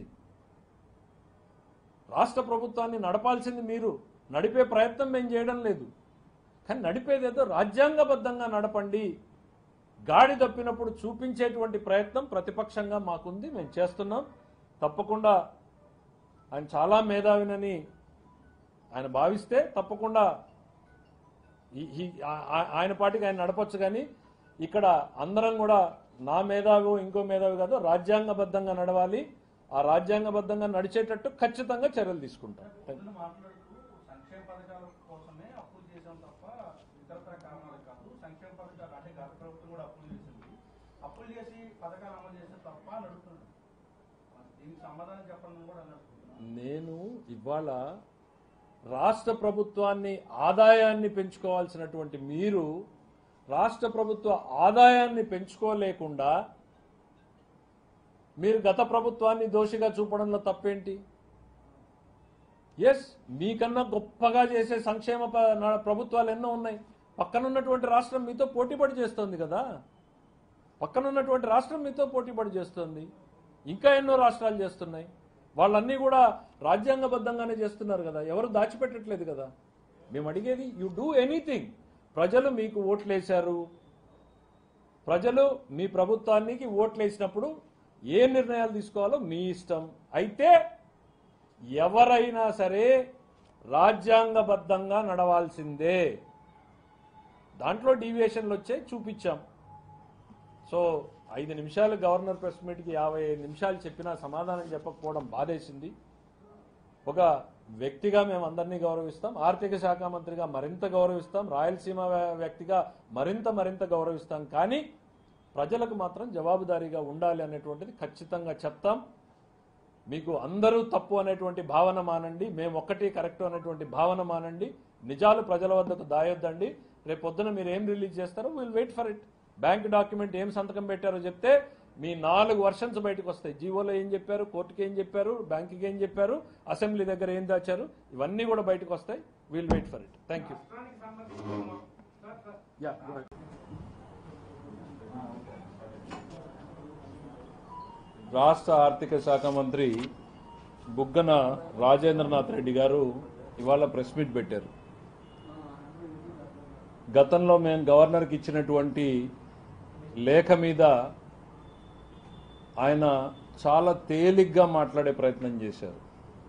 రాష్ట్ర ప్రభుత్వాన్ని నడపాల్సింది మీరు నడిపే ప్రయత్నం మేము చేయడం లేదు కానీ నడిపేదేదో రాజ్యాంగబద్ధంగా నడపండి గాడి తప్పినప్పుడు చూపించేటువంటి ప్రయత్నం ప్రతిపక్షంగా మాకుంది మేము చేస్తున్నాం తప్పకుండా ఆయన చాలా మేధావినని ఆయన భావిస్తే తప్పకుండా ఈ- ఈ- ఆ- ఆ- ఆయన పాటికి ఆయన నడపొచ్చు కానీ ఇక్కడ అందరం కూడా నా మేధావి ఇంకో మేధావి కాదు రాజ్యాంగబద్ధంగా నడవాలి ఆ రాజ్యాంగబద్ధంగా నడిచేటట్టు ఖచ్చితంగా చర్యలు తీసుకుంటాం థాంక్యూ. పొద్దున్న మాట్లాడుతూ సంక్షేమ పథకాల కోసమే అప్పులు చేసాం తప్ప ఇతరత్ర కారణాలు కాదు సంక్షేమ పథకాలు అంటే గత ప్రభుత్వం కూడా అప్పులు చేసింది అప్పులు చేసి పథకాలు అమలు చేస్తే తప్ప అని అడుగుతున్నాడు దీనికి సమాధానం చెప్పండి అని కూడా అని అడుగుతున్నాను నేను ఇవాళ రాష్ట్ర ప్రభుత్వాన్ని ఆదాయాన్ని పెంచుకోవాల్సినటువంటి మీరు రాష్ట్ర ప్రభుత్వ ఆదాయాన్ని పెంచుకోలేకుండా మీరు గత ప్రభుత్వాన్ని దోషిగా చూపడంలో తప్పేంటి ఎస్ మీకన్నా గొప్పగా చేసే సంక్షేమ ప- నా- ప్రభుత్వాలు ఎన్నో ఉన్నాయి పక్కనున్నటువంటి రాష్ట్రం మీతో పోటీపడి చేస్తోంది కదా పక్కనున్నటువంటి రాష్ట్రం మీతో పోటీపడి చేస్తోంది ఇంకా ఎన్నో రాష్ట్రాలు చేస్తున్నాయి వాళ్ళన్నీ కూడా రాజ్యాంగబద్ధంగానే చేస్తున్నారు కదా ఎవరు దాచిపెట్టట్లేదు కదా మేము అడిగేది యు డూ ఎనీథింగ్ ప్రజలు మీకు ఓట్లేశారు ప్రజలు మీ ప్రభుత్వానికి ఓట్లు వేసినప్పుడు ఏ నిర్ణయాలు తీసుకోవాలో మీ ఇష్టం అయితే ఎవరైనా సరే రాజ్యాంగబద్ధంగా నడవాల్సిందే దాంట్లో డీవియేషన్లు వచ్చాయి చూపించాం సో ఐదు నిమిషాలు గవర్నర్ ప్రెస్ మీట్కి యాభై ఐదు నిమిషాలు చెప్పినా సమాధానం చెప్పకపోవడం బాధేసింది ఒక వ్యక్తిగా మేము అందరినీ గౌరవిస్తాం ఆర్థిక శాఖ మంత్రిగా మరింత గౌరవిస్తాం రాయలసీమ వ్య- వ్యక్తిగా మరింత మరింత గౌరవిస్తాం కానీ ప్రజలకు మాత్రం జవాబుదారీగా ఉండాలి అనేటువంటిది ఖచ్చితంగా చెప్తాం మీకు అందరూ తప్పు అనేటువంటి భావన మానండి మేము ఒక్కటి కరెక్ట్ అనేటువంటి భావన మానండి నిజాలు ప్రజల వద్దకు దాయొద్దండి రేపు పొద్దున మీరు ఏం రిలీజ్ చేస్తారో will wait for it bank document ఏం సంతకం పెట్టారో చెప్తే మీ నాలుగు వర్షన్స్ బయటకు వస్తాయి జీవోలో ఏం చెప్పారు కోర్టుకి ఏం చెప్పారు బ్యాంకుకి ఏం చెప్పారు అసెంబ్లీ దగ్గర ఏం దాచారు ఇవన్నీ కూడా బయటకు వస్తాయి will wait for it thank you రాష్ట్రానికి సంబంధించి సార్ సార్ యా రాష్ట్ర ఆర్థిక శాఖ మంత్రి బుగ్గన రాజేంద్రనాథ్ రెడ్డి గారు ఇవాళ ప్రెస్ మీట్ పెట్టారు గతంలో మేము గవర్నర్కి ఇచ్చినటువంటి లేఖ మీద ఆయన చాలా తేలిగ్గా మాట్లాడే ప్రయత్నం చేశారు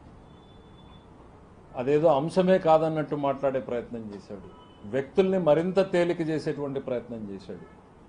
అదేదో అంశమే కాదన్నట్టు మాట్లాడే ప్రయత్నం చేశాడు వ్యక్తుల్ని మరింత తేలిక చేసేటువంటి ప్రయత్నం చేశాడు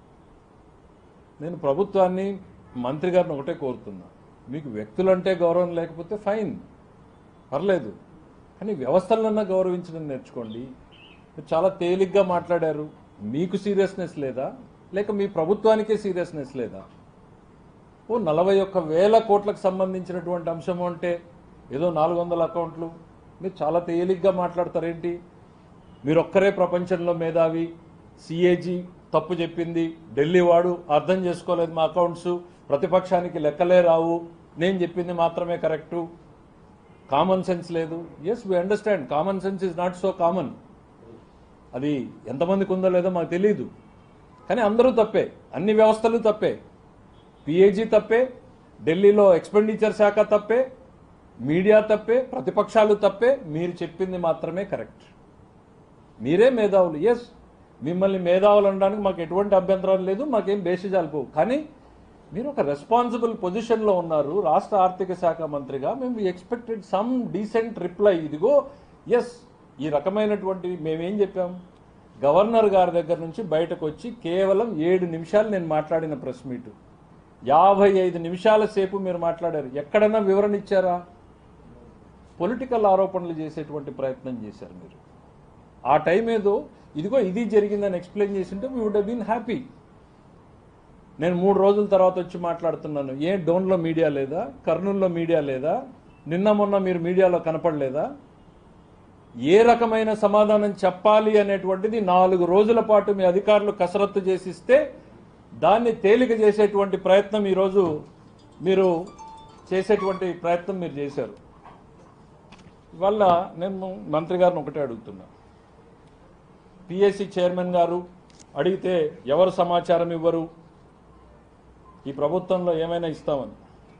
నేను ప్రభుత్వాన్ని మంత్రి గారిని ఒకటే కోరుతున్నా మీకు వ్యక్తులంటే గౌరవం లేకపోతే ఫైన్ పర్లేదు కానీ వ్యవస్థలన్నా గౌరవించడం నేర్చుకోండి మీరు చాలా తేలిగ్గా మాట్లాడారు మీకు సీరియస్నెస్ లేదా లేక మీ ప్రభుత్వానికే సీరియస్నెస్ లేదా ఓ నలభై ఒక్క వేల కోట్లకు సంబంధించినటువంటి అంశం అంటే ఏదో నాలుగు వందల అకౌంట్లు మీరు చాలా తేలిగ్గా మాట్లాడతారేంటి మీరు ఒక్కరే ప్రపంచంలో మేధావి సిఏజీ తప్పు చెప్పింది ఢిల్లీ వాడు అర్థం చేసుకోలేదు మా అకౌంట్స్ ప్రతిపక్షానికి లెక్కలే రావు నేను చెప్పింది మాత్రమే కరెక్టు కామన్ సెన్స్ లేదు yes we understand common sense is not so common అది ఎంతమందికి ఉందో లేదో మాకు తెలియదు కానీ అందరూ తప్పే అన్ని వ్యవస్థలు తప్పే పిఏజీ తప్పే ఢిల్లీలో ఎక్స్పెండిచర్ శాఖ తప్పే మీడియా తప్పే ప్రతిపక్షాలు తప్పే మీరు చెప్పింది మాత్రమే కరెక్ట్ మీరే మేధావులు ఎస్ మిమ్మల్ని మేధావులు అనడానికి మాకు ఎటువంటి అభ్యంతరం లేదు మాకేం బేసిజాలు పోవు కానీ మీరు ఒక రెస్పాన్సిబుల్ పొజిషన్లో ఉన్నారు రాష్ట్ర ఆర్థిక శాఖ మంత్రిగా మేము ఎక్స్పెక్టెడ్ సమ్ డీసెంట్ రిప్లై ఇదిగో ఎస్ ఈ రకమైనటువంటి మేమేం చెప్పాం గవర్నర్ గారి దగ్గర నుంచి బయటకు వచ్చి కేవలం ఏడు నిమిషాలు నేను మాట్లాడిన ప్రెస్ మీటు యాభై ఐదు నిమిషాల సేపు మీరు మాట్లాడారు ఎక్కడైనా వివరణ ఇచ్చారా పొలిటికల్ ఆరోపణలు చేసేటువంటి ప్రయత్నం చేశారు మీరు ఆ టైం ఏదో ఇదిగో ఇది జరిగిందని ఎక్స్ప్లెయిన్ చేసింటే వీ వుడ్ బీన్ హ్యాపీ నేను మూడు రోజుల తర్వాత వచ్చి మాట్లాడుతున్నాను ఏ డోన్లో మీడియా లేదా కర్నూలులో మీడియా లేదా నిన్న మొన్న మీరు మీడియాలో కనపడలేదా ఏ రకమైన సమాధానం చెప్పాలి అనేటువంటిది నాలుగు రోజుల పాటు మీ అధికారులు కసరత్తు చేసిస్తే దాన్ని తేలిక చేసేటువంటి ప్రయత్నం ఈరోజు మీరు చేసేటువంటి ప్రయత్నం మీరు చేశారు ఇవల్ల నేను మంత్రి గారిని ఒకటే అడుగుతున్నా పిఎస్సి చైర్మన్ గారు అడిగితే ఎవరు సమాచారం ఇవ్వరు ఈ ప్రభుత్వంలో ఏమైనా ఇస్తామని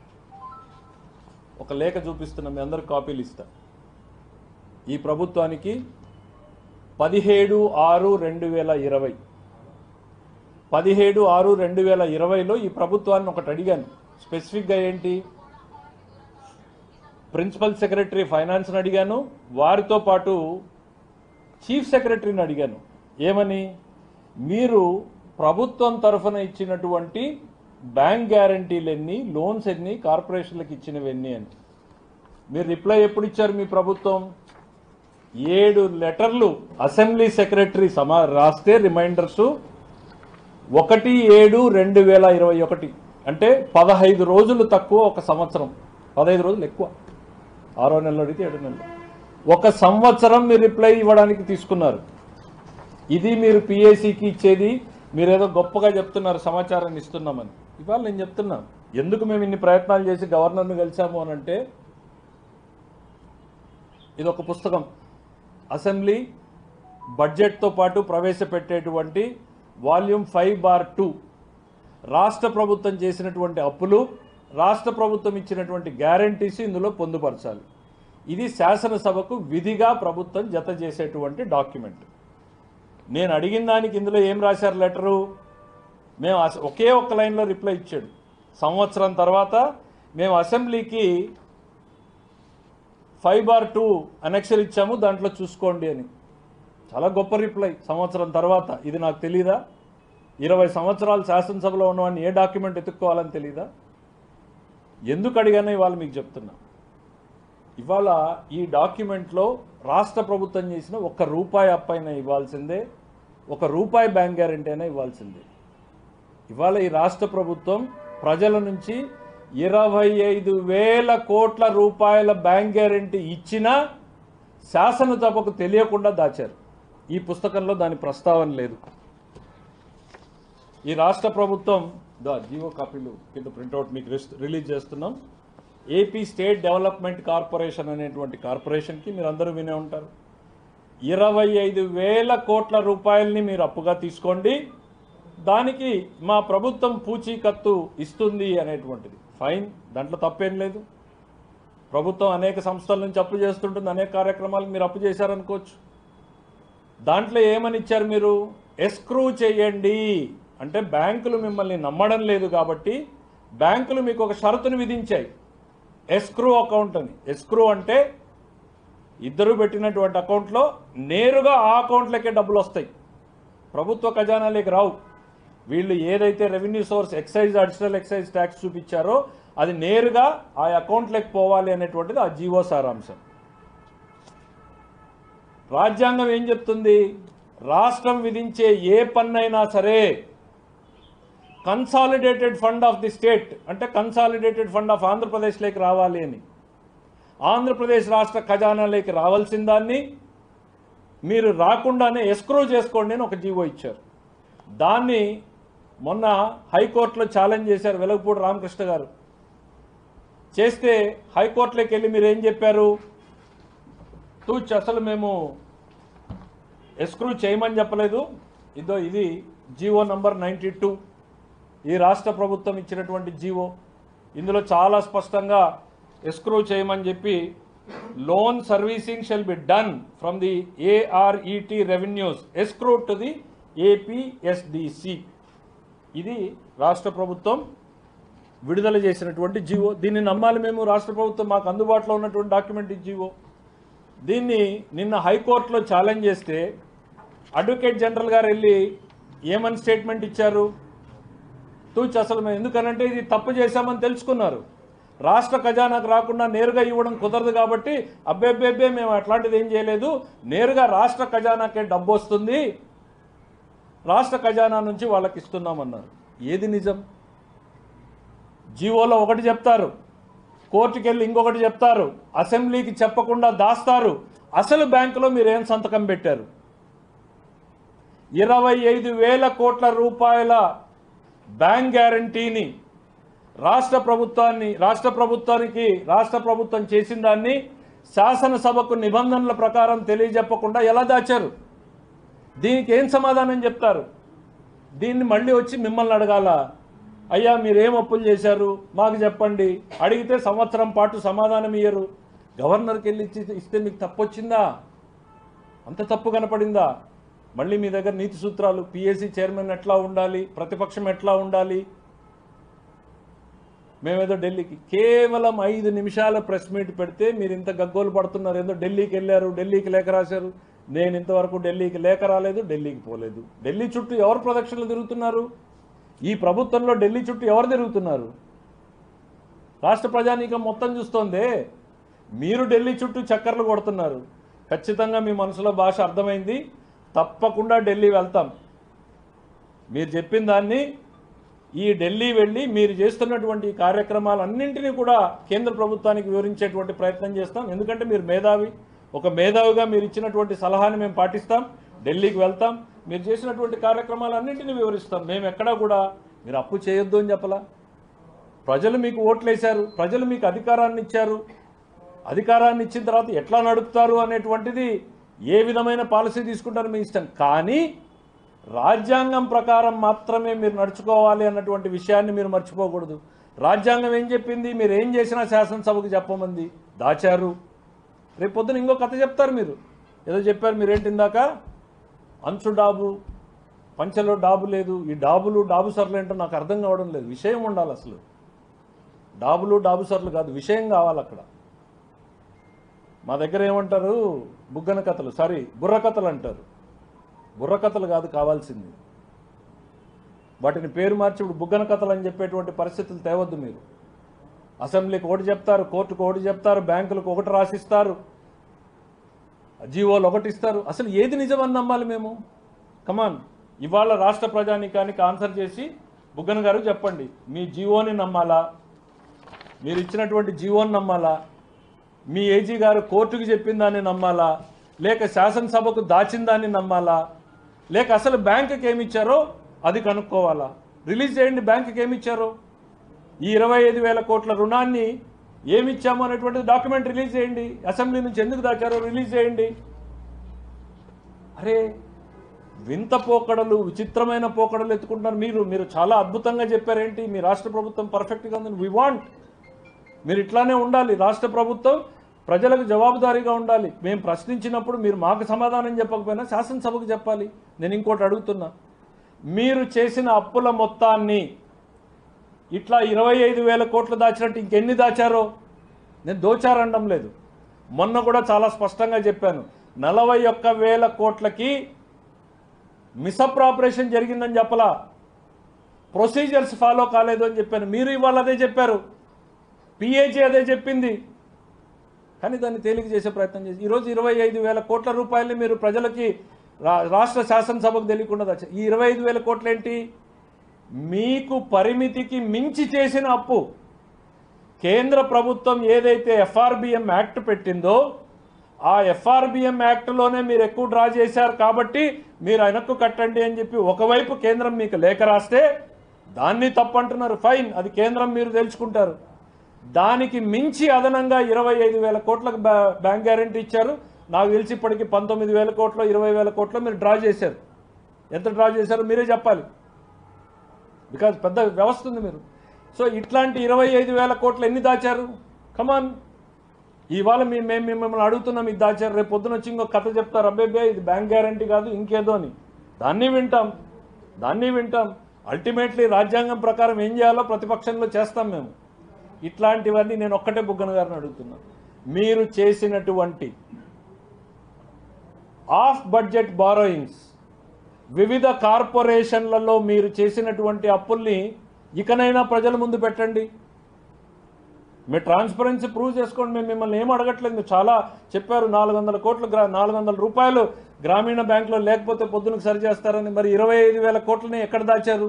ఒక లేఖ చూపిస్తున్నా మీ అందరికి కాపీలు ఇస్తా ఈ ప్రభుత్వానికి పదిహేడు ఆరు రెండు వేల ఇరవై పదిహేడు ఆరు రెండు వేల ఇరవైలో ఈ ప్రభుత్వాన్ని ఒకటి అడిగాను స్పెసిఫిక్గా ఏంటి ప్రిన్సిపల్ సెక్రటరీ ఫైనాన్స్ని అడిగాను వారితో పాటు చీఫ్ సెక్రటరీని అడిగాను ఏమని మీరు ప్రభుత్వం తరఫున ఇచ్చినటువంటి బ్యాంక్ గ్యారంటీలు ఎన్ని లోన్స్ ఎన్ని కార్పొరేషన్లకు ఇచ్చినవి ఎన్ని అని మీరు రిప్లై ఎప్పుడు ఇచ్చారు మీ ప్రభుత్వం ఏడు లెటర్లు అసెంబ్లీ సెక్రటరీ సమా రాస్తే రిమైండర్స్ ఒకటి ఏడు రెండు వేల ఇరవై ఒకటి అంటే పదహైదు రోజులు తక్కువ ఒక సంవత్సరం పదహైదు రోజులు ఎక్కువ ఆరో నెలలో అడిగితే ఏడు నెలలు ఒక సంవత్సరం మీరు రిప్లై ఇవ్వడానికి తీసుకున్నారు ఇది మీరు పిఏసీకి ఇచ్చేది మీరేదో గొప్పగా చెప్తున్నారు సమాచారాన్ని ఇస్తున్నామని ఇవాళ నేను చెప్తున్నా ఎందుకు మేము ఇన్ని ప్రయత్నాలు చేసి గవర్నర్ను కలిసాము అని అంటే ఇది ఒక పుస్తకం అసెంబ్లీ బడ్జెట్తో పాటు ప్రవేశపెట్టేటువంటి వాల్యూమ్ ఫైవ్ బార్ టూ రాష్ట్ర ప్రభుత్వం చేసినటువంటి అప్పులు రాష్ట్ర ప్రభుత్వం ఇచ్చినటువంటి గ్యారంటీస్ ఇందులో పొందుపరచాలి ఇది శాసనసభకు విధిగా ప్రభుత్వం జత చేసేటువంటి డాక్యుమెంట్ నేను అడిగిన దానికి ఇందులో ఏం రాశారు లెటరు మేము అస- ఒకే ఒక్క లైన్లో రిప్లై ఇచ్చాడు సంవత్సరం తర్వాత మేము అసెంబ్లీకి ఫైవ్ బార్ టూ అనెక్షన్ ఇచ్చాము దాంట్లో చూసుకోండి అని చాలా గొప్ప రిప్లై సంవత్సరం తర్వాత ఇది నాకు తెలీదా ఇరవై సంవత్సరాలు శాసనసభలో ఉన్నవాడిని ఏ డాక్యుమెంట్ ఎత్తుక్కోవాలని తెలీదా ఎందుకు అడిగానో ఇవాళ మీకు చెప్తున్నా ఇవాళ ఈ డాక్యుమెంట్లో రాష్ట్ర ప్రభుత్వం చేసిన ఒక్క రూపాయి అప్పైనా ఇవ్వాల్సిందే ఒక రూపాయి బ్యాంక్ గ్యారెంటీ అయినా ఇవ్వాల్సిందే ఇవాళ ఈ రాష్ట్ర ప్రభుత్వం ప్రజల నుంచి ఇరవై ఐదు వేల కోట్ల రూపాయల బ్యాంక్ గ్యారెంటీ ఇచ్చినా శాసనసభకు తెలియకుండా దాచారు ఈ పుస్తకంలో దాని ప్రస్తావన లేదు ఈ రాష్ట్ర ప్రభుత్వం దా జీవో కాపీలు కింద ప్రింట్అవుట్ మీకు రిస్- రిలీజ్ చేస్తున్నాం ఏపీ స్టేట్ డెవలప్మెంట్ కార్పొరేషన్ అనేటువంటి కార్పొరేషన్కి మీరు అందరూ వినే ఉంటారు ఇరవై ఐదు వేల కోట్ల రూపాయలని మీరు అప్పుగా తీసుకోండి దానికి మా ప్రభుత్వం పూచీకత్తు ఇస్తుంది అనేటువంటిది ఫైన్ దాంట్లో తప్పేం లేదు ప్రభుత్వం అనేక సంస్థల నుంచి అప్పు చేస్తుంటుంది అనేక కార్యక్రమాలకు మీరు అప్పు చేశారనుకోవచ్చు దాంట్లో ఏమని ఇచ్చారు మీరు ఎస్క్రూ చేయండి అంటే బ్యాంకులు మిమ్మల్ని నమ్మడం లేదు కాబట్టి బ్యాంకులు మీకు ఒక షరతును విధించాయి ఎస్క్రూ అకౌంట్ అని ఎస్క్రూ అంటే ఇద్దరు పెట్టినటువంటి అకౌంట్లో నేరుగా ఆ అకౌంట్లకే డబ్బులు వస్తాయి ప్రభుత్వ ఖజానాలోకి రావు వీళ్ళు ఏదైతే revenue source excise additional excise tax చూపించారో అది నేరుగా ఆ అకౌంట్లోకి పోవాలి అనేటువంటిది ఆ జీవో సారాంశం రాజ్యాంగం ఏం చెప్తుంది రాష్ట్రం విధించే ఏ పన్నైనా సరే consolidated fund of the state అంటే కన్సాలిడేటెడ్ ఫండ్ ఆఫ్ ఆంధ్రప్రదేశ్లోకి రావాలి అని ఆంధ్రప్రదేశ్ రాష్ట్ర ఖజానాలోకి రావాల్సిన దాన్ని మీరు రాకుండానే ఎస్క్రో చేసుకోండి అని ఒక జీవో ఇచ్చారు దాన్ని మొన్న హైకోర్టులో ఛాలెంజ్ చేశారు వెలగపూడి రామకృష్ణ గారు చేస్తే హైకోర్టులోకి వెళ్ళి మీరు ఏం చెప్పారు తూచ్ అసలు మేము ఎస్క్రూ చేయమని చెప్పలేదు ఇదో ఇది జీవో నంబర్ నైంటీ టూ ఈ రాష్ట్ర ప్రభుత్వం ఇచ్చినటువంటి జీవో ఇందులో చాలా స్పష్టంగా ఎస్క్రూ చేయమని చెప్పి loan servicing shall be done from the ARET revenues escrow to the APSDC ఇది రాష్ట్ర ప్రభుత్వం విడుదల చేసినటువంటి జీవో దీన్ని నమ్మాలి మేము రాష్ట్ర ప్రభుత్వం మాకు అందుబాటులో ఉన్నటువంటి డాక్యుమెంట్ ఈ జీవో దీన్ని నిన్న హైకోర్టులో ఛాలెంజ్ చేస్తే అడ్వకేట్ జనరల్ గారు వెళ్ళి ఏమని స్టేట్మెంట్ ఇచ్చారు తూచి అసలు మేము ఎందుకనంటే ఇది తప్పు చేశామని తెలుసుకున్నారు రాష్ట్ర ఖజానాకు రాకుండా నేరుగా ఇవ్వడం కుదరదు కాబట్టి అబ్బెబ్బెబ్బే మేము అట్లాంటిది ఏం చేయలేదు నేరుగా రాష్ట్ర ఖజానాకే డబ్బు వస్తుంది రాష్ట్ర ఖజానా నుంచి వాళ్ళకి ఇస్తున్నామన్నారు ఏది నిజం జీవోలో ఒకటి చెప్తారు కోర్టుకి వెళ్ళి ఇంకొకటి చెప్తారు అసెంబ్లీకి చెప్పకుండా దాస్తారు అసలు బ్యాంకులో మీరు ఏం సంతకం పెట్టారు ఇరవై ఐదు వేల కోట్ల రూపాయల బ్యాంక్ గ్యారంటీని రాష్ట్ర ప్రభుత్వాన్ని రాష్ట్ర ప్రభుత్వానికి రాష్ట్ర ప్రభుత్వం చేసిన దాన్ని శాసనసభకు నిబంధనల ప్రకారం తెలియజెప్పకుండా ఎలా దాచారు దీనికి ఏం సమాధానం చెప్తారు దీన్ని మళ్ళీ వచ్చి మిమ్మల్ని అడగాల అయ్యా మీరేం అప్పులు చేశారు మాకు చెప్పండి అడిగితే సంవత్సరం పాటు సమాధానం ఇయ్యరు గవర్నర్కి వెళ్ళి ఇచ్చి ఇస్తే మీకు తప్పు వచ్చిందా అంత తప్పు కనపడిందా మళ్ళీ మీ దగ్గర నీతి సూత్రాలు పిఎస్సి చైర్మన్ ఎట్లా ఉండాలి ప్రతిపక్షం ఎట్లా ఉండాలి మేమేదో ఢిల్లీకి కేవలం ఐదు నిమిషాల ప్రెస్ మీట్ పెడితే మీరు ఇంత గగ్గోలు పడుతున్నారు ఏదో ఢిల్లీకి వెళ్ళారు ఢిల్లీకి లేఖ రాశారు నేను ఇంతవరకు ఢిల్లీకి లేఖ రాలేదు ఢిల్లీకి పోలేదు ఢిల్లీ చుట్టూ ఎవరు ప్రదక్షిణలు తిరుగుతున్నారు ఈ ప్రభుత్వంలో ఢిల్లీ చుట్టూ ఎవరు తిరుగుతున్నారు రాష్ట్ర ప్రజానీకం మొత్తం చూస్తోందే మీరు ఢిల్లీ చుట్టూ చక్కర్లు కొడుతున్నారు ఖచ్చితంగా మీ మనసులో భాష అర్థమైంది తప్పకుండా ఢిల్లీ వెళ్తాం మీరు చెప్పిన దాన్ని ఈ ఢిల్లీ వెళ్ళి మీరు చేస్తున్నటువంటి ఈ కార్యక్రమాలన్నింటినీ కూడా కేంద్ర ప్రభుత్వానికి వివరించేటువంటి ప్రయత్నం చేస్తాం ఎందుకంటే మీరు మేధావి ఒక మేధావిగా మీరు ఇచ్చినటువంటి సలహాని మేము పాటిస్తాం ఢిల్లీకి వెళ్తాం మీరు చేసినటువంటి కార్యక్రమాలన్నింటినీ వివరిస్తాం మేము ఎక్కడా కూడా మీరు అప్పు చేయొద్దు అని చెప్పలా ప్రజలు మీకు ఓట్లేశారు ప్రజలు మీకు అధికారాన్ని ఇచ్చారు అధికారాన్ని ఇచ్చిన తర్వాత ఎట్లా నడుపుతారు అనేటువంటిది ఏ విధమైన పాలసీ తీసుకుంటారో మీ ఇష్టం కానీ రాజ్యాంగం ప్రకారం మాత్రమే మీరు నడుచుకోవాలి అన్నటువంటి విషయాన్ని మీరు మర్చిపోకూడదు రాజ్యాంగం ఏం చెప్పింది మీరు ఏం చేసినా శాసనసభకు చెప్పమంది దాచారు రేపు పొద్దున ఇంకో కథ చెప్తారు మీరు ఏదో చెప్పారు మీరేంటి ఇందాక అంచు డాబు పంచలో డాబు లేదు ఈ డాబులు డాబు సర్లు ఏంటో నాకు అర్థం కావడం లేదు విషయం ఉండాలి అసలు డాబులు డాబు సర్లు కాదు విషయం కావాలి అక్కడ మా దగ్గర ఏమంటారు బుగ్గన కథలు సారీ బుర్ర కథలు అంటారు బుర్ర కథలు కాదు కావాల్సింది వాటిని పేరు మార్చి ఇప్పుడు బుగ్గన కథలు అని చెప్పేటువంటి పరిస్థితులు తేవద్దు మీరు అసెంబ్లీకి ఒకటి చెప్తారు కోర్టుకు ఒకటి చెప్తారు బ్యాంకులకు ఒకటి రాసిస్తారు జీవోలు ఒకటి ఇస్తారు అసలు ఏది నిజమని నమ్మాలి మేము కమాన్ ఇవాళ రాష్ట్ర ప్రజానీకానికి ఆన్సర్ చేసి బుగ్గన గారు చెప్పండి మీ జీవోని నమ్మాలా మీరు ఇచ్చినటువంటి జీవోని నమ్మాలా మీ ఏజీ గారు కోర్టుకు చెప్పిన దాన్ని నమ్మాలా లేక శాసనసభకు దాచిన దాన్ని నమ్మాలా లేక అసలు బ్యాంకుకి ఏమి ఇచ్చారో అది కనుక్కోవాలా రిలీజ్ చేయండి బ్యాంకుకి ఏమి ఇచ్చారో ఈ ఇరవై ఐదు వేల కోట్ల రుణాన్ని ఏమి ఇచ్చామో అనేటువంటి డాక్యుమెంట్ రిలీజ్ చేయండి అసెంబ్లీ నుంచి ఎందుకు దాచారో రిలీజ్ చేయండి అరే వింత పోకడలు విచిత్రమైన పోకడలు ఎత్తుకుంటున్నారు మీరు మీరు చాలా అద్భుతంగా చెప్పారేంటి మీ రాష్ట్ర ప్రభుత్వం పర్ఫెక్ట్గా ఉందని వి వాంట్ మీరు ఇట్లానే ఉండాలి రాష్ట్ర ప్రభుత్వం ప్రజలకు జవాబుదారీగా ఉండాలి మేము ప్రశ్నించినప్పుడు మీరు మాకు సమాధానం చెప్పకపోయినా శాసనసభకు చెప్పాలి నేను ఇంకోటి అడుగుతున్నా మీరు చేసిన అప్పుల మొత్తాన్ని ఇట్లా ఇరవై ఐదు వేల కోట్లు దాచినట్టు ఇంకెన్ని దాచారో నేను దోచారనడం లేదు మొన్న కూడా చాలా స్పష్టంగా చెప్పాను నలభై ఒక్క వేల కోట్లకి మిసప్రాపరేషన్ జరిగిందని చెప్పలా ప్రొసీజర్స్ ఫాలో కాలేదు అని చెప్పాను మీరు ఇవాళ అదే చెప్పారు పిఏజీ అదే చెప్పింది కానీ దాన్ని తేలిక చేసే ప్రయత్నం చేసి ఈరోజు ఇరవై ఐదు వేల కోట్ల రూపాయలని మీరు ప్రజలకి రా- రాష్ట్ర శాసనసభకు తెలియకుండా దాచారు ఈ ఇరవై ఐదు వేల కోట్లు ఏంటి మీకు పరిమితికి మించి చేసిన అప్పు కేంద్ర ప్రభుత్వం ఏదైతే ఎఫ్ఆర్బిఎం యాక్ట్ పెట్టిందో ఆ ఎఫ్ఆర్బిఎం యాక్ట్లోనే మీరు ఎక్కువ డ్రా చేశారు కాబట్టి మీరు వెనక్కు కట్టండి అని చెప్పి ఒకవైపు కేంద్రం మీకు లేఖ రాస్తే దాన్ని తప్పంటున్నారు ఫైన్ అది కేంద్రం మీరు తెలుసుకుంటారు దానికి మించి అదనంగా ఇరవై ఐదు వేల కోట్లకు బ్యా- బ్యాంక్ గ్యారంటీ ఇచ్చారు నాకు తెలిసి ఇప్పటికి పంతొమ్మిది వేల కోట్లు ఇరవై వేల కోట్లు మీరు డ్రా చేశారు ఎంత డ్రా చేశారో మీరే చెప్పాలి బికాజ్ పెద్ద వ్యవస్థ ఉంది మీరు సో ఇట్లాంటి ఇరవై ఐదు వేల కోట్లు ఎన్ని దాచారు కమాన్ ఇవాళ మేము మేము మిమ్మల్ని అడుగుతున్నాం ఇది దాచారు రేపు పొద్దున వచ్చి ఇంకో కథ చెప్తారు అబ్బాయి ఇది బ్యాంక్ గ్యారంటీ కాదు ఇంకేదో అని దాన్ని వింటాం దాన్ని వింటాం అల్టిమేట్లీ రాజ్యాంగం ప్రకారం ఏం చేయాలో ప్రతిపక్షంలో చేస్తాం మేము ఇట్లాంటివన్నీ నేను ఒక్కటే బుగ్గన గారిని అడుగుతున్నా మీరు చేసినటువంటి ఆఫ్ బడ్జెట్ బారోయింగ్స్ వివిధ కార్పొరేషన్లలో మీరు చేసినటువంటి అప్పుల్ని ఇకనైనా ప్రజల ముందు పెట్టండి మీరు ట్రాన్స్పరెన్సీ ప్రూవ్ చేసుకోండి మేము మిమ్మల్ని ఏం అడగట్లేదు మీరు చాలా చెప్పారు నాలుగు వందల కోట్లు గ్రా నాలుగు వందల రూపాయలు గ్రామీణ బ్యాంకులో లేకపోతే పొద్దునకు సరి చేస్తారని మరి ఇరవై ఐదు వేల కోట్లని ఎక్కడ దాచారు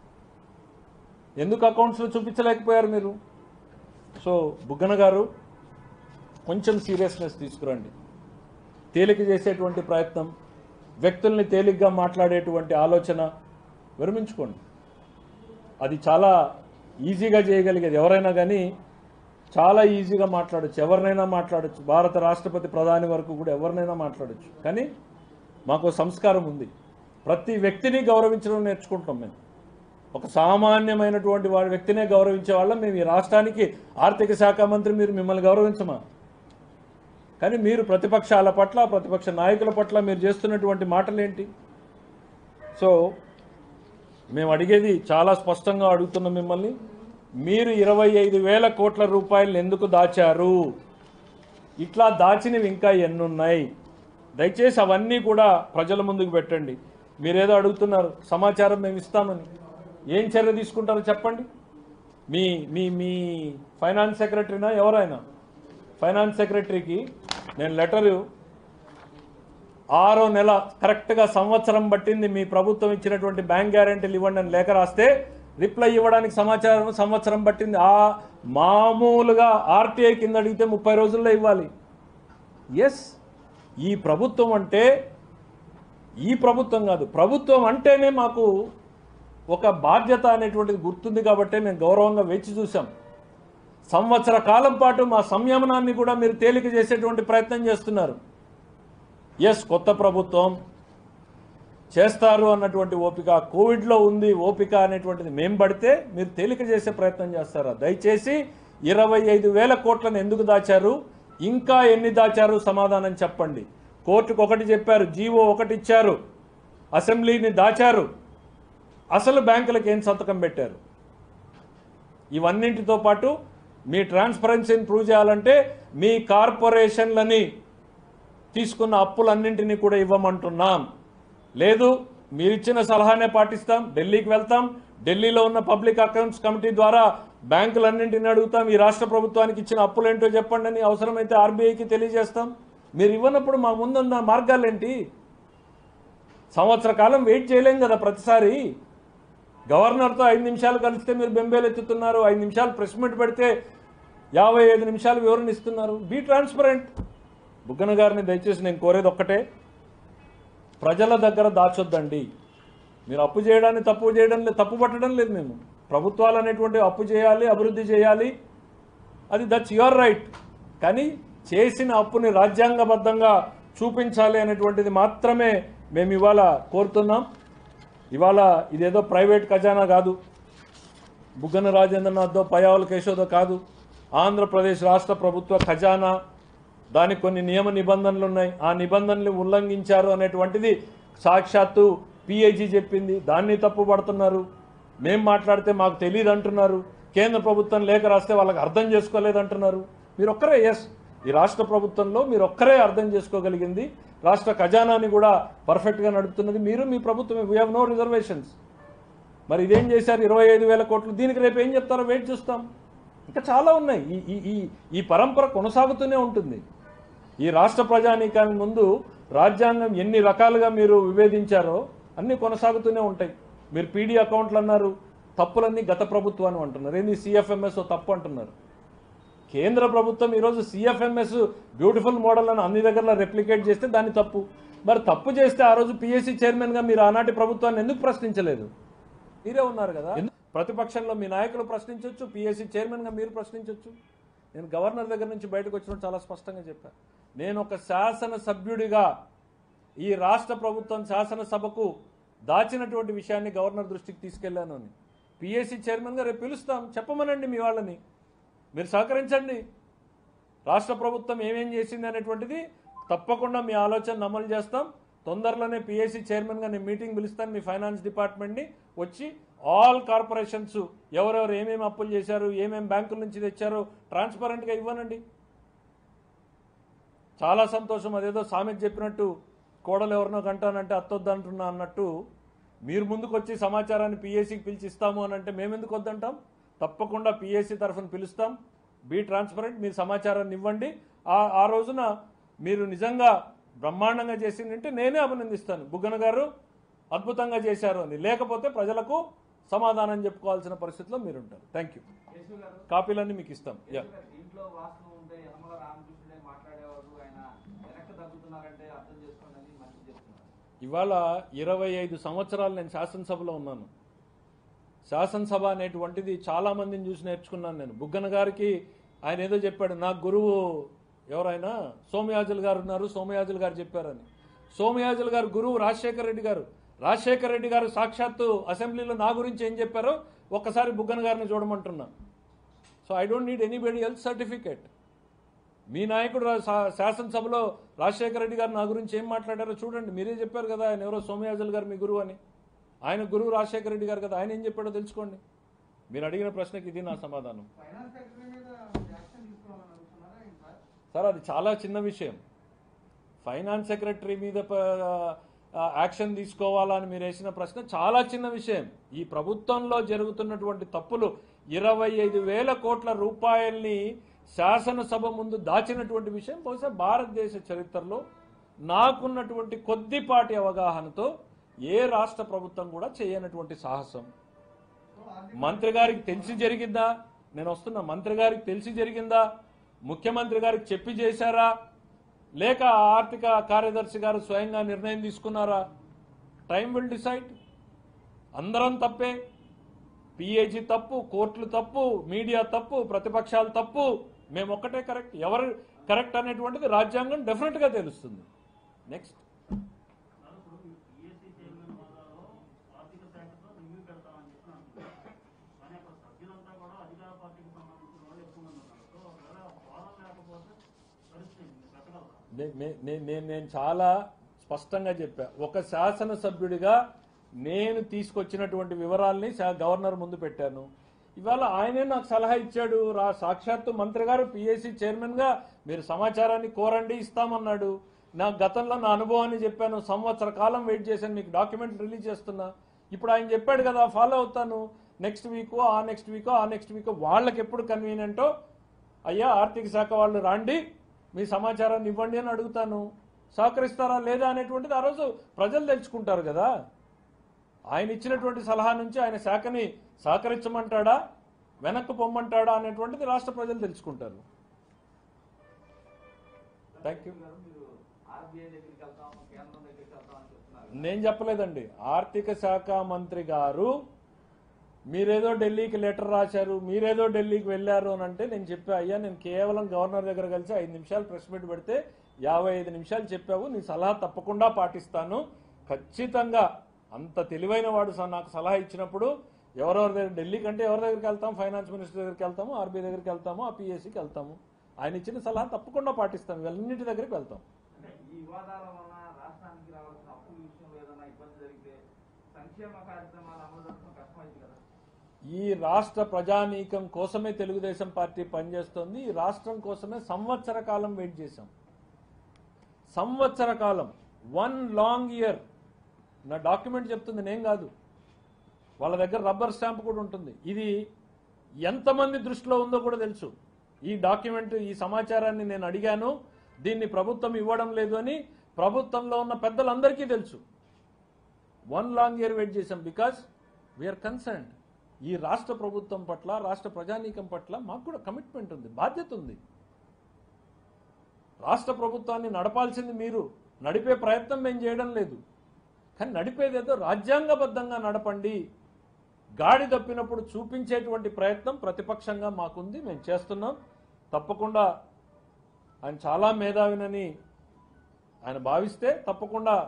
ఎందుకు అకౌంట్స్లో చూపించలేకపోయారు మీరు సో బుగ్గన గారు కొంచెం సీరియస్నెస్ తీసుకురండి తేలిక చేసేటువంటి ప్రయత్నం వ్యక్తుల్ని తేలిగ్గా మాట్లాడేటువంటి ఆలోచన విరమించుకోండి అది చాలా ఈజీగా చేయగలిగేది ఎవరైనా కానీ చాలా ఈజీగా మాట్లాడచ్చు ఎవరినైనా మాట్లాడచ్చు భారత రాష్ట్రపతి ప్రధాని వరకు కూడా ఎవరినైనా మాట్లాడచ్చు కానీ మాకు సంస్కారం ఉంది ప్రతి వ్యక్తిని గౌరవించడం నేర్చుకుంటాం మేము ఒక సామాన్యమైనటువంటి వాడి వ్యక్తినే గౌరవించే వాళ్ళం మేము ఈ రాష్ట్రానికి ఆర్థిక శాఖ మంత్రి మీరు మిమ్మల్ని గౌరవించమా కానీ మీరు ప్రతిపక్షాల పట్ల ప్రతిపక్ష నాయకుల పట్ల మీరు చేస్తున్నటువంటి మాటలు ఏంటి సో మేము అడిగేది చాలా స్పష్టంగా అడుగుతున్నాం మిమ్మల్ని మీరు ఇరవై ఐదు వేల కోట్ల రూపాయలు ఎందుకు దాచారు ఇట్లా దాచినవి ఇంకా ఎన్నున్నాయి దయచేసి అవన్నీ కూడా ప్రజల ముందుకు పెట్టండి మీరేదో అడుగుతున్నారు సమాచారం మేము ఇస్తామని ఏం చర్య తీసుకుంటారో చెప్పండి మీ మీ మీ ఫైనాన్స్ సెక్రటరీనా ఎవరైనా ఫైనాన్స్ సెక్రటరీకి నేను లెటరు ఆరో నెల కరెక్ట్గా సంవత్సరం పట్టింది మీ ప్రభుత్వం ఇచ్చినటువంటి బ్యాంక్ గ్యారెంటీలు ఇవ్వండి అని లేఖ రాస్తే రిప్లై ఇవ్వడానికి సమాచారం సంవత్సరం పట్టింది ఆ మామూలుగా ఆర్టీఐ కింద అడిగితే ముప్పై రోజుల్లో ఇవ్వాలి ఎస్ ఈ ప్రభుత్వం అంటే ఈ ప్రభుత్వం కాదు ప్రభుత్వం అంటేనే మాకు ఒక బాధ్యత అనేటువంటిది గుర్తుంది కాబట్టే మేము గౌరవంగా వేచి చూసాం సంవత్సర కాలం పాటు మా సంయమనాన్ని కూడా మీరు తేలిక చేసేటువంటి ప్రయత్నం చేస్తున్నారు ఎస్ కొత్త ప్రభుత్వం చేస్తారు అన్నటువంటి ఓపిక కోవిడ్లో ఉంది ఓపిక అనేటువంటిది మేం పడితే మీరు తేలిక చేసే ప్రయత్నం చేస్తారా దయచేసి ఇరవై ఐదు వేల కోట్లను ఎందుకు దాచారు ఇంకా ఎన్ని దాచారు సమాధానం చెప్పండి కోర్టుకు ఒకటి చెప్పారు జీవో ఒకటి ఇచ్చారు అసెంబ్లీని దాచారు అసలు బ్యాంకులకు ఏం సంతకం పెట్టారు ఇవన్నింటితో పాటు మీ ట్రాన్స్పరెన్సీని ప్రూవ్ చేయాలంటే మీ కార్పొరేషన్లని తీసుకున్న అప్పులన్నింటినీ కూడా ఇవ్వమంటున్నాం లేదు మీరిచ్చిన సలహానే పాటిస్తాం ఢిల్లీకి వెళ్తాం ఢిల్లీలో ఉన్న పబ్లిక్ అకౌంట్స్ కమిటీ ద్వారా బ్యాంకులన్నింటిని అడుగుతాం ఈ రాష్ట్ర ప్రభుత్వానికి ఇచ్చిన అప్పులేంటో చెప్పండి అని అవసరమైతే ఆర్బీఐకి తెలియజేస్తాం మీరు ఇవ్వనప్పుడు మా ముందున్న మార్గాలేంటి సంవత్సర కాలం వెయిట్ చేయలేం కదా ప్రతిసారి గవర్నర్తో ఐదు నిమిషాలు కలిస్తే మీరు బెంబేలు ఎత్తుతున్నారు ఐదు నిమిషాలు ప్రెస్ మీట్ పెడితే యాభై ఐదు నిమిషాలు వివరణ ఇస్తున్నారు బీ ట్రాన్స్పరెంట్ బుగ్గన గారిని దయచేసి నేను కోరేది ఒక్కటే ప్రజల దగ్గర దాచొద్దండి మీరు అప్పు చేయడాన్ని తప్పు చేయడం లేదు తప్పు పట్టడం లేదు మేము ప్రభుత్వాలు అనేటువంటి అప్పు చేయాలి అభివృద్ధి చేయాలి అది దట్స్ యువర్ రైట్ కానీ చేసిన అప్పుని రాజ్యాంగబద్ధంగా చూపించాలి అనేటువంటిది మాత్రమే మేము ఇవాళ కోరుతున్నాం ఇవాళ ఇదేదో ప్రైవేట్ ఖజానా కాదు బుగ్గన రాజేంద్రనాథ్దో పయావుల కేశోదో కాదు ఆంధ్రప్రదేశ్ రాష్ట్ర ప్రభుత్వ ఖజానా దానికి కొన్ని నియమ నిబంధనలు ఉన్నాయి ఆ నిబంధనలు ఉల్లంఘించారు అనేటువంటిది సాక్షాత్తు పిఐజీ చెప్పింది దాన్ని తప్పు పడుతున్నారు మేం మాట్లాడితే మాకు తెలియదు అంటున్నారు కేంద్ర ప్రభుత్వం లేఖ రాస్తే వాళ్ళకి అర్థం చేసుకోలేదు అంటున్నారు మీరు ఒక్కరే ఎస్ ఈ రాష్ట్ర ప్రభుత్వంలో మీరు ఒక్కరే అర్థం చేసుకోగలిగింది రాష్ట్ర ఖజానాని కూడా పర్ఫెక్ట్గా నడుపుతున్నది మీరు మీ ప్రభుత్వమే వీ హ్యావ్ నో రిజర్వేషన్స్ మరి ఇదేం చేశారు ఇరవై ఐదు వేల కోట్లు దీనికి రేపు ఏం చెప్తారో వెయిట్ చూస్తాం ఇంకా చాలా ఉన్నాయి ఈ ఈ ఈ ఈ పరంపర కొనసాగుతూనే ఉంటుంది ఈ రాష్ట్ర ప్రజానీకానికి ముందు రాజ్యాంగం ఎన్ని రకాలుగా మీరు విభేదించారో అన్నీ కొనసాగుతూనే ఉంటాయి మీరు పీడీ అకౌంట్లు అన్నారు తప్పులన్నీ గత ప్రభుత్వాన్ని అంటున్నారు ఏంది సిఎఫ్ఎంఎస్ తప్పు అంటున్నారు కేంద్ర ప్రభుత్వం ఈరోజు సిఎఫ్ఎంఎస్ బ్యూటిఫుల్ మోడల్ అని అన్ని దగ్గర రెప్లికేట్ చేస్తే దాన్ని తప్పు మరి తప్పు చేస్తే ఆ రోజు పిఎస్సి చైర్మన్గా మీరు ఆనాటి ప్రభుత్వాన్ని ఎందుకు ప్రశ్నించలేదు మీరే ఉన్నారు కదా ఎందు- ప్రతిపక్షంలో మీ నాయకులు ప్రశ్నించవచ్చు పిఎస్సి చైర్మన్గా మీరు ప్రశ్నించవచ్చు నేను గవర్నర్ దగ్గర నుంచి బయటకు వచ్చినప్పుడు చాలా స్పష్టంగా చెప్పాను నేను ఒక శాసన సభ్యుడిగా ఈ రాష్ట్ర ప్రభుత్వం శాసనసభకు దాచినటువంటి విషయాన్ని గవర్నర్ దృష్టికి తీసుకెళ్లాను అని పిఎస్సి చైర్మన్గా రేపు పిలుస్తాం చెప్పమనండి మీ వాళ్ళని మీరు సహకరించండి రాష్ట్ర ప్రభుత్వం ఏమేం చేసింది అనేటువంటిది తప్పకుండా మీ ఆలోచన అమలు చేస్తాం తొందరలోనే పిఎస్సి చైర్మన్గా నేను మీటింగ్ పిలుస్తాను మీ ఫైనాన్స్ డిపార్ట్మెంట్ని వచ్చి ఆల్ కార్పొరేషన్స్ ఎవరెవరు ఏమేమి అప్పులు చేశారు ఏమేమి బ్యాంకుల నుంచి తెచ్చారో ట్రాన్స్పరెంట్గా ఇవ్వనండి చాలా సంతోషం అదేదో సామెత చెప్పినట్టు కోడలు ఎవరినో కంటానంటే అత్తొద్దంటున్నా అన్నట్టు మీరు ముందుకు వచ్చి సమాచారాన్ని పిఎస్సికి పిలిచి ఇస్తాము అని అంటే మేమెందుకు వద్దంటాం తప్పకుండా పిఎస్సి తరఫున పిలుస్తాం బీ ట్రాన్స్పరెంట్ మీరు సమాచారాన్ని ఇవ్వండి ఆ ఆ రోజున మీరు నిజంగా బ్రహ్మాండంగా చేసిందంటే నేనే అభినందిస్తాను బుగ్గన గారు అద్భుతంగా చేశారు అని లేకపోతే ప్రజలకు సమాధానం చెప్పుకోవాల్సిన పరిస్థితిలో మీరు ఉంటారు థ్యాంక్ యూ కేశవ్ గారు కాపీలన్నీ మీకు ఇస్తాం యా కేశవ్ గారు, దీంట్లో వాస్తవం ఉంటే యనమల రామకృష్ణుడే మాట్లాడేవాడు ఆయన వెనక్కి తగ్గుతున్నారంటే అర్థం చేసుకోండి అని మంచి చెప్తున్నారు ఇవాళ ఇరవై ఐదు సంవత్సరాలు నేను శాసనసభలో ఉన్నాను శాసనసభ అనేటువంటిది చాలా మందిని చూసి నేర్చుకున్నాను నేను బుగ్గన గారికి ఆయన ఏదో చెప్పాడు నా గురువు ఎవరైనా సోమయాజులు గారు ఉన్నారు సోమయాజులు గారు చెప్పారని సోమయాజులు గారు గురువు రాజశేఖర రెడ్డి గారు రాజశేఖర రెడ్డి గారు సాక్షాత్తు అసెంబ్లీలో నా గురించి ఏం చెప్పారో ఒక్కసారి బుగ్గన గారిని చూడమంటున్నా so I don't need anybody else certificate మీ నాయకుడు రా- శా- శాసనసభలో రాజశేఖర రెడ్డి గారు నా గురించి ఏం మాట్లాడారో చూడండి మీరే చెప్పారు కదా ఆయన ఎవరో సోమయాజులు గారు మీ గురువు అని ఆయన గురువు రాజశేఖర రెడ్డి గారు కదా ఆయన ఏం చెప్పాడో తెలుసుకోండి మీరు అడిగిన ప్రశ్నకి ఇది నా సమాధానం ఫైనాన్స్ సెక్రటరీ మీద యాక్షన్ తీసుకోవాలని అడుగుతున్నారా ఏంటి సార్ సార్ అది చాలా చిన్న విషయం ఫైనాన్స్ సెక్రటరీ మీద ప- ఆ, యాక్షన్ తీసుకోవాలా అని మీరు వేసిన ప్రశ్న చాలా చిన్న విషయం ఈ ప్రభుత్వంలో జరుగుతున్నటువంటి తప్పులు ఇరవై ఐదు వేల కోట్ల రూపాయల్ని శాసనసభ ముందు దాచినటువంటి విషయం బహుశా భారతదేశ చరిత్రలో నాకున్నటువంటి కొద్దిపాటి అవగాహనతో ఏ రాష్ట్ర ప్రభుత్వం కూడా చేయనటువంటి సాహసం మంత్రి గారికి తెలిసి జరిగిందా నేను వస్తున్నా మంత్రి గారికి తెలిసి జరిగిందా ముఖ్యమంత్రి గారికి చెప్పి చేశారా లేక ఆర్థిక కార్యదర్శి గారు స్వయంగా నిర్ణయం తీసుకున్నారా టైం విల్ డిసైడ్ అందరం తప్పే పిఏజీ తప్పు కోర్టులు తప్పు మీడియా తప్పు ప్రతిపక్షాలు తప్పు మేము ఒక్కటే కరెక్ట్ ఎవరు కరెక్ట్ అనేటువంటిది రాజ్యాంగం డెఫినెట్గా తెలుస్తుంది నెక్స్ట్ సార్ ఇప్పుడు మీరు పిఎస్సి చైర్మన్ హోదాలో ఆర్థిక శాఖతో రివ్యూ పెడతామని చెప్పి అంటున్నారు కానీ అక్కడ సభ్యులంతా కూడా అధికార పార్టీకి సంబంధించిన వాళ్ళు ఎక్కువ మంది ఉన్నారు సో ఒకవేళ ఫోరం లేకపోతే పరిస్థితి ఏంటి? మీరు పెట్టగలరా నే- నే- నే- నేను నేను చాలా స్పష్టంగా చెప్పా ఒక శాసనసభ్యుడిగా నేను తీసుకొచ్చినటువంటి వివరాల్ని శా- గవర్నర్ ముందు పెట్టాను ఇవాళ ఆయనే నాకు సలహా ఇచ్చాడు రా సాక్షాత్తు మంత్రి గారు పిఎస్సి చైర్మన్ గా మీరు సమాచారాన్ని కోరండి ఇస్తామన్నాడు నా గతంలో నా అనుభవాన్ని చెప్పాను సంవత్సర కాలం వెయిట్ చేశాను మీకు డాక్యుమెంట్ రిలీజ్ చేస్తున్నా ఇప్పుడు ఆయన చెప్పాడు కదా ఫాలో అవుతాను నెక్స్ట్ వీక్ ఆ నెక్స్ట్ వీక్ ఆ నెక్స్ట్ వీక్ వాళ్ళకి ఎప్పుడు కన్వీనియంటో అయ్యా ఆర్థిక శాఖ వాళ్ళు రాండి మీ సమాచారాన్ని ఇవ్వండి అని అడుగుతాను సహకరిస్తారా లేదా అనేటువంటిది ఆ రోజు ప్రజలు తెలుసుకుంటారు కదా ఆయన ఇచ్చినటువంటి సలహా నుంచి ఆయన శాఖని సహకరించమంటాడా వెనక్కి పొమ్మంటాడా అనేటువంటిది రాష్ట్ర ప్రజలు తెలుసుకుంటారు థ్యాంక్ యూ గారు మీరు ఆర్బీఐ దగ్గరికి వెళ్తాం కేంద్రం దగ్గరికి వెళ్తాం అని చెప్తున్నారు నేను చెప్పలేదండి ఆర్థిక శాఖ మంత్రి గారు మీరేదో ఢిల్లీకి లెటర్ రాశారు మీరేదో ఢిల్లీకి వెళ్ళారు అని అంటే నేను చెప్పా అయ్యా నేను కేవలం గవర్నర్ దగ్గర కలిసి ఐదు నిమిషాలు ప్రెస్ మీట్ పెడితే యాభై ఐదు నిమిషాలు చెప్పావు నీ సలహా తప్పకుండా పాటిస్తాను ఖచ్చితంగా అంత తెలివైన వాడు స- నాకు సలహా ఇచ్చినప్పుడు ఎవరెవరి దగ్గర ఢిల్లీ కంటే ఎవరి దగ్గరికి వెళ్తాం ఫైనాన్స్ మినిస్టర్ దగ్గరికి వెళ్తాము ఆర్బీఐ దగ్గరికి వెళ్తాము ఆ పిఎస్సికి వెళ్తాము ఆయన ఇచ్చిన సలహా తప్పకుండా పాటిస్తాం ఇవన్నింటి దగ్గరికి వెళ్తాం అంటే ఈ వివాదాల వలన రాష్ట్రానికి రావాల్సిన అప్పుల విషయంలో ఏదైనా ఇబ్బంది జరిగితే సంక్షేమ కార్యక్రమాలు అమలు జరపడం కష్టమైంది కదా ఈ రాష్ట్ర ప్రజానీకం కోసమే తెలుగుదేశం పార్టీ పనిచేస్తోంది ఈ రాష్ట్రం కోసమే సంవత్సర కాలం వెయిట్ చేశాం సంవత్సర కాలం వన్ లాంగ్ ఇయర్ నా డాక్యుమెంట్ చెప్తుంది నేను కాదు వాళ్ళ దగ్గర రబ్బర్ స్టాంప్ కూడా ఉంటుంది ఇది ఎంతమంది దృష్టిలో ఉందో కూడా తెలుసు ఈ డాక్యుమెంట్ ఈ సమాచారాన్ని నేను అడిగాను దీన్ని ప్రభుత్వం ఇవ్వడం లేదు అని ప్రభుత్వంలో ఉన్న పెద్దలందరికీ తెలుసు వన్ లాంగ్ ఇయర్ వెయిట్ చేశాం బికాస్ వీఆర్ కన్సర్న్డ్ ఈ రాష్ట్ర ప్రభుత్వం పట్ల రాష్ట్ర ప్రజానీకం పట్ల మాకు కూడా కమిట్మెంట్ ఉంది బాధ్యత ఉంది రాష్ట్ర ప్రభుత్వాన్ని నడపాల్సింది మీరు నడిపే ప్రయత్నం మేము చేయడం లేదు కానీ నడిపేదేదో రాజ్యాంగబద్ధంగా నడపండి గాడి తప్పినప్పుడు చూపించేటువంటి ప్రయత్నం ప్రతిపక్షంగా మాకుంది మేము చేస్తున్నాం తప్పకుండా ఆయన చాలా మేధావినని ఆయన భావిస్తే తప్పకుండా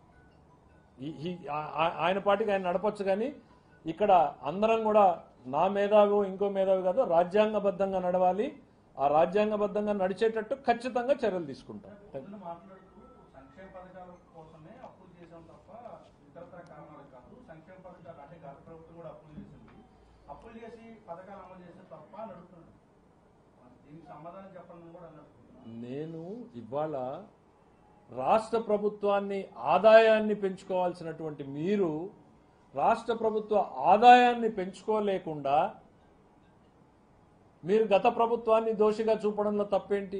ఈ- ఈ- ఆ- ఆ- ఆయన పాటికి ఆయన నడపొచ్చు కానీ ఇక్కడ అందరం కూడా నా మేధావి ఇంకో మేధావి కాదు రాజ్యాంగబద్ధంగా నడవాలి ఆ రాజ్యాంగబద్ధంగా నడిచేటట్టు ఖచ్చితంగా చర్యలు తీసుకుంటాం Thank you. పొద్దున్న మాట్లాడుతూ సంక్షేమ పథకాల కోసమే అప్పులు చేసాం తప్ప ఇతరత్ర కారణాలు కాదు సంక్షేమ పథకాలు అంటే గత ప్రభుత్వం కూడా అప్పులు చేసింది అప్పులు చేసి పథకాలు అమలు చేస్తే తప్ప అని అడుగుతున్నాడు దీనికి సమాధానం చెప్పండి కూడా అన్నాడు నేను ఇవాళ రాష్ట్ర ప్రభుత్వాన్ని ఆదాయాన్ని పెంచుకోవాల్సినటువంటి మీరు రాష్ట్ర ప్రభుత్వ ఆదాయాన్ని పెంచుకోలేకుండా మీరు గత ప్రభుత్వాన్ని దోషిగా చూపడంలో తప్పేంటి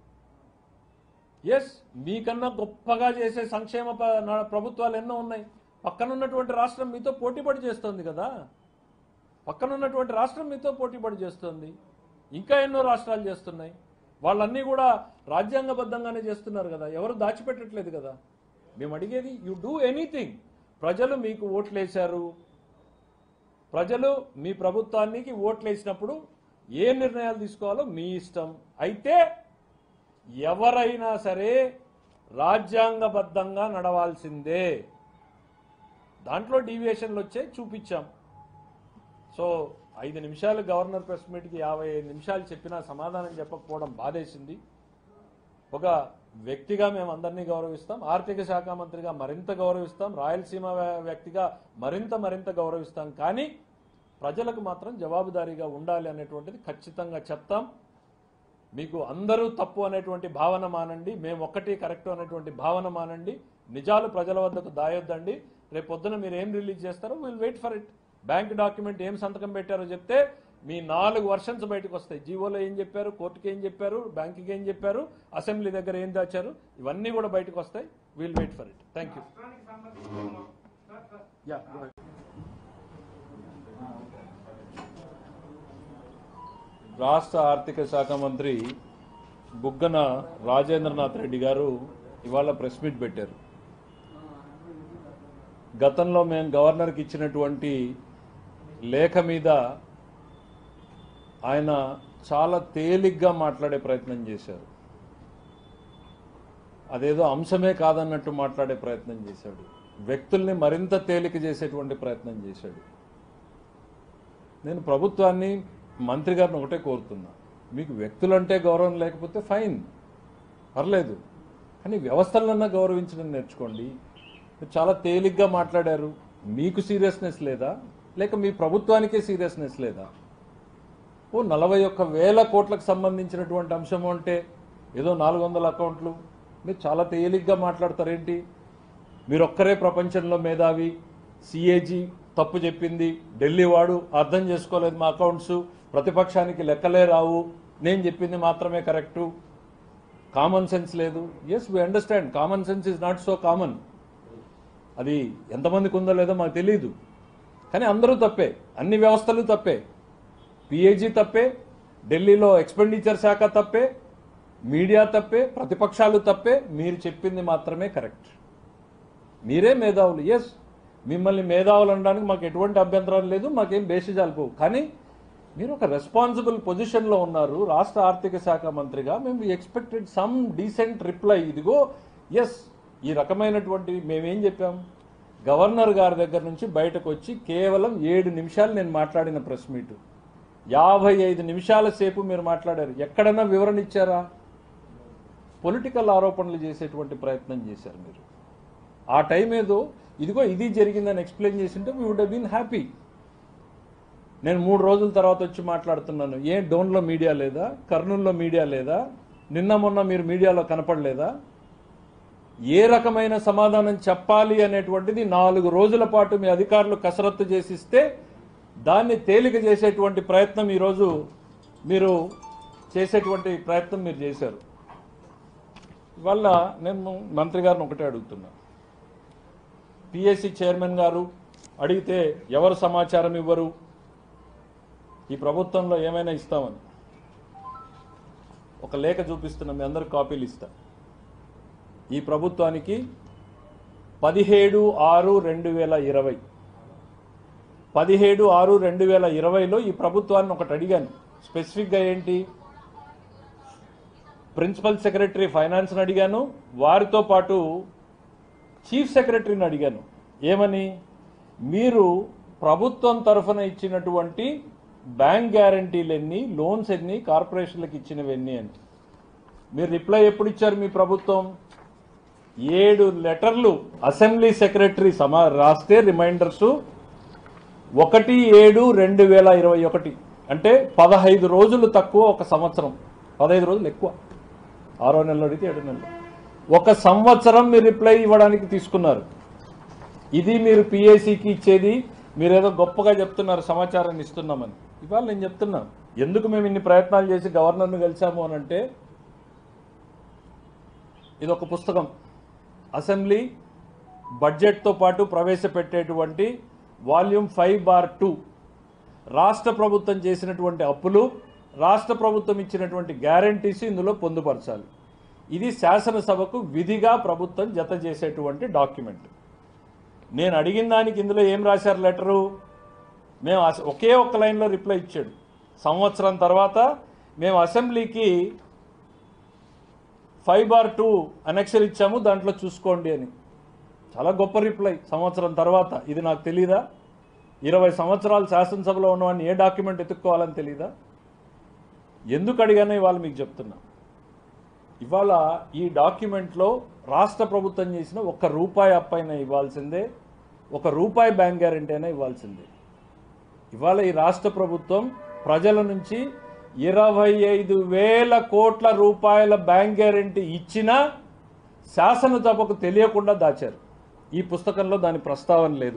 ఎస్ మీకన్నా గొప్పగా చేసే సంక్షేమ ప- నా- ప్రభుత్వాలు ఎన్నో ఉన్నాయి పక్కనున్నటువంటి రాష్ట్రం మీతో పోటీపడి చేస్తోంది కదా పక్కనున్నటువంటి రాష్ట్రం మీతో పోటీపడి చేస్తోంది ఇంకా ఎన్నో రాష్ట్రాలు చేస్తున్నాయి వాళ్ళన్నీ కూడా రాజ్యాంగబద్ధంగానే చేస్తున్నారు కదా ఎవరు దాచిపెట్టట్లేదు కదా మేము అడిగేది యు డూ ఎనీథింగ్ ప్రజలు మీకు ఓట్లేశారు ప్రజలు మీ ప్రభుత్వానికి ఓట్లేసినప్పుడు ఏ నిర్ణయాలు తీసుకోవాలో మీ ఇష్టం అయితే ఎవరైనా సరే రాజ్యాంగబద్ధంగా నడవాల్సిందే దాంట్లో డీవియేషన్లు వచ్చాయి చూపించాం సో ఐదు నిమిషాలు గవర్నర్ ప్రెస్ మీట్కి యాభై ఐదు నిమిషాలు చెప్పినా సమాధానం చెప్పకపోవడం బాధేసింది ఒక వ్యక్తిగా మేము అందరినీ గౌరవిస్తాం ఆర్థిక శాఖ మంత్రిగా మరింత గౌరవిస్తాం రాయలసీమ వ్య- వ్యక్తిగా మరింత మరింత గౌరవిస్తాం కానీ ప్రజలకు మాత్రం జవాబుదారీగా ఉండాలి అనేటువంటిది ఖచ్చితంగా చెప్తాం మీకు అందరూ తప్పు అనేటువంటి భావన మానండి మేము ఒక్కటి కరెక్ట్ అనేటువంటి భావన మానండి నిజాలు ప్రజల వద్దకు దాయొద్దండి రేపు పొద్దున మీరు ఏం రిలీజ్ చేస్తారో will wait for it bank document ఏం సంతకం పెట్టారో చెప్తే మీ నాలుగు వర్షన్స్ బయటకు వస్తాయి జీవోలో ఏం చెప్పారు కోర్టుకి ఏం చెప్పారు బ్యాంకుకి ఏం చెప్పారు అసెంబ్లీ దగ్గర ఏం దాచారు ఇవన్నీ కూడా బయటకు వస్తాయి will wait for it thank you రాష్ట్రానికి సంబంధించి సార్, సార్, యా రాష్ట్ర ఆర్థిక శాఖ మంత్రి బుగ్గన రాజేంద్రనాథ్ రెడ్డి గారు ఇవాళ ప్రెస్ మీట్ పెట్టారు గతంలో మేము గవర్నర్కి ఇచ్చినటువంటి లేఖ మీద ఆయన చాలా తేలిగ్గా మాట్లాడే ప్రయత్నం చేశారు అదేదో అంశమే కాదన్నట్టు మాట్లాడే ప్రయత్నం చేశాడు వ్యక్తుల్ని మరింత తేలిక చేసేటువంటి ప్రయత్నం చేశాడు నేను ప్రభుత్వాన్ని మంత్రి గారిని ఒకటే కోరుతున్నా మీకు వ్యక్తులంటే గౌరవం లేకపోతే ఫైన్ పర్లేదు కానీ వ్యవస్థలన్నా గౌరవించడం నేర్చుకోండి మీరు చాలా తేలిగ్గా మాట్లాడారు మీకు సీరియస్నెస్ లేదా లేక మీ ప్రభుత్వానికే సీరియస్నెస్ లేదా ఓ నలభై ఒక్క వేల కోట్లకు సంబంధించినటువంటి అంశం అంటే ఏదో నాలుగు వందల అకౌంట్లు మీరు చాలా తేలిగ్గా మాట్లాడతారేంటి మీరు ఒక్కరే ప్రపంచంలో మేధావి సిఏజీ తప్పు చెప్పింది ఢిల్లీ వాడు అర్థం చేసుకోలేదు మా అకౌంట్స్ ప్రతిపక్షానికి లెక్కలే రావు నేను చెప్పింది మాత్రమే కరెక్టు కామన్ సెన్స్ లేదు yes we understand common sense is not so common అది ఎంతమందికి ఉందో లేదో మాకు తెలియదు కానీ అందరూ తప్పే అన్ని వ్యవస్థలు తప్పే పిఏజీ తప్పే ఢిల్లీలో ఎక్స్పెండిచర్ శాఖ తప్పే మీడియా తప్పే ప్రతిపక్షాలు తప్పే మీరు చెప్పింది మాత్రమే కరెక్ట్ మీరే మేధావులు ఎస్ మిమ్మల్ని మేధావులు అనడానికి మాకు ఎటువంటి అభ్యంతరం లేదు మాకేం బేసిజాలు పోవు కానీ మీరు ఒక రెస్పాన్సిబుల్ పొజిషన్లో ఉన్నారు రాష్ట్ర ఆర్థిక శాఖ మంత్రిగా మేము ఎక్స్పెక్టెడ్ సమ్ డీసెంట్ రిప్లై ఇదిగో ఎస్ ఈ రకమైనటువంటి మేమేం చెప్పాం గవర్నర్ గారి దగ్గర నుంచి బయటకు వచ్చి కేవలం ఏడు నిమిషాలు నేను మాట్లాడిన ప్రెస్ మీటు యాభై ఐదు నిమిషాల సేపు మీరు మాట్లాడారు ఎక్కడన్నా వివరణ ఇచ్చారా పొలిటికల్ ఆరోపణలు చేసేటువంటి ప్రయత్నం చేశారు మీరు ఆ టైం ఏదో ఇదిగో ఇది జరిగిందని ఎక్స్ప్లెయిన్ చేసింటే వీ వుడ్ బీన్ హ్యాపీ నేను మూడు రోజుల తర్వాత వచ్చి మాట్లాడుతున్నాను ఏ డోన్లో మీడియా లేదా కర్నూలులో మీడియా లేదా నిన్న మొన్న మీరు మీడియాలో కనపడలేదా ఏ రకమైన సమాధానం చెప్పాలి అనేటువంటిది నాలుగు రోజుల పాటు మీ అధికారులు కసరత్తు చేసిస్తే దాన్ని తేలిక చేసేటువంటి ప్రయత్నం ఈరోజు మీరు చేసేటువంటి ప్రయత్నం మీరు చేశారు ఇవాళ నేను మంత్రి గారిని ఒకటే అడుగుతున్నా పిఎస్సి చైర్మన్ గారు అడిగితే ఎవరు సమాచారం ఇవ్వరు ఈ ప్రభుత్వంలో ఏమైనా ఇస్తామని ఒక లేఖ చూపిస్తున్నా మీ అందరికి కాపీలు ఇస్తా ఈ ప్రభుత్వానికి పదిహేడు ఆరు రెండు వేల ఇరవై పదిహేడు ఆరు రెండు వేల ఇరవైలో ఈ ప్రభుత్వాన్ని ఒకటి అడిగాను స్పెసిఫిక్గా ఏంటి ప్రిన్సిపల్ సెక్రటరీ ఫైనాన్స్ని అడిగాను వారితో పాటు చీఫ్ సెక్రటరీని అడిగాను ఏమని మీరు ప్రభుత్వం తరఫున ఇచ్చినటువంటి బ్యాంక్ గ్యారంటీలు ఎన్ని లోన్స్ ఎన్ని కార్పొరేషన్లకు ఇచ్చినవి ఎన్ని అని మీరు రిప్లై ఎప్పుడు ఇచ్చారు మీ ప్రభుత్వం ఏడు లెటర్లు అసెంబ్లీ సెక్రటరీ సమా రాస్తే రిమైండర్స్ ఒకటి ఏడు రెండు వేల ఇరవై ఒకటి అంటే పదహైదు రోజులు తక్కువ ఒక సంవత్సరం పదహైదు రోజులు ఎక్కువ ఆరో నెలలో అడిగితే ఏడు నెలలు ఒక సంవత్సరం మీరు రిప్లై ఇవ్వడానికి తీసుకున్నారు ఇది మీరు పిఏసీకి ఇచ్చేది మీరేదో గొప్పగా చెప్తున్నారు సమాచారాన్ని ఇస్తున్నామని ఇవాళ నేను చెప్తున్నా ఎందుకు మేము ఇన్ని ప్రయత్నాలు చేసి గవర్నర్ను కలిసాము అని అంటే ఇది ఒక పుస్తకం అసెంబ్లీ బడ్జెట్తో పాటు ప్రవేశపెట్టేటువంటి వాల్యూమ్ ఫైవ్ బార్ టూ రాష్ట్ర ప్రభుత్వం చేసినటువంటి అప్పులు రాష్ట్ర ప్రభుత్వం ఇచ్చినటువంటి గ్యారంటీస్ ఇందులో పొందుపరచాలి ఇది శాసనసభకు విధిగా ప్రభుత్వం జత చేసేటువంటి డాక్యుమెంట్ నేను అడిగిన దానికి ఇందులో ఏం రాశారు లెటరు మేము అస- ఒకే ఒక్క లైన్లో రిప్లై ఇచ్చాడు సంవత్సరం తర్వాత మేము అసెంబ్లీకి ఫైవ్ బార్ టూ అనెక్షన్ ఇచ్చాము దాంట్లో చూసుకోండి అని చాలా గొప్ప రిప్లై సంవత్సరం తర్వాత ఇది నాకు తెలీదా ఇరవై సంవత్సరాలు శాసనసభలో ఉన్నవాడిని ఏ డాక్యుమెంట్ ఎత్తుక్కోవాలని తెలీదా ఎందుకు అడిగానో ఇవాళ మీకు చెప్తున్నా ఇవాళ ఈ డాక్యుమెంట్లో రాష్ట్ర ప్రభుత్వం చేసిన ఒక్క రూపాయి అప్పైనా ఇవ్వాల్సిందే ఒక రూపాయి బ్యాంక్ గ్యారెంటీ అయినా ఇవ్వాల్సిందే ఇవాళ ఈ రాష్ట్ర ప్రభుత్వం ప్రజల నుంచి ఇరవై ఐదు వేల కోట్ల రూపాయల బ్యాంక్ గ్యారెంటీ ఇచ్చినా శాసనసభకు తెలియకుండా దాచారు ఈ పుస్తకంలో దాని ప్రస్తావన లేదు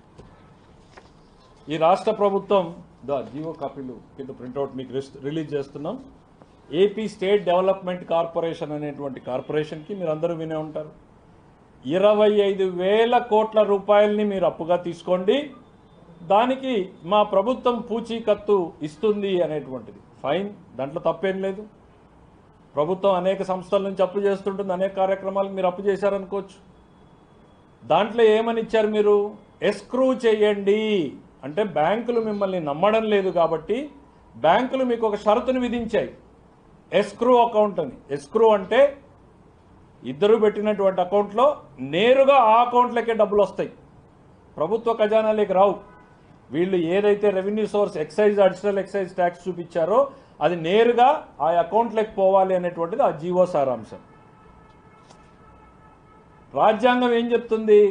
ఈ రాష్ట్ర ప్రభుత్వం దా జీవో కాపీలు కింద ప్రింట్అవుట్ మీకు రిస్- రిలీజ్ చేస్తున్నాం ఏపీ స్టేట్ డెవలప్మెంట్ కార్పొరేషన్ అనేటువంటి కార్పొరేషన్కి మీరు అందరూ వినే ఉంటారు ఇరవై ఐదు వేల కోట్ల రూపాయలని మీరు అప్పుగా తీసుకోండి దానికి మా ప్రభుత్వం పూచీకత్తు ఇస్తుంది అనేటువంటిది ఫైన్ దాంట్లో తప్పేం లేదు ప్రభుత్వం అనేక సంస్థల నుంచి అప్పు చేస్తుంటుంది అనేక కార్యక్రమాలకు మీరు అప్పు చేశారనుకోవచ్చు దాంట్లో ఏమని ఇచ్చారు మీరు ఎస్క్రూ చేయండి అంటే బ్యాంకులు మిమ్మల్ని నమ్మడం లేదు కాబట్టి బ్యాంకులు మీకు ఒక షరతును విధించాయి ఎస్క్రూ అకౌంట్ అని ఎస్క్రూ అంటే ఇద్దరు పెట్టినటువంటి అకౌంట్లో నేరుగా ఆ అకౌంట్లకే డబ్బులు వస్తాయి ప్రభుత్వ ఖజానాలోకి రావు వీళ్ళు ఏదైతే revenue source excise additional excise tax చూపించారో అది నేరుగా ఆ అకౌంట్లోకి పోవాలి అనేటువంటిది ఆ జీవో సారాంశం రాజ్యాంగం ఏం చెప్తుంది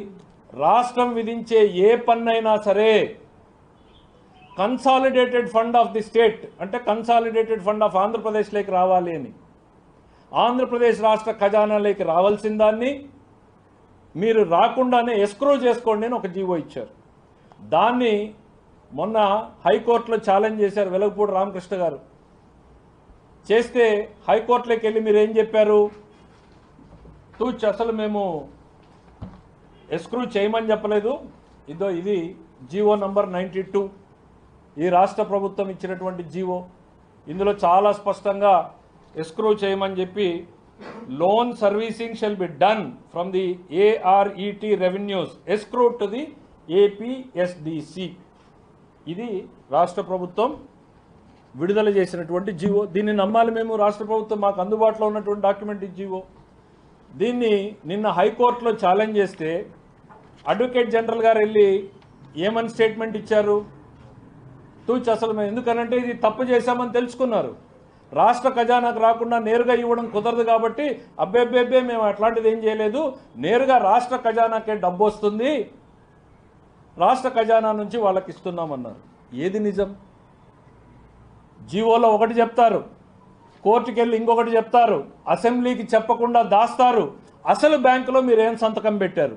రాష్ట్రం విధించే ఏ పన్నైనా సరే consolidated fund of the state అంటే కన్సాలిడేటెడ్ ఫండ్ ఆఫ్ ఆంధ్రప్రదేశ్లోకి రావాలి అని ఆంధ్రప్రదేశ్ రాష్ట్ర ఖజానాలోకి రావాల్సిన దాన్ని మీరు రాకుండానే ఎస్క్రో చేసుకోండి అని ఒక జీవో ఇచ్చారు దాన్ని మొన్న హైకోర్టులో ఛాలెంజ్ చేశారు వెలగపూడి రామకృష్ణ గారు చేస్తే హైకోర్టులోకి వెళ్ళి మీరు ఏం చెప్పారు తూచ్ అసలు మేము ఎస్క్రూ చేయమని చెప్పలేదు ఇదో ఇది జీవో నంబర్ నైంటీ టూ ఈ రాష్ట్ర ప్రభుత్వం ఇచ్చినటువంటి జీవో ఇందులో చాలా స్పష్టంగా ఎస్క్రూ చేయమని చెప్పి loan servicing shall be done from the ARET revenues escrow to the APSDC ఇది రాష్ట్ర ప్రభుత్వం విడుదల చేసినటువంటి జీవో దీన్ని నమ్మాలి మేము రాష్ట్ర ప్రభుత్వం మాకు అందుబాటులో ఉన్నటువంటి డాక్యుమెంట్ ఈ జీవో దీన్ని నిన్న హైకోర్టులో ఛాలెంజ్ చేస్తే అడ్వకేట్ జనరల్ గారు వెళ్ళి ఏమని స్టేట్మెంట్ ఇచ్చారు తూచి అసలు మేము ఎందుకనంటే ఇది తప్పు చేశామని తెలుసుకున్నారు రాష్ట్ర ఖజానాకు రాకుండా నేరుగా ఇవ్వడం కుదరదు కాబట్టి అబ్బే అబ్బే అబ్బే మేము అట్లాంటిది ఏం చేయలేదు నేరుగా రాష్ట్ర ఖజానాకే డబ్బు వస్తుంది రాష్ట్ర ఖజానా నుంచి వాళ్ళకి ఇస్తున్నామన్నారు ఏది నిజం జీవోలో ఒకటి చెప్తారు కోర్టుకి వెళ్ళి ఇంకొకటి చెప్తారు అసెంబ్లీకి చెప్పకుండా దాస్తారు అసలు బ్యాంకులో మీరు ఏం సంతకం పెట్టారు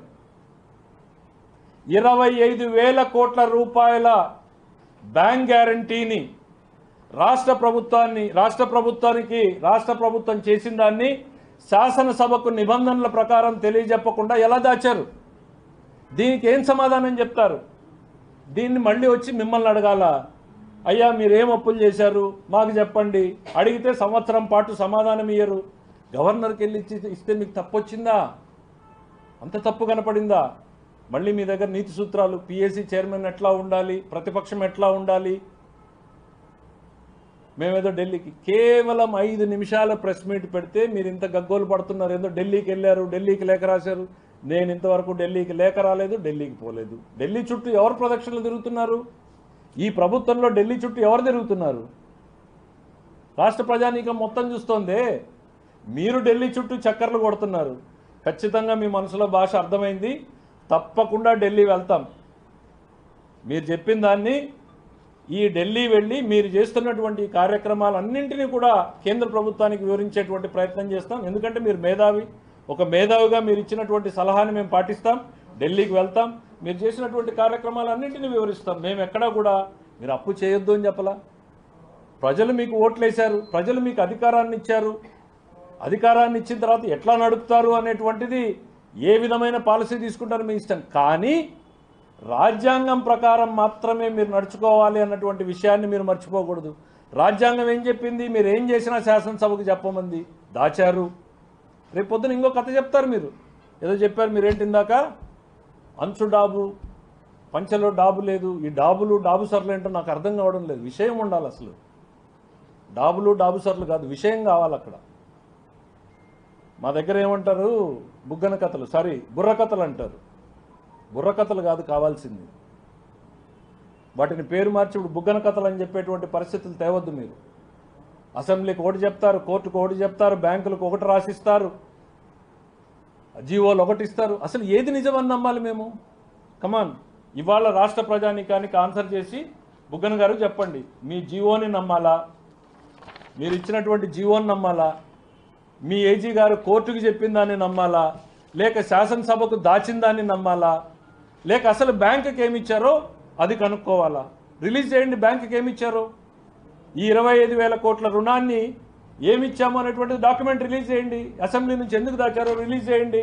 ఇరవై ఐదు వేల కోట్ల రూపాయల బ్యాంక్ గ్యారంటీని రాష్ట్ర ప్రభుత్వాన్ని రాష్ట్ర ప్రభుత్వానికి రాష్ట్ర ప్రభుత్వం చేసిన దాన్ని శాసనసభకు నిబంధనల ప్రకారం తెలియజెప్పకుండా ఎలా దాచారు దీనికి ఏం సమాధానం చెప్తారు దీన్ని మళ్ళీ వచ్చి మిమ్మల్ని అడగాల అయ్యా మీరేం అప్పులు చేశారు మాకు చెప్పండి అడిగితే సంవత్సరం పాటు సమాధానం ఇయ్యరు గవర్నర్కి వెళ్ళి ఇచ్చి ఇస్తే మీకు తప్పు వచ్చిందా అంత తప్పు కనపడిందా మళ్ళీ మీ దగ్గర నీతి సూత్రాలు పిఎస్సి చైర్మన్ ఎట్లా ఉండాలి ప్రతిపక్షం ఎట్లా ఉండాలి మేమేదో ఢిల్లీకి కేవలం ఐదు నిమిషాల ప్రెస్ మీట్ పెడితే మీరు ఇంత గగ్గోలు పడుతున్నారు ఏదో ఢిల్లీకి వెళ్ళారు ఢిల్లీకి లేఖ రాశారు నేను ఇంతవరకు ఢిల్లీకి లేఖ రాలేదు ఢిల్లీకి పోలేదు ఢిల్లీ చుట్టూ ఎవరు ప్రదక్షిణలు తిరుగుతున్నారు ఈ ప్రభుత్వంలో ఢిల్లీ చుట్టూ ఎవరు తిరుగుతున్నారు రాష్ట్ర ప్రజానీకం మొత్తం చూస్తోందే మీరు ఢిల్లీ చుట్టూ చక్కర్లు కొడుతున్నారు ఖచ్చితంగా మీ మనసులో భాష అర్థమైంది తప్పకుండా ఢిల్లీ వెళ్తాం మీరు చెప్పిన దాన్ని ఈ ఢిల్లీ వెళ్ళి మీరు చేస్తున్నటువంటి ఈ కార్యక్రమాలన్నింటినీ కూడా కేంద్ర ప్రభుత్వానికి వివరించేటువంటి ప్రయత్నం చేస్తాం ఎందుకంటే మీరు మేధావి ఒక మేధావిగా మీరు ఇచ్చినటువంటి సలహాని మేము పాటిస్తాం ఢిల్లీకి వెళ్తాం మీరు చేసినటువంటి కార్యక్రమాలన్నింటినీ వివరిస్తాం మేము ఎక్కడా కూడా మీరు అప్పు చేయొద్దు అని చెప్పలా ప్రజలు మీకు ఓట్లేశారు ప్రజలు మీకు అధికారాన్ని ఇచ్చారు అధికారాన్ని ఇచ్చిన తర్వాత ఎట్లా నడుపుతారు అనేటువంటిది ఏ విధమైన పాలసీ తీసుకుంటారో మీ ఇష్టం కానీ రాజ్యాంగం ప్రకారం మాత్రమే మీరు నడుచుకోవాలి అన్నటువంటి విషయాన్ని మీరు మర్చిపోకూడదు రాజ్యాంగం ఏం చెప్పింది మీరు ఏం చేసినా శాసనసభకు చెప్పమంది దాచారు రేపు పొద్దున ఇంకో కథ చెప్తారు మీరు ఏదో చెప్పారు మీరేంటి ఇందాక అంచు డాబు పంచలో డాబు లేదు ఈ డాబులు డాబు సర్లు ఏంటో నాకు అర్థం కావడం లేదు విషయం ఉండాలి అసలు డాబులు డాబు సర్లు కాదు విషయం కావాలి అక్కడ మా దగ్గర ఏమంటారు బుగ్గన కథలు సారీ బుర్ర కథలు అంటారు బుర్ర కథలు కాదు కావాల్సింది వాటిని పేరు మార్చి ఇప్పుడు బుగ్గన కథలు అని చెప్పేటువంటి పరిస్థితులు తేవద్దు మీరు అసెంబ్లీకి ఒకటి చెప్తారు కోర్టుకు ఒకటి చెప్తారు బ్యాంకులకు ఒకటి రాసిస్తారు జీవోలు ఒకటి ఇస్తారు అసలు ఏది నిజమని నమ్మాలి మేము కమాన్ ఇవాళ రాష్ట్ర ప్రజానీకానికి ఆన్సర్ చేసి బుగ్గన గారు చెప్పండి మీ జీవోని నమ్మాలా మీరు ఇచ్చినటువంటి జీవోని నమ్మాలా మీ ఏజీ గారు కోర్టుకు చెప్పిన దాన్ని నమ్మాలా లేక శాసనసభకు దాచిన దాన్ని నమ్మాలా లేక అసలు బ్యాంకుకి ఏమి ఇచ్చారో అది కనుక్కోవాలా రిలీజ్ చేయండి బ్యాంకుకి ఏమి ఇచ్చారో ఈ ఇరవై ఐదు వేల కోట్ల రుణాన్ని ఏమి ఇచ్చామో అనేటువంటి డాక్యుమెంట్ రిలీజ్ చేయండి అసెంబ్లీ నుంచి ఎందుకు దాచారో రిలీజ్ చేయండి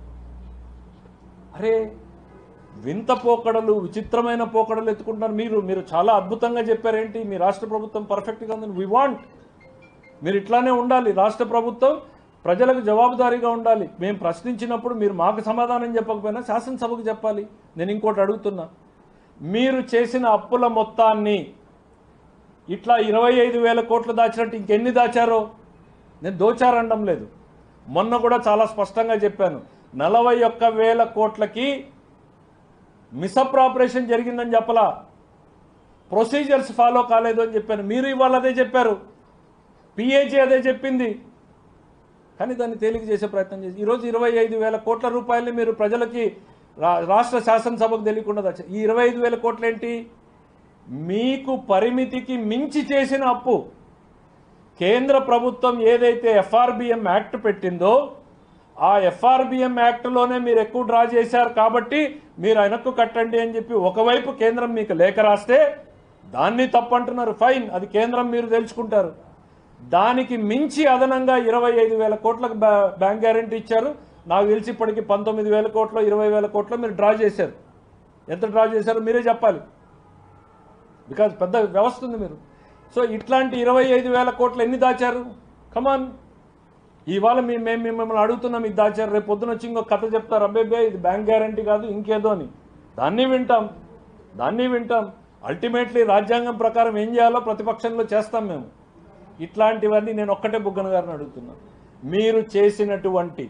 అరే వింత పోకడలు విచిత్రమైన పోకడలు ఎత్తుకుంటున్నారు మీరు మీరు చాలా అద్భుతంగా చెప్పారేంటి మీ రాష్ట్ర ప్రభుత్వం పర్ఫెక్ట్గా ఉందని వి వాంట్ మీరు ఇట్లానే ఉండాలి రాష్ట్ర ప్రభుత్వం ప్రజలకు జవాబుదారీగా ఉండాలి మేము ప్రశ్నించినప్పుడు మీరు మాకు సమాధానం చెప్పకపోయినా శాసనసభకు చెప్పాలి నేను ఇంకోటి అడుగుతున్నా మీరు చేసిన అప్పుల మొత్తాన్ని ఇట్లా ఇరవై ఐదు వేల కోట్లు దాచినట్టు ఇంకెన్ని దాచారో నేను దోచారనడం లేదు మొన్న కూడా చాలా స్పష్టంగా చెప్పాను నలభై ఒక్క వేల కోట్లకి మిసప్రాపరేషన్ జరిగిందని చెప్పలా ప్రొసీజర్స్ ఫాలో కాలేదు అని చెప్పాను మీరు ఇవాళ అదే చెప్పారు పిఏజీ అదే చెప్పింది కానీ దాన్ని తేలిక చేసే ప్రయత్నం చేసి ఈరోజు ఇరవై ఐదు వేల కోట్ల రూపాయలని మీరు ప్రజలకి రా- రాష్ట్ర శాసనసభకు తెలియకుండా దాచారు ఈ ఇరవై ఐదు వేల కోట్లు ఏంటి మీకు పరిమితికి మించి చేసిన అప్పు కేంద్ర ప్రభుత్వం ఏదైతే ఎఫ్ఆర్బిఎం యాక్ట్ పెట్టిందో ఆ ఎఫ్ఆర్బిఎం యాక్ట్లోనే మీరు ఎక్కువ డ్రా చేశారు కాబట్టి మీరు వెనక్కు కట్టండి అని చెప్పి ఒకవైపు కేంద్రం మీకు లేఖ రాస్తే దాన్ని తప్పంటున్నారు ఫైన్ అది కేంద్రం మీరు తెలుసుకుంటారు దానికి మించి అదనంగా ఇరవై ఐదు వేల కోట్లకు బ్యా- బ్యాంక్ గ్యారంటీ ఇచ్చారు నాకు తెలిసి ఇప్పటికి పంతొమ్మిది వేల కోట్లు ఇరవై వేల కోట్లు మీరు డ్రా చేశారు ఎంత డ్రా చేశారో మీరే చెప్పాలి బికాజ్ పెద్ద వ్యవస్థ ఉంది మీరు సో ఇట్లాంటి ఇరవై ఐదు వేల కోట్లు ఎన్ని దాచారు కమాన్ ఇవాళ మేము మేము మిమ్మల్ని అడుగుతున్నాం ఇది దాచారు రేపు పొద్దున వచ్చి ఇంకో కథ చెప్తారు అబ్బేబే ఇది బ్యాంక్ గ్యారంటీ కాదు ఇంకేదో అని దాన్ని వింటాం దాన్ని వింటాం అల్టిమేట్లీ రాజ్యాంగం ప్రకారం ఏం చేయాలో ప్రతిపక్షంలో చేస్తాం మేము ఇట్లాంటివన్నీ నేను ఒక్కటే బుగ్గన గారిని అడుగుతున్నాను మీరు చేసినటువంటి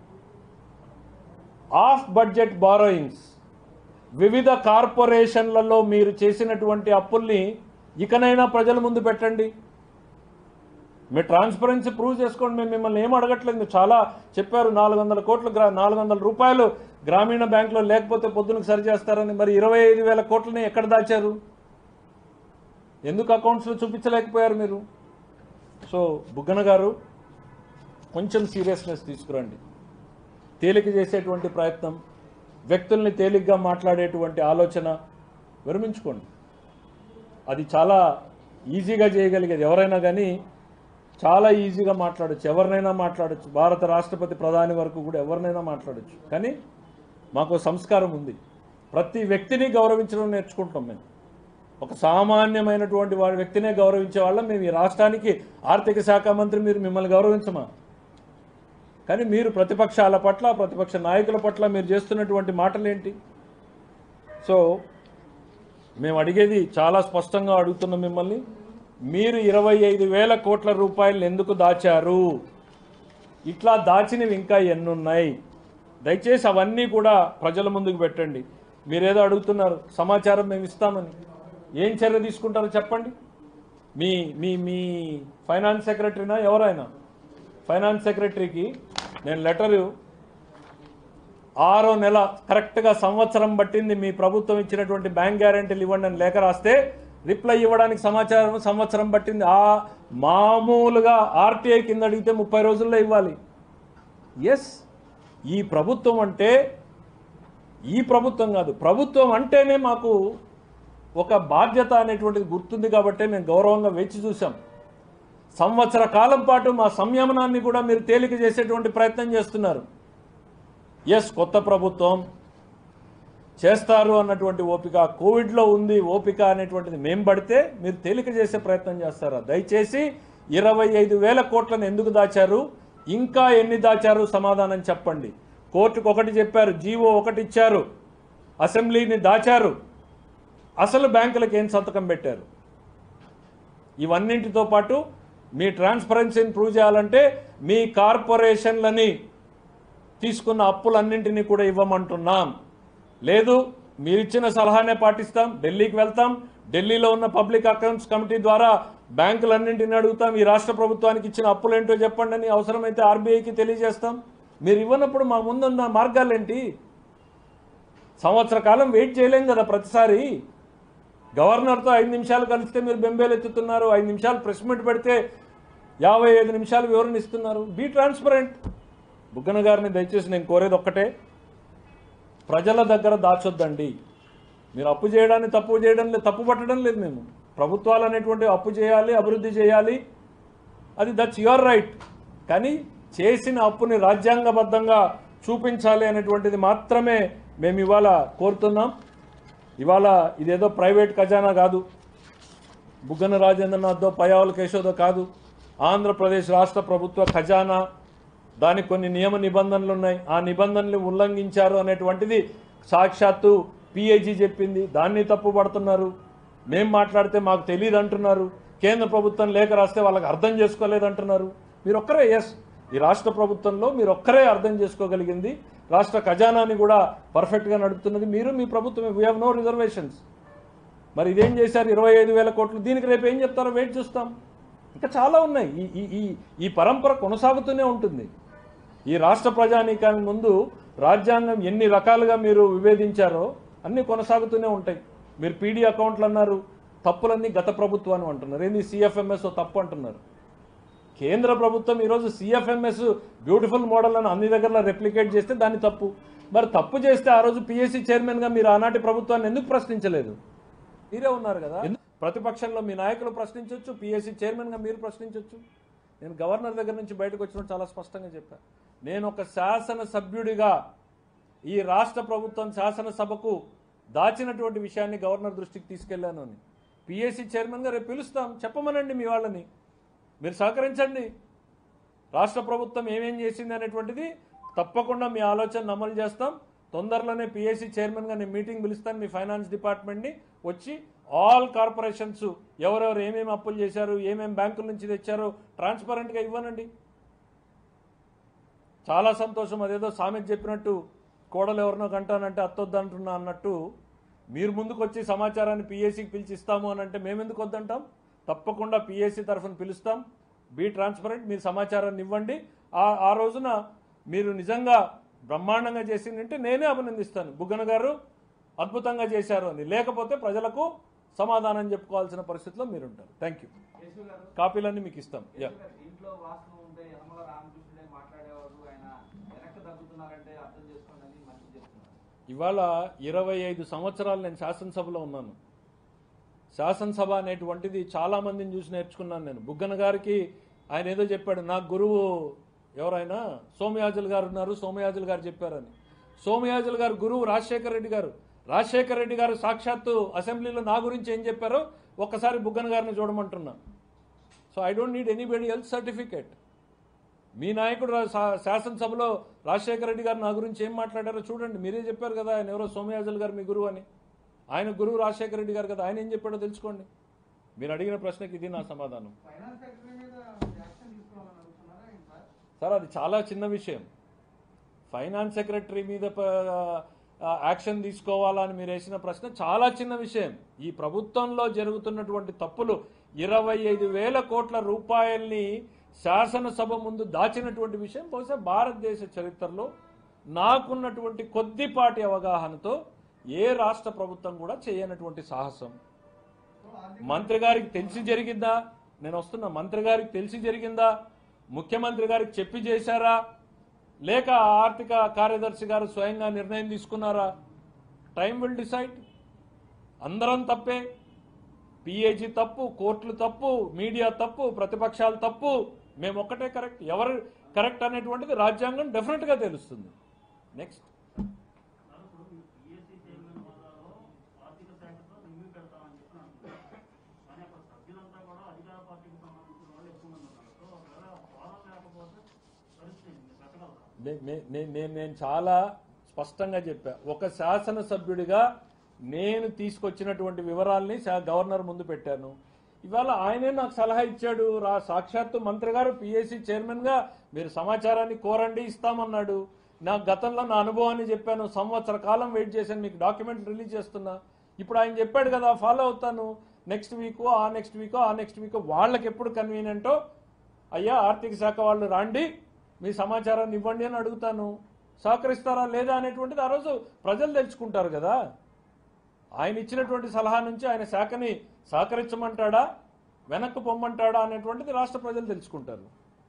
ఆఫ్ బడ్జెట్ బారోయింగ్స్ వివిధ కార్పొరేషన్లలో మీరు చేసినటువంటి అప్పుల్ని ఇకనైనా ప్రజల ముందు పెట్టండి మీరు ట్రాన్స్పరెన్సీ ప్రూవ్ చేసుకోండి మేము మిమ్మల్ని ఏం అడగట్లేదు మీరు చాలా చెప్పారు నాలుగు వందల కోట్లు గ్రా నాలుగు వందల రూపాయలు గ్రామీణ బ్యాంకులో లేకపోతే పొద్దునకు సరి చేస్తారని మరి ఇరవై ఐదు వేల కోట్లని ఎక్కడ దాచారు ఎందుకు అకౌంట్స్లో చూపించలేకపోయారు మీరు సో బుగ్గన గారు కొంచెం సీరియస్నెస్ తీసుకురండి తేలిక చేసేటువంటి ప్రయత్నం వ్యక్తుల్ని తేలిగ్గా మాట్లాడేటువంటి ఆలోచన విరమించుకోండి అది చాలా ఈజీగా చేయగలిగేది ఎవరైనా కానీ చాలా ఈజీగా మాట్లాడచ్చు ఎవరినైనా మాట్లాడచ్చు భారత రాష్ట్రపతి ప్రధాని వరకు కూడా ఎవరినైనా మాట్లాడచ్చు కానీ మాకు సంస్కారం ఉంది ప్రతి వ్యక్తిని గౌరవించడం నేర్చుకుంటాం మేము ఒక సామాన్యమైనటువంటి వాడి వ్యక్తినే గౌరవించే వాళ్ళం మేము ఈ రాష్ట్రానికి ఆర్థిక శాఖ మంత్రి మీరు మిమ్మల్ని గౌరవించమా కానీ మీరు ప్రతిపక్షాల పట్ల ప్రతిపక్ష నాయకుల పట్ల మీరు చేస్తున్నటువంటి మాటలు ఏంటి సో మేము అడిగేది చాలా స్పష్టంగా అడుగుతున్నాం మిమ్మల్ని మీరు ఇరవై ఐదు వేల కోట్ల రూపాయలు ఎందుకు దాచారు ఇట్లా దాచినవి ఇంకా ఎన్నున్నాయి దయచేసి అవన్నీ కూడా ప్రజల ముందుకు పెట్టండి మీరేదో అడుగుతున్నారు సమాచారం మేము ఇస్తామని ఏం చర్య తీసుకుంటారో చెప్పండి మీ మీ మీ ఫైనాన్స్ సెక్రటరీనా ఎవరైనా ఫైనాన్స్ సెక్రటరీకి నేను లెటరు ఆరో నెల కరెక్ట్గా సంవత్సరం పట్టింది మీ ప్రభుత్వం ఇచ్చినటువంటి బ్యాంక్ గ్యారెంటీలు ఇవ్వండి అని లేఖ రాస్తే రిప్లై ఇవ్వడానికి సమాచారం సంవత్సరం పట్టింది ఆ మామూలుగా ఆర్టీఐ కింద అడిగితే ముప్పై రోజుల్లో ఇవ్వాలి ఎస్ ఈ ప్రభుత్వం అంటే ఈ ప్రభుత్వం కాదు ప్రభుత్వం అంటేనే మాకు ఒక బాధ్యత అనేటువంటిది గుర్తుంది కాబట్టే మేము గౌరవంగా వేచి చూసాం సంవత్సర కాలం పాటు మా సంయమనాన్ని కూడా మీరు తేలిక చేసేటువంటి ప్రయత్నం చేస్తున్నారు ఎస్ కొత్త ప్రభుత్వం చేస్తారు అన్నటువంటి ఓపిక కోవిడ్లో ఉంది ఓపిక అనేటువంటిది మేము పడితే మీరు తేలిక చేసే ప్రయత్నం చేస్తారా దయచేసి ఇరవై ఐదు వేల కోట్లను ఎందుకు దాచారు ఇంకా ఎన్ని దాచారు సమాధానం చెప్పండి కోర్టుకు ఒకటి చెప్పారు జీవో ఒకటి ఇచ్చారు అసెంబ్లీని దాచారు అసలు బ్యాంకులకు ఏం సంతకం పెట్టారు ఇవన్నింటితో పాటు మీ ట్రాన్స్పరెన్సీని ప్రూవ్ చేయాలంటే మీ కార్పొరేషన్లని తీసుకున్న అప్పులన్నింటినీ కూడా ఇవ్వమంటున్నాం లేదు మీరిచ్చిన సలహానే పాటిస్తాం ఢిల్లీకి వెళ్తాం ఢిల్లీలో ఉన్న పబ్లిక్ అకౌంట్స్ కమిటీ ద్వారా బ్యాంకులన్నింటిని అడుగుతాం ఈ రాష్ట్ర ప్రభుత్వానికి ఇచ్చిన అప్పులేంటో చెప్పండి అని అవసరమైతే ఆర్బీఐకి తెలియజేస్తాం మీరు ఇవ్వనప్పుడు మా ముందున్న మార్గాలేంటి సంవత్సర కాలం వెయిట్ చేయలేం కదా ప్రతిసారి గవర్నర్తో ఐదు నిమిషాలు కలిస్తే మీరు బెంబేలు ఎత్తుతున్నారు ఐదు నిమిషాలు ప్రెస్ మీట్ పెడితే యాభై ఐదు నిమిషాలు వివరణ ఇస్తున్నారు బీ ట్రాన్స్పరెంట్ బుగ్గన గారిని దయచేసి నేను కోరేది ఒక్కటే ప్రజల దగ్గర దాచొద్దండి మీరు అప్పు చేయడాన్ని తప్పు చేయడం లేదు తప్పు పట్టడం లేదు మేము ప్రభుత్వాలు అనేటువంటి అప్పు చేయాలి అభివృద్ధి చేయాలి అది దట్స్ యువర్ రైట్ కానీ చేసిన అప్పుని రాజ్యాంగబద్ధంగా చూపించాలి అనేటువంటిది మాత్రమే మేము ఇవాళ కోరుతున్నాం ఇవాళ ఇదేదో ప్రైవేట్ ఖజానా కాదు బుగ్గన రాజేంద్రనాథ్దో పయావుల కేశోదో కాదు ఆంధ్రప్రదేశ్ రాష్ట్ర ప్రభుత్వ ఖజానా దానికి కొన్ని నియమ నిబంధనలు ఉన్నాయి ఆ నిబంధనలు ఉల్లంఘించారు అనేటువంటిది సాక్షాత్తు పిఐజీ చెప్పింది దాన్ని తప్పు పడుతున్నారు మేం మాట్లాడితే మాకు తెలియదు అంటున్నారు కేంద్ర ప్రభుత్వం లేఖ రాస్తే వాళ్ళకి అర్థం చేసుకోలేదంటున్నారు మీరు ఒక్కరే ఎస్ ఈ రాష్ట్ర ప్రభుత్వంలో మీరు ఒక్కరే అర్థం చేసుకోగలిగింది రాష్ట్ర ఖజానాని కూడా పర్ఫెక్ట్గా నడుపుతున్నది మీరు మీ ప్రభుత్వం వీ హ్యావ్ నో రిజర్వేషన్స్ మరి ఇదేం చేశారు ఇరవై ఐదు వేల కోట్లు దీనికి రేపు ఏం చెప్తారో వెయిట్ చూస్తాం ఇంకా చాలా ఉన్నాయి ఈ ఈ ఈ ఈ పరంపర కొనసాగుతూనే ఉంటుంది ఈ రాష్ట్ర ప్రజానీకానికి ముందు రాజ్యాంగం ఎన్ని రకాలుగా మీరు విభేదించారో అన్నీ కొనసాగుతూనే ఉంటాయి మీరు పీడీ అకౌంట్లు అన్నారు తప్పులన్నీ గత ప్రభుత్వాన్ని అంటున్నారు ఏంది సిఎఫ్ఎంఎస్ తప్పు అంటున్నారు కేంద్ర ప్రభుత్వం ఈరోజు సిఎఫ్ఎంఎస్ బ్యూటిఫుల్ మోడల్ అని అన్ని దగ్గర రెప్లికేట్ చేస్తే దాన్ని తప్పు మరి తప్పు చేస్తే ఆ రోజు పిఎస్సి చైర్మన్గా మీరు ఆనాటి ప్రభుత్వాన్ని ఎందుకు ప్రశ్నించలేదు మీరే ఉన్నారు కదా ఎందు- ప్రతిపక్షంలో మీ నాయకులు ప్రశ్నించవచ్చు పిఎస్సి చైర్మన్గా మీరు ప్రశ్నించవచ్చు నేను గవర్నర్ దగ్గర నుంచి బయటకు వచ్చినప్పుడు చాలా స్పష్టంగా చెప్పాను నేను ఒక శాసన సభ్యుడిగా ఈ రాష్ట్ర ప్రభుత్వం శాసనసభకు దాచినటువంటి విషయాన్ని గవర్నర్ దృష్టికి తీసుకెళ్లాను అని పిఎస్సి చైర్మన్గా రేపు పిలుస్తాం చెప్పమనండి మీ వాళ్ళని మీరు సహకరించండి రాష్ట్ర ప్రభుత్వం ఏమేం చేసింది అనేటువంటిది తప్పకుండా మీ ఆలోచన అమలు చేస్తాం తొందరలోనే పిఎస్సి చైర్మన్గా నేను మీటింగ్ పిలుస్తాను మీ ఫైనాన్స్ డిపార్ట్మెంట్ని వచ్చి ఆల్ కార్పొరేషన్స్ ఎవరెవరు ఏమేమి అప్పులు చేశారు ఏమేమి బ్యాంకుల నుంచి తెచ్చారో ట్రాన్స్పరెంట్గా ఇవ్వనండి చాలా సంతోషం అదేదో సామెత చెప్పినట్టు కోడలు ఎవరినో కంటానంటే అత్తొద్దంటున్నా అన్నట్టు మీరు ముందుకు వచ్చి సమాచారాన్ని పిఎస్సికి పిలిచి ఇస్తాము అని అంటే మేమెందుకు వద్దంటాం తప్పకుండా పిఎస్సి తరఫున పిలుస్తాం బీ ట్రాన్స్పరెంట్ మీరు సమాచారాన్ని ఇవ్వండి ఆ ఆ రోజున మీరు నిజంగా బ్రహ్మాండంగా చేసిందంటే నేనే అభినందిస్తాను బుగ్గన గారు అద్భుతంగా చేశారు అని లేకపోతే ప్రజలకు సమాధానం చెప్పుకోవాల్సిన పరిస్థితిలో మీరు ఉంటారు థ్యాంక్ యూ కేశవ్ గారు కాపీలన్నీ మీకు ఇస్తాం యా కేశవ్ గారు, దీంట్లో వాస్తవం ఉంటే యనమల రామకృష్ణుడే మాట్లాడేవారు ఆయన వెనక్కి తగ్గుతున్నారంటే అర్థం చేసుకోండి అని మంచి చెప్తున్నారు ఇవాళ ఇరవై ఐదు సంవత్సరాలు నేను శాసనసభలో ఉన్నాను శాసనసభ అనేటువంటిది చాలా మందిని చూసి నేర్చుకున్నాను నేను బుగ్గన గారికి ఆయన ఏదో చెప్పాడు నా గురువు ఎవరైనా సోమయాజులు గారు ఉన్నారు సోమయాజులు గారు చెప్పారని సోమయాజులు గారు గురువు రాజశేఖర రెడ్డి గారు రాజశేఖర రెడ్డి గారు సాక్షాత్తు అసెంబ్లీలో నా గురించి ఏం చెప్పారో ఒక్కసారి బుగ్గన గారిని చూడమంటున్నా so I don't need anybody ఎల్త్ certificate మీ నాయకుడు రా- శా- శాసనసభలో రాజశేఖర రెడ్డి గారు నా గురించి ఏం మాట్లాడారో చూడండి మీరే చెప్పారు కదా ఆయన ఎవరో సోమయాజుల్ గారు మీ గురువు అని ఆయన గురువు రాజశేఖర రెడ్డి గారు కదా ఆయన ఏం చెప్పాడో తెలుసుకోండి మీరు అడిగిన ప్రశ్నకి ఇది నా సమాధానం ఫైనాన్స్ సెక్రటరీ మీద యాక్షన్ తీసుకోవాలని అడుగుతున్నారా ఏంటి సార్ సార్ అది చాలా చిన్న విషయం ఫైనాన్స్ సెక్రటరీ మీద ప- ఆ, యాక్షన్ తీసుకోవాలా అని మీరు వేసిన ప్రశ్న చాలా చిన్న విషయం ఈ ప్రభుత్వంలో జరుగుతున్నటువంటి తప్పులు ఇరవై ఐదు వేల కోట్ల రూపాయల్ని శాసనసభ ముందు దాచినటువంటి విషయం బహుశా భారతదేశ చరిత్రలో నాకున్నటువంటి కొద్దిపాటి అవగాహనతో ఏ రాష్ట్ర ప్రభుత్వం కూడా చేయనటువంటి సాహసం మంత్రి గారికి తెలిసి జరిగిందా నేను వస్తున్నా మంత్రి గారికి తెలిసి జరిగిందా ముఖ్యమంత్రి గారికి చెప్పి చేశారా లేక ఆర్థిక కార్యదర్శి గారు స్వయంగా నిర్ణయం తీసుకున్నారా టైం విల్ డిసైడ్ అందరం తప్పే పిఏజీ తప్పు కోర్టులు తప్పు మీడియా తప్పు ప్రతిపక్షాలు తప్పు మేము ఒక్కటే కరెక్ట్ ఎవరు కరెక్ట్ అనేటువంటిది రాజ్యాంగం డెఫినెట్గా తెలుస్తుంది నెక్స్ట్ సార్ ఇప్పుడు మీరు పిఎస్సి చైర్మన్ హోదాలో ఆర్థిక శాఖతో రివ్యూ పెడతామని చెప్పి అంటున్నారు కానీ అక్కడ సభ్యులంతా కూడా అధికార పార్టీకి సంబంధించిన వాళ్ళు ఎక్కువ మంది ఉన్నారు సో ఒకవేళ ఫారం లేకపోతే పరిస్థితి ఏంటి? మీరు పెట్టగలరా నే- నే- నే- నేను నేను చాలా స్పష్టంగా చెప్పా ఒక శాసనసభ్యుడిగా నేను తీసుకొచ్చినటువంటి వివరాల్ని శా- గవర్నర్ ముందు పెట్టాను ఇవాళ ఆయనే నాకు సలహా ఇచ్చాడు రా సాక్షాత్తు మంత్రి గారు పిఎస్సి చైర్మన్ గా మీరు సమాచారాన్ని కోరండి ఇస్తామన్నాడు నాకు గతంలో నా అనుభవాన్ని చెప్పాను సంవత్సర కాలం వెయిట్ చేశాను మీకు డాక్యుమెంట్ రిలీజ్ చేస్తున్నా ఇప్పుడు ఆయన చెప్పాడు కదా ఫాలో అవుతాను నెక్స్ట్ వీక్ ఆ నెక్స్ట్ వీక్ ఆ నెక్స్ట్ వీక్ వాళ్ళకి ఎప్పుడు కన్వీనియంటో అయ్యా ఆర్థిక శాఖ వాళ్ళు రాండి మీ సమాచారాన్ని ఇవ్వండి అని అడుగుతాను సహకరిస్తారా లేదా అనేటువంటిది ఆ రోజు ప్రజలు తెలుసుకుంటారు కదా ఆయన ఇచ్చినటువంటి సలహా నుంచి ఆయన శాఖని సహకరించమంటాడా వెనక్కి పొమ్మంటాడా అనేటువంటిది రాష్ట్ర ప్రజలు తెలుసుకుంటారు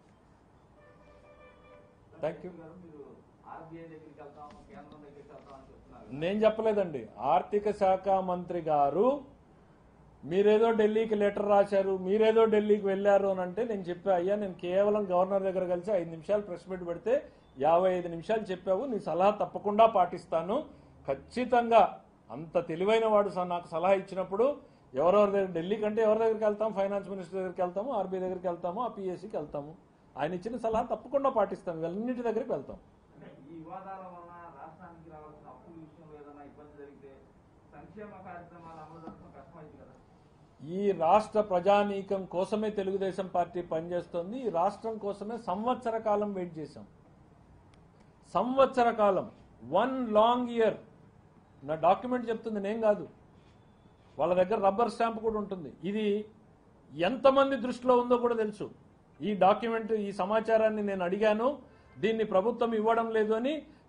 థ్యాంక్ యూ గారు మీరు ఆర్బీఐ దగ్గరికి వెళ్తాం కేంద్రం దగ్గరికి వెళ్తాం అని చెప్తున్నారు నేను చెప్పలేదండి ఆర్థిక శాఖ మంత్రి గారు మీరేదో ఢిల్లీకి లెటర్ రాశారు మీరేదో ఢిల్లీకి వెళ్ళారు అని అంటే నేను చెప్పా అయ్యా నేను కేవలం గవర్నర్ దగ్గర కలిసి ఐదు నిమిషాలు ప్రెస్ మీట్ పెడితే యాభై ఐదు నిమిషాలు చెప్పావు నీ సలహా తప్పకుండా పాటిస్తాను ఖచ్చితంగా అంత తెలివైన వాడు స- నాకు సలహా ఇచ్చినప్పుడు ఎవరెవరి దగ్గర ఢిల్లీ కంటే ఎవరి దగ్గరికి వెళ్తాం ఫైనాన్స్ మినిస్టర్ దగ్గరికి వెళ్తాము ఆర్బీఐ దగ్గరికి వెళ్తాము ఆ పిఎస్సికి వెళ్తాము ఆయన ఇచ్చిన సలహా తప్పకుండా పాటిస్తాం ఇవన్నింటి దగ్గరికి వెళ్తాం అంటే ఈ వివాదాల వలన రాష్ట్రానికి రావాల్సిన అప్పుల విషయంలో ఏదైనా ఇబ్బంది జరిగితే సంక్షేమ కార్యక్రమాలు అమలు జరపడం కష్టమైంది కదా ఈ రాష్ట్ర ప్రజానీకం కోసమే తెలుగుదేశం పార్టీ పనిచేస్తోంది ఈ రాష్ట్రం కోసమే సంవత్సర కాలం వెయిట్ చేశాం సంవత్సర కాలం వన్ లాంగ్ ఇయర్ నా డాక్యుమెంట్ చెప్తుంది నేను కాదు వాళ్ళ దగ్గర రబ్బర్ స్టాంప్ కూడా ఉంటుంది ఇది ఎంతమంది దృష్టిలో ఉందో కూడా తెలుసు ఈ డాక్యుమెంట్ ఈ సమాచారాన్ని నేను అడిగాను దీన్ని ప్రభుత్వం ఇవ్వడం లేదు అని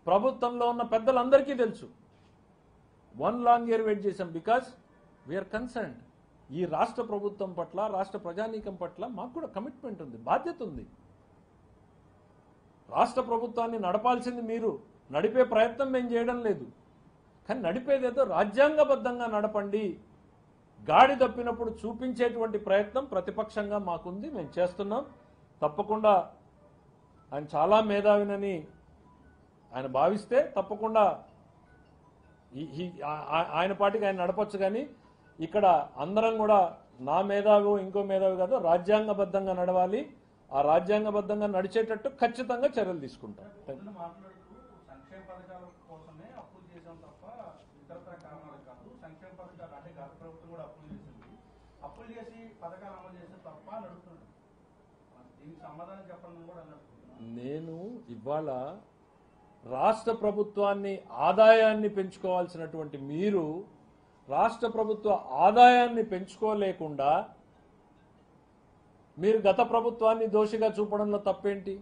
ప్రభుత్వంలో ఉన్న పెద్దలందరికీ తెలుసు వన్ లాంగ్ ఇయర్ వెయిట్ చేశాం బికాస్ వీఆర్ కన్సర్న్డ్ ఈ రాష్ట్ర ప్రభుత్వం పట్ల రాష్ట్ర ప్రజానీకం పట్ల మాకు కూడా కమిట్మెంట్ ఉంది బాధ్యత ఉంది రాష్ట్ర ప్రభుత్వాన్ని నడపాల్సింది మీరు నడిపే ప్రయత్నం మేము చేయడం లేదు కానీ నడిపేదేదో రాజ్యాంగబద్ధంగా నడపండి గాడి తప్పినప్పుడు చూపించేటువంటి ప్రయత్నం ప్రతిపక్షంగా మాకుంది మేము చేస్తున్నాం తప్పకుండా ఆయన చాలా మేధావినని ఆయన భావిస్తే తప్పకుండా ఈ- ఈ- ఆ- ఆ- ఆయన పాటికి ఆయన నడపచ్చు కానీ ఇక్కడ అందరం కూడా నా మేధావి ఇంకో మేధావి కాదు రాజ్యాంగబద్ధంగా నడవాలి ఆ రాజ్యాంగబద్ధంగా నడిచేటట్టు ఖచ్చితంగా చర్యలు తీసుకుంటాం పొద్దున్న మాట్లాడుతూ సంక్షేమ పథకాల కోసమే అప్పులు చేసాం తప్ప ఇతరత్ర కారణాలు కాదు సంక్షేమ పథకాలు అంటే గత ప్రభుత్వం కూడా అప్పులు చేసింది అప్పులు చేసి పథకాలు అమలు చేస్తే తప్ప నడుస్తున్నాడు దీనికి సమాధానం చెప్పండి కూడా అన్నట్టుకుంటున్నాను నేను ఇవాళ రాష్ట్ర ప్రభుత్వాన్ని ఆదాయాన్ని పెంచుకోవాల్సినటువంటి మీరు రాష్ట్ర ప్రభుత్వ ఆదాయాన్ని పెంచుకోలేకుండా మీరు గత ప్రభుత్వాన్ని దోషిగా చూపడంలో తప్పేంటి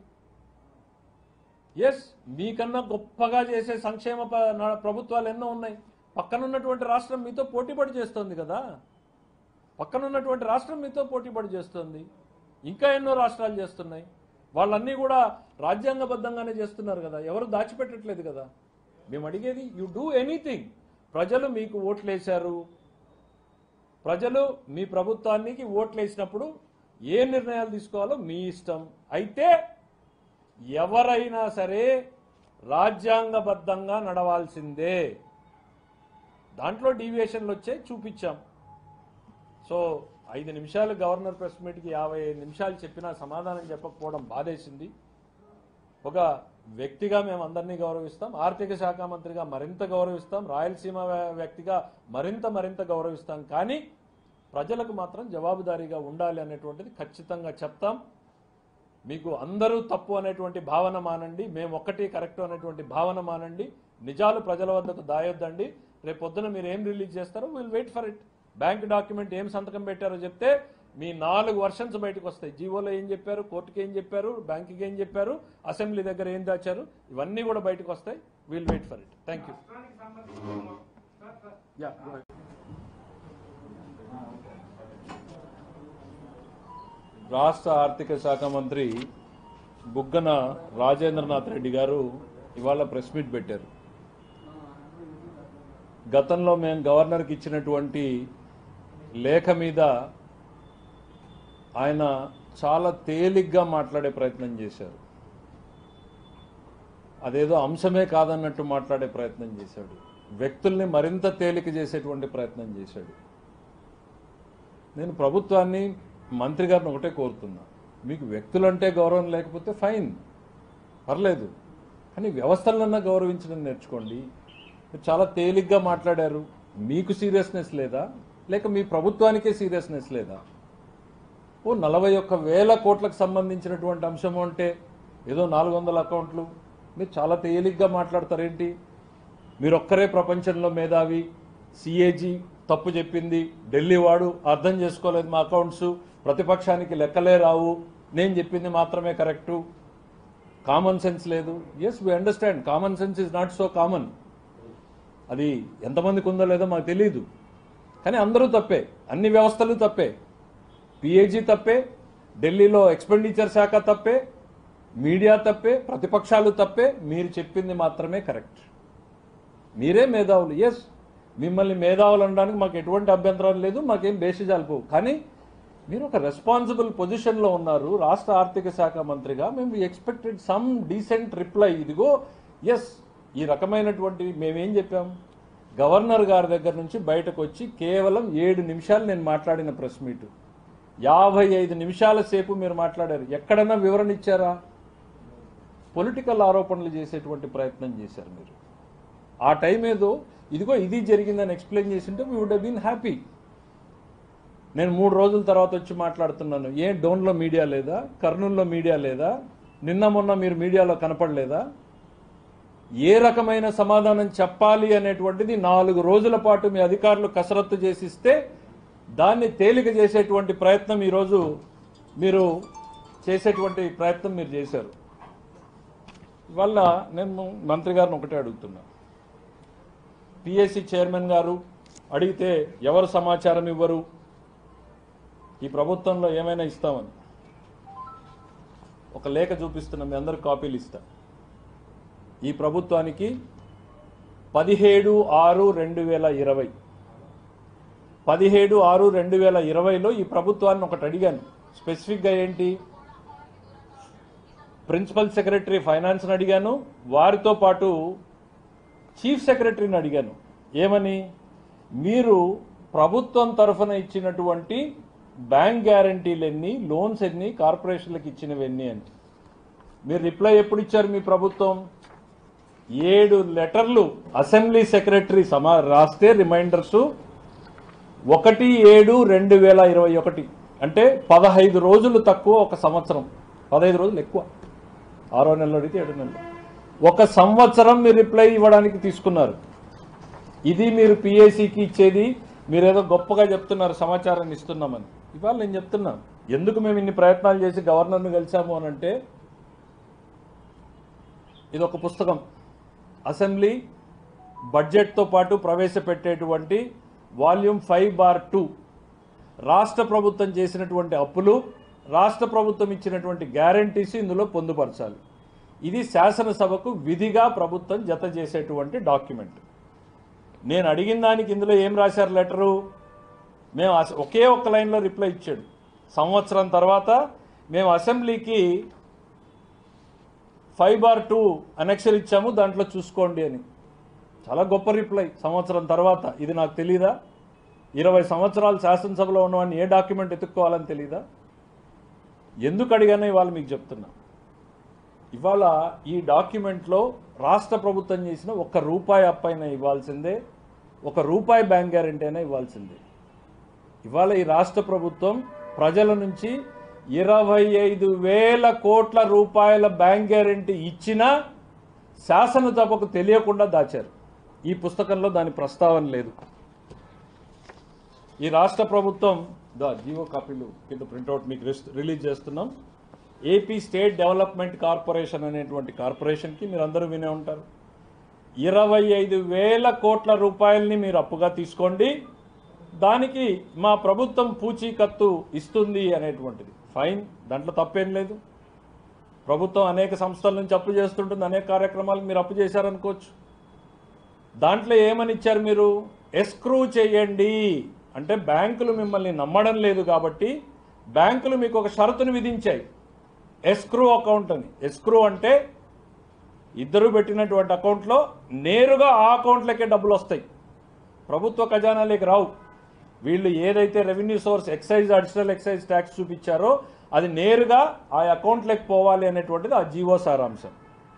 ఎస్ మీకన్నా గొప్పగా చేసే సంక్షేమ ప- నా- ప్రభుత్వాలు ఎన్నో ఉన్నాయి పక్కనున్నటువంటి రాష్ట్రం మీతో పోటీపడి చేస్తుంది కదా పక్కనున్నటువంటి రాష్ట్రం మీతో పోటీపడి చేస్తుంది ఇంకా ఎన్నో రాష్ట్రాలు చేస్తున్నాయి వాళ్ళన్నీ కూడా రాజ్యాంగబద్ధంగానే చేస్తున్నారు కదా ఎవరు దాచిపెట్టట్లేదు కదా మేము అడిగేది యు డూ ఎనీథింగ్ ప్రజలు మీకు ఓట్లేశారు ప్రజలు మీ ప్రభుత్వానికి ఓట్లేసినప్పుడు ఏ నిర్ణయాలు తీసుకోవాలో మీ ఇష్టం అయితే ఎవరైనా సరే రాజ్యాంగబద్ధంగా నడవాల్సిందే దాంట్లో డీవియేషన్లు వచ్చాయి చూపించాం సో ఐదు నిమిషాలు గవర్నర్ ప్రెస్ మీట్కి యాభై ఐదు నిమిషాలు చెప్పినా సమాధానం చెప్పకపోవడం బాధేసింది ఒక వ్యక్తిగా మేము అందరినీ గౌరవిస్తాం ఆర్థిక శాఖ మంత్రిగా మరింత గౌరవిస్తాం రాయలసీమ వ్య- వ్యక్తిగా మరింత మరింత గౌరవిస్తాం కానీ ప్రజలకు మాత్రం జవాబుదారీగా ఉండాలి అనేటువంటిది ఖచ్చితంగా చెప్తాం మీకు అందరూ తప్పు అనేటువంటి భావన మానండి మేము ఒక్కటి కరెక్ట్ అనేటువంటి భావన మానండి నిజాలు ప్రజల వద్దకు దాయొద్దండి రేపు పొద్దున మీరు ఏం రిలీజ్ చేస్తారో will wait for it bank document ఏం సంతకం పెట్టారో చెప్తే మీ నాలుగు వర్షన్స్ బయటకు వస్తాయి జీవోలో ఏం చెప్పారు కోర్టుకి ఏం చెప్పారు బ్యాంకుకి ఏం చెప్పారు అసెంబ్లీ దగ్గర ఏం దాచారు ఇవన్నీ కూడా బయటకు వస్తాయి will wait for it thank you రాష్ట్రానికి సంబంధించి సార్, సార్, యా రాష్ట్ర ఆర్థిక శాఖ మంత్రి బుగ్గన రాజేంద్రనాథ్ రెడ్డి గారు ఇవాళ ప్రెస్ మీట్ పెట్టారు గతంలో మేము గవర్నర్కి ఇచ్చినటువంటి లేఖ మీద ఆయన చాలా తేలిగ్గా మాట్లాడే ప్రయత్నం చేశారు అదేదో అంశమే కాదన్నట్టు మాట్లాడే ప్రయత్నం చేశాడు వ్యక్తుల్ని మరింత తేలిక చేసేటువంటి ప్రయత్నం చేశాడు నేను ప్రభుత్వాన్ని మంత్రి గారిని ఒకటే కోరుతున్నా మీకు వ్యక్తులంటే గౌరవం లేకపోతే ఫైన్ పర్లేదు కానీ వ్యవస్థలన్నా గౌరవించడం నేర్చుకోండి మీరు చాలా తేలిగ్గా మాట్లాడారు మీకు సీరియస్నెస్ లేదా లేక మీ ప్రభుత్వానికే సీరియస్నెస్ లేదా ఓ నలభై ఒక్క వేల కోట్లకు సంబంధించినటువంటి అంశం అంటే ఏదో నాలుగు వందల అకౌంట్లు మీరు చాలా తేలిగ్గా మాట్లాడతారేంటి మీరు ఒక్కరే ప్రపంచంలో మేధావి సిఏజీ తప్పు చెప్పింది ఢిల్లీ వాడు అర్థం చేసుకోలేదు మా అకౌంట్స్ ప్రతిపక్షానికి లెక్కలే రావు నేను చెప్పింది మాత్రమే కరెక్టు కామన్ సెన్స్ లేదు yes we understand common sense is not so common అది ఎంతమందికి ఉందో లేదో మాకు తెలియదు కానీ అందరూ తప్పే అన్ని వ్యవస్థలు తప్పే పిఏజీ తప్పే ఢిల్లీలో ఎక్స్పెండిచర్ శాఖ తప్పే మీడియా తప్పే ప్రతిపక్షాలు తప్పే మీరు చెప్పింది మాత్రమే కరెక్ట్ మీరే మేధావులు ఎస్ మిమ్మల్ని మేధావులు అనడానికి మాకు ఎటువంటి అభ్యంతరం లేదు మాకేం బేసిజాలు కానీ మీరు ఒక రెస్పాన్సిబుల్ పొజిషన్లో ఉన్నారు రాష్ట్ర ఆర్థిక శాఖ మంత్రిగా మేము ఎక్స్పెక్టెడ్ సమ్ డీసెంట్ రిప్లై ఇదిగో ఎస్ ఈ రకమైనటువంటి మేమేం చెప్పాం గవర్నర్ గారి దగ్గర నుంచి బయటకు వచ్చి కేవలం ఏడు నిమిషాలు నేను మాట్లాడిన ప్రెస్ మీట్ యాభై ఐదు నిమిషాల సేపు మీరు మాట్లాడారు ఎక్కడన్నా వివరణ ఇచ్చారా పొలిటికల్ ఆరోపణలు చేసేటువంటి ప్రయత్నం చేశారు మీరు ఆ టైం ఏదో ఇదిగో ఇది జరిగిందని ఎక్స్ప్లెయిన్ చేసింటే వీ వుడ్ బీన్ హ్యాపీ నేను మూడు రోజుల తర్వాత వచ్చి మాట్లాడుతున్నాను ఏ డోన్లో మీడియా లేదా కర్నూలులో మీడియా లేదా నిన్న మొన్న మీరు మీడియాలో కనపడలేదా ఏ రకమైన సమాధానం చెప్పాలి అనేటువంటిది నాలుగు రోజుల పాటు మీ అధికారులు కసరత్తు చేసిస్తే దాన్ని తేలిక చేసేటువంటి ప్రయత్నం ఈరోజు మీరు చేసేటువంటి ప్రయత్నం మీరు చేశారు ఇవాళ నేను మంత్రి గారిని ఒకటే అడుగుతున్నా పిఎస్సి చైర్మన్ గారు అడిగితే ఎవరు సమాచారం ఇవ్వరు ఈ ప్రభుత్వంలో ఏమైనా ఇస్తామని ఒక లేఖ చూపిస్తున్నా మీ అందరు కాపీలు ఇస్తా ఈ ప్రభుత్వానికి పదిహేడు ఆరు రెండు వేల ఇరవై పదిహేడు ఆరు రెండు వేల ఇరవైలో ఈ ప్రభుత్వాన్ని ఒకటి అడిగాను స్పెసిఫిక్గా ఏంటి ప్రిన్సిపల్ సెక్రటరీ ఫైనాన్స్ని అడిగాను వారితో పాటు చీఫ్ సెక్రటరీని అడిగాను ఏమని మీరు ప్రభుత్వం తరఫున ఇచ్చినటువంటి బ్యాంక్ గ్యారంటీలు ఎన్ని లోన్స్ ఎన్ని కార్పొరేషన్లకు ఇచ్చినవి ఎన్ని అని మీరు రిప్లై ఎప్పుడు ఇచ్చారు మీ ప్రభుత్వం ఏడు లెటర్లు అసెంబ్లీ సెక్రటరీ సమా రాస్తే రిమైండర్స్ ఒకటి ఏడు రెండు వేల ఇరవై ఒకటి అంటే పదహైదు రోజులు తక్కువ ఒక సంవత్సరం పదహైదు రోజులు ఎక్కువ ఆరో నెలలో అడిగితే ఏడు నెలలు ఒక సంవత్సరం మీరు రిప్లై ఇవ్వడానికి తీసుకున్నారు ఇది మీరు పిఏసీకి ఇచ్చేది మీరు ఏదో గొప్పగా చెప్తున్నారు సమాచారాన్ని ఇస్తున్నామని ఇవాళ నేను చెప్తున్నా ఎందుకు మేము ఇన్ని ప్రయత్నాలు చేసి గవర్నర్ను కలిసాము అని అంటే ఇది ఒక పుస్తకం అసెంబ్లీ బడ్జెట్తో పాటు ప్రవేశపెట్టేటువంటి వాల్యూమ్ ఫైవ్ బార్ టూ రాష్ట్ర ప్రభుత్వం చేసినటువంటి అప్పులు రాష్ట్ర ప్రభుత్వం ఇచ్చినటువంటి గ్యారంటీస్ ఇందులో పొందుపరచాలి ఇది శాసనసభకు విధిగా ప్రభుత్వం జత చేసేటువంటి డాక్యుమెంట్ నేను అడిగిన దానికి ఇందులో ఏం రాశారు లెటరు మేము అస- ఒకే ఒక్క లైన్లో రిప్లై ఇచ్చాడు సంవత్సరం తర్వాత మేము అసెంబ్లీకి ఫైవ్ బార్ టూ అనెక్షన్ ఇచ్చాము దాంట్లో చూసుకోండి అని చాలా గొప్ప రిప్లై సంవత్సరం తర్వాత ఇది నాకు తెలీదా ఇరవై సంవత్సరాలు శాసనసభలో ఉన్నవాడిని ఏ డాక్యుమెంట్ ఎత్తుక్కోవాలని తెలీదా ఎందుకు అడిగానో ఇవాళ మీకు చెప్తున్నా ఇవాళ ఈ డాక్యుమెంట్లో రాష్ట్ర ప్రభుత్వం చేసిన ఒక్క రూపాయి అప్పైనా ఇవ్వాల్సిందే ఒక రూపాయి బ్యాంక్ గ్యారెంటీ అయినా ఇవ్వాల్సిందే ఇవాళ ఈ రాష్ట్ర ప్రభుత్వం ప్రజల నుంచి ఇరవై ఐదు వేల కోట్ల రూపాయల బ్యాంక్ గ్యారెంటీ ఇచ్చినా శాసనసభకు తెలియకుండా దాచారు ఈ పుస్తకంలో దాని ప్రస్తావన లేదు ఈ రాష్ట్ర ప్రభుత్వం దా జీవో కాపీలు కింద ప్రింట్అవుట్ మీకు రిస్- రిలీజ్ చేస్తున్నాం ఏపీ స్టేట్ డెవలప్మెంట్ కార్పొరేషన్ అనేటువంటి కార్పొరేషన్కి మీరు అందరూ వినే ఉంటారు ఇరవై ఐదు వేల కోట్ల రూపాయలని మీరు అప్పుగా తీసుకోండి దానికి మా ప్రభుత్వం పూచీకత్తు ఇస్తుంది అనేటువంటిది ఫైన్ దాంట్లో తప్పేం లేదు ప్రభుత్వం అనేక సంస్థల నుంచి అప్పు చేస్తుంటుంది అనేక కార్యక్రమాలకు మీరు అప్పు చేశారనుకోవచ్చు దాంట్లో ఏమని ఇచ్చారు మీరు ఎస్క్రూ చేయండి అంటే బ్యాంకులు మిమ్మల్ని నమ్మడం లేదు కాబట్టి బ్యాంకులు మీకు ఒక షరతును విధించాయి ఎస్క్రూ అకౌంట్ అని ఎస్క్రూ అంటే ఇద్దరు పెట్టినటువంటి అకౌంట్లో నేరుగా ఆ అకౌంట్లకే డబ్బులు వస్తాయి ప్రభుత్వ ఖజానాలోకి రావు వీళ్ళు ఏదైతే revenue source excise additional excise tax చూపించారో అది నేరుగా ఆ అకౌంట్లోకి పోవాలి అనేటువంటిది ఆ జీవో సారాంశం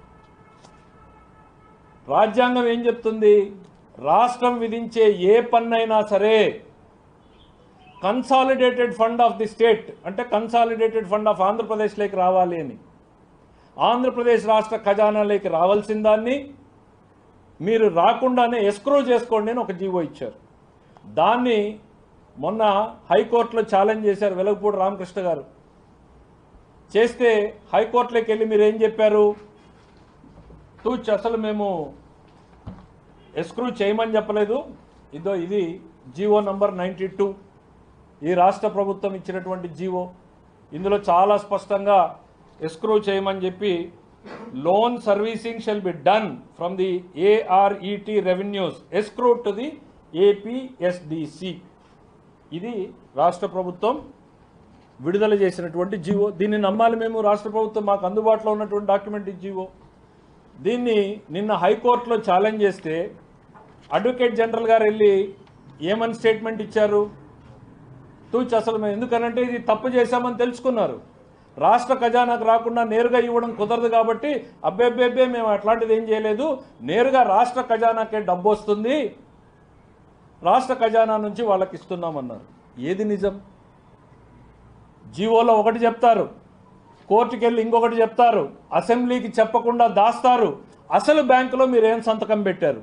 రాజ్యాంగం ఏం చెప్తుంది రాష్ట్రం విధించే ఏ పన్నైనా సరే consolidated fund of the state అంటే కన్సాలిడేటెడ్ ఫండ్ ఆఫ్ ఆంధ్రప్రదేశ్లోకి రావాలి అని ఆంధ్రప్రదేశ్ రాష్ట్ర ఖజానాలోకి రావాల్సిన దాన్ని మీరు రాకుండానే ఎస్క్రో చేసుకోండి అని ఒక జీవో ఇచ్చారు దాన్ని మొన్న హైకోర్టులో ఛాలెంజ్ చేశారు వెలగపూడి రామకృష్ణ గారు చేస్తే హైకోర్టులోకి వెళ్ళి మీరు ఏం చెప్పారు తూచ్ అసలు మేము ఎస్క్రూ చేయమని చెప్పలేదు ఇదో ఇది జీవో నంబర్ నైంటీ టూ ఈ రాష్ట్ర ప్రభుత్వం ఇచ్చినటువంటి జీవో ఇందులో చాలా స్పష్టంగా ఎస్క్రూ చేయమని చెప్పి loan servicing shall be done from the ARET revenues escrow to the APSDC ఇది రాష్ట్ర ప్రభుత్వం విడుదల చేసినటువంటి జీవో దీన్ని నమ్మాలి మేము రాష్ట్ర ప్రభుత్వం మాకు అందుబాటులో ఉన్నటువంటి డాక్యుమెంట్ ఈ జీవో దీన్ని నిన్న హైకోర్టులో ఛాలెంజ్ చేస్తే అడ్వకేట్ జనరల్ గారు వెళ్ళి ఏమని స్టేట్మెంట్ ఇచ్చారు తూచి అసలు మేము ఎందుకనంటే ఇది తప్పు చేశామని తెలుసుకున్నారు రాష్ట్ర ఖజానాకు రాకుండా నేరుగా ఇవ్వడం కుదరదు కాబట్టి అబ్బే అబ్బే అబ్బే మేము అట్లాంటిది ఏం చేయలేదు నేరుగా రాష్ట్ర ఖజానాకే డబ్బు వస్తుంది రాష్ట్ర ఖజానా నుంచి వాళ్ళకి ఇస్తున్నామన్నారు ఏది నిజం జీవోలో ఒకటి చెప్తారు కోర్టుకి వెళ్ళి ఇంకొకటి చెప్తారు అసెంబ్లీకి చెప్పకుండా దాస్తారు అసలు బ్యాంకులో మీరు ఏం సంతకం పెట్టారు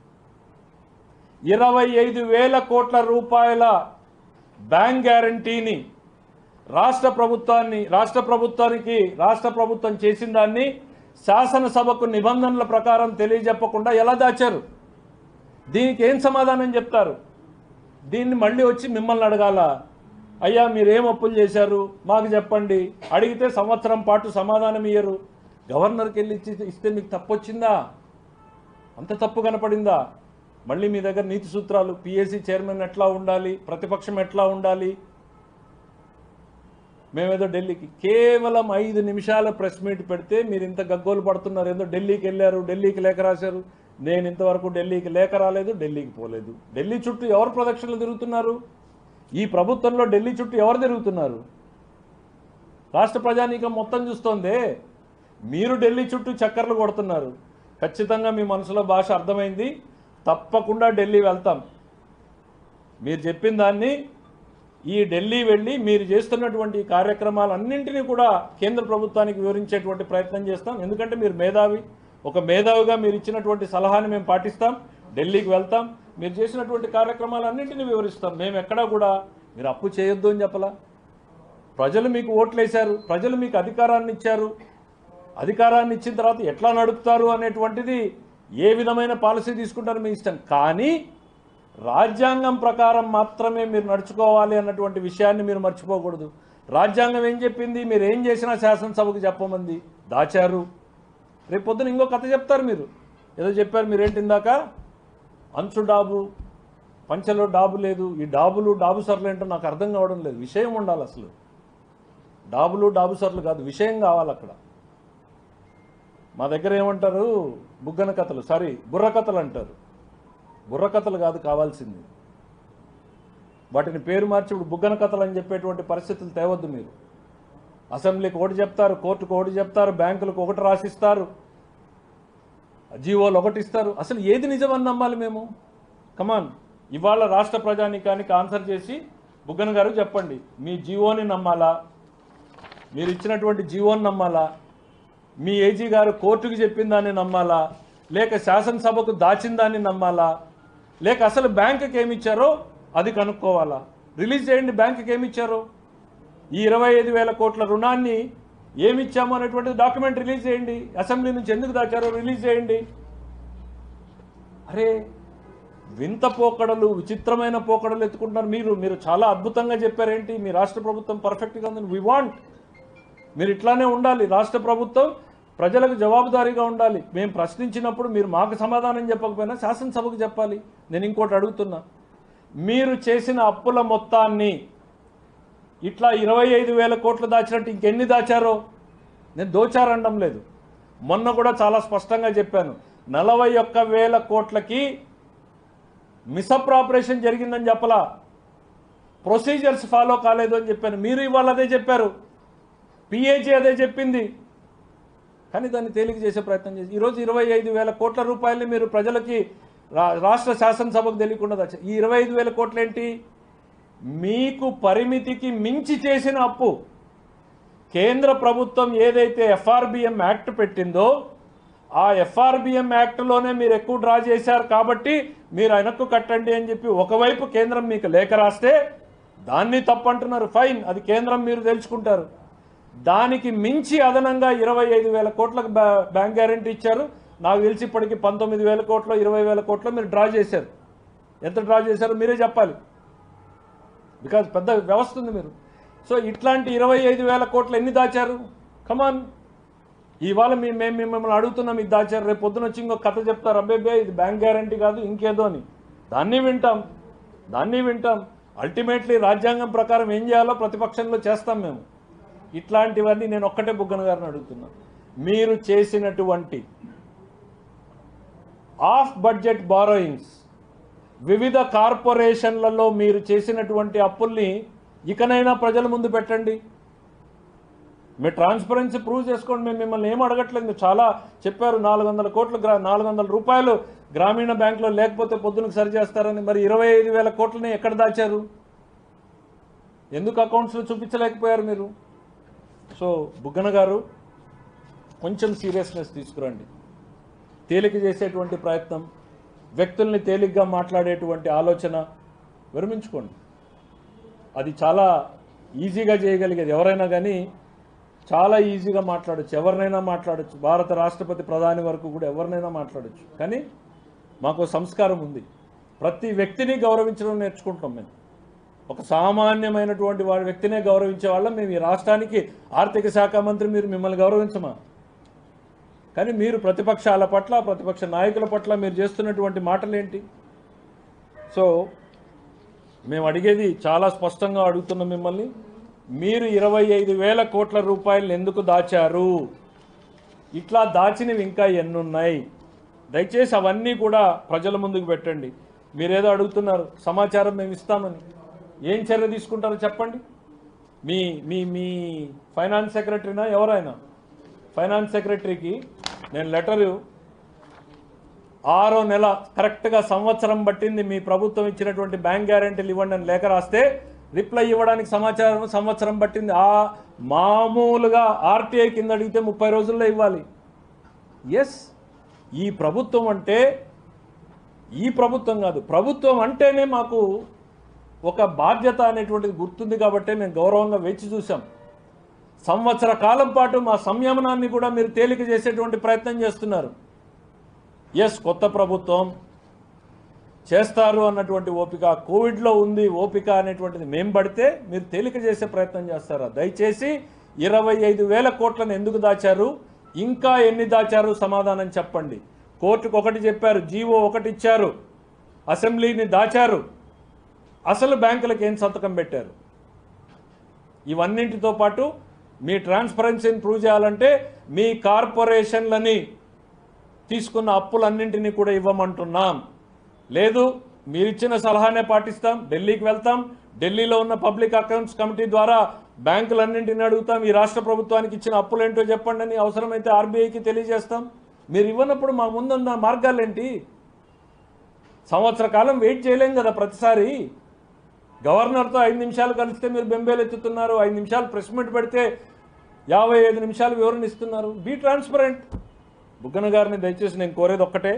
ఇరవై ఐదు వేల కోట్ల రూపాయల బ్యాంక్ గ్యారంటీని రాష్ట్ర ప్రభుత్వాన్ని రాష్ట్ర ప్రభుత్వానికి రాష్ట్ర ప్రభుత్వం చేసిన దాన్ని శాసనసభకు నిబంధనల ప్రకారం తెలియజెప్పకుండా ఎలా దాచారు దీనికి ఏం సమాధానం చెప్తారు దీన్ని మళ్ళీ వచ్చి మిమ్మల్ని అడగాల అయ్యా మీరేం అప్పులు చేశారు మాకు చెప్పండి అడిగితే సంవత్సరం పాటు సమాధానం ఇయ్యరు గవర్నర్కి వెళ్ళి ఇచ్చి ఇస్తే మీకు తప్పొచ్చిందా అంత తప్పు కనపడిందా మళ్ళీ మీ దగ్గర నీతి సూత్రాలు పిఎస్సి చైర్మన్ ఎట్లా ఉండాలి ప్రతిపక్షం ఎట్లా ఉండాలి మేమేదో ఢిల్లీకి కేవలం ఐదు నిమిషాల ప్రెస్ మీట్ పెడితే మీరు ఇంత గగ్గోలు పడుతున్నారు ఏదో ఢిల్లీకి వెళ్ళారు ఢిల్లీకి లేఖ రాశారు నేను ఇంతవరకు ఢిల్లీకి లేఖ రాలేదు ఢిల్లీకి పోలేదు ఢిల్లీ చుట్టూ ఎవరు ప్రదక్షిణలు తిరుగుతున్నారు ఈ ప్రభుత్వంలో ఢిల్లీ చుట్టూ ఎవరు తిరుగుతున్నారు రాష్ట్ర ప్రజానీకం మొత్తం చూస్తోందే మీరు ఢిల్లీ చుట్టూ చక్కర్లు కొడుతున్నారు ఖచ్చితంగా మీ మనసులో భాష అర్థమైంది తప్పకుండా ఢిల్లీ వెళ్తాం మీరు చెప్పిన దాన్ని ఈ ఢిల్లీ వెళ్ళి మీరు చేస్తున్నటువంటి ఈ కార్యక్రమాలన్నింటినీ కూడా కేంద్ర ప్రభుత్వానికి వివరించేటువంటి ప్రయత్నం చేస్తాం ఎందుకంటే మీరు మేధావి ఒక మేధావిగా మీరు ఇచ్చినటువంటి సలహాని మేము పాటిస్తాం ఢిల్లీకి వెళ్తాం మీరు చేసినటువంటి కార్యక్రమాలన్నింటినీ వివరిస్తాం మేము ఎక్కడా కూడా మీరు అప్పు చేయొద్దు అని చెప్పలా ప్రజలు మీకు ఓట్లేశారు ప్రజలు మీకు అధికారాన్ని ఇచ్చారు అధికారాన్ని ఇచ్చిన తర్వాత ఎట్లా నడుపుతారు అనేటువంటిది ఏ విధమైన పాలసీ తీసుకుంటారో మీ ఇష్టం కానీ రాజ్యాంగం ప్రకారం మాత్రమే మీరు నడుచుకోవాలి అన్నటువంటి విషయాన్ని మీరు మర్చిపోకూడదు రాజ్యాంగం ఏం చెప్పింది మీరు ఏం చేసినా శాసనసభకు చెప్పమంది దాచారు రేపు పొద్దున ఇంకో కథ చెప్తారు మీరు ఏదో చెప్పారు మీరేంటి ఇందాక అంచు డాబు పంచలో డాబు లేదు ఈ డాబులు డాబు సర్లు ఏంటో నాకు అర్థం కావడం లేదు విషయం ఉండాలి అసలు డాబులు డాబు సర్లు కాదు విషయం కావాలి అక్కడ మా దగ్గర ఏమంటారు బుగ్గన కథలు సారీ బుర్ర కథలు అంటారు బుర్ర కథలు కాదు కావాల్సింది వాటిని పేరు మార్చి ఇప్పుడు బుగ్గన కథలు అని చెప్పేటువంటి పరిస్థితులు తేవద్దు మీరు అసెంబ్లీకి ఒకటి చెప్తారు కోర్టుకు ఒకటి చెప్తారు బ్యాంకులకు ఒకటి రాసిస్తారు జీవోలు ఒకటి ఇస్తారు అసలు ఏది నిజమని నమ్మాలి మేము కమాన్ ఇవాళ రాష్ట్ర ప్రజానీకానికి ఆన్సర్ చేసి బుగ్గన గారు చెప్పండి మీ జీవోని నమ్మాలా మీరు ఇచ్చినటువంటి జీవోని నమ్మాలా మీ ఏజీ గారు కోర్టుకు చెప్పిన దాన్ని నమ్మాలా లేక శాసనసభకు దాచిన దాన్ని నమ్మాలా లేక అసలు బ్యాంకుకి ఏమి ఇచ్చారో అది కనుక్కోవాలా రిలీజ్ చేయండి బ్యాంకుకి ఏమి ఇచ్చారో ఈ ఇరవై ఐదు వేల కోట్ల రుణాన్ని ఏమి ఇచ్చామో అనేటువంటి డాక్యుమెంట్ రిలీజ్ చేయండి అసెంబ్లీ నుంచి ఎందుకు దాచారో రిలీజ్ చేయండి అరే వింత పోకడలు విచిత్రమైన పోకడలు ఎత్తుకుంటున్నారు మీరు మీరు చాలా అద్భుతంగా చెప్పారేంటి మీ రాష్ట్ర ప్రభుత్వం పర్ఫెక్ట్గా ఉందని వి వాంట్ మీరు ఇట్లానే ఉండాలి రాష్ట్ర ప్రభుత్వం ప్రజలకు జవాబుదారీగా ఉండాలి మేము ప్రశ్నించినప్పుడు మీరు మాకు సమాధానం చెప్పకపోయినా శాసనసభకు చెప్పాలి నేను ఇంకోటి అడుగుతున్నా మీరు చేసిన అప్పుల మొత్తాన్ని ఇట్లా ఇరవై ఐదు వేల కోట్లు దాచినట్టు ఇంకెన్ని దాచారో నేను దోచారనడం లేదు మొన్న కూడా చాలా స్పష్టంగా చెప్పాను నలభై ఒక్క వేల కోట్లకి మిసప్రాపరేషన్ జరిగిందని చెప్పలా ప్రొసీజర్స్ ఫాలో కాలేదు అని చెప్పాను మీరు ఇవాళ అదే చెప్పారు పిఏజీ అదే చెప్పింది కానీ దాన్ని తేలిక చేసే ప్రయత్నం చేసి ఈరోజు ఇరవై ఐదు వేల కోట్ల రూపాయలని మీరు ప్రజలకి రా- రాష్ట్ర శాసనసభకు తెలియకుండా దాచారు ఈ ఇరవై ఐదు వేల కోట్లు ఏంటి మీకు పరిమితికి మించి చేసిన అప్పు కేంద్ర ప్రభుత్వం ఏదైతే ఎఫ్ఆర్బిఎం యాక్ట్ పెట్టిందో ఆ ఎఫ్ఆర్బిఎం యాక్ట్లోనే మీరు ఎక్కువ డ్రా చేశారు కాబట్టి మీరు వెనక్కు కట్టండి అని చెప్పి ఒకవైపు కేంద్రం మీకు లేఖ రాస్తే దాన్ని తప్పంటున్నారు ఫైన్ అది కేంద్రం మీరు తెలుసుకుంటారు దానికి మించి అదనంగా ఇరవై ఐదు వేల కోట్లకు బ్యా- బ్యాంక్ గ్యారంటీ ఇచ్చారు నాకు తెలిసి ఇప్పటికి పంతొమ్మిది వేల కోట్లు ఇరవై వేల కోట్లు మీరు డ్రా చేశారు ఎంత డ్రా చేశారో మీరే చెప్పాలి బికాజ్ పెద్ద వ్యవస్థ ఉంది మీరు సో ఇట్లాంటి ఇరవై ఐదు వేల కోట్లు ఎన్ని దాచారు కమాన్ ఇవాళ మీ మేము మిమ్మల్ని అడుగుతున్నాం ఇది దాచారు రేపు పొద్దున వచ్చి ఇంకో కథ చెప్తారు అబ్బేబే ఇది బ్యాంక్ గ్యారంటీ కాదు ఇంకేదో అని దాన్ని వింటాం దాన్ని వింటాం అల్టిమేట్లీ రాజ్యాంగం ప్రకారం ఏం చేయాలో ప్రతిపక్షంలో చేస్తాం మేము ఇట్లాంటివన్నీ నేను ఒక్కటే బుగ్గన గారిని అడుగుతున్నా మీరు చేసినటువంటి ఆఫ్ బడ్జెట్ బారోయింగ్స్ వివిధ కార్పొరేషన్లలో మీరు చేసినటువంటి అప్పుల్ని ఇకనైనా ప్రజల ముందు పెట్టండి మీరు ట్రాన్స్పరెన్సీ ప్రూవ్ చేసుకోండి మేము మిమ్మల్ని ఏం అడగట్లేదు మీరు చాలా చెప్పారు నాలుగు వందల కోట్లు గ్రా నాలుగు వందల రూపాయలు గ్రామీణ బ్యాంకులో లేకపోతే పొద్దునకు సరి చేస్తారని మరి ఇరవై ఐదు వేల కోట్లని ఎక్కడ దాచారు ఎందుకు అకౌంట్స్లో చూపించలేకపోయారు మీరు సో బుగ్గన గారు కొంచెం సీరియస్నెస్ తీసుకురండి తేలిక చేసేటువంటి ప్రయత్నం వ్యక్తుల్ని తేలిగ్గా మాట్లాడేటువంటి ఆలోచన విరమించుకోండి అది చాలా ఈజీగా చేయగలిగేది ఎవరైనా కానీ చాలా ఈజీగా మాట్లాడొచ్చు ఎవరినైనా మాట్లాడొచ్చు భారత రాష్ట్రపతి ప్రధాని వరకు కూడా ఎవరినైనా మాట్లాడొచ్చు కానీ మాకు ఓ సంస్కారం ఉంది ప్రతి వ్యక్తిని గౌరవించడం నేర్చుకుంటాం మేము ఒక సామాన్యమైనటువంటి వాడి వ్యక్తినే గౌరవించే వాళ్ళం మేము ఈ రాష్ట్రానికి ఆర్థిక శాఖ మంత్రి మీరు మిమ్మల్ని గౌరవించమా కానీ మీరు ప్రతిపక్షాల పట్ల ప్రతిపక్ష నాయకుల పట్ల మీరు చేస్తున్నటువంటి మాటలు ఏంటి సో మేము అడిగేది చాలా స్పష్టంగా అడుగుతున్నాం మిమ్మల్ని మీరు ఇరవై ఐదు వేల కోట్ల రూపాయలు ఎందుకు దాచారు ఇట్లా దాచినవి ఇంకా ఎన్నున్నాయి దయచేసి అవన్నీ కూడా ప్రజల ముందుకు పెట్టండి మీరేదో అడుగుతున్నారు సమాచారం మేము ఇస్తామని ఏం చర్య తీసుకుంటారో చెప్పండి మీ మీ మీ ఫైనాన్స్ సెక్రటరీనా ఎవరైనా ఫైనాన్స్ సెక్రటరీకి నేను లెటరు ఆరో నెల కరెక్ట్గా సంవత్సరం పట్టింది మీ ప్రభుత్వం ఇచ్చినటువంటి బ్యాంక్ గ్యారెంటీలు ఇవ్వండి అని లేఖ రాస్తే రిప్లై ఇవ్వడానికి సమాచారం సంవత్సరం పట్టింది ఆ మామూలుగా ఆర్టీఐ కింద అడిగితే ముప్పై రోజుల్లో ఇవ్వాలి ఎస్ ఈ ప్రభుత్వం అంటే ఈ ప్రభుత్వం కాదు ప్రభుత్వం అంటేనే మాకు ఒక బాధ్యత అనేటువంటిది గుర్తుంది కాబట్టే మేము గౌరవంగా వేచి చూసాం సంవత్సర కాలం పాటు మా సంయమనాన్ని కూడా మీరు తేలిక చేసేటువంటి ప్రయత్నం చేస్తున్నారు ఎస్ కొత్త ప్రభుత్వం చేస్తారు అన్నటువంటి ఓపిక కోవిడ్లో ఉంది ఓపిక అనేటువంటిది మేం పడితే మీరు తేలిక చేసే ప్రయత్నం చేస్తారా దయచేసి ఇరవై ఐదు వేల కోట్లను ఎందుకు దాచారు ఇంకా ఎన్ని దాచారు సమాధానం చెప్పండి కోర్టుకు ఒకటి చెప్పారు జీవో ఒకటి ఇచ్చారు అసెంబ్లీని దాచారు అసలు బ్యాంకులకు ఏం సంతకం పెట్టారు ఇవన్నింటితో పాటు మీ ట్రాన్స్పరెన్సీని ప్రూవ్ చేయాలంటే మీ కార్పొరేషన్లని తీసుకున్న అప్పులన్నింటినీ కూడా ఇవ్వమంటున్నాం లేదు మీరిచ్చిన సలహానే పాటిస్తాం ఢిల్లీకి వెళ్తాం ఢిల్లీలో ఉన్న పబ్లిక్ అకౌంట్స్ కమిటీ ద్వారా బ్యాంకులన్నింటిని అడుగుతాం ఈ రాష్ట్ర ప్రభుత్వానికి ఇచ్చిన అప్పులేంటో చెప్పండి అని అవసరమైతే ఆర్బీఐకి తెలియజేస్తాం మీరు ఇవ్వనప్పుడు మా ముందున్న మార్గాలేంటి సంవత్సర కాలం వెయిట్ చేయలేం కదా ప్రతిసారి గవర్నర్తో ఐదు నిమిషాలు కలిస్తే మీరు బెంబేలు ఎత్తుతున్నారు ఐదు నిమిషాలు ప్రెస్ మీట్ పెడితే యాభై ఐదు నిమిషాలు వివరణ ఇస్తున్నారు బీ ట్రాన్స్పరెంట్ బుగ్గన గారిని దయచేసి నేను కోరేది ఒక్కటే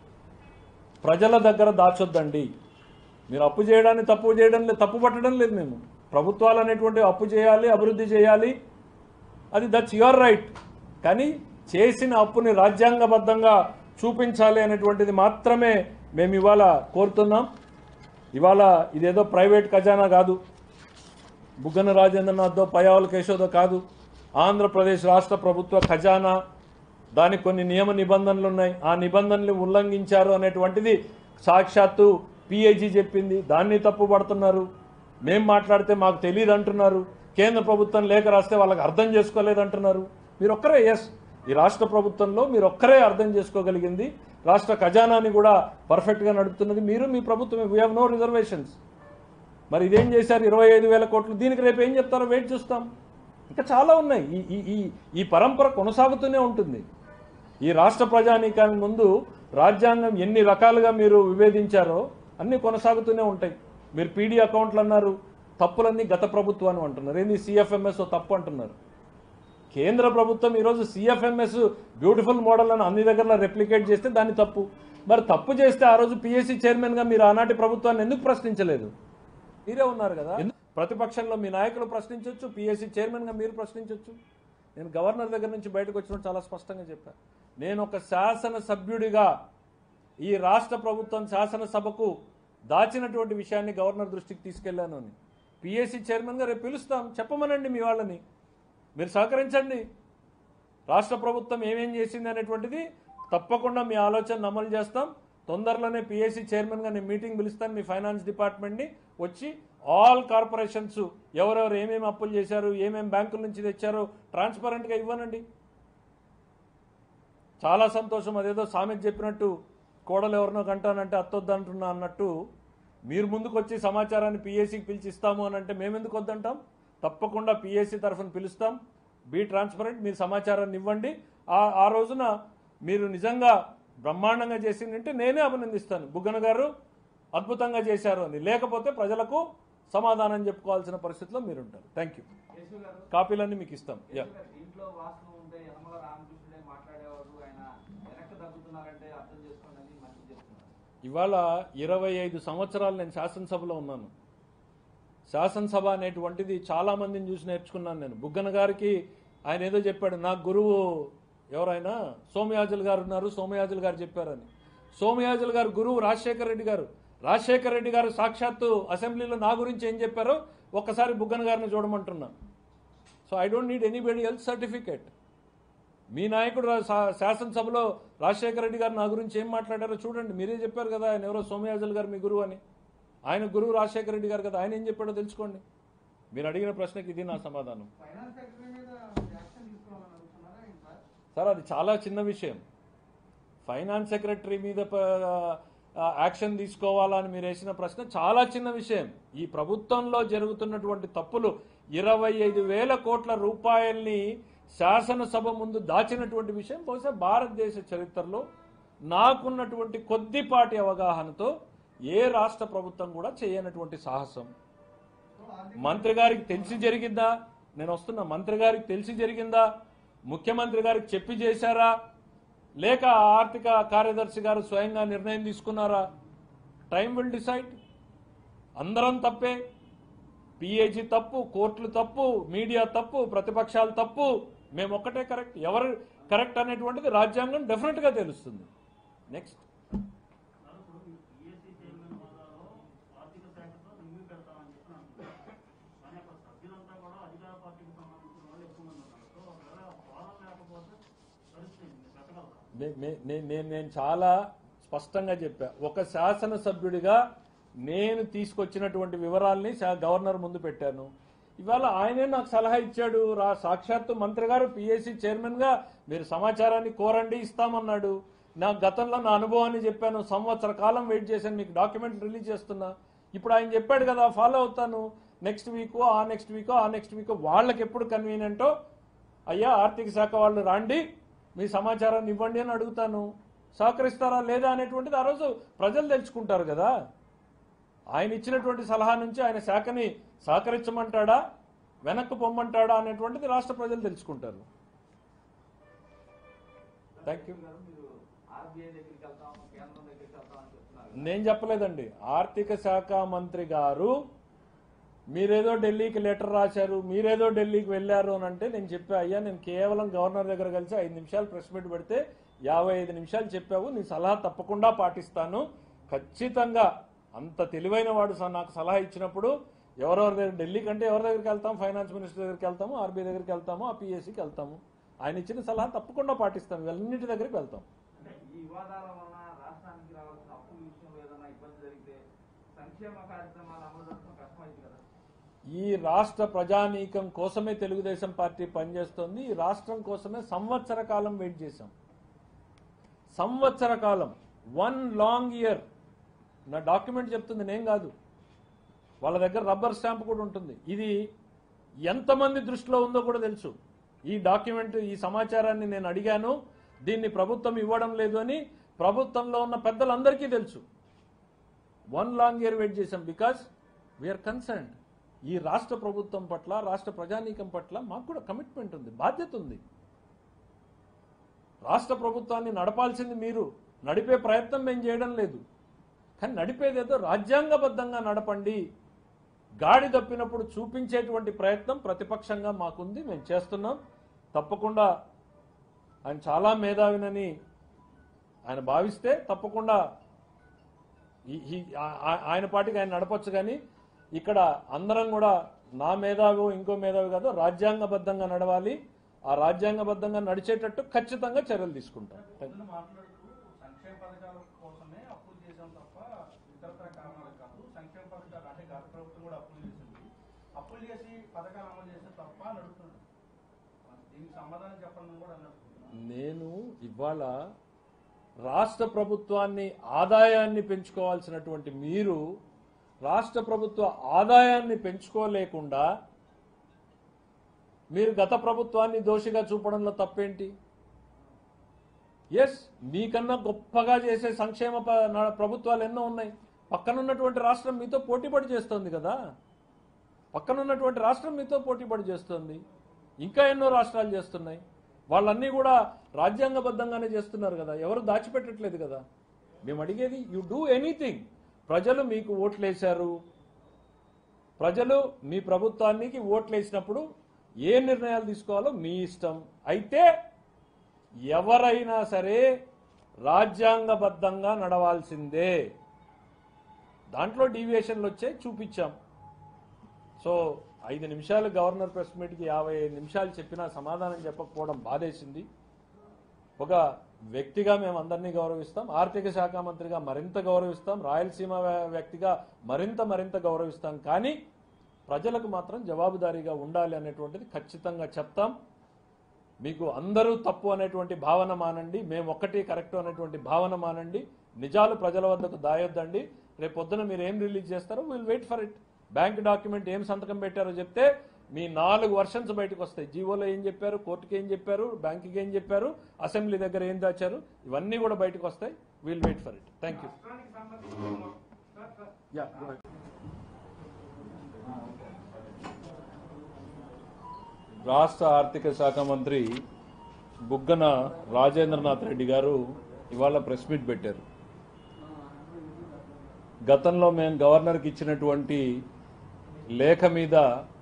ప్రజల దగ్గర దాచొద్దండి మీరు అప్పు చేయడాన్ని తప్పు చేయడం లేదు తప్పు పట్టడం లేదు మేము ప్రభుత్వాలు అనేటువంటి అప్పు చేయాలి అభివృద్ధి చేయాలి అది దట్స్ యువర్ రైట్ కానీ చేసిన అప్పుని రాజ్యాంగబద్ధంగా చూపించాలి అనేటువంటిది మాత్రమే మేము ఇవాళ కోరుతున్నాం ఇవాళ ఇదేదో ప్రైవేట్ ఖజానా కాదు బుగ్గన రాజేంద్రనాథ్దో పయావుల కేశోదో కాదు ఆంధ్రప్రదేశ్ రాష్ట్ర ప్రభుత్వ ఖజానా దానికి కొన్ని నియమ నిబంధనలు ఉన్నాయి ఆ నిబంధనలు ఉల్లంఘించారు అనేటువంటిది సాక్షాత్తు పిఐజీ చెప్పింది దాన్ని తప్పు పడుతున్నారు మేం మాట్లాడితే మాకు తెలియదు అంటున్నారు కేంద్ర ప్రభుత్వం లేఖ రాస్తే వాళ్ళకి అర్థం చేసుకోలేదు అంటున్నారు మీరు ఒక్కరే ఎస్ ఈ రాష్ట్ర ప్రభుత్వంలో మీరు ఒక్కరే అర్థం చేసుకోగలిగింది రాష్ట్ర ఖజానాని కూడా పర్ఫెక్ట్గా నడుపుతున్నది మీరు మీ ప్రభుత్వం వీ హ్యావ్ నో రిజర్వేషన్స్ మరి ఇదేం చేశారు ఇరవై ఐదు వేల కోట్లు దీనికి రేపు ఏం చెప్తారో వెయిట్ చూస్తాం ఇంకా చాలా ఉన్నాయి ఈ ఈ ఈ ఈ పరంపర కొనసాగుతూనే ఉంటుంది ఈ రాష్ట్ర ప్రజానీకానికి ముందు రాజ్యాంగం ఎన్ని రకాలుగా మీరు విభేదించారో అన్నీ కొనసాగుతూనే ఉంటాయి మీరు పీడీ అకౌంట్లు అన్నారు తప్పులన్నీ గత ప్రభుత్వాన్ని అంటున్నారు ఏంది సిఎఫ్ఎంఎస్ తప్పు అంటున్నారు కేంద్ర ప్రభుత్వం ఈరోజు సిఎఫ్ఎంఎస్ బ్యూటిఫుల్ మోడల్ అని అన్ని దగ్గర రెప్లికేట్ చేస్తే దాన్ని తప్పు మరి తప్పు చేస్తే ఆ రోజు పిఎస్సి చైర్మన్గా మీరు ఆనాటి ప్రభుత్వాన్ని ఎందుకు ప్రశ్నించలేదు మీరే ఉన్నారు కదా ఎందు- ప్రతిపక్షంలో మీ నాయకులు ప్రశ్నించవచ్చు పిఎస్సి చైర్మన్గా మీరు ప్రశ్నించవచ్చు నేను గవర్నర్ దగ్గర నుంచి బయటకు వచ్చినప్పుడు చాలా స్పష్టంగా చెప్పాను నేను ఒక శాసన సభ్యుడిగా ఈ రాష్ట్ర ప్రభుత్వం శాసనసభకు దాచినటువంటి విషయాన్ని గవర్నర్ దృష్టికి తీసుకెళ్లాను అని పిఎస్సి చైర్మన్గా రేపు పిలుస్తాం చెప్పమనండి మీ వాళ్ళని మీరు సహకరించండి రాష్ట్ర ప్రభుత్వం ఏమేం చేసింది అనేటువంటిది తప్పకుండా మీ ఆలోచన అమలు చేస్తాం తొందరలోనే పిఎస్సి చైర్మన్గా నేను మీటింగ్ పిలుస్తాను మీ ఫైనాన్స్ డిపార్ట్మెంట్ని వచ్చి ఆల్ కార్పొరేషన్స్ ఎవరెవరు ఏమేమి అప్పులు చేశారు ఏమేమి బ్యాంకుల నుంచి తెచ్చారో ట్రాన్స్పరెంట్గా ఇవ్వనండి చాలా సంతోషం అదేదో సామెత చెప్పినట్టు కోడలు ఎవరినో కంటానంటే అత్తొద్దంటున్నా అన్నట్టు మీరు ముందుకు వచ్చి సమాచారాన్ని పిఎస్సికి పిలిచి ఇస్తాము అని అంటే మేమెందుకు వద్దంటాం తప్పకుండా పిఎస్సి తరఫున పిలుస్తాం బీ ట్రాన్స్పరెంట్ మీరు సమాచారాన్ని ఇవ్వండి ఆ ఆ రోజున మీరు నిజంగా బ్రహ్మాండంగా చేసిందంటే నేనే అభినందిస్తాను బుగ్గన గారు అద్భుతంగా చేశారు అని లేకపోతే ప్రజలకు సమాధానం చెప్పుకోవాల్సిన పరిస్థితిలో మీరు ఉంటారు థ్యాంక్ యూ కేశవ్ గారు కాపీలన్నీ మీకు ఇస్తాం యా కేశవ్ గారు, దీంట్లో వాస్తవం ఉంటే యనమల రామకృష్ణుడే మాట్లాడేవారు ఆయన వెనక్కి తగ్గుతున్నారంటే అర్థం చేసుకోండి అని మంచి చెప్తున్నారు ఇవాళ ఇరవై ఐదు సంవత్సరాలు నేను శాసనసభలో ఉన్నాను శాసనసభ అనేటువంటిది చాలా మందిని చూసి నేర్చుకున్నాను నేను బుగ్గన గారికి ఆయన ఏదో చెప్పాడు నా గురువు ఎవరైనా సోమయాజులు గారు ఉన్నారు సోమయాజులు గారు చెప్పారని సోమయాజులు గారు గురువు రాజశేఖర రెడ్డి గారు రాజశేఖర రెడ్డి గారు సాక్షాత్తు అసెంబ్లీలో నా గురించి ఏం చెప్పారో ఒక్కసారి బుగ్గన గారిని చూడమంటున్నా so I don't need anybody ఎల్త్ certificate మీ నాయకుడు రా- శా- శాసనసభలో రాజశేఖర రెడ్డి గారు నా గురించి ఏం మాట్లాడారో చూడండి మీరే చెప్పారు కదా ఆయన ఎవరో సోమయాజులు గారు మీ గురువు అని ఆయన గురువు రాజశేఖర రెడ్డి గారు కదా ఆయన ఏం చెప్పాడో తెలుసుకోండి మీరు అడిగిన ప్రశ్నకి ఇది నా సమాధానం ఫైనాన్స్ సెక్రటరీ మీద యాక్షన్ తీసుకోవాలని అడుగుతున్నారా ఏంటి సార్ సార్ అది చాలా చిన్న విషయం ఫైనాన్స్ సెక్రటరీ మీద ప- ఆ, యాక్షన్ తీసుకోవాలని మీరు వేసిన ప్రశ్న చాలా చిన్న విషయం ఈ ప్రభుత్వంలో జరుగుతున్నటువంటి తప్పులు ఇరవై ఐదు వేల కోట్ల రూపాయల్ని శాసనసభ ముందు దాచినటువంటి విషయం బహుశా భారతదేశ చరిత్రలో నాకున్నటువంటి కొద్దిపాటి అవగాహనతో ఏ రాష్ట్ర ప్రభుత్వం కూడా చేయనటువంటి సాహసం మంత్రి గారికి తెలిసి జరిగిందా నేను వస్తున్నా మంత్రి గారికి తెలిసి జరిగిందా ముఖ్యమంత్రి గారికి చెప్పి చేశారా లేక ఆర్థిక కార్యదర్శి గారు స్వయంగా నిర్ణయం తీసుకున్నారా టైం విల్ డిసైడ్ అందరం తప్పే పిఏజీ తప్పు కోర్టులు తప్పు మీడియా తప్పు ప్రతిపక్షాలు తప్పు మేము ఒక్కటే కరెక్ట్ ఎవరు కరెక్ట్ అనేటువంటిది రాజ్యాంగం డెఫినెట్గా తెలుస్తుంది నెక్స్ట్ సార్ ఇప్పుడు మీ పిఎస్సి చైర్మన్ హోదాలో ఆర్థిక శాఖతో రివ్యూ పెడతామని చెప్పి అంటున్నారు కానీ అక్కడ సభ్యులంతా కూడా అధికార పార్టీకి సంబంధించిన వాళ్ళు ఎక్కువ మంది ఉన్నారు సో ఒకవేళ ఫారం లేకపోతే పరిస్థితి ఏంటి? మీరు పెట్టగలరా నే- నే- నే- నేను నేను చాలా స్పష్టంగా చెప్పా ఒక శాసనసభ్యుడిగా నేను తీసుకొచ్చినటువంటి వివరాల్ని శా- గవర్నర్ ముందు పెట్టాను ఇవాళ ఆయనే నాకు సలహా ఇచ్చాడు రా సాక్షాత్తు మంత్రి గారు పిఎస్సి చైర్మన్ గా మీరు సమాచారాన్ని కోరండి ఇస్తామన్నాడు నా గతంలో నా అనుభవాన్ని చెప్పాను సంవత్సర కాలం వెయిట్ చేశాను మీకు డాక్యుమెంట్ రిలీజ్ చేస్తున్నా ఇప్పుడు ఆయన చెప్పాడు కదా ఫాలో అవుతాను నెక్స్ట్ వీక్ ఆ నెక్స్ట్ వీక్ ఆ నెక్స్ట్ వీక్ వాళ్ళకి ఎప్పుడు కన్వీనియంటో అయ్యా ఆర్థిక శాఖ వాళ్ళు రాండి మీ సమాచారాన్ని ఇవ్వండి అని అడుగుతాను సహకరిస్తారా లేదా అనేటువంటిది ఆ రోజు ప్రజలు తెలుసుకుంటారు కదా ఆయన ఇచ్చినటువంటి సలహా నుంచి ఆయన శాఖని సహకరించమంటాడా వెనక్కు పొమ్మంటాడా అనేటువంటిది రాష్ట్ర ప్రజలు తెలుసుకుంటారు థ్యాంక్ యూ గారు మీరు ఆర్బీఐ దగ్గరికి వెళ్తాం కేంద్రం దగ్గరికి వెళ్తాం అని చెప్తున్నారు కదా. నేను చెప్పలేదండి ఆర్థిక శాఖ మంత్రి గారు మీరేదో ఢిల్లీకి లెటర్ రాశారు మీరేదో ఢిల్లీకి వెళ్ళారు అని అంటే నేను చెప్పా అయ్యా నేను కేవలం గవర్నర్ దగ్గర కలిసి ఐదు నిమిషాలు ప్రెస్ మీట్ పెడితే యాభై ఐదు నిమిషాలు చెప్పావు నీ సలహా తప్పకుండా పాటిస్తాను ఖచ్చితంగా అంత తెలివైన వాడు స- నాకు సలహా ఇచ్చినప్పుడు ఎవరెవరి దగ్గర ఢిల్లీ కంటే ఎవరి దగ్గరికి వెళ్తాం ఫైనాన్స్ మినిస్టర్ దగ్గరికి వెళ్తాము ఆర్బీఐ దగ్గరికి వెళ్తాము ఆ పిఎస్సికి వెళ్తాము ఆయన ఇచ్చిన సలహా తప్పకుండా పాటిస్తాం ఇవన్నింటి దగ్గరికి వెళ్తాం అంటే ఈ వివాదాల వలన రాష్ట్రానికి రావాల్సిన అప్పుల విషయంలో ఏదైనా ఇబ్బంది జరిగితే సంక్షేమ కార్యక్రమాలు అమలు జరపడం కష్టమైంది కదా ఈ రాష్ట్ర ప్రజానీకం కోసమే తెలుగుదేశం పార్టీ పనిచేస్తోంది ఈ రాష్ట్రం కోసమే సంవత్సర కాలం వెయిట్ చేశాం సంవత్సర కాలం వన్ లాంగ్ ఇయర్ నా డాక్యుమెంట్ చెప్తుంది నేను కాదు వాళ్ళ దగ్గర రబ్బర్ స్టాంప్ కూడా ఉంటుంది ఇది ఎంతమంది దృష్టిలో ఉందో కూడా తెలుసు ఈ డాక్యుమెంట్ ఈ సమాచారాన్ని నేను అడిగాను దీన్ని ప్రభుత్వం ఇవ్వడం లేదు అని ప్రభుత్వంలో ఉన్న పెద్దలందరికీ తెలుసు వన్ లాంగ్ ఇయర్ వెయిట్ చేశాం బికాస్ వీఆర్ కన్సర్న్డ్ ఈ రాష్ట్ర ప్రభుత్వం పట్ల రాష్ట్ర ప్రజానీకం పట్ల మాకు కూడా కమిట్మెంట్ ఉంది బాధ్యత ఉంది రాష్ట్ర ప్రభుత్వాన్ని నడపాల్సింది మీరు నడిపే ప్రయత్నం మేము చేయడం లేదు కానీ నడిపేదేదో రాజ్యాంగబద్ధంగా నడపండి గాడి తప్పినప్పుడు చూపించేటువంటి ప్రయత్నం ప్రతిపక్షంగా మాకుంది మేము చేస్తున్నాం తప్పకుండా ఆయన చాలా మేధావినని ఆయన భావిస్తే తప్పకుండా ఈ- ఈ- ఆ- ఆ- ఆయన పాటికి ఆయన నడపచ్చు కానీ ఇక్కడ అందరం కూడా నా మేధావి ఇంకో మేధావి కాదు రాజ్యాంగబద్ధంగా నడవాలి ఆ రాజ్యాంగబద్ధంగా నడిచేటట్టు ఖచ్చితంగా చర్యలు తీసుకుంటాం థాంక్యూ. పొద్దున మాట్లాడుతూ సంక్షేమ పథకాల కోసమే అప్పులు చేశాం తప్ప ఇతరత్ర కారణాలు కాదు సంక్షేమ పథకాలు అంటే గత ప్రభుత్వం కూడా అప్పులు చేసింది అప్పులు చేసి పథకాలు అమలు చేస్తే తప్ప అని అడుగుతున్నాడు దీనికి సమాధానం చెప్పండి అని కూడా అన్నాడు నేను ఇవాళ రాష్ట్ర ప్రభుత్వాన్ని ఆదాయాన్ని పెంచుకోవాల్సినటువంటి మీరు రాష్ట్ర ప్రభుత్వ ఆదాయాన్ని పెంచుకోలేకుండా మీరు గత ప్రభుత్వాన్ని దోషిగా చూపడంలో తప్పేంటి ఎస్ మీకన్నా గొప్పగా చేసే సంక్షేమ ప- నా- ప్రభుత్వాలు ఎన్నో ఉన్నాయి పక్కనున్నటువంటి రాష్ట్రం మీతో పోటీపడి చేస్తోంది కదా పక్కనున్నటువంటి రాష్ట్రం మీతో పోటీపడి చేస్తుంది ఇంకా ఎన్నో రాష్ట్రాలు చేస్తున్నాయి వాళ్ళన్నీ కూడా రాజ్యాంగబద్ధంగానే చేస్తున్నారు కదా ఎవరు దాచిపెట్టట్లేదు కదా మేము అడిగేది యు డూ ఎనీథింగ్ ప్రజలు మీకు ఓట్లేశారు ప్రజలు మీ ప్రభుత్వానికి ఓట్లేసినప్పుడు ఏ నిర్ణయాలు తీసుకోవాలో మీ ఇష్టం అయితే ఎవరైనా సరే రాజ్యాంగబద్ధంగా నడవాల్సిందే దాంట్లో డీవియేషన్లు వచ్చాయి చూపించాం సో ఐదు నిమిషాలు గవర్నర్ ప్రెస్ మీట్కి యాభై ఐదు నిమిషాలు చెప్పినా సమాధానం చెప్పకపోవడం బాధేసింది ఒక వ్యక్తిగా మేము అందరినీ గౌరవిస్తాం ఆర్థిక శాఖ మంత్రిగా మరింత గౌరవిస్తాం రాయలసీమ వ్య- వ్యక్తిగా మరింత మరింత గౌరవిస్తాం కానీ ప్రజలకు మాత్రం జవాబుదారీగా ఉండాలి అనేటువంటిది ఖచ్చితంగా చెప్తాం మీకు అందరూ తప్పు అనేటువంటి భావన మానండి మేము ఒక్కటి కరెక్ట్ అనేటువంటి భావన మానండి నిజాలు ప్రజల వద్దకు దాయొద్దండి రేపు పొద్దున మీరు ఏం రిలీజ్ చేస్తారో will wait for it bank document ఏం సంతకం పెట్టారో చెప్తే మీ నాలుగు వర్షన్స్ బయటకు వస్తాయి జీవోలో ఏం చెప్పారు కోర్టుకి ఏం చెప్పారు బ్యాంకుకి ఏం చెప్పారు అసెంబ్లీ దగ్గర ఏం దాచారు ఇవన్నీ కూడా బయటకు వస్తాయి will wait for it thank you రాష్ట్రానికి సంబంధించి సార్ సార్ యా రాష్ట్ర ఆర్థిక శాఖ మంత్రి బుగ్గన రాజేంద్రనాథ్ రెడ్డి గారు ఇవాళ ప్రెస్ మీట్ పెట్టారు గతంలో మేము గవర్నర్కి ఇచ్చినటువంటి లేఖ మీద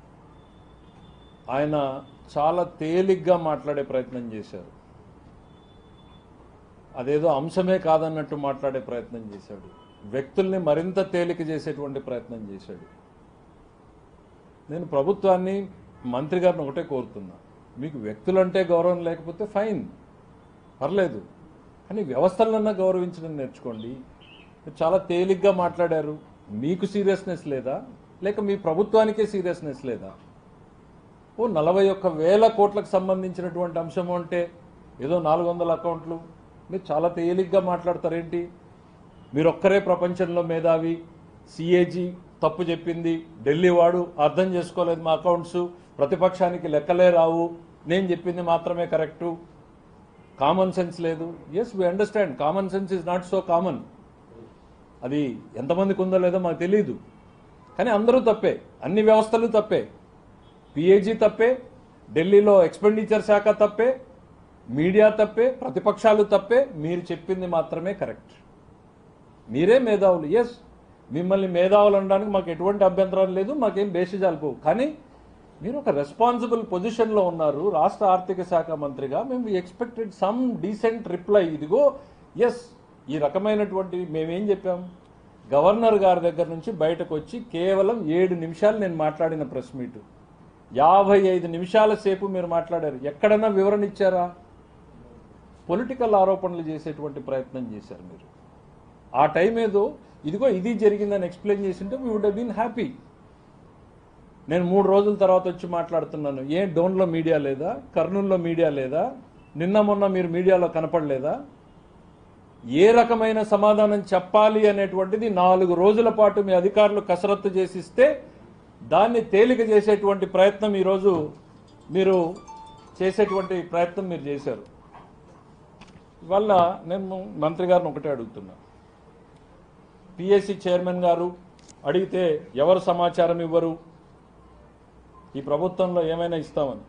ఆయన చాలా తేలిగ్గా మాట్లాడే ప్రయత్నం చేశారు అదేదో అంశమే కాదన్నట్టు మాట్లాడే ప్రయత్నం చేశాడు వ్యక్తుల్ని మరింత తేలిక చేసేటువంటి ప్రయత్నం చేశాడు నేను ప్రభుత్వాన్ని మంత్రి గారిని ఒకటే కోరుతున్నా మీకు వ్యక్తులంటే గౌరవం లేకపోతే ఫైన్ పర్లేదు కానీ వ్యవస్థలన్నా గౌరవించడం నేర్చుకోండి మీరు చాలా తేలిగ్గా మాట్లాడారు మీకు సీరియస్నెస్ లేదా లేక మీ ప్రభుత్వానికే సీరియస్నెస్ లేదా ఓ నలభై ఒక్క వేల కోట్లకు సంబంధించినటువంటి అంశం అంటే ఏదో నాలుగు వందల అకౌంట్లు మీరు చాలా తేలిగ్గా మాట్లాడతారేంటి మీరు ఒక్కరే ప్రపంచంలో మేధావి సిఏజీ తప్పు చెప్పింది ఢిల్లీ వాడు అర్థం చేసుకోలేదు మా అకౌంట్స్ ప్రతిపక్షానికి లెక్కలే రావు నేను చెప్పింది మాత్రమే కరెక్టు కామన్ సెన్స్ లేదు yes we understand common sense is not so common అది ఎంతమందికి ఉందో లేదో మాకు తెలియదు కానీ అందరూ తప్పే అన్ని వ్యవస్థలు తప్పే పిఏజీ తప్పే ఢిల్లీలో ఎక్స్పెండిచర్ శాఖ తప్పే మీడియా తప్పే ప్రతిపక్షాలు తప్పే మీరు చెప్పింది మాత్రమే కరెక్ట్ మీరే మేధావులు ఎస్ మిమ్మల్ని మేధావులు అనడానికి మాకు ఎటువంటి అభ్యంతరం లేదు మాకేం బేసిజాలు పోవు కానీ మీరు ఒక రెస్పాన్సిబుల్ పొజిషన్లో ఉన్నారు రాష్ట్ర ఆర్థిక శాఖ మంత్రిగా మేము ఎక్స్పెక్టెడ్ సమ్ డీసెంట్ రిప్లై ఇదిగో ఎస్ ఈ రకమైనటువంటి మేమేం చెప్పాం గవర్నర్ గారి దగ్గర నుంచి బయటకు వచ్చి కేవలం ఏడు నిమిషాలు నేను మాట్లాడిన ప్రెస్ మీట్ యాభై ఐదు నిమిషాల సేపు మీరు మాట్లాడారు ఎక్కడన్నా వివరణ ఇచ్చారా పొలిటికల్ ఆరోపణలు చేసేటువంటి ప్రయత్నం చేశారు మీరు ఆ టైం ఏదో ఇదిగో ఇది జరిగిందని ఎక్స్ప్లెయిన్ చేసింటే వీ వుడ్ బీన్ హ్యాపీ నేను మూడు రోజుల తర్వాత వచ్చి మాట్లాడుతున్నాను ఏ డోన్లో మీడియా లేదా కర్నూలులో మీడియా లేదా నిన్న మొన్న మీరు మీడియాలో కనపడలేదా ఏ రకమైన సమాధానం చెప్పాలి అనేటువంటిది నాలుగు రోజుల పాటు మీ అధికారులు కసరత్తు చేసిస్తే దాన్ని తేలిక చేసేటువంటి ప్రయత్నం ఈరోజు మీరు చేసేటువంటి ప్రయత్నం మీరు చేశారు ఇవల్ల నేను మంత్రి గారిని ఒకటే అడుగుతున్నా పిఎస్సి చైర్మన్ గారు అడిగితే ఎవరు సమాచారం ఇవ్వరు ఈ ప్రభుత్వంలో ఏమైనా ఇస్తామని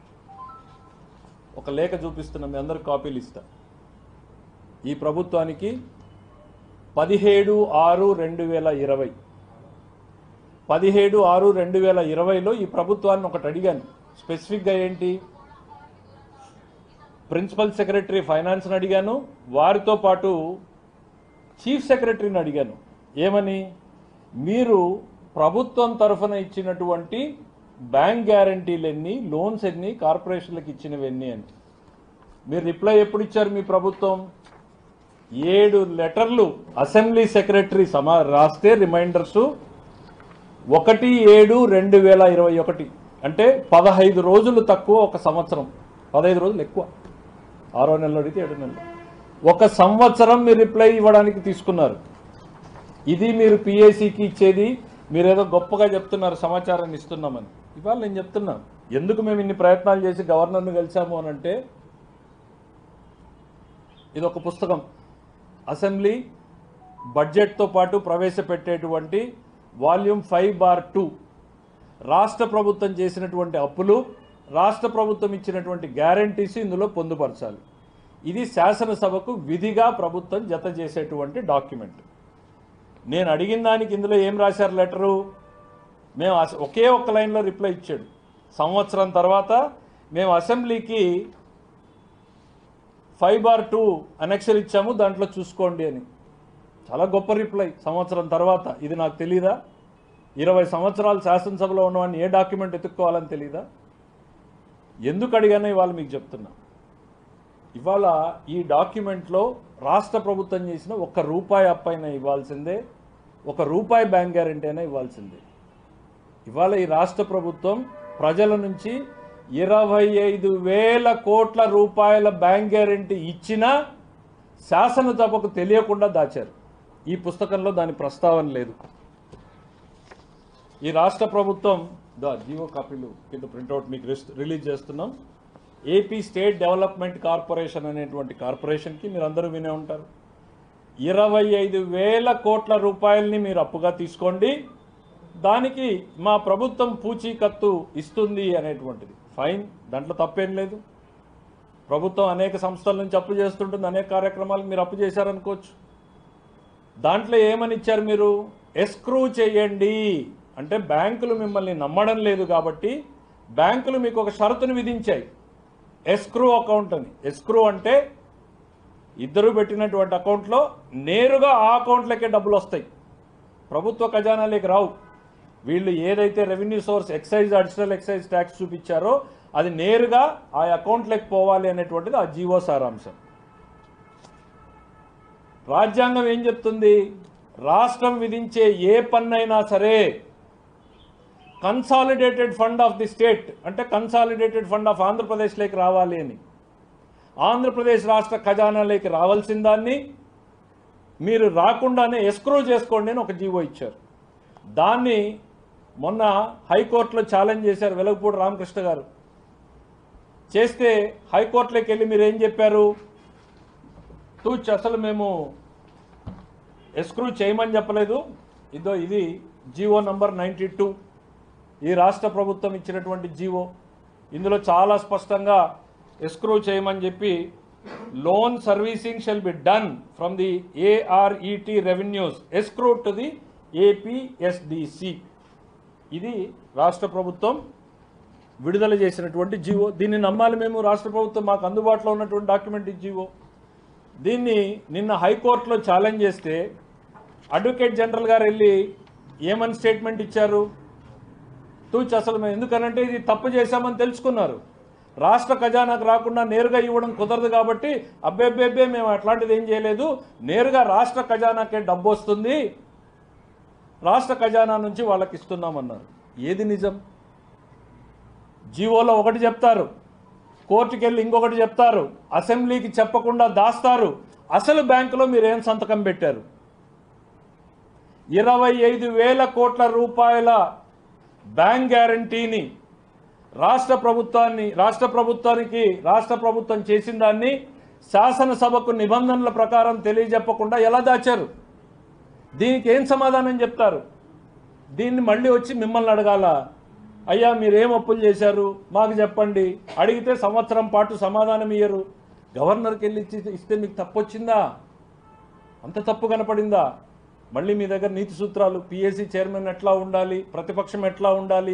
ఒక లేఖ చూపిస్తున్నా మీ అందరు కాపీలు ఇస్తా ఈ ప్రభుత్వానికి పదిహేడు ఆరు రెండు వేల ఇరవై పదిహేడు ఆరు రెండు వేల ఇరవైలో ఈ ప్రభుత్వాన్ని ఒకటి అడిగాను స్పెసిఫిక్గా ఏంటి ప్రిన్సిపల్ సెక్రటరీ ఫైనాన్స్ని అడిగాను వారితో పాటు చీఫ్ సెక్రటరీని అడిగాను ఏమని మీరు ప్రభుత్వం తరఫున ఇచ్చినటువంటి బ్యాంక్ గ్యారంటీలు ఎన్ని లోన్స్ ఎన్ని కార్పొరేషన్లకు ఇచ్చినవి ఎన్ని అని మీరు రిప్లై ఎప్పుడు ఇచ్చారు మీ ప్రభుత్వం ఏడు లెటర్లు అసెంబ్లీ సెక్రటరీ సమా రాస్తే రిమైండర్స్ ఒకటి ఏడు రెండు వేల ఇరవై ఒకటి అంటే పదహైదు రోజులు తక్కువ ఒక సంవత్సరం పదహైదు రోజులు ఎక్కువ ఆరో నెలలో అడిగితే ఏడు నెలలు ఒక సంవత్సరం మీరు రిప్లై ఇవ్వడానికి తీసుకున్నారు ఇది మీరు పిఏసీకి ఇచ్చేది మీరేదో గొప్పగా చెప్తున్నారు సమాచారాన్ని ఇస్తున్నామని ఇవాళ నేను చెప్తున్నా ఎందుకు మేము ఇన్ని ప్రయత్నాలు చేసి గవర్నర్ను కలిసాము అని అంటే ఇది ఒక పుస్తకం అసెంబ్లీ బడ్జెట్తో పాటు ప్రవేశపెట్టేటువంటి వాల్యూమ్ ఫైవ్ బార్ టూ రాష్ట్ర ప్రభుత్వం చేసినటువంటి అప్పులు రాష్ట్ర ప్రభుత్వం ఇచ్చినటువంటి గ్యారంటీస్ ఇందులో పొందుపరచాలి ఇది శాసనసభకు విధిగా ప్రభుత్వం జత చేసేటువంటి డాక్యుమెంట్ నేను అడిగిన దానికి ఇందులో ఏం రాశారు లెటరు మేము అస- ఒకే ఒక్క లైన్లో రిప్లై ఇచ్చాడు సంవత్సరం తర్వాత మేము అసెంబ్లీకి ఫైవ్ బార్ టూ అనెక్షన్ ఇచ్చాము దాంట్లో చూసుకోండి అని చాలా గొప్ప రిప్లై సంవత్సరం తర్వాత ఇది నాకు తెలీదా ఇరవై సంవత్సరాలు శాసనసభలో ఉన్నవాడిని ఏ డాక్యుమెంట్ ఎత్తుక్కోవాలని తెలీదా ఎందుకు అడిగానో ఇవాళ మీకు చెప్తున్నా ఇవాళ ఈ డాక్యుమెంట్లో రాష్ట్ర ప్రభుత్వం చేసిన ఒక్క రూపాయి అప్పైనా ఇవ్వాల్సిందే ఒక రూపాయి బ్యాంక్ గ్యారంటీ అయినా ఇవ్వాల్సిందే ఇవాళ ఈ రాష్ట్ర ప్రభుత్వం ప్రజల నుంచి ఇరవై ఐదు వేల కోట్ల రూపాయల బ్యాంక్ గ్యారంటీ ఇచ్చినా శాసనసభకు తెలియకుండా దాచారు ఈ పుస్తకంలో దాని ప్రస్తావన లేదు ఈ రాష్ట్ర ప్రభుత్వం దా జీవో కాపీలు కింద ప్రింట్అవుట్ మీకు రిస్- రిలీజ్ చేస్తున్నాం ఏపీ స్టేట్ డెవలప్మెంట్ కార్పొరేషన్ అనేటువంటి కార్పొరేషన్కి మీరు అందరూ వినే ఉంటారు ఇరవై ఐదు వేల కోట్ల రూపాయలని మీరు అప్పుగా తీసుకోండి దానికి మా ప్రభుత్వం పూచీకత్తు ఇస్తుంది అనేటువంటిది ఫైన్ దాంట్లో తప్పేం లేదు ప్రభుత్వం అనేక సంస్థల నుంచి అప్పు చేస్తుంటుంది అనేక కార్యక్రమాలకు మీరు అప్పు చేశారనుకోవచ్చు దాంట్లో ఏమని ఇచ్చారు మీరు ఎస్క్రూ చేయండి అంటే బ్యాంకులు మిమ్మల్ని నమ్మడం లేదు కాబట్టి బ్యాంకులు మీకు ఒక షరతును విధించాయి ఎస్క్రూ అకౌంట్ అని ఎస్క్రూ అంటే ఇద్దరు పెట్టినటువంటి అకౌంట్లో నేరుగా ఆ అకౌంట్లకే డబ్బులు వస్తాయి ప్రభుత్వ ఖజానాలోకి రావు వీళ్ళు ఏదైతే revenue source excise additional excise tax చూపించారో అది నేరుగా ఆ అకౌంట్లోకి పోవాలి అనేటువంటిది ఆ జీవో సారాంశం రాజ్యాంగం ఏం చెప్తుంది రాష్ట్రం విధించే ఏ పన్నైనా సరే consolidated fund of the state అంటే కన్సాలిడేటెడ్ ఫండ్ ఆఫ్ ఆంధ్రప్రదేశ్లోకి రావాలి అని ఆంధ్రప్రదేశ్ రాష్ట్ర ఖజానాలోకి రావాల్సిన దాన్ని మీరు రాకుండానే ఎస్క్రూ చేసుకోండి అని ఒక జీవో ఇచ్చారు దాన్ని మొన్న హైకోర్టులో ఛాలెంజ్ చేశారు వెలగపూడి రామకృష్ణ గారు చేస్తే హైకోర్టులోకి వెళ్ళి మీరు ఏం చెప్పారు తూచ్ అసలు మేము ఎస్క్రూ చేయమని చెప్పలేదు ఇదో ఇది జీవో నంబర్ నైంటీ టూ ఈ రాష్ట్ర ప్రభుత్వం ఇచ్చినటువంటి జీవో ఇందులో చాలా స్పష్టంగా ఎస్క్రూ చేయమని చెప్పి loan servicing shall be done from the ARET revenues escrow to the APSDC ఇది రాష్ట్ర ప్రభుత్వం విడుదల చేసినటువంటి జీవో దీన్ని నమ్మాలి మేము రాష్ట్ర ప్రభుత్వం మాకు అందుబాటులో ఉన్నటువంటి డాక్యుమెంట్ ఈ జీవో దీన్ని నిన్న హైకోర్టులో ఛాలెంజ్ చేస్తే అడ్వకేట్ జనరల్ గారు వెళ్ళి ఏమని స్టేట్మెంట్ ఇచ్చారు తూచి అసలు మేము ఎందుకనంటే ఇది తప్పు చేశామని తెలుసుకున్నారు రాష్ట్ర ఖజానాకు రాకుండా నేరుగా ఇవ్వడం కుదరదు కాబట్టి అబ్బేబ్బేబ్బే మేము అట్లాంటిది ఏం చేయలేదు నేరుగా రాష్ట్ర ఖజానాకే డబ్బు వస్తుంది రాష్ట్ర ఖజానా నుంచి వాళ్ళకి ఇస్తున్నామన్నారు ఏది నిజం జీవోలో ఒకటి చెప్తారు కోర్టుకి వెళ్ళి ఇంకొకటి చెప్తారు అసెంబ్లీకి చెప్పకుండా దాస్తారు అసలు బ్యాంకులో మీరు ఏం సంతకం పెట్టారు ఇరవై ఐదు వేల కోట్ల రూపాయల బ్యాంక్ గ్యారంటీని రాష్ట్ర ప్రభుత్వాన్ని రాష్ట్ర ప్రభుత్వానికి రాష్ట్ర ప్రభుత్వం చేసిన దాన్ని శాసనసభకు నిబంధనల ప్రకారం తెలియజెప్పకుండా ఎలా దాచారు దీనికి ఏం సమాధానం చెప్తారు దీన్ని మళ్ళీ వచ్చి మిమ్మల్ని అడగాల అయ్యా మీరేం అప్పులు చేశారు మాకు చెప్పండి అడిగితే సంవత్సరం పాటు సమాధానం ఇయ్యరు గవర్నర్కి వెళ్ళి ఇచ్చి- ఇస్తే మీకు తప్పు వచ్చిందా అంత తప్పు కనపడిందా మళ్ళీ మీ దగ్గర నీతి సూత్రాలు పిఎస్సి చైర్మన్ ఎట్లా ఉండాలి ప్రతిపక్షం ఎట్లా ఉండాలి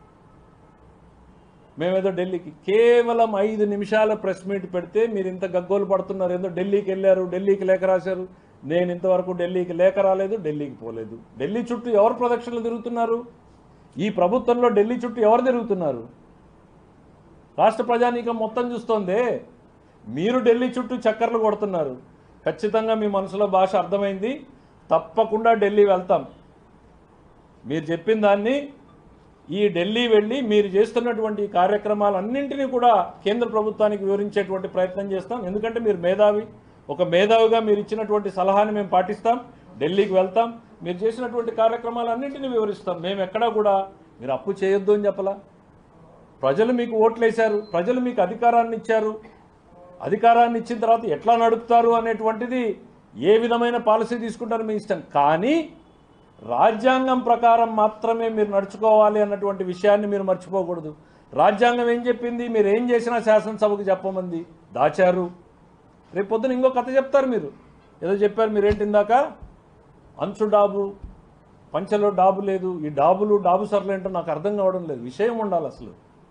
మేమేదో ఢిల్లీకి కేవలం ఐదు నిమిషాల ప్రెస్ మీట్ పెడితే మీరు ఇంత గగ్గోలు పడుతున్నారు ఏదో ఢిల్లీకి వెళ్ళారు ఢిల్లీకి లేఖ రాశారు నేను ఇంతవరకు ఢిల్లీకి లేఖ రాలేదు ఢిల్లీకి పోలేదు ఢిల్లీ చుట్టూ ఎవరు ప్రదక్షిణలు తిరుగుతున్నారు ఈ ప్రభుత్వంలో ఢిల్లీ చుట్టూ ఎవరు తిరుగుతున్నారు రాష్ట్ర ప్రజానీకం మొత్తం చూస్తోందే మీరు ఢిల్లీ చుట్టూ చక్కర్లు కొడుతున్నారు ఖచ్చితంగా మీ మనసులో భాష అర్థమైంది తప్పకుండా ఢిల్లీ వెళ్తాం మీరు చెప్పిన దాన్ని ఈ ఢిల్లీ వెళ్ళి మీరు చేస్తున్నటువంటి ఈ కార్యక్రమాలన్నింటినీ కూడా కేంద్ర ప్రభుత్వానికి వివరించేటువంటి ప్రయత్నం చేస్తాం ఎందుకంటే మీరు మేధావి ఒక మేధావిగా మీరు ఇచ్చినటువంటి సలహాని మేము పాటిస్తాం ఢిల్లీకి వెళ్తాం మీరు చేసినటువంటి కార్యక్రమాలన్నింటినీ వివరిస్తాం మేము ఎక్కడా కూడా మీరు అప్పు చేయొద్దు అని చెప్పలా ప్రజలు మీకు ఓట్లేశారు ప్రజలు మీకు అధికారాన్ని ఇచ్చారు అధికారాన్ని ఇచ్చిన తర్వాత ఎట్లా నడుపుతారు అనేటువంటిది ఏ విధమైన పాలసీ తీసుకుంటారో మీ ఇష్టం కానీ రాజ్యాంగం ప్రకారం మాత్రమే మీరు నడుచుకోవాలి అన్నటువంటి విషయాన్ని మీరు మర్చిపోకూడదు రాజ్యాంగం ఏం చెప్పింది మీరు ఏం చేసినా శాసనసభకు చెప్పమంది దాచారు రేపు పొద్దున ఇంకో కథ చెప్తారు మీరు ఏదో చెప్పారు మీరేంటి ఇందాక అంచు డాబు పంచలో డాబు లేదు ఈ డాబులు డాబు సర్లు ఏంటో నాకు అర్థం కావడం లేదు విషయం ఉండాలి అసలు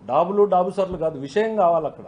డాబులు డాబుసర్లు కాదు విషయం కావాలి అక్కడ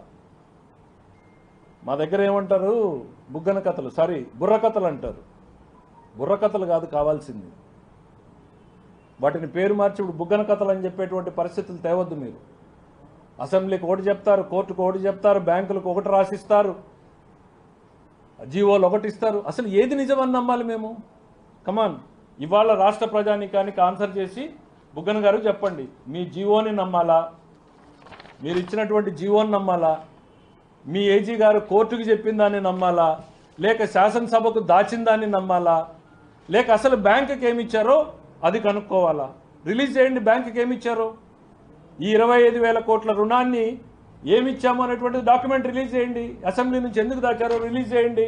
మా దగ్గర ఏమంటారు బుగ్గన కథలు సారీ బుర్ర కథలు అంటారు బుర్ర కథలు కాదు కావాల్సింది వాటిని పేరు మార్చి ఇప్పుడు బుగ్గన కథలు అని చెప్పేటువంటి పరిస్థితులు తేవద్దు మీరు అసెంబ్లీకి ఒకటి చెప్తారు కోర్టుకు ఒకటి చెప్తారు బ్యాంకులకు ఒకటి రాసిస్తారు జీవోలు ఒకటి ఇస్తారు అసలు ఏది నిజమని నమ్మాలి మేము కమాన్ ఇవాళ రాష్ట్ర ప్రజానీకానికి ఆన్సర్ చేసి బుగ్గన గారు చెప్పండి మీ జీవోని నమ్మాలా మీరు ఇచ్చినటువంటి జీవోని నమ్మాలా మీ ఏజీ గారు కోర్టుకి చెప్పిన దాన్ని నమ్మాలా లేక శాసనసభకు దాచిన దాన్ని నమ్మాలా లేక అసలు బ్యాంకుకి ఏమి ఇచ్చారో అది కనుక్కోవాలా రిలీజ్ చేయండి బ్యాంకుకి ఏమి ఇచ్చారో ఈ ఇరవై ఐదు వేల కోట్ల రుణాన్ని ఏమి ఇచ్చామో అనేటువంటి డాక్యుమెంట్ రిలీజ్ చేయండి అసెంబ్లీ నుంచి ఎందుకు దాచారో రిలీజ్ చేయండి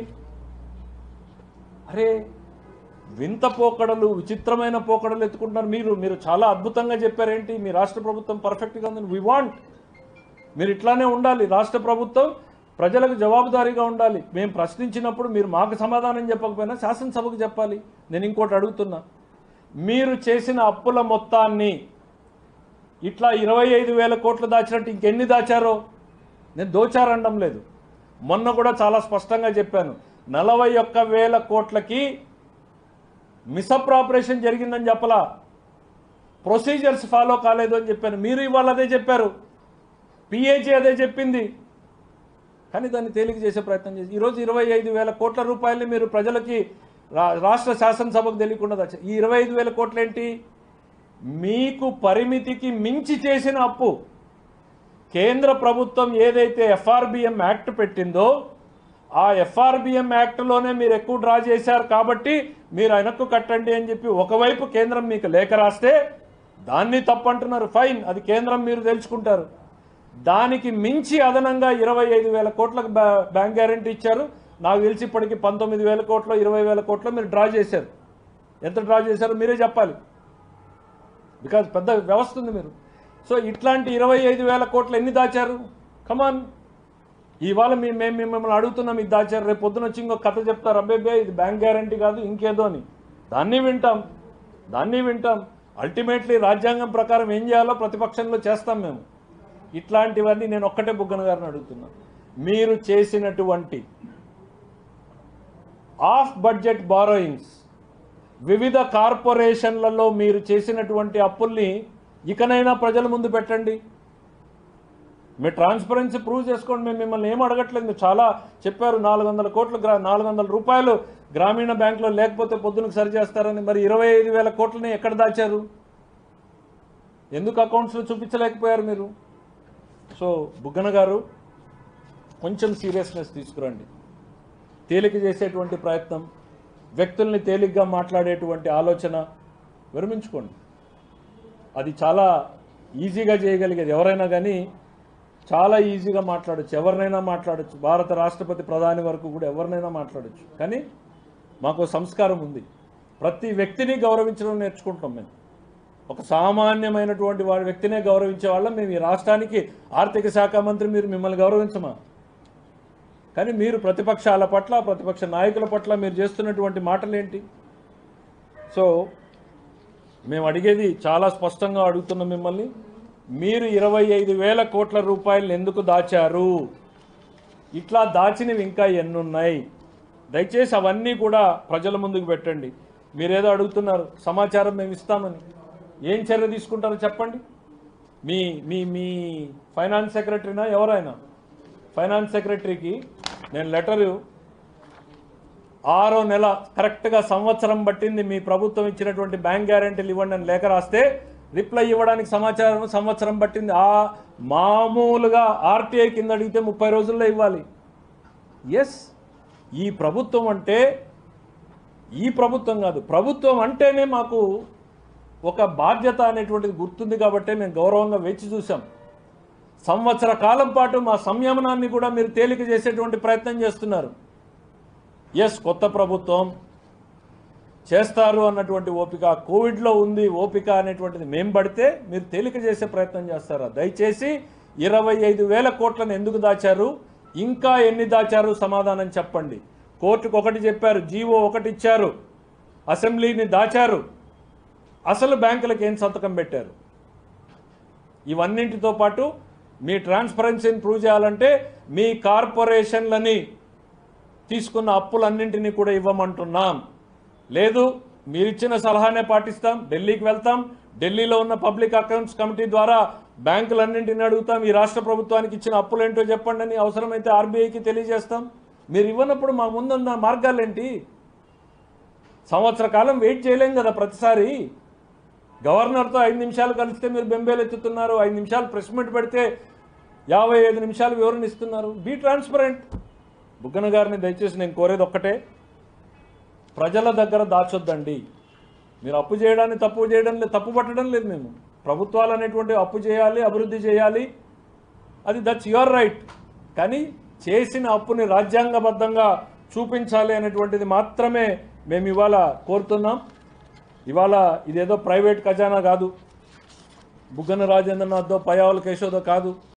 అరే వింత పోకడలు విచిత్రమైన పోకడలు ఎత్తుకుంటున్నారు మీరు మీరు చాలా అద్భుతంగా చెప్పారేంటి మీ రాష్ట్ర ప్రభుత్వం పర్ఫెక్ట్గా ఉందని వి వాంట్ మీరు ఇట్లానే ఉండాలి రాష్ట్ర ప్రభుత్వం ప్రజలకు జవాబుదారీగా ఉండాలి మేము ప్రశ్నించినప్పుడు మీరు మాకు సమాధానం చెప్పకపోయినా శాసనసభకు చెప్పాలి నేను ఇంకోటి అడుగుతున్నా మీరు చేసిన అప్పుల మొత్తాన్ని ఇట్లా ఇరవై ఐదు వేల కోట్లు దాచినట్టు ఇంకెన్ని దాచారో నేను దోచారనడం లేదు మొన్న కూడా చాలా స్పష్టంగా చెప్పాను నలభై ఒక్క వేల కోట్లకి మిసప్రాపరేషన్ జరిగిందని చెప్పలా ప్రొసీజర్స్ ఫాలో కాలేదు అని చెప్పాను మీరు ఇవాళ అదే చెప్పారు పిఏజీ అదే చెప్పింది కానీ దాన్ని తేలిక చేసే ప్రయత్నం చేసి ఈరోజు ఇరవై ఐదు వేల కోట్ల రూపాయలని మీరు ప్రజలకి రా రాష్ట్ర శాసనసభకు తెలియకుండా దాచారు ఈ ఇరవై ఐదు వేల కోట్లు ఏంటి మీకు పరిమితికి మించి చేసిన అప్పు కేంద్ర ప్రభుత్వం ఏదైతే ఎఫ్ఆర్బిఎం యాక్ట్ పెట్టిందో ఆ ఎఫ్ఆర్బిఎం యాక్ట్లోనే మీరు ఎక్కువ డ్రా చేశారు కాబట్టి మీరు వెనక్కు కట్టండి అని చెప్పి ఒకవైపు కేంద్రం మీకు లేఖ రాస్తే దాన్ని తప్పంటున్నారు ఫైన్ అది కేంద్రం మీరు తెలుసుకుంటారు దానికి మించి అదనంగా ఇరవై ఐదు వేల కోట్లకు బ్యా- బ్యాంక్ గ్యారంటీ ఇచ్చారు నాకు తెలిసి ఇప్పటికి పంతొమ్మిది వేల కోట్లు ఇరవై వేల కోట్లు మీరు డ్రా చేశారు ఎంత డ్రా చేశారో మీరే చెప్పాలి బికాజ్ పెద్ద వ్యవస్థ ఉంది మీరు సో ఇట్లాంటి ఇరవై ఐదు వేల కోట్లు ఎన్ని దాచారు కమాన్ ఇవాళ మీ మేము మిమ్మల్ని అడుగుతున్నాం ఇది దాచారు రేపు పొద్దున వచ్చి ఇంకో కథ చెప్తారు అబ్బాయి ఇది బ్యాంక్ గ్యారంటీ కాదు ఇంకేదో అని దాన్ని వింటాం దాన్ని వింటాం అల్టిమేట్లీ రాజ్యాంగం ప్రకారం ఏం చేయాలో ప్రతిపక్షంలో చేస్తాం మేము ఇట్లాంటివన్నీ నేను ఒక్కటే బుగ్గన గారిని అడుగుతున్నా మీరు చేసినటువంటి ఆఫ్ బడ్జెట్ బారోయింగ్స్ వివిధ కార్పొరేషన్లలో మీరు చేసినటువంటి అప్పుల్ని ఇకనైనా ప్రజల ముందు పెట్టండి మీ ట్రాన్స్పరెన్సీ ప్రూవ్ చేసుకోండి మేము మిమ్మల్ని ఏం అడగట్లేదు మీరు చాలా చెప్పారు నాలుగు వందల కోట్లు గ్రా నాలుగు వందల రూపాయలు గ్రామీణ బ్యాంకులో లేకపోతే పొద్దునకు సరి చేస్తారని మరి ఇరవై ఐదు వేల కోట్లని ఎక్కడ దాచారు ఎందుకు అకౌంట్స్లో చూపించలేకపోయారు మీరు సో బుగ్గన గారు కొంచెం సీరియస్నెస్ తీసుకురండి తేలిక చేసేటువంటి ప్రయత్నం వ్యక్తుల్ని తేలిగ్గా మాట్లాడేటువంటి ఆలోచన విరమించుకోండి అది చాలా ఈజీగా చేయగలిగేది ఎవరైనా కానీ చాలా ఈజీగా మాట్లాడచ్చు ఎవరినైనా మాట్లాడచ్చు భారత రాష్ట్రపతి ప్రధాని వరకు కూడా ఎవరినైనా మాట్లాడచ్చు కానీ మాకు సంస్కారం ఉంది ప్రతి వ్యక్తిని గౌరవించడం నేర్చుకుంటాం మేము ఒక సామాన్యమైనటువంటి వాడి వ్యక్తినే గౌరవించే వాళ్ళం మేము ఈ రాష్ట్రానికి ఆర్థిక శాఖ మంత్రి మీరు మిమ్మల్ని గౌరవించమా కానీ మీరు ప్రతిపక్షాల పట్ల ప్రతిపక్ష నాయకుల పట్ల మీరు చేస్తున్నటువంటి మాటలు ఏంటి సో మేము అడిగేది చాలా స్పష్టంగా అడుగుతున్నాం మిమ్మల్ని మీరు ఇరవై ఐదు వేల కోట్ల రూపాయలు ఎందుకు దాచారు ఇట్లా దాచినవి ఇంకా ఎన్నున్నాయి దయచేసి అవన్నీ కూడా ప్రజల ముందుకు పెట్టండి మీరేదో అడుగుతున్నారు సమాచారం మేము ఇస్తామని ఏం చర్య తీసుకుంటారో చెప్పండి మీ మీ మీ ఫైనాన్స్ సెక్రటరీనా ఎవరైనా ఫైనాన్స్ సెక్రటరీకి నేను లెటరు ఆరో నెల కరెక్ట్గా సంవత్సరం పట్టింది మీ ప్రభుత్వం ఇచ్చినటువంటి బ్యాంక్ గ్యారెంటీలు ఇవ్వండి అని లేఖ రాస్తే రిప్లై ఇవ్వడానికి సమాచారం సంవత్సరం పట్టింది ఆ మామూలుగా ఆర్టీఐ కింద అడిగితే ముప్పై రోజుల్లో ఇవ్వాలి ఎస్ ఈ ప్రభుత్వం అంటే ఈ ప్రభుత్వం కాదు ప్రభుత్వం అంటేనే మాకు ఒక బాధ్యత అనేటువంటిది గుర్తుంది కాబట్టే మేము గౌరవంగా వేచి చూసాం సంవత్సర కాలం పాటు మా సంయమనాన్ని కూడా మీరు తేలిక చేసేటువంటి ప్రయత్నం చేస్తున్నారు ఎస్ కొత్త ప్రభుత్వం చేస్తారు అన్నటువంటి ఓపిక కోవిడ్లో ఉంది ఓపిక అనేటువంటిది మేం పడితే మీరు తేలిక చేసే ప్రయత్నం చేస్తారా దయచేసి ఇరవై ఐదు వేల కోట్లను ఎందుకు దాచారు ఇంకా ఎన్ని దాచారు సమాధానం చెప్పండి కోర్టుకు ఒకటి చెప్పారు జీవో ఒకటి ఇచ్చారు అసెంబ్లీని దాచారు అసలు బ్యాంకులకు ఏం సంతకం పెట్టారు ఇవన్నింటితో పాటు మీ ట్రాన్స్పరెన్సీని ప్రూవ్ చేయాలంటే మీ కార్పొరేషన్లని తీసుకున్న అప్పులన్నింటినీ కూడా ఇవ్వమంటున్నాం లేదు మీరిచ్చిన సలహానే పాటిస్తాం ఢిల్లీకి వెళ్తాం ఢిల్లీలో ఉన్న పబ్లిక్ అకౌంట్స్ కమిటీ ద్వారా బ్యాంకులన్నింటిని అడుగుతాం ఈ రాష్ట్ర ప్రభుత్వానికి ఇచ్చిన అప్పులేంటో చెప్పండి అని అవసరమైతే ఆర్బీఐకి తెలియజేస్తాం మీరు ఇవ్వనప్పుడు మా ముందున్న మార్గాలేంటి సంవత్సర కాలం వెయిట్ చేయలేం కదా ప్రతిసారి గవర్నర్తో ఐదు నిమిషాలు కలిస్తే మీరు బెంబేలు ఎత్తుతున్నారు ఐదు నిమిషాలు ప్రెస్ మీట్ పెడితే యాభై ఐదు నిమిషాలు వివరణ ఇస్తున్నారు బీ ట్రాన్స్పరెంట్ బుగ్గన గారిని దయచేసి నేను కోరేది ఒక్కటే ప్రజల దగ్గర దాచొద్దండి మీరు అప్పు చేయడాన్ని తప్పు చేయడం లేదు తప్పు పట్టడం లేదు మేము ప్రభుత్వాలు అనేటువంటి అప్పు చేయాలి అభివృద్ధి చేయాలి అది దట్స్ యువర్ రైట్ కానీ చేసిన అప్పుని రాజ్యాంగబద్ధంగా చూపించాలి అనేటువంటిది మాత్రమే మేము ఇవాళ కోరుతున్నాం ఇవాళ ఇదేదో ప్రైవేట్ ఖజానా కాదు బుగ్గన రాజేంద్రనాథ్దో పయావుల కేశోదో కాదు